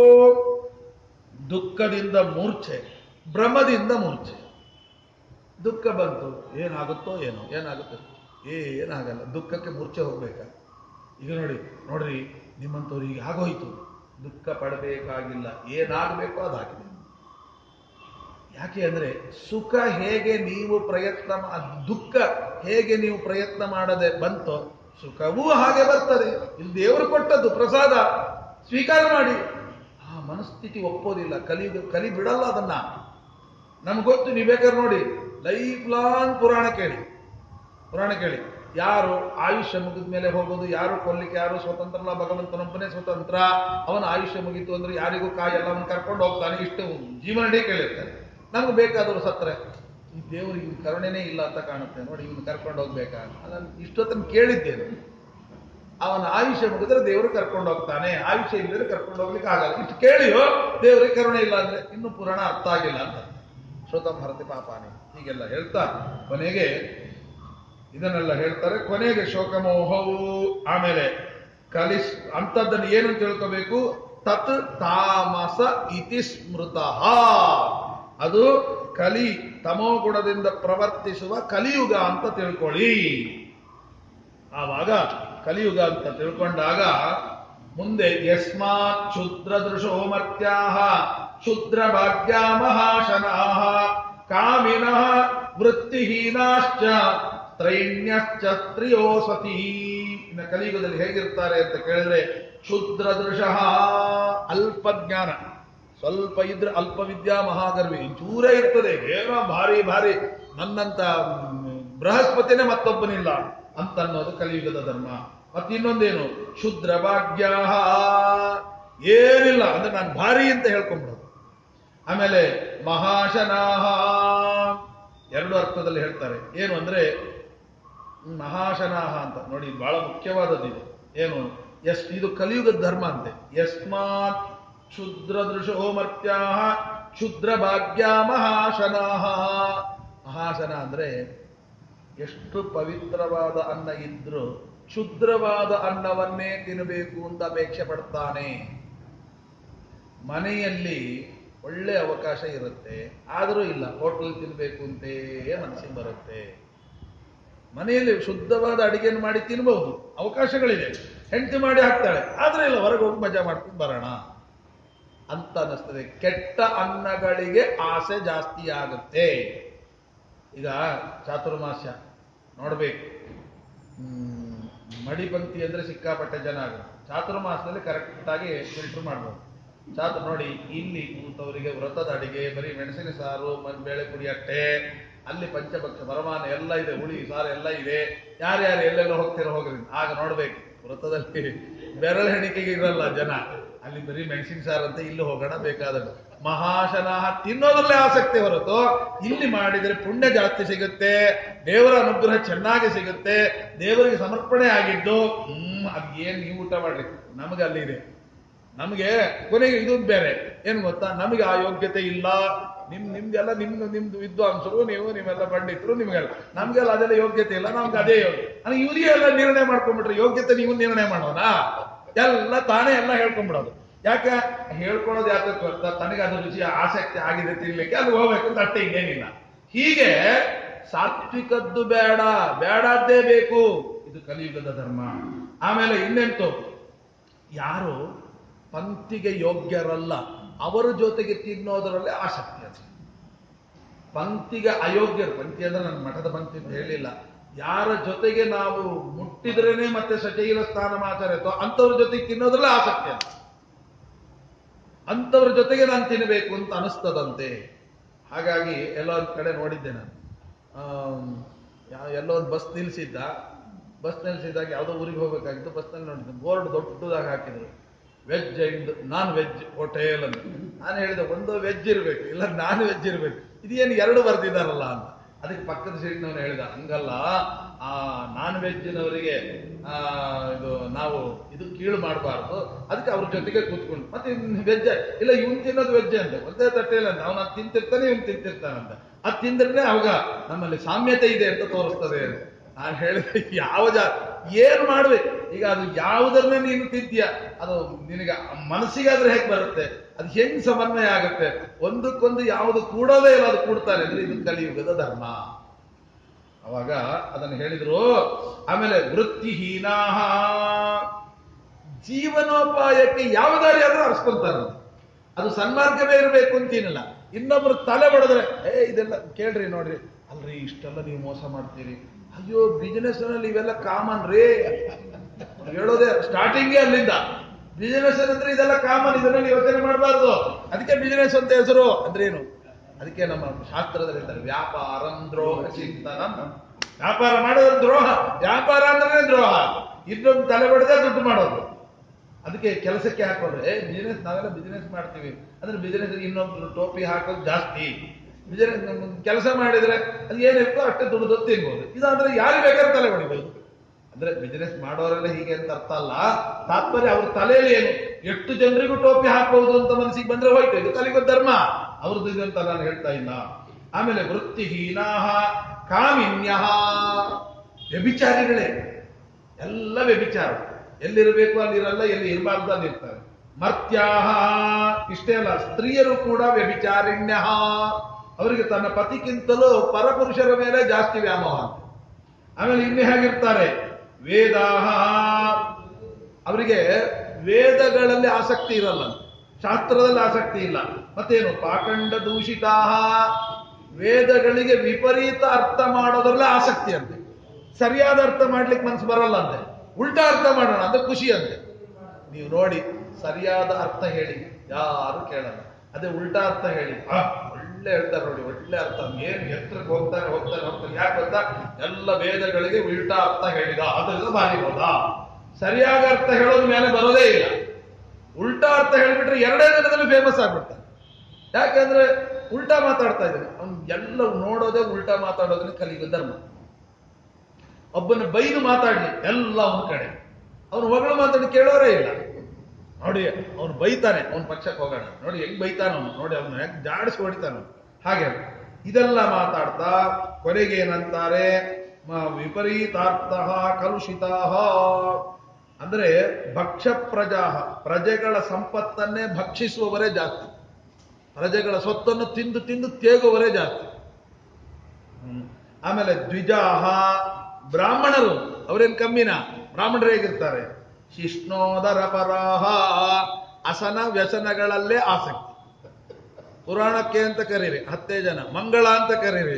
ದುಃಖದಿಂದ ಮೂರ್ಛೆ ಭ್ರಮದಿಂದ ಮೂರ್ಛೆ ದುಃಖ ಬಂತು ಏನಾಗುತ್ತೋ ಏನೋ ಏನಾಗುತ್ತೆ ಏನಾಗಲ್ಲ ದುಃಖಕ್ಕೆ ಮೂರ್ಛೆ ಹೋಗ್ಬೇಕ ಈಗ ನೋಡಿ ನೋಡ್ರಿ ನಿಮ್ಮಂಥವ್ರು ಈಗ ಆಗೋಯ್ತು ದುಃಖ ಪಡಬೇಕಾಗಿಲ್ಲ ಏನಾಗಬೇಕೋ ಅದಾಗಿದೆ ಯಾಕೆ ಅಂದ್ರೆ ಸುಖ ಹೇಗೆ ನೀವು ಪ್ರಯತ್ನ ಮಾ- ದುಃಖ ಹೇಗೆ ನೀವು ಪ್ರಯತ್ನ ಮಾಡದೆ ಬಂತೋ ಸುಖವೂ ಹಾಗೆ ಬರ್ತದೆ ಇದು ದೇವರು ಕೊಟ್ಟದ್ದು ಪ್ರಸಾದ ಸ್ವೀಕಾರ ಮಾಡಿ ಆ ಮನಸ್ಥಿತಿ ಒಪ್ಪೋದಿಲ್ಲ ಕಲಿ ಕಲಿ ಬಿಡಲ್ಲ ಅದನ್ನ ನಮ್ಗೆ ಗೊತ್ತು ನೀವು ಬೇಕಾದ್ರೆ ನೋಡಿ ಲೈಫ್ ಲಾಂಗ್ ಪುರಾಣ ಕೇಳಿ ಪುರಾಣ ಕೇಳಿ ಯಾರು ಆಯುಷ್ಯ ಮುಗಿದ ಮೇಲೆ ಹೋಗೋದು ಯಾರು ಕೊಲ್ಲಿಕ್ಕೆ ಯಾರು ಸ್ವತಂತ್ರ ಅಲ್ಲ ಭಗವಂತನೊಬ್ಬನೇ ಸ್ವತಂತ್ರ ಅವನ ಆಯುಷ್ಯ ಮುಗೀತು ಅಂದ್ರೆ ಯಾರಿಗೂ ಕಾಯಲ್ಲ ಅವನು ಕರ್ಕೊಂಡು ಹೋಗ್ತಾನೆ ಇಷ್ಟು ಜೀವನಡೇ ಕೇಳಿರ್ತಾರೆ ನಮ್ಗೆ ಬೇಕಾದವರು ಸತ್ರೆ ಈ ದೇವರಿಗೆ ಇವ್ನ ಕರುಣೆನೇ ಇಲ್ಲ ಅಂತ ಕಾಣುತ್ತೆ ನೋಡಿ ಇವನು ಕರ್ಕೊಂಡು ಹೋಗ್ಬೇಕಾ ಅದನ್ನು ಇಷ್ಟೊತ್ತನ್ನು ಕೇಳಿದ್ದೇನೆ ಅವನ ಆಯುಷ್ಯ ಮುಗಿದ್ರೆ ದೇವರು ಕರ್ಕೊಂಡು ಹೋಗ್ತಾನೆ ಆಯುಷ್ಯ ಇಲ್ಲದ್ರೆ ಕರ್ಕೊಂಡು ಹೋಗ್ಲಿಕ್ಕೆ ಆಗಲ್ಲ ಇಷ್ಟು ಕೇಳಿಯೋ ದೇವರಿಗೆ ಕರುಣೆ ಇಲ್ಲ ಅಂದ್ರೆ ಇನ್ನು ಪುರಾಣ ಅರ್ಥ ಆಗಿಲ್ಲ ಅಂತ ಶ್ರೋತಂ ಭರತಿ ಪಾಪಾನೆ ಹೀಗೆಲ್ಲ ಹೇಳ್ತಾ ಕೊನೆಗೆ ಇದನ್ನೆಲ್ಲ ಹೇಳ್ತಾರೆ ಕೊನೆಗೆ ಶೋಕಮೋಹವು ಆಮೇಲೆ ಕಲಿಸ್ ಅಂತದ್ದನ್ನು ಏನು ಅಂತ ತಿಳ್ಕೋಬೇಕು ತತ್ ತಾಮಸ ಇತಿ ಸ್ಮೃತ ಅದು ಕಲಿ ತಮೋ ಗುಣದಿಂದ ಪ್ರವರ್ತಿಸುವ ಕಲಿಯುಗ ಅಂತ ತಿಳ್ಕೊಳ್ಳಿ ಆವಾಗ ಕಲಿಯುಗ ಅಂತ ತಿಳ್ಕೊಂಡಾಗ ಮುಂದೆ ಯಸ್ಮಾತ್ ಕ್ಷುದ್ರ ದೃಶೋ ಮರ್ತ್ಯಾಹ ಕ್ಷುದ್ರ ಭಾಗ್ಯ ಮಹಾಶನಾಹ ಕಾಮಿನಃ ವೃತ್ತಿಹೀನಾಶ್ಚ ತ್ರೈಣ್ಯಶ್ಚ ಸ್ತ್ರಿಯೋಸತಿ ಇನ್ನು ಕಲಿಯುಗದಲ್ಲಿ ಹೇಗಿರ್ತಾರೆ ಅಂತ ಕೇಳಿದ್ರೆ ಕ್ಷುದ್ರ ದೃಶಃ ಅಲ್ಪ ಜ್ಞಾನ ಸ್ವಲ್ಪ ಇದ್ರೆ ಅಲ್ಪ ವಿದ್ಯಾ ಮಹಾಗರ್ವಿ ಚೂರೇ ಇರ್ತದೆ ಏನೋ ಭಾರಿ ಭಾರಿ ನನ್ನಂತ ಮ್, ಬೃಹಸ್ಪತಿನೇ ಮತ್ತೊಬ್ಬನಿಲ್ಲ ಅಂತ ಅನ್ನೋದು ಕಲಿಯುಗದ ಧರ್ಮ ಮತ್ತಿನ್ನೊಂದೇನು ಶುದ್ರ ಭಾಗ್ಯ ಏನಿಲ್ಲ ಅಂದ್ರೆ ನಾನು ಭಾರಿ ಅಂತ ಹೇಳ್ಕೊಂಡ್ಬಿಡೋದು ಆಮೇಲೆ ಮಹಾಶನಾಹ ಎರಡು ಅರ್ಥದಲ್ಲಿ ಹೇಳ್ತಾರೆ ಏನು ಅಂದ್ರೆ ಮಹಾಶನಾಹ ಅಂತ ನೋಡಿ ಇದು ಬಹಳ ಮುಖ್ಯವಾದದ್ದು ಇದು ಏನು ಎಸ್ ಇದು ಕಲಿಯುಗದ ಧರ್ಮ ಅಂತೆ ಯಸ್ಮಾತ್ ಕ್ಷುದ್ರ ದೃಶೋ ಮರ್ತ್ಯಾಹ ಕ್ಷುದ್ರ ಭಾಗ್ಯ ಮಹಾಶನಾಹ ಮಹಾಶನ ಅಂದ್ರೆ ಎಷ್ಟು ಪವಿತ್ರವಾದ ಅನ್ನ ಇದ್ರೂ ಕ್ಷುದ್ರವಾದ ಅನ್ನವನ್ನೇ ತಿನ್ನಬೇಕು ಅಂತ ಅಪೇಕ್ಷೆ ಪಡ್ತಾನೆ ಮನೆಯಲ್ಲಿ ಒಳ್ಳೆ ಅವಕಾಶ ಇರುತ್ತೆ ಆದರೂ ಇಲ್ಲ ಹೋಟೆಲ್ ತಿನ್ಬೇಕು ಅಂತೇ ಮನಸ್ಸಿಗೆ ಬರುತ್ತೆ ಮನೆಯಲ್ಲಿ ಶುದ್ಧವಾದ ಅಡಿಗೆಯನ್ನು ಮಾಡಿ ತಿನ್ಬಹುದು ಅವಕಾಶಗಳಿದೆ ಹೆಂಡತಿ ಮಾಡಿ ಹಾಕ್ತಾಳೆ ಆದ್ರೆ ಇಲ್ಲ ಹೊರಗೆ ಹೋಗಿ ಮಜಾ ಮಾಡ್ಕೊಂಡು ಬರೋಣ ಅಂತ ಅನ್ನಿಸ್ತದೆ ಕೆಟ್ಟ ಅನ್ನಗಳಿಗೆ ಆಸೆ ಜಾಸ್ತಿ ಆಗುತ್ತೆ ಈಗ ಚಾತುರ್ಮಾಸ್ಯ ನೋಡ್ಬೇಕು ಹ್ಮ್, ಮಡಿಪಂಕ್ತಿ ಅಂದ್ರೆ ಸಿಕ್ಕಾಪಟ್ಟೆ ಜನ ಆಗುತ್ತೆ ಚಾತುರ್ಮಾಸದಲ್ಲಿ ಕರೆಕ್ಟಾಗಿ ಫಿಲ್ಟರ್ ಮಾಡ್ಬೋದು ಚಾತು ನೋಡಿ ಇಲ್ಲಿ ಕೂತವರಿಗೆ ವ್ರತದ ಅಡಿಗೆ ಬರೀ ಮೆಣಸಿನ ಸಾರು ಮ- ಬೇಳೆ ಪುಡಿ ಅಟ್ಟೆ ಅಲ್ಲಿ ಪಂಚಭಕ್ಷ ಪರಮಾನ ಎಲ್ಲ ಇದೆ ಹುಳಿ ಸಾರು ಎಲ್ಲ ಇದೆ ಯಾರ್ಯಾರು ಎಲ್ಲೆಲ್ಲ ಹೋಗ್ತೀರೋ ಹೋಗ್ರಿ ಆಗ ನೋಡ್ಬೇಕು ವ್ರತದಲ್ಲಿ ಬೆರಳ ಹೆಣಿಕೆಗೆ ಇರಲ್ಲ ಜನ ಅಲ್ಲಿ ಬರೀ ಮೆಣಸಿನ ಸಾರು ಅಂತ ಇಲ್ಲಿ ಹೋಗೋಣ ಬೇಕಾದದ್ದು ಮಹಾಶನಾಹ ತಿನ್ನೋದ್ರಲ್ಲೇ ಆಸಕ್ತಿ ಹೊರತು ಇಲ್ಲಿ ಮಾಡಿದರೆ ಪುಣ್ಯ ಜಾಸ್ತಿ ಸಿಗುತ್ತೆ ದೇವರ ಅನುಗ್ರಹ ಚೆನ್ನಾಗಿ ಸಿಗುತ್ತೆ ದೇವರಿಗೆ ಸಮರ್ಪಣೆ ಆಗಿದ್ದು ಹ್ಮ್ ಅದ್ ಏನ್ ನೀವು ಊಟ ಮಾಡ್ರಿ ನಮಗೆ ಅಲ್ಲಿ ಇದೆ ನಮಗೆ ಕೊನೆಗೆ ಇದು ಬೇರೆ ಏನ್ ಗೊತ್ತಾ ನಮಗೆ ಆ ಯೋಗ್ಯತೆ ಇಲ್ಲ ನಿಮ್ ನಿಮ್ಗೆಲ್ಲ ನಿಮ್ದು ನಿಮ್ದು ವಿದ್ವಾಂಸರು ನೀವು ನೀವೆಲ್ಲ ಪಂಡಿತರು ನಿಮ್ಗೆಲ್ಲ ನಮ್ಗೆಲ್ಲ ಅದೆಲ್ಲ ಯೋಗ್ಯತೆ ಇಲ್ಲ ನಮ್ಗೆ ಅದೇ ಯೋಗ್ಯ ಅಂದ್ರೆ ಇವರಿಗೆ ಎಲ್ಲ ನಿರ್ಣಯ ಮಾಡ್ಕೊಂಡ್ಬಿಟ್ರೆ ಯೋಗ್ಯತೆ ನೀವು ನಿರ್ಣಯ ಮಾಡೋಣ ಎಲ್ಲ ತಾನೇ ಎಲ್ಲ ಹೇಳ್ಕೊಂಡ್ಬಿಡೋದು ಯಾಕೆ ಹೇಳ್ಕೊಳ್ಳೋದು ಯಾಕೆ ಗೊತ್ತಾ ತನಗೆ ಅದ್ರ ರುಚಿ ಆಸಕ್ತಿ ಆಗಿದೆ ತಿನ್ಲಿಕ್ಕೆ ಅದು ಹೋಗ್ಬೇಕು ಅಂತ ಅಷ್ಟೇ ಇನ್ನೇನಿಲ್ಲ ಹೀಗೆ ಸಾತ್ವಿಕದ್ದು ಬೇಡ ಬೇಡದ್ದೇ ಬೇಕು ಇದು ಕಲಿಯುಗದ ಧರ್ಮ ಆಮೇಲೆ ಇನ್ನೆಂತು ಯಾರು ಪಂಕ್ತಿಗೆ ಯೋಗ್ಯರಲ್ಲ ಅವರ ಜೊತೆಗೆ ತಿನ್ನೋದರಲ್ಲಿ ಆಸಕ್ತಿ ಅದು ಪಂಕ್ತಿಗೆ ಅಯೋಗ್ಯರು ಪಂಕ್ತಿ ಅಂದ್ರೆ ನನ್ನ ಮಠದ ಪಂಕ್ತಿ ಅಂತ ಹೇಳಿಲ್ಲ ಯಾರ ಜೊತೆಗೆ ನಾವು ಮುಟ್ಟಿದ್ರೇನೆ ಮತ್ತೆ ಸಚೈಲ ಸ್ಥಾನ ಮಾತಾಡತ್ತೋ ಅಂಥವ್ರ ಜೊತೆಗೆ ತಿನ್ನೋದ್ರಲ್ಲೇ ಆಸಕ್ತಿ ಅದು ಅಂಥವ್ರ ಜೊತೆಗೆ ನಾನು ತಿನ್ನಬೇಕು ಅಂತ ಅನಿಸ್ತದಂತೆ ಹಾಗಾಗಿ ಎಲ್ಲೋ ಒಂದ್ ಕಡೆ ನೋಡಿದ್ದೆ ನಾನು ಆಮ್, ಯಾ- ಎಲ್ಲೋ ಒಂದು ಬಸ್ ನಿಲ್ಸಿದ್ದ ಬಸ್ ನಿಲ್ಸಿದಾಗ ಯಾವುದೋ ಊರಿಗೆ ಹೋಗ್ಬೇಕಾಗಿತ್ತು ಬಸ್ನಲ್ಲಿ ನೋಡಿದ್ದೆ ಬೋರ್ಡ್ ದೊಡ್ಡದಾಗಿ ಹಾಕಿದ್ರು veg and non veg hotel ಅಂತ ನಾನು ಹೇಳಿದೆ ಒಂದು ವೆಜ್ ಇರಬೇಕು ಇಲ್ಲ ನಾನ್ ವೆಜ್ ಇರಬೇಕು ಇದೇನು ಎರಡು ಬರ್ದಿದ್ದಾರಲ್ಲ ಅಂತ ಅದಕ್ಕೆ ಪಕ್ಕದ ಸೀಟ್ನವನು ಹೇಳಿದ ಹಂಗಲ್ಲ ಆ ನಾನ್ ವೆಜ್ನವರಿಗೆ ಆ ಇದು ನಾವು ಇದು ಕೀಳು ಮಾಡಬಾರ್ದು ಅದಕ್ಕೆ ಅವ್ರ ಜೊತೆಗೆ ಕೂತ್ಕೊಂಡು ಮತ್ತೆ ವೆಜ್ ಇಲ್ಲ ಇವನ್ ತಿನ್ನೋದು ವೆಜ್ ಅಂತ ಒಂದೇ ತಟ್ಟೆಲ್ಲ ಅಂತ ಅವನು ಅದು ತಿಂತಿರ್ತಾನೆ ಇವನ್ ತಿಂತಿರ್ತಾನಂತ ಅದು ತಿಂದ್ರೆ ಅವಾಗ ನಮ್ಮಲ್ಲಿ ಸಾಮ್ಯತೆ ಇದೆ ಅಂತ ತೋರಿಸ್ತದೆ ಅಂತ ನಾನು ಹೇಳಿದೆ ಯಾವ ಜಾ ಏನ್ ಮಾಡ್ಬೇಕು ಈಗ ಅದು ಯಾವುದನ್ನ ನೀನು ತಿಂತೀಯ ಅದು ನಿನಗೆ ಮನಸ್ಸಿಗಾದ್ರೆ ಹೇಗೆ ಬರುತ್ತೆ ಅದು ಹೆಂಗ್ ಸಮನ್ವಯ ಆಗುತ್ತೆ ಒಂದಕ್ಕೊಂದು ಯಾವುದು ಕೂಡೋದೇ ಇಲ್ಲ ಅದು ಕೂಡ್ತಾರೆ ಅಂದ್ರೆ ಇದು ಕಲಿಯುಗದ ಧರ್ಮ ಅವಾಗ ಅದನ್ನು ಹೇಳಿದ್ರು ಆಮೇಲೆ ವೃತ್ತಿಹೀನಾ ಜೀವನೋಪಾಯಕ್ಕೆ ಯಾವ ದಾರಿ ಆದ್ರೂ ಅರ್ಸ್ಕೊಂತಾರೆ ಅದು ಸನ್ಮಾರ್ಗವೇ ಇರಬೇಕು ಅಂತೀನಿಲ್ಲ ಇನ್ನೊಬ್ರು ತಲೆ ಬಡದ್ರೆ ಏ ಇದೆಲ್ಲ ಕೇಳ್ರಿ ನೋಡ್ರಿ ಅಲ್ರಿ ಇಷ್ಟೆಲ್ಲ ನೀವು ಮೋಸ ಮಾಡ್ತೀರಿ ಅಯ್ಯೋ ಬಿಸಿನೆಸ್ ನಲ್ಲಿ ಇವೆಲ್ಲ ಕಾಮನ್ ರೀ ಹೇಳೋದೇ ಸ್ಟಾರ್ಟಿಂಗೇ ಅಲ್ಲಿಂದ ಬಿಸಿನೆಸ್ ಅಂದ್ರೆ ಇದೆಲ್ಲ ಕಾಮನ್ ಇದರಲ್ಲಿ ಯೋಚನೆ ಮಾಡಬಾರ್ದು ಅದಕ್ಕೆ ಬಿಸಿನೆಸ್ ಅಂತ ಹೆಸರು ಅಂದ್ರೇನು ಅದಕ್ಕೆ ನಮ್ಮ ಶಾಸ್ತ್ರದಲ್ಲಿ ಹೇಳ್ತಾರೆ ವ್ಯಾಪಾರಂ ದ್ರೋಹ ಚಿಂತನ ವ್ಯಾಪಾರ ಮಾಡೋದ್ರ ದ್ರೋಹ ವ್ಯಾಪಾರ ಅಂದ್ರೆ ದ್ರೋಹ ಇನ್ನೊಂದು ತಲೆ ಬಡದೆ ದುಡ್ಡು ಮಾಡೋದು ಅದಕ್ಕೆ ಕೆಲಸಕ್ಕೆ ಹಾಕೋದ್ರೆ ಬಿಸಿನೆಸ್ ನಾವೆಲ್ಲ ಬಿಸಿನೆಸ್ ಮಾಡ್ತೀವಿ ಅಂದ್ರೆ ಬಿಸಿನೆಸ್ ಇನ್ನೊಬ್ರು ಟೋಪಿ ಹಾಕೋದು ಜಾಸ್ತಿ ಬಿಸಿನೆಸ್ ಕೆಲಸ ಮಾಡಿದ್ರೆ ಅದು ಏನಿರುತ್ತೋ ಅಷ್ಟೇ ದುಡ್ಡು ತಿನ್ಬೋದು ಇದಾದ್ರೆ ಯಾರು ಬೇಕಾದ್ರೆ ತಲೆ ಹೊಡಿಬೋದು ಅಂದ್ರೆ ಬಿಸಿನೆಸ್ ಮಾಡೋರೆಲ್ಲ ಹೀಗೆ ಅಂತ ಅರ್ಥ ಅಲ್ಲ ತಾತ್ಪರ್ಯ ಅವ್ರ ತಲೆಯಲ್ಲಿ ಏನು ಎಷ್ಟು ಜನರಿಗೂ ಟೋಪಿ ಹಾಕಬಹುದು ಅಂತ ಮನಸ್ಸಿಗೆ ಬಂದ್ರೆ ಹೋಯ್ತು ಇದು ಕಲಿಗೊಂದು ಧರ್ಮ ಅವ್ರದ್ದು ಇದು ಅಂತ ನಾನು ಹೇಳ್ತಾ ಇಲ್ಲ ಆಮೇಲೆ ವೃತ್ತಿಹೀನಾ ಕಾಮಿನ್ಯ ವ್ಯಭಿಚಾರಿಗಳೇ ಎಲ್ಲ ವ್ಯಭಿಚಾರ ಎಲ್ಲಿರಬೇಕು ಅಲ್ಲಿರಲ್ಲ ಎಲ್ಲಿ ಇರಬಾರ್ದು ಅಲ್ಲಿ ಇರ್ತಾರೆ ಮರ್ತ್ಯಾಹ ಇಷ್ಟೇ ಅಲ್ಲ ಸ್ತ್ರೀಯರು ಕೂಡ ವ್ಯಭಿಚಾರಿಣ್ಯ ಅವರಿಗೆ ತನ್ನ ಪತಿಗಿಂತಲೂ ಪರಪುರುಷರ ಮೇಲೆ ಜಾಸ್ತಿ ವ್ಯಾಮೋಹ ಅಂತ ಆಮೇಲೆ ಇನ್ನೇ ಹೇಗಿರ್ತಾರೆ ವೇದಾಹ ಅವರಿಗೆ ವೇದಗಳಲ್ಲಿ ಆಸಕ್ತಿ ಇರಲ್ಲ ಶಾಸ್ತ್ರದಲ್ಲಿ ಆಸಕ್ತಿ ಇಲ್ಲ ಮತ್ತೇನು ಪಾಖಂಡ ದೂಷಿತಾಹ ವೇದಗಳಿಗೆ ವಿಪರೀತ ಅರ್ಥ ಮಾಡೋದ್ರಲ್ಲೇ ಆಸಕ್ತಿ ಅಂತೆ ಸರಿಯಾದ ಅರ್ಥ ಮಾಡ್ಲಿಕ್ಕೆ ಮನಸ್ಸು ಬರಲ್ಲ ಅಂತೆ ಉಲ್ಟಾ ಅರ್ಥ ಮಾಡೋಣ ಅಂದ್ರೆ ಖುಷಿ ಅಂತೆ ನೀವು ನೋಡಿ ಸರಿಯಾದ ಅರ್ಥ ಹೇಳಿ ಯಾರು ಕೇಳಲ್ಲ ಅದೇ ಉಲ್ಟಾ ಅರ್ಥ ಹೇಳಿ ಆ, ಒಳ್ಳೆ ಹೇಳ್ತಾರೆ ನೋಡಿ ಒಳ್ಳೆ ಅರ್ಥ ಏನ್ ಎತ್ತರಕ್ಕೆ ಹೋಗ್ತಾರೆ ಹೋಗ್ತಾರೆ ಹೋಗ್ತಾರೆ ಯಾಕೆ ಗೊತ್ತಾ ಎಲ್ಲ ವೇದಗಳಿಗೆ ಉಲ್ಟಾ ಅರ್ಥ ಹೇಳಿದ ಅದರಿಂದ ಭಾರಿ ಹೋದ ಸರಿಯಾದ ಅರ್ಥ ಹೇಳೋದ್ ಮೇಲೆ ಬರೋದೇ ಇಲ್ಲ ಉಲ್ಟಾ ಅರ್ಥ ಹೇಳಿಬಿಟ್ರೆ ಎರಡೇ ದಿನದಲ್ಲಿ ಫೇಮಸ್ ಆಗ್ಬಿಡ್ತಾನೆ ಯಾಕಂದ್ರೆ ಉಲ್ಟಾ ಮಾತಾಡ್ತಾ ಇದ್ದಾನೆ ಅವ್ನು ಎಲ್ಲ ನೋಡೋದೇ ಉಲ್ಟಾ ಮಾತಾಡೋದನ್ನ ಕಲಿಯುವ ಧರ್ಮ ಒಬ್ಬನ ಬೈದು ಮಾತಾಡ್ಲಿ ಎಲ್ಲ ಅವನ ಕಡೆ ಅವನು ಹೊಗಳು ಮಾತಾಡಿ ಕೇಳೋರೇ ಇಲ್ಲ ನೋಡಿ ಅವನು ಬೈತಾನೆ ಅವನ ಪಕ್ಷಕ್ಕೆ ಹೋಗೋಣ ನೋಡಿ ಹೆಂಗ್ ಬೈತಾನ ಅವನು ನೋಡಿ ಅವನು ಹೆಂಗ್ ಜಾಡಿಸಿ ಹೊಡಿತಾನ ಹಾಗೆ ಇದೆಲ್ಲ ಮಾತಾಡ್ತಾ ಕೊನೆಗೆ ಏನಂತಾರೆ ಮ- ವಿಪರೀತಾರ್ಥ ಕಲುಷಿತ ಅಂದ್ರೆ ಭಕ್ಷ್ಯ ಪ್ರಜಾ ಪ್ರಜೆಗಳ ಸಂಪತ್ತನ್ನೇ ಭಕ್ಷಿಸುವವರೇ ಜಾಸ್ತಿ ಪ್ರಜೆಗಳ ಸ್ವತ್ತನ್ನು ತಿಂದು ತಿಂದು ತೇಗುವವರೇ ಜಾಸ್ತಿ ಹ್ಮ್. ಆಮೇಲೆ ದ್ವಿಜಾಹ ಬ್ರಾಹ್ಮಣರು ಅವರೇನ್ ಕಮ್ಮಿನ ಬ್ರಾಹ್ಮಣರು ಹೇಗಿರ್ತಾರೆ ಶಿಷ್ಣೋದರ ಪರಾಹ ಅಸನ ವ್ಯಸನಗಳಲ್ಲೇ ಆಸಕ್ತಿ ಪುರಾಣಕ್ಕೆ ಅಂತ ಕರೀರಿ ಹತ್ತೇ ಜನ ಮಂಗಳ ಅಂತ ಕರೀರಿ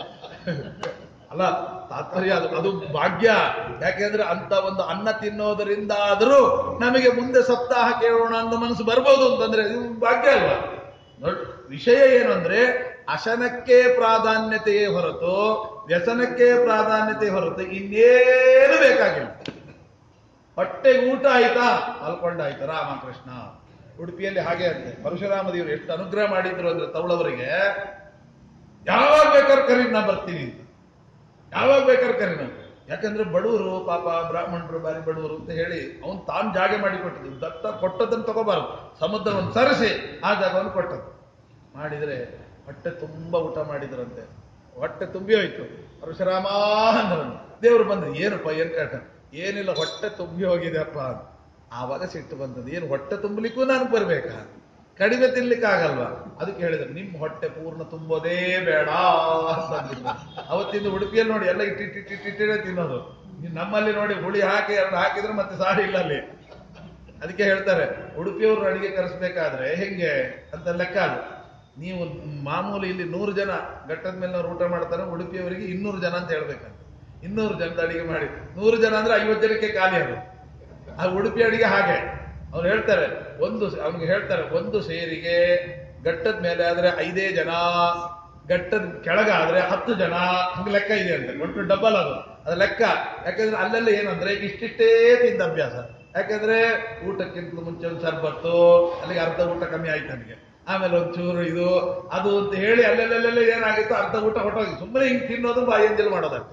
ಅಲ್ಲ ತಾತ್ಪರ್ಯ ಅದು ಅದು ಭಾಗ್ಯ ಯಾಕೆಂದ್ರೆ ಅಂತ ಒಂದು ಅನ್ನ ತಿನ್ನೋದರಿಂದ ಆದರೂ ನಮಗೆ ಮುಂದೆ ಸಪ್ತಾಹ ಕೇಳೋಣ ಅಂತ ಮನಸ್ಸು ಬರ್ಬೋದು ಅಂತಂದ್ರೆ ಇದು ಭಾಗ್ಯ ಅಲ್ವಾ ನೋಡ್ ವಿಷಯ ಏನು ಅಂದ್ರೆ ಅಶನಕ್ಕೆ ಪ್ರಾಧಾನ್ಯತೆಯೇ ಹೊರತು ವ್ಯಸನಕ್ಕೆ ಪ್ರಾಧಾನ್ಯತೆ ಹೊರತು ಇನ್ನೇನು ಬೇಕಾಗಿಲ್ಲ ಹೊಟ್ಟೆಗೆ ಊಟ ಆಯ್ತಾ ಮಲ್ಕೊಂಡಾಯ್ತು ರಾಮಕೃಷ್ಣ ಉಡುಪಿಯಲ್ಲಿ ಹಾಗೆ ಅಂತೆ ಪರಶುರಾಮ ದೇವರು ಎಷ್ಟು ಅನುಗ್ರಹ ಮಾಡಿದ್ರು ಅಂದ್ರೆ ತವಳವರಿಗೆ ಯಾವಾಗ ಬೇಕಾದ್ರೆ ಕರಿ ನಾ ಬರ್ತೀನಿ ಅಂತ ಯಾವಾಗ ಬೇಕಾದ್ರೆ ಕರಿ ನಾವು ಯಾಕಂದ್ರೆ ಬಡವರು ಪಾಪ ಬ್ರಾಹ್ಮಣರು ಬಾರಿ ಬಡವರು ಅಂತ ಹೇಳಿ ಅವನು ತಾನು ಜಾಗ ಮಾಡಿ ಕೊಟ್ಟಿದ್ದು ದತ್ತ ಕೊಟ್ಟದನ್ನು ತಗೋಬಾರ್ದು ಸಮುದ್ರವನ್ನು ಸರಿಸಿ ಆ ಜಾಗವನ್ನು ಕೊಟ್ಟದ್ದು ಮಾಡಿದ್ರೆ ಹೊಟ್ಟೆ ತುಂಬಾ ಊಟ ಮಾಡಿದ್ರಂತೆ ಹೊಟ್ಟೆ ತುಂಬಿ ಹೋಯ್ತು ಪರಶುರಾಮ ಅಂದ್ರಂತೆ ದೇವರು ಬಂದ್ರು ಏನಪ್ಪ ಏನ್ ಕೇಟ ಏನಿಲ್ಲ ಹೊಟ್ಟೆ ತುಂಬಿ ಹೋಗಿದೆ ಅಪ್ಪ ಅಂತ. ಆವಾಗ ಸಿಟ್ಟು ಬಂದದ್ದು ಏನು ಹೊಟ್ಟೆ ತುಂಬಲಿಕ್ಕೂ ನಾನು ಬರ್ಬೇಕಾ ಕಡಿಮೆ ತಿನ್ಲಿಕ್ಕೆ ಆಗಲ್ವಾ ಅದಕ್ಕೆ ಹೇಳಿದ್ರು ನಿಮ್ ಹೊಟ್ಟೆ ಪೂರ್ಣ ತುಂಬೋದೇ ಬೇಡ ಅಂತ ಅಂದಿದ್ರು. ಅವತ್ತಿಂದ ಉಡುಪಿಯಲ್ಲಿ ನೋಡಿ ಎಲ್ಲ ಇಟ್ಟಿಟ್ಟಿಟ್ಟಿಟ್ಟಿಟ್ಟೇ ತಿನ್ನೋದು ನೀವು ನಮ್ಮಲ್ಲಿ ನೋಡಿ ಹುಳಿ ಹಾಕಿ ಎರಡು ಹಾಕಿದ್ರೆ ಮತ್ತೆ ಸಾರಿ ಇಲ್ಲ ಅಲ್ಲಿ ಅದಕ್ಕೆ ಹೇಳ್ತಾರೆ ಉಡುಪಿಯವರು ಅಡಿಗೆ ಕರೆಸ್ಬೇಕಾದ್ರೆ ಹೆಂಗೆ ಅಂತ ಲೆಕ್ಕ ಅದು ನೀವು ಮಾಮೂಲಿ ಇಲ್ಲಿ ನೂರು ಜನ ಘಟ್ಟದ ಮೇಲೆ ಅವ್ರು ಊಟ ಮಾಡ್ತಾರೆ ಉಡುಪಿಯವರಿಗೆ ಇನ್ನೂರು ಜನ ಅಂತ ಹೇಳ್ಬೇಕಂತ ಇನ್ನೂರು ಜನದ ಅಡಿಗೆ ಮಾಡಿ ನೂರು ಜನ ಅಂದ್ರೆ ಐವತ್ತು ಜನಕ್ಕೆ ಖಾಲಿ ಅದು ಆ ಉಡುಪಿ ಅಡಿಗೆ ಹಾಗೆ ಅವ್ರು ಹೇಳ್ತಾರೆ ಒಂದು ಅವ್ನಿಗೆ ಹೇಳ್ತಾರೆ ಒಂದು ಸೇರಿಗೆ ಘಟ್ಟದ ಮೇಲೆ ಆದ್ರೆ ಐದೇ ಜನ ಘಟ್ಟದ ಕೆಳಗಾದ್ರೆ ಹತ್ತು ಜನ ಹಂಗ ಲೆಕ್ಕ ಇದೆ ಅಂತ ಒಟ್ಟು ಡಬಲ್ ಅದು ಅದು ಲೆಕ್ಕ ಯಾಕಂದ್ರೆ ಅಲ್ಲೆಲ್ಲ ಏನಂದ್ರೆ ಇಷ್ಟಿಷ್ಟೇ ತಿಂದ ಅಭ್ಯಾಸ ಯಾಕಂದ್ರೆ ಊಟಕ್ಕಿಂತ ಮುಂಚೆ ಒಂದು ಸರ್ಬತ್ತು ಅಲ್ಲಿಗೆ ಅರ್ಧ ಊಟ ಕಮ್ಮಿ ಆಯ್ತು ನನಗೆ ಆಮೇಲೆ ಒಂದು ಚೂರು ಇದು ಅದು ಅಂತ ಹೇಳಿ ಅಲ್ಲೆಲ್ಲೆಲ್ಲೆಲ್ಲ ಏನಾಗಿತ್ತು ಅರ್ಧ ಊಟ ಹೊಟ್ಟೋಗಿ ಸುಮ್ಮನೆ ಹಿಂಗ್ ತಿನ್ನೋದು ಬಾಯಂಜಲ್ ಮಾಡೋದಷ್ಟೆ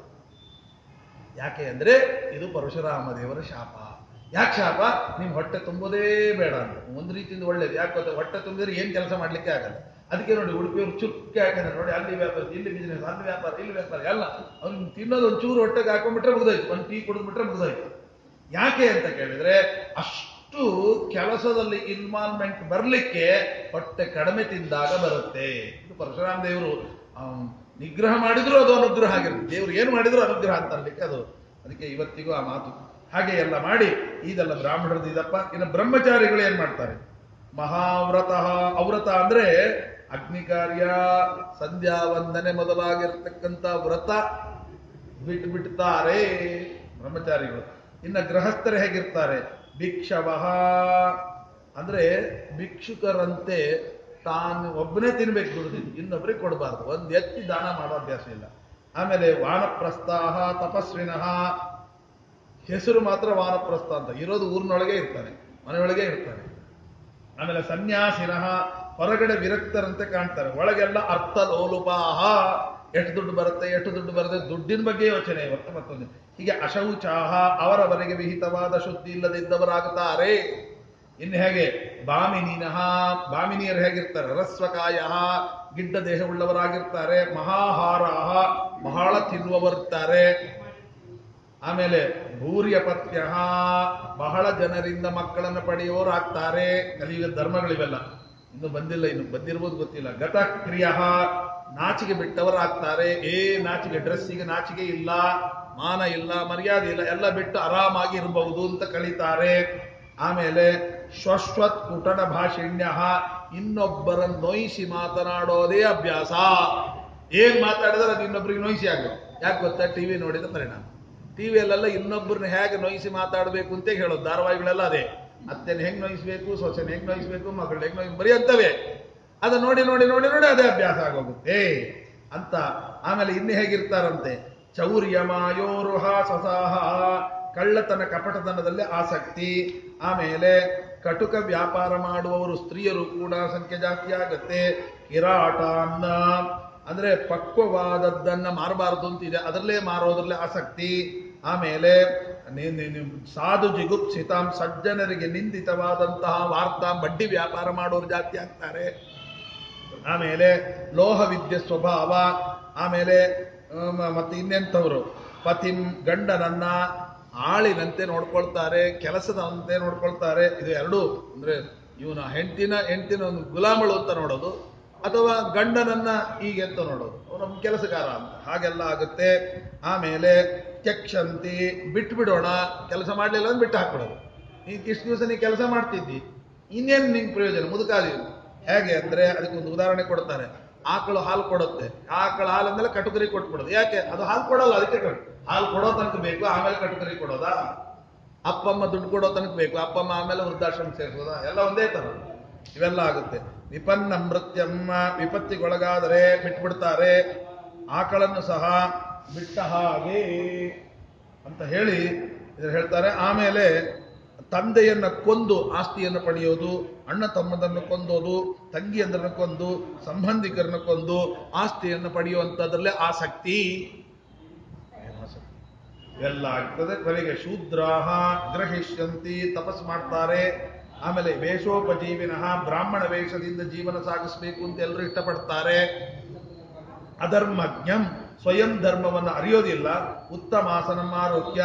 ಯಾಕೆ ಅಂದ್ರೆ ಇದು ಪರಶುರಾಮ ದೇವರ ಶಾಪ ಯಾಕೆ ಶಾಪ ನಿಮ್ ಹೊಟ್ಟೆ ತುಂಬೋದೇ ಬೇಡ ಅಂತ ಒಂದು ರೀತಿಯಿಂದ ಒಳ್ಳೇದು ಯಾಕೆ ಗೊತ್ತಾ ಹೊಟ್ಟೆ ತುಂಬಿದ್ರೆ ಏನ್ ಕೆಲಸ ಮಾಡ್ಲಿಕ್ಕೆ ಆಗಲ್ಲ ಅದಕ್ಕೆ ನೋಡಿ ಉಡುಪಿಯವರು ಚುಕ್ಕೆ ಹಾಕಿದ್ರೆ ನೋಡಿ ಅಲ್ಲಿ ವ್ಯಾಪಾರ ಇಲ್ಲಿ ಬಿಸ್ನೆಸ್ ಅಲ್ಲಿ ವ್ಯಾಪಾರ ಇಲ್ಲಿ ವ್ಯಾಪಾರ ಎಲ್ಲ ಅವ್ನು ತಿನ್ನೋದು ಒಂದು ಚೂರು ಹೊಟ್ಟೆಗೆ ಹಾಕೊಂಡ್ಬಿಟ್ರೆ ಮುಗ್ದೋಯ್ತು ಒಂದು ಟೀ ಕುಡಿದ್ಬಿಟ್ರೆ ಮುಗ್ದೋಯ್ತು ಯಾಕೆ ಅಂತ ಕೇಳಿದ್ರೆ ಅಷ್ಟು ಕೆಲಸದಲ್ಲಿ ಇನ್ವಾಲ್ವ್ಮೆಂಟ್ ಬರ್ಲಿಕ್ಕೆ ಹೊಟ್ಟೆ ಕಡಿಮೆ ತಿಂದಾಗ ಬರುತ್ತೆ ಇದು ಪರಶುರಾಮ ದೇವರು ಆಮ್, ನಿಗ್ರಹ ಮಾಡಿದ್ರು ಅದು ಅನುಗ್ರಹ ಆಗಿರುತ್ತೆ ದೇವ್ರು ಏನು ಮಾಡಿದ್ರು ಅನುಗ್ರಹ ಅಂತ ಅನ್ಲಿಕ್ಕೆ ಅದು ಅದಕ್ಕೆ ಇವತ್ತಿಗೂ ಆ ಮಾತು ಹಾಗೆ ಎಲ್ಲ ಮಾಡಿ ಇದೆಲ್ಲ ಬ್ರಾಹ್ಮಣರದ್ದು ಇದಪ್ಪ ಇನ್ನು ಬ್ರಹ್ಮಚಾರಿಗಳು ಏನ್ ಮಾಡ್ತಾರೆ ಮಹಾವ್ರತ ಅವ್ರತ ಅಂದ್ರೆ ಅಗ್ನಿ ಕಾರ್ಯ ಸಂಧ್ಯಾ ವಂದನೆ ಮೊದಲಾಗಿರ್ತಕ್ಕಂಥ ವ್ರತ ಬಿಟ್ಟು ಬಿಡ್ತಾರೆ ಬ್ರಹ್ಮಚಾರಿಗಳು ಇನ್ನ ಗೃಹಸ್ಥರು ಹೇಗಿರ್ತಾರೆ ಭಿಕ್ಷವಹ ಅಂದ್ರೆ ಭಿಕ್ಷುಕರಂತೆ ತಾನು ಒಬ್ಬನೇ ತಿನ್ಬೇಕು ದುಡ್ದು ಇನ್ನೊಬ್ರಿಗೆ ಕೊಡಬಾರ್ದು ಒಂದ್ ಎತ್ತಿ ದಾನ ಮಾಡೋ ಅಭ್ಯಾಸ ಇಲ್ಲ ಆಮೇಲೆ ವಾನಪ್ರಸ್ಥಾಹ ತಪಸ್ವಿನಃ ಹೆಸರು ಮಾತ್ರ ವಾನಪ್ರಸ್ಥ ಅಂತ ಇರೋದು ಊರಿನೊಳಗೆ ಇರ್ತಾನೆ ಮನೆಯೊಳಗೆ ಇರ್ತಾನೆ ಆಮೇಲೆ ಸನ್ಯಾಸಿನಃ ಹೊರಗಡೆ ವಿರಕ್ತರಂತೆ ಕಾಣ್ತಾರೆ ಒಳಗೆಲ್ಲ ಅರ್ಥ ಲೋಲುಪಾಹ ಎಷ್ಟು ದುಡ್ಡು ಬರುತ್ತೆ ಎಷ್ಟು ದುಡ್ಡು ಬರುತ್ತೆ ದುಡ್ಡಿನ ಬಗ್ಗೆ ಯೋಚನೆ ಇವತ್ತು ಮತ್ತೊಂದು ಹೀಗೆ ಅಶೌಚಾಹ ಅವರವರಿಗೆ ವಿಹಿತವಾದ ಶುದ್ಧಿ ಇಲ್ಲದಿದ್ದವರಾಗುತ್ತಾರೆ ಇನ್ನು ಹೇಗೆ ಬಾಮಿನಿನಃ ಬಾಮಿನಿಯರು ಹೇಗಿರ್ತಾರೆ ರಸ್ವಕಾಯ ಗಿಡ್ಡ ದೇಹವುಳ್ಳವರಾಗಿರ್ತಾರೆ ಮಹಾಹಾರಾಹ ಬಹಳ ತಿನ್ನುವವರಿರ್ತಾರೆ ಆಮೇಲೆ ಭೂರ್ಯಪತ್ಯ ಬಹಳ ಜನರಿಂದ ಮಕ್ಕಳನ್ನು ಪಡೆಯುವವರಾಗ್ತಾರೆ ಕಲಿಯುಗ ಧರ್ಮಗಳಿವೆಲ್ಲ ಇನ್ನು ಬಂದಿಲ್ಲ ಇನ್ನು ಬಂದಿರ್ಬೋದು ಗೊತ್ತಿಲ್ಲ ಗತಕ್ರಿಯ ನಾಚಿಕೆ ಬಿಟ್ಟವರಾಗ್ತಾರೆ ಏ ನಾಚಿಕೆ ಡ್ರೆಸ್ಸಿಗೆ ನಾಚಿಕೆ ಇಲ್ಲ ಮಾನ ಇಲ್ಲ ಮರ್ಯಾದೆ ಇಲ್ಲ ಎಲ್ಲ ಬಿಟ್ಟು ಆರಾಮಾಗಿ ಇರಬಹುದು ಅಂತ ಕಲಿತಾರೆ ಆಮೇಲೆ ಶ್ವಶ್ವತ್ ಕುಟಣ ಭಾಷಿಣ್ಯ ಇನ್ನೊಬ್ಬರನ್ನು ನೋಯಿಸಿ ಮಾತನಾಡೋದೇ ಅಭ್ಯಾಸ ಏನ್ ಮಾತಾಡಿದ್ರೆ ಅದು ಇನ್ನೊಬ್ರಿಗೆ ನೋಯಿಸಿ ಆಗುತ್ತೆ ಯಾಕೆ ಗೊತ್ತಾ ಟಿವಿ ನೋಡಿದ ಪರಿಣಾಮ ಟಿವಿಯಲ್ಲೆಲ್ಲ ಇನ್ನೊಬ್ಬರನ್ನ ಹೇಗೆ ನೋಯಿಸಿ ಮಾತಾಡಬೇಕು ಅಂತ ಹೇಳೋದು ಧಾರಾವಾಹಿಗಳೆಲ್ಲ ಅದೇ ಅತ್ತೆನ ಹೆಂಗ್ ನೋಯಿಸ್ಬೇಕು ಸೊಸೆನ ಹೆಂಗ್ ನೋಯಿಸ್ಬೇಕು ಮಗಳನ್ನ ಹೆಂಗ್ ನೋಯಿಸ್ ಬರೀ ಅಂತವೇ ಅದು ನೋಡಿ ನೋಡಿ ನೋಡಿ ನೋಡಿ ಅದೇ ಅಭ್ಯಾಸ ಆಗೋಗುತ್ತೆ ಅಂತ ಆಮೇಲೆ ಇನ್ನು ಹೇಗಿರ್ತಾರಂತೆ ಚೌರ್ಯ ಮಾಯೋರುಹ ಸಸಾಹ ಕಳ್ಳತನ ಕಪಟತನದಲ್ಲಿ ಆಸಕ್ತಿ ಆಮೇಲೆ ಕಟುಕ ವ್ಯಾಪಾರ ಮಾಡುವವರು ಸ್ತ್ರೀಯರು ಕೂಡ ಸಂಖ್ಯೆ ಜಾಸ್ತಿ ಆಗತ್ತೆ ಕಿರಾಟ ಅನ್ನ ಅಂದ್ರೆ ಪಕ್ವವಾದದ್ದನ್ನ ಮಾರಬಾರದು ಅಂತಿದೆ ಅದರಲ್ಲೇ ಮಾರೋದ್ರಲ್ಲೇ ಆಸಕ್ತಿ ಆಮೇಲೆ ನಿ- ನಿ- ನಿ- ಸಾಧು ಜಿಗುಪ್ಸಿತಾಂ ಸಜ್ಜನರಿಗೆ ನಿಂದಿತವಾದಂತಹ ವಾರ್ತಾ ಬಡ್ಡಿ ವ್ಯಾಪಾರ ಮಾಡೋರು ಜಾಸ್ತಿ ಆಗ್ತಾರೆ ಆಮೇಲೆ ಲೋಹ ವಿದ್ಯೆ ಸ್ವಭಾವ ಆಮೇಲೆ ಆಮ್, ಮತ್ತೆ ಇನ್ನೆಂಥವ್ರು ಪತಿಂ ಗಂಡನನ್ನ ಆಳಿನಂತೆ ನೋಡ್ಕೊಳ್ತಾರೆ ಕೆಲಸದಂತೆ ನೋಡ್ಕೊಳ್ತಾರೆ ಇದು ಎರಡು ಅಂದ್ರೆ ಇವನ ಹೆಂಡತಿನ ಹೆಂಡತಿನ ಒಂದು ಗುಲಾಮಳು ಅಂತ ನೋಡೋದು ಅಥವಾ ಗಂಡನನ್ನ ಹೀಗೆ ಅಂತ ನೋಡೋದು ಅವನ ಕೆಲಸಗಾರ ಅಂತ ಹಾಗೆಲ್ಲ ಆಗುತ್ತೆ ಆಮೇಲೆ ತ್ಯಕ್ಷಂತಿ ಬಿಟ್ಬಿಡೋಣ ಕೆಲಸ ಮಾಡ್ಲಿಲ್ಲ ಅಂದ್ರೆ ಬಿಟ್ಟು ಹಾಕ್ಬಿಡೋದು ಈಗ ಇಷ್ಟು ದಿವಸ ನೀ ಕೆಲಸ ಮಾಡ್ತಿದ್ದಿ ಇನ್ನೇನು ನಿಂಗೆ ಪ್ರಯೋಜನ ಮುದುಕಾದಿ ಹೇಗೆ ಅಂದ್ರೆ ಅದಕ್ಕೊಂದು ಉದಾಹರಣೆ ಕೊಡ್ತಾರೆ ಆಕಳು ಹಾಲು ಕೊಡುತ್ತೆ ಆಕಳ ಹಾಲು ಅಂದ್ಮೇಲೆ ಕಟುಕರಿ ಕೊಟ್ಬಿಡೋದು ಯಾಕೆ ಅದು ಹಾಲು ಕೊಡಲ್ಲ ಅದಕ್ಕೆ ಕಟ್- ಹಾಲು ಕೊಡೋ ತನಕ ಬೇಕು ಆಮೇಲೆ ಕಟುಕರಿ ಕೊಡೋದಾ ಅಪ್ಪಮ್ಮ ದುಡ್ಡು ಕೊಡೋ ತನಕ ಬೇಕು ಅಪ್ಪಮ್ಮ ಆಮೇಲೆ ವೃದ್ಧಾಶ್ರಮ ಸೇರಿಸೋದಾ ಎಲ್ಲ ಒಂದೇ ತರ ಇವೆಲ್ಲ ಆಗುತ್ತೆ ವಿಪನ್ನ ಮೃತ್ಯಮ್ಮ ವಿಪತ್ತಿಗೊಳಗಾದರೆ ಬಿಟ್ಬಿಡ್ತಾರೆ ಆಕಳನ್ನು ಸಹ ಬಿಟ್ಟ ಹಾಗೆ ಅಂತ ಹೇಳಿ ಇದ್ರ ಹೇಳ್ತಾರೆ ಆಮೇಲೆ ತಂದೆಯನ್ನ ಕೊಂದು ಆಸ್ತಿಯನ್ನು ಪಡೆಯೋದು ಅಣ್ಣ ತಮ್ಮದನ್ನು ಕೊಂದೋದು ತಂಗಿಯಂದ್ರನ್ನ ಕೊಂದು ಸಂಬಂಧಿಕರನ್ನ ಕೊಂದು ಆಸ್ತಿಯನ್ನು ಪಡೆಯುವಂಥದ್ರಲ್ಲೇ ಆಸಕ್ತಿ ಏನು ಆಸಕ್ತಿ? ಎಲ್ಲ ಆಗ್ತದೆ ಕೊನೆಗೆ ಶೂದ್ರಾಹ ಗ್ರಹಿಷ್ಯಂತಿ ತಪಸ್ ಮಾಡ್ತಾರೆ ಆಮೇಲೆ ವೇಷೋಪಜೀವಿನಃ ಬ್ರಾಹ್ಮಣ ವೇಷದಿಂದ ಜೀವನ ಸಾಗಿಸಬೇಕು ಅಂತ ಎಲ್ಲರೂ ಇಷ್ಟಪಡ್ತಾರೆ ಅಧರ್ಮಜ್ಞಂ ಸ್ವಯಂ ಧರ್ಮವನ್ನು ಅರಿಯೋದಿಲ್ಲ ಉತ್ತಮಾಸನಂ ಆರೋಗ್ಯ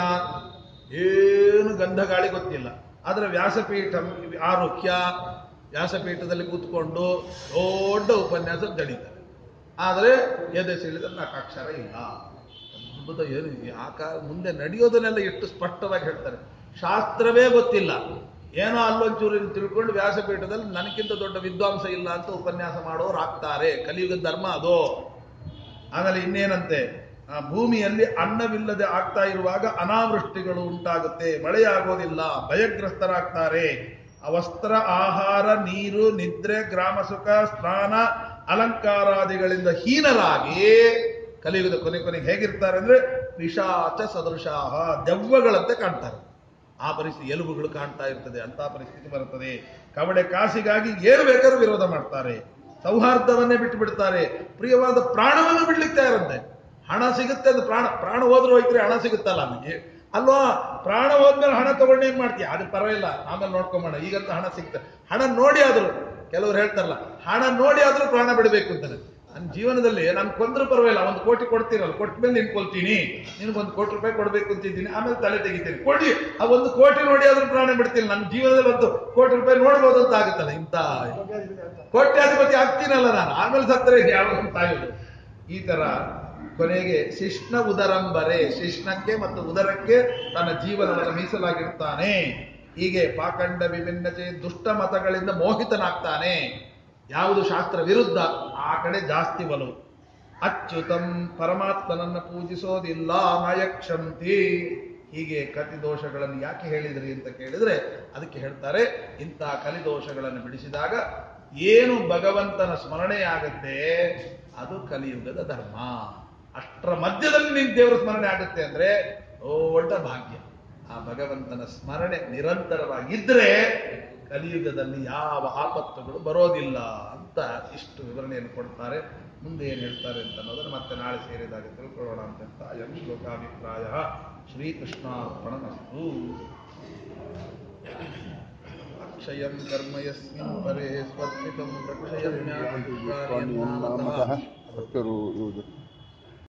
ಏನು ಗಂಧ ಗಾಳಿ ಗೊತ್ತಿಲ್ಲ ಆದ್ರೆ ವ್ಯಾಸಪೀಠ ಆರೋಗ್ಯ ವ್ಯಾಸಪೀಠದಲ್ಲಿ ಕೂತ್ಕೊಂಡು ದೊಡ್ಡ ಉಪನ್ಯಾಸ ದಡಿತಾರೆ ಆದರೆ ಎದೆ ಸೆಳೆದ ನಾಲ್ಕು ಅಕ್ಷರ ಇಲ್ಲ ಅದ್ಭುತ ಏನು ಯಾಕ ಮುಂದೆ ನಡೆಯೋದನ್ನೆಲ್ಲ ಎಷ್ಟು ಸ್ಪಷ್ಟವಾಗಿ ಹೇಳ್ತಾರೆ ಶಾಸ್ತ್ರವೇ ಗೊತ್ತಿಲ್ಲ ಏನೋ ಅಲ್ಲೊಂಚೂರು ಇಲ್ಲಿ ತಿಳ್ಕೊಂಡು ವ್ಯಾಸಪೀಠದಲ್ಲಿ ನನಗಿಂತ ದೊಡ್ಡ ವಿದ್ವಾಂಸ ಇಲ್ಲ ಅಂತ ಉಪನ್ಯಾಸ ಮಾಡೋರು ಆಗ್ತಾರೆ ಕಲಿಯುಗದ ಧರ್ಮ ಅದು ಆಮೇಲೆ ಇನ್ನೇನಂತೆ ಆ ಭೂಮಿಯಲ್ಲಿ ಅನ್ನವಿಲ್ಲದೆ ಆಗ್ತಾ ಇರುವಾಗ ಅನಾವೃಷ್ಟಿಗಳು ಉಂಟಾಗುತ್ತೆ ಮಳೆಯಾಗೋದಿಲ್ಲ ಭಯಗ್ರಸ್ತರಾಗ್ತಾರೆ ಆ ವಸ್ತ್ರ ಆಹಾರ ನೀರು ನಿದ್ರೆ ಗ್ರಾಮ ಸುಖ ಸ್ನಾನ ಅಲಂಕಾರಾದಿಗಳಿಂದ ಹೀನರಾಗಿ ಕಲಿಯುಗದ ಕೊನೆ ಕೊನೆಗೆ ಹೇಗಿರ್ತಾರೆ ಅಂದ್ರೆ ಪಿಶಾಚ ಸದೃಶಾಹ ದೆವ್ವಗಳಂತೆ ಕಾಣ್ತಾರೆ ಆ ಪರಿಸ್ಥಿತಿ ಎಲುಬುಗಳು ಕಾಣ್ತಾ ಇರ್ತದೆ ಅಂತ ಪರಿಸ್ಥಿತಿ ಬರುತ್ತದೆ ಕವಡೆ ಕಾಸಿಗಾಗಿ ಏನು ಬೇಕಾದ್ರೂ ವಿರೋಧ ಮಾಡ್ತಾರೆ ಸೌಹಾರ್ದವನ್ನೇ ಬಿಟ್ಟು ಬಿಡ್ತಾರೆ ಪ್ರಿಯವಾದ ಪ್ರಾಣವನ್ನು ಬಿಡ್ಲಿಕ್ಕೆ ತಯಾರಂತೆ ಹಣ ಸಿಗುತ್ತೆ ಅದು ಪ್ರಾಣ ಪ್ರಾಣ ಹೋದ್ರೆ ಹೋಯ್ತ್ರೆ ಹಣ ಸಿಗುತ್ತಲ್ಲ ನಮಗೆ ಅಲ್ವಾ ಪ್ರಾಣ ಹೋದ್ಮೇಲೆ ಹಣ ತಗೊಂಡು ಏನ್ ಮಾಡ್ತೀಯ ಅದು ಪರವಾಗಿಲ್ಲ ಆಮೇಲೆ ನೋಡ್ಕೊಂಬೋಣ ಈಗಂತ ಹಣ ಸಿಗ್ತದೆ ಹಣ ನೋಡಿ ಆದ್ರು ಕೆಲವ್ರು ಹೇಳ್ತಾರಲ್ಲ ಹಣ ನೋಡಿ ಆದ್ರೂ ಪ್ರಾಣ ಬಿಡಬೇಕು ಅಂತಾನೆ ನನ್ನ ಜೀವನದಲ್ಲಿ ನಾನು ಕೊಂದ್ರು ಪರವಾಗಿಲ್ಲ ಒಂದು ಕೋಟಿ ಕೊಡ್ತೀರಲ್ಲ ಕೊಟ್ಟ ಮೇಲೆ ನಿನ್ ಕೊಲ್ತೀನಿ ನಿನ್ಗೊಂದು ಕೋಟಿ ರೂಪಾಯಿ ಕೊಡ್ಬೇಕು ಅಂತಿದ್ದೀನಿ ಆಮೇಲೆ ತಲೆ ತೆಗಿತೀನಿ ಕೊಡಿ ಆ ಒಂದು ಕೋಟಿ ನೋಡಿ ಆದ್ರೂ ಪ್ರಾಣ ಬಿಡ್ತೀನಿ ನನ್ನ ಜೀವನದಲ್ಲಿ ಒಂದು ಕೋಟಿ ರೂಪಾಯಿ ನೋಡ್ಬೋದು ಅಂತ ಆಗುತ್ತಲ್ಲ ಇಂತ ಕೋಟ್ಯಾಧಿಪತಿ ಆಗ್ತೀನಲ್ಲ ನಾನು ಆಮೇಲೆ ಸತ್ತರೆ ಯಾವಾಗ ತಾಯೋದು ಈ ತರ ಕೊನೆಗೆ ಶಿಷ್ಣ ಉದರಂಬರೆ ಶಿಷ್ಣಕ್ಕೆ ಮತ್ತು ಉದರಕ್ಕೆ ತನ್ನ ಜೀವನವನ್ನು ಮೀಸಲಾಗಿರ್ತಾನೆ ಹೀಗೆ ಪಾಖಂಡ ವಿಭಿನ್ನತೆ ದುಷ್ಟ ಮತಗಳಿಂದ ಮೋಹಿತನಾಗ್ತಾನೆ ಯಾವುದು ಶಾಸ್ತ್ರ ವಿರುದ್ಧ ಆ ಕಡೆ ಜಾಸ್ತಿ ಒಲವು ಅಚ್ಯುತಂ ಪರಮಾತ್ಮನನ್ನ ಪೂಜಿಸೋದಿಲ್ಲ ನಯಕ್ಷಂತಿ ಹೀಗೆ ಕಲಿದೋಷಗಳನ್ನು ಯಾಕೆ ಹೇಳಿದ್ರಿ ಅಂತ ಕೇಳಿದ್ರೆ ಅದಕ್ಕೆ ಹೇಳ್ತಾರೆ ಇಂಥ ಕಲಿದೋಷಗಳನ್ನು ಬಿಡಿಸಿದಾಗ ಏನು ಭಗವಂತನ ಸ್ಮರಣೆಯಾಗತ್ತೆ ಅದು ಕಲಿಯುಗದ ಧರ್ಮ ಅಷ್ಟರ ಮಧ್ಯದಲ್ಲಿ ನಿನ್ ದೇವರ ಸ್ಮರಣೆ ಆಗುತ್ತೆ ಅಂದ್ರೆ ದೊಡ್ಡ ಭಾಗ್ಯ ಆ ಭಗವಂತನ ಸ್ಮರಣೆ ನಿರಂತರವಾಗಿದ್ರೆ ಕಲಿಯುಗದಲ್ಲಿ ಯಾವ ಆಪತ್ತುಗಳು ಬರೋದಿಲ್ಲ ಅಂತ ಇಷ್ಟು ವಿವರಣೆಯನ್ನು ಕೊಡ್ತಾರೆ ಮುಂದೆ ಏನು ಹೇಳ್ತಾರೆ ಅಂತ ಅನ್ನೋದನ್ನು ಮತ್ತೆ ನಾಳೆ ಸೇರಿದಾಗ ತಿಳ್ಕೊಳ್ಳೋಣ ಅಂತ ಅಯಂ ಶ್ಲೋಕಾಭಿಪ್ರಾಯ ಶ್ರೀಕೃಷ್ಣಾರ್ಪಣಮಸ್ತು ಅಕ್ಷಯಂ ಕರ್ಮ ಯಸ್ಮಿನ್ ಪರೇ ಸ್ವರ್ಪಿತಂ ಪ್ರಕ್ಷಯಮ್ಯಾತ್ಮತಃ ಸತ್ಯರು ಇವರು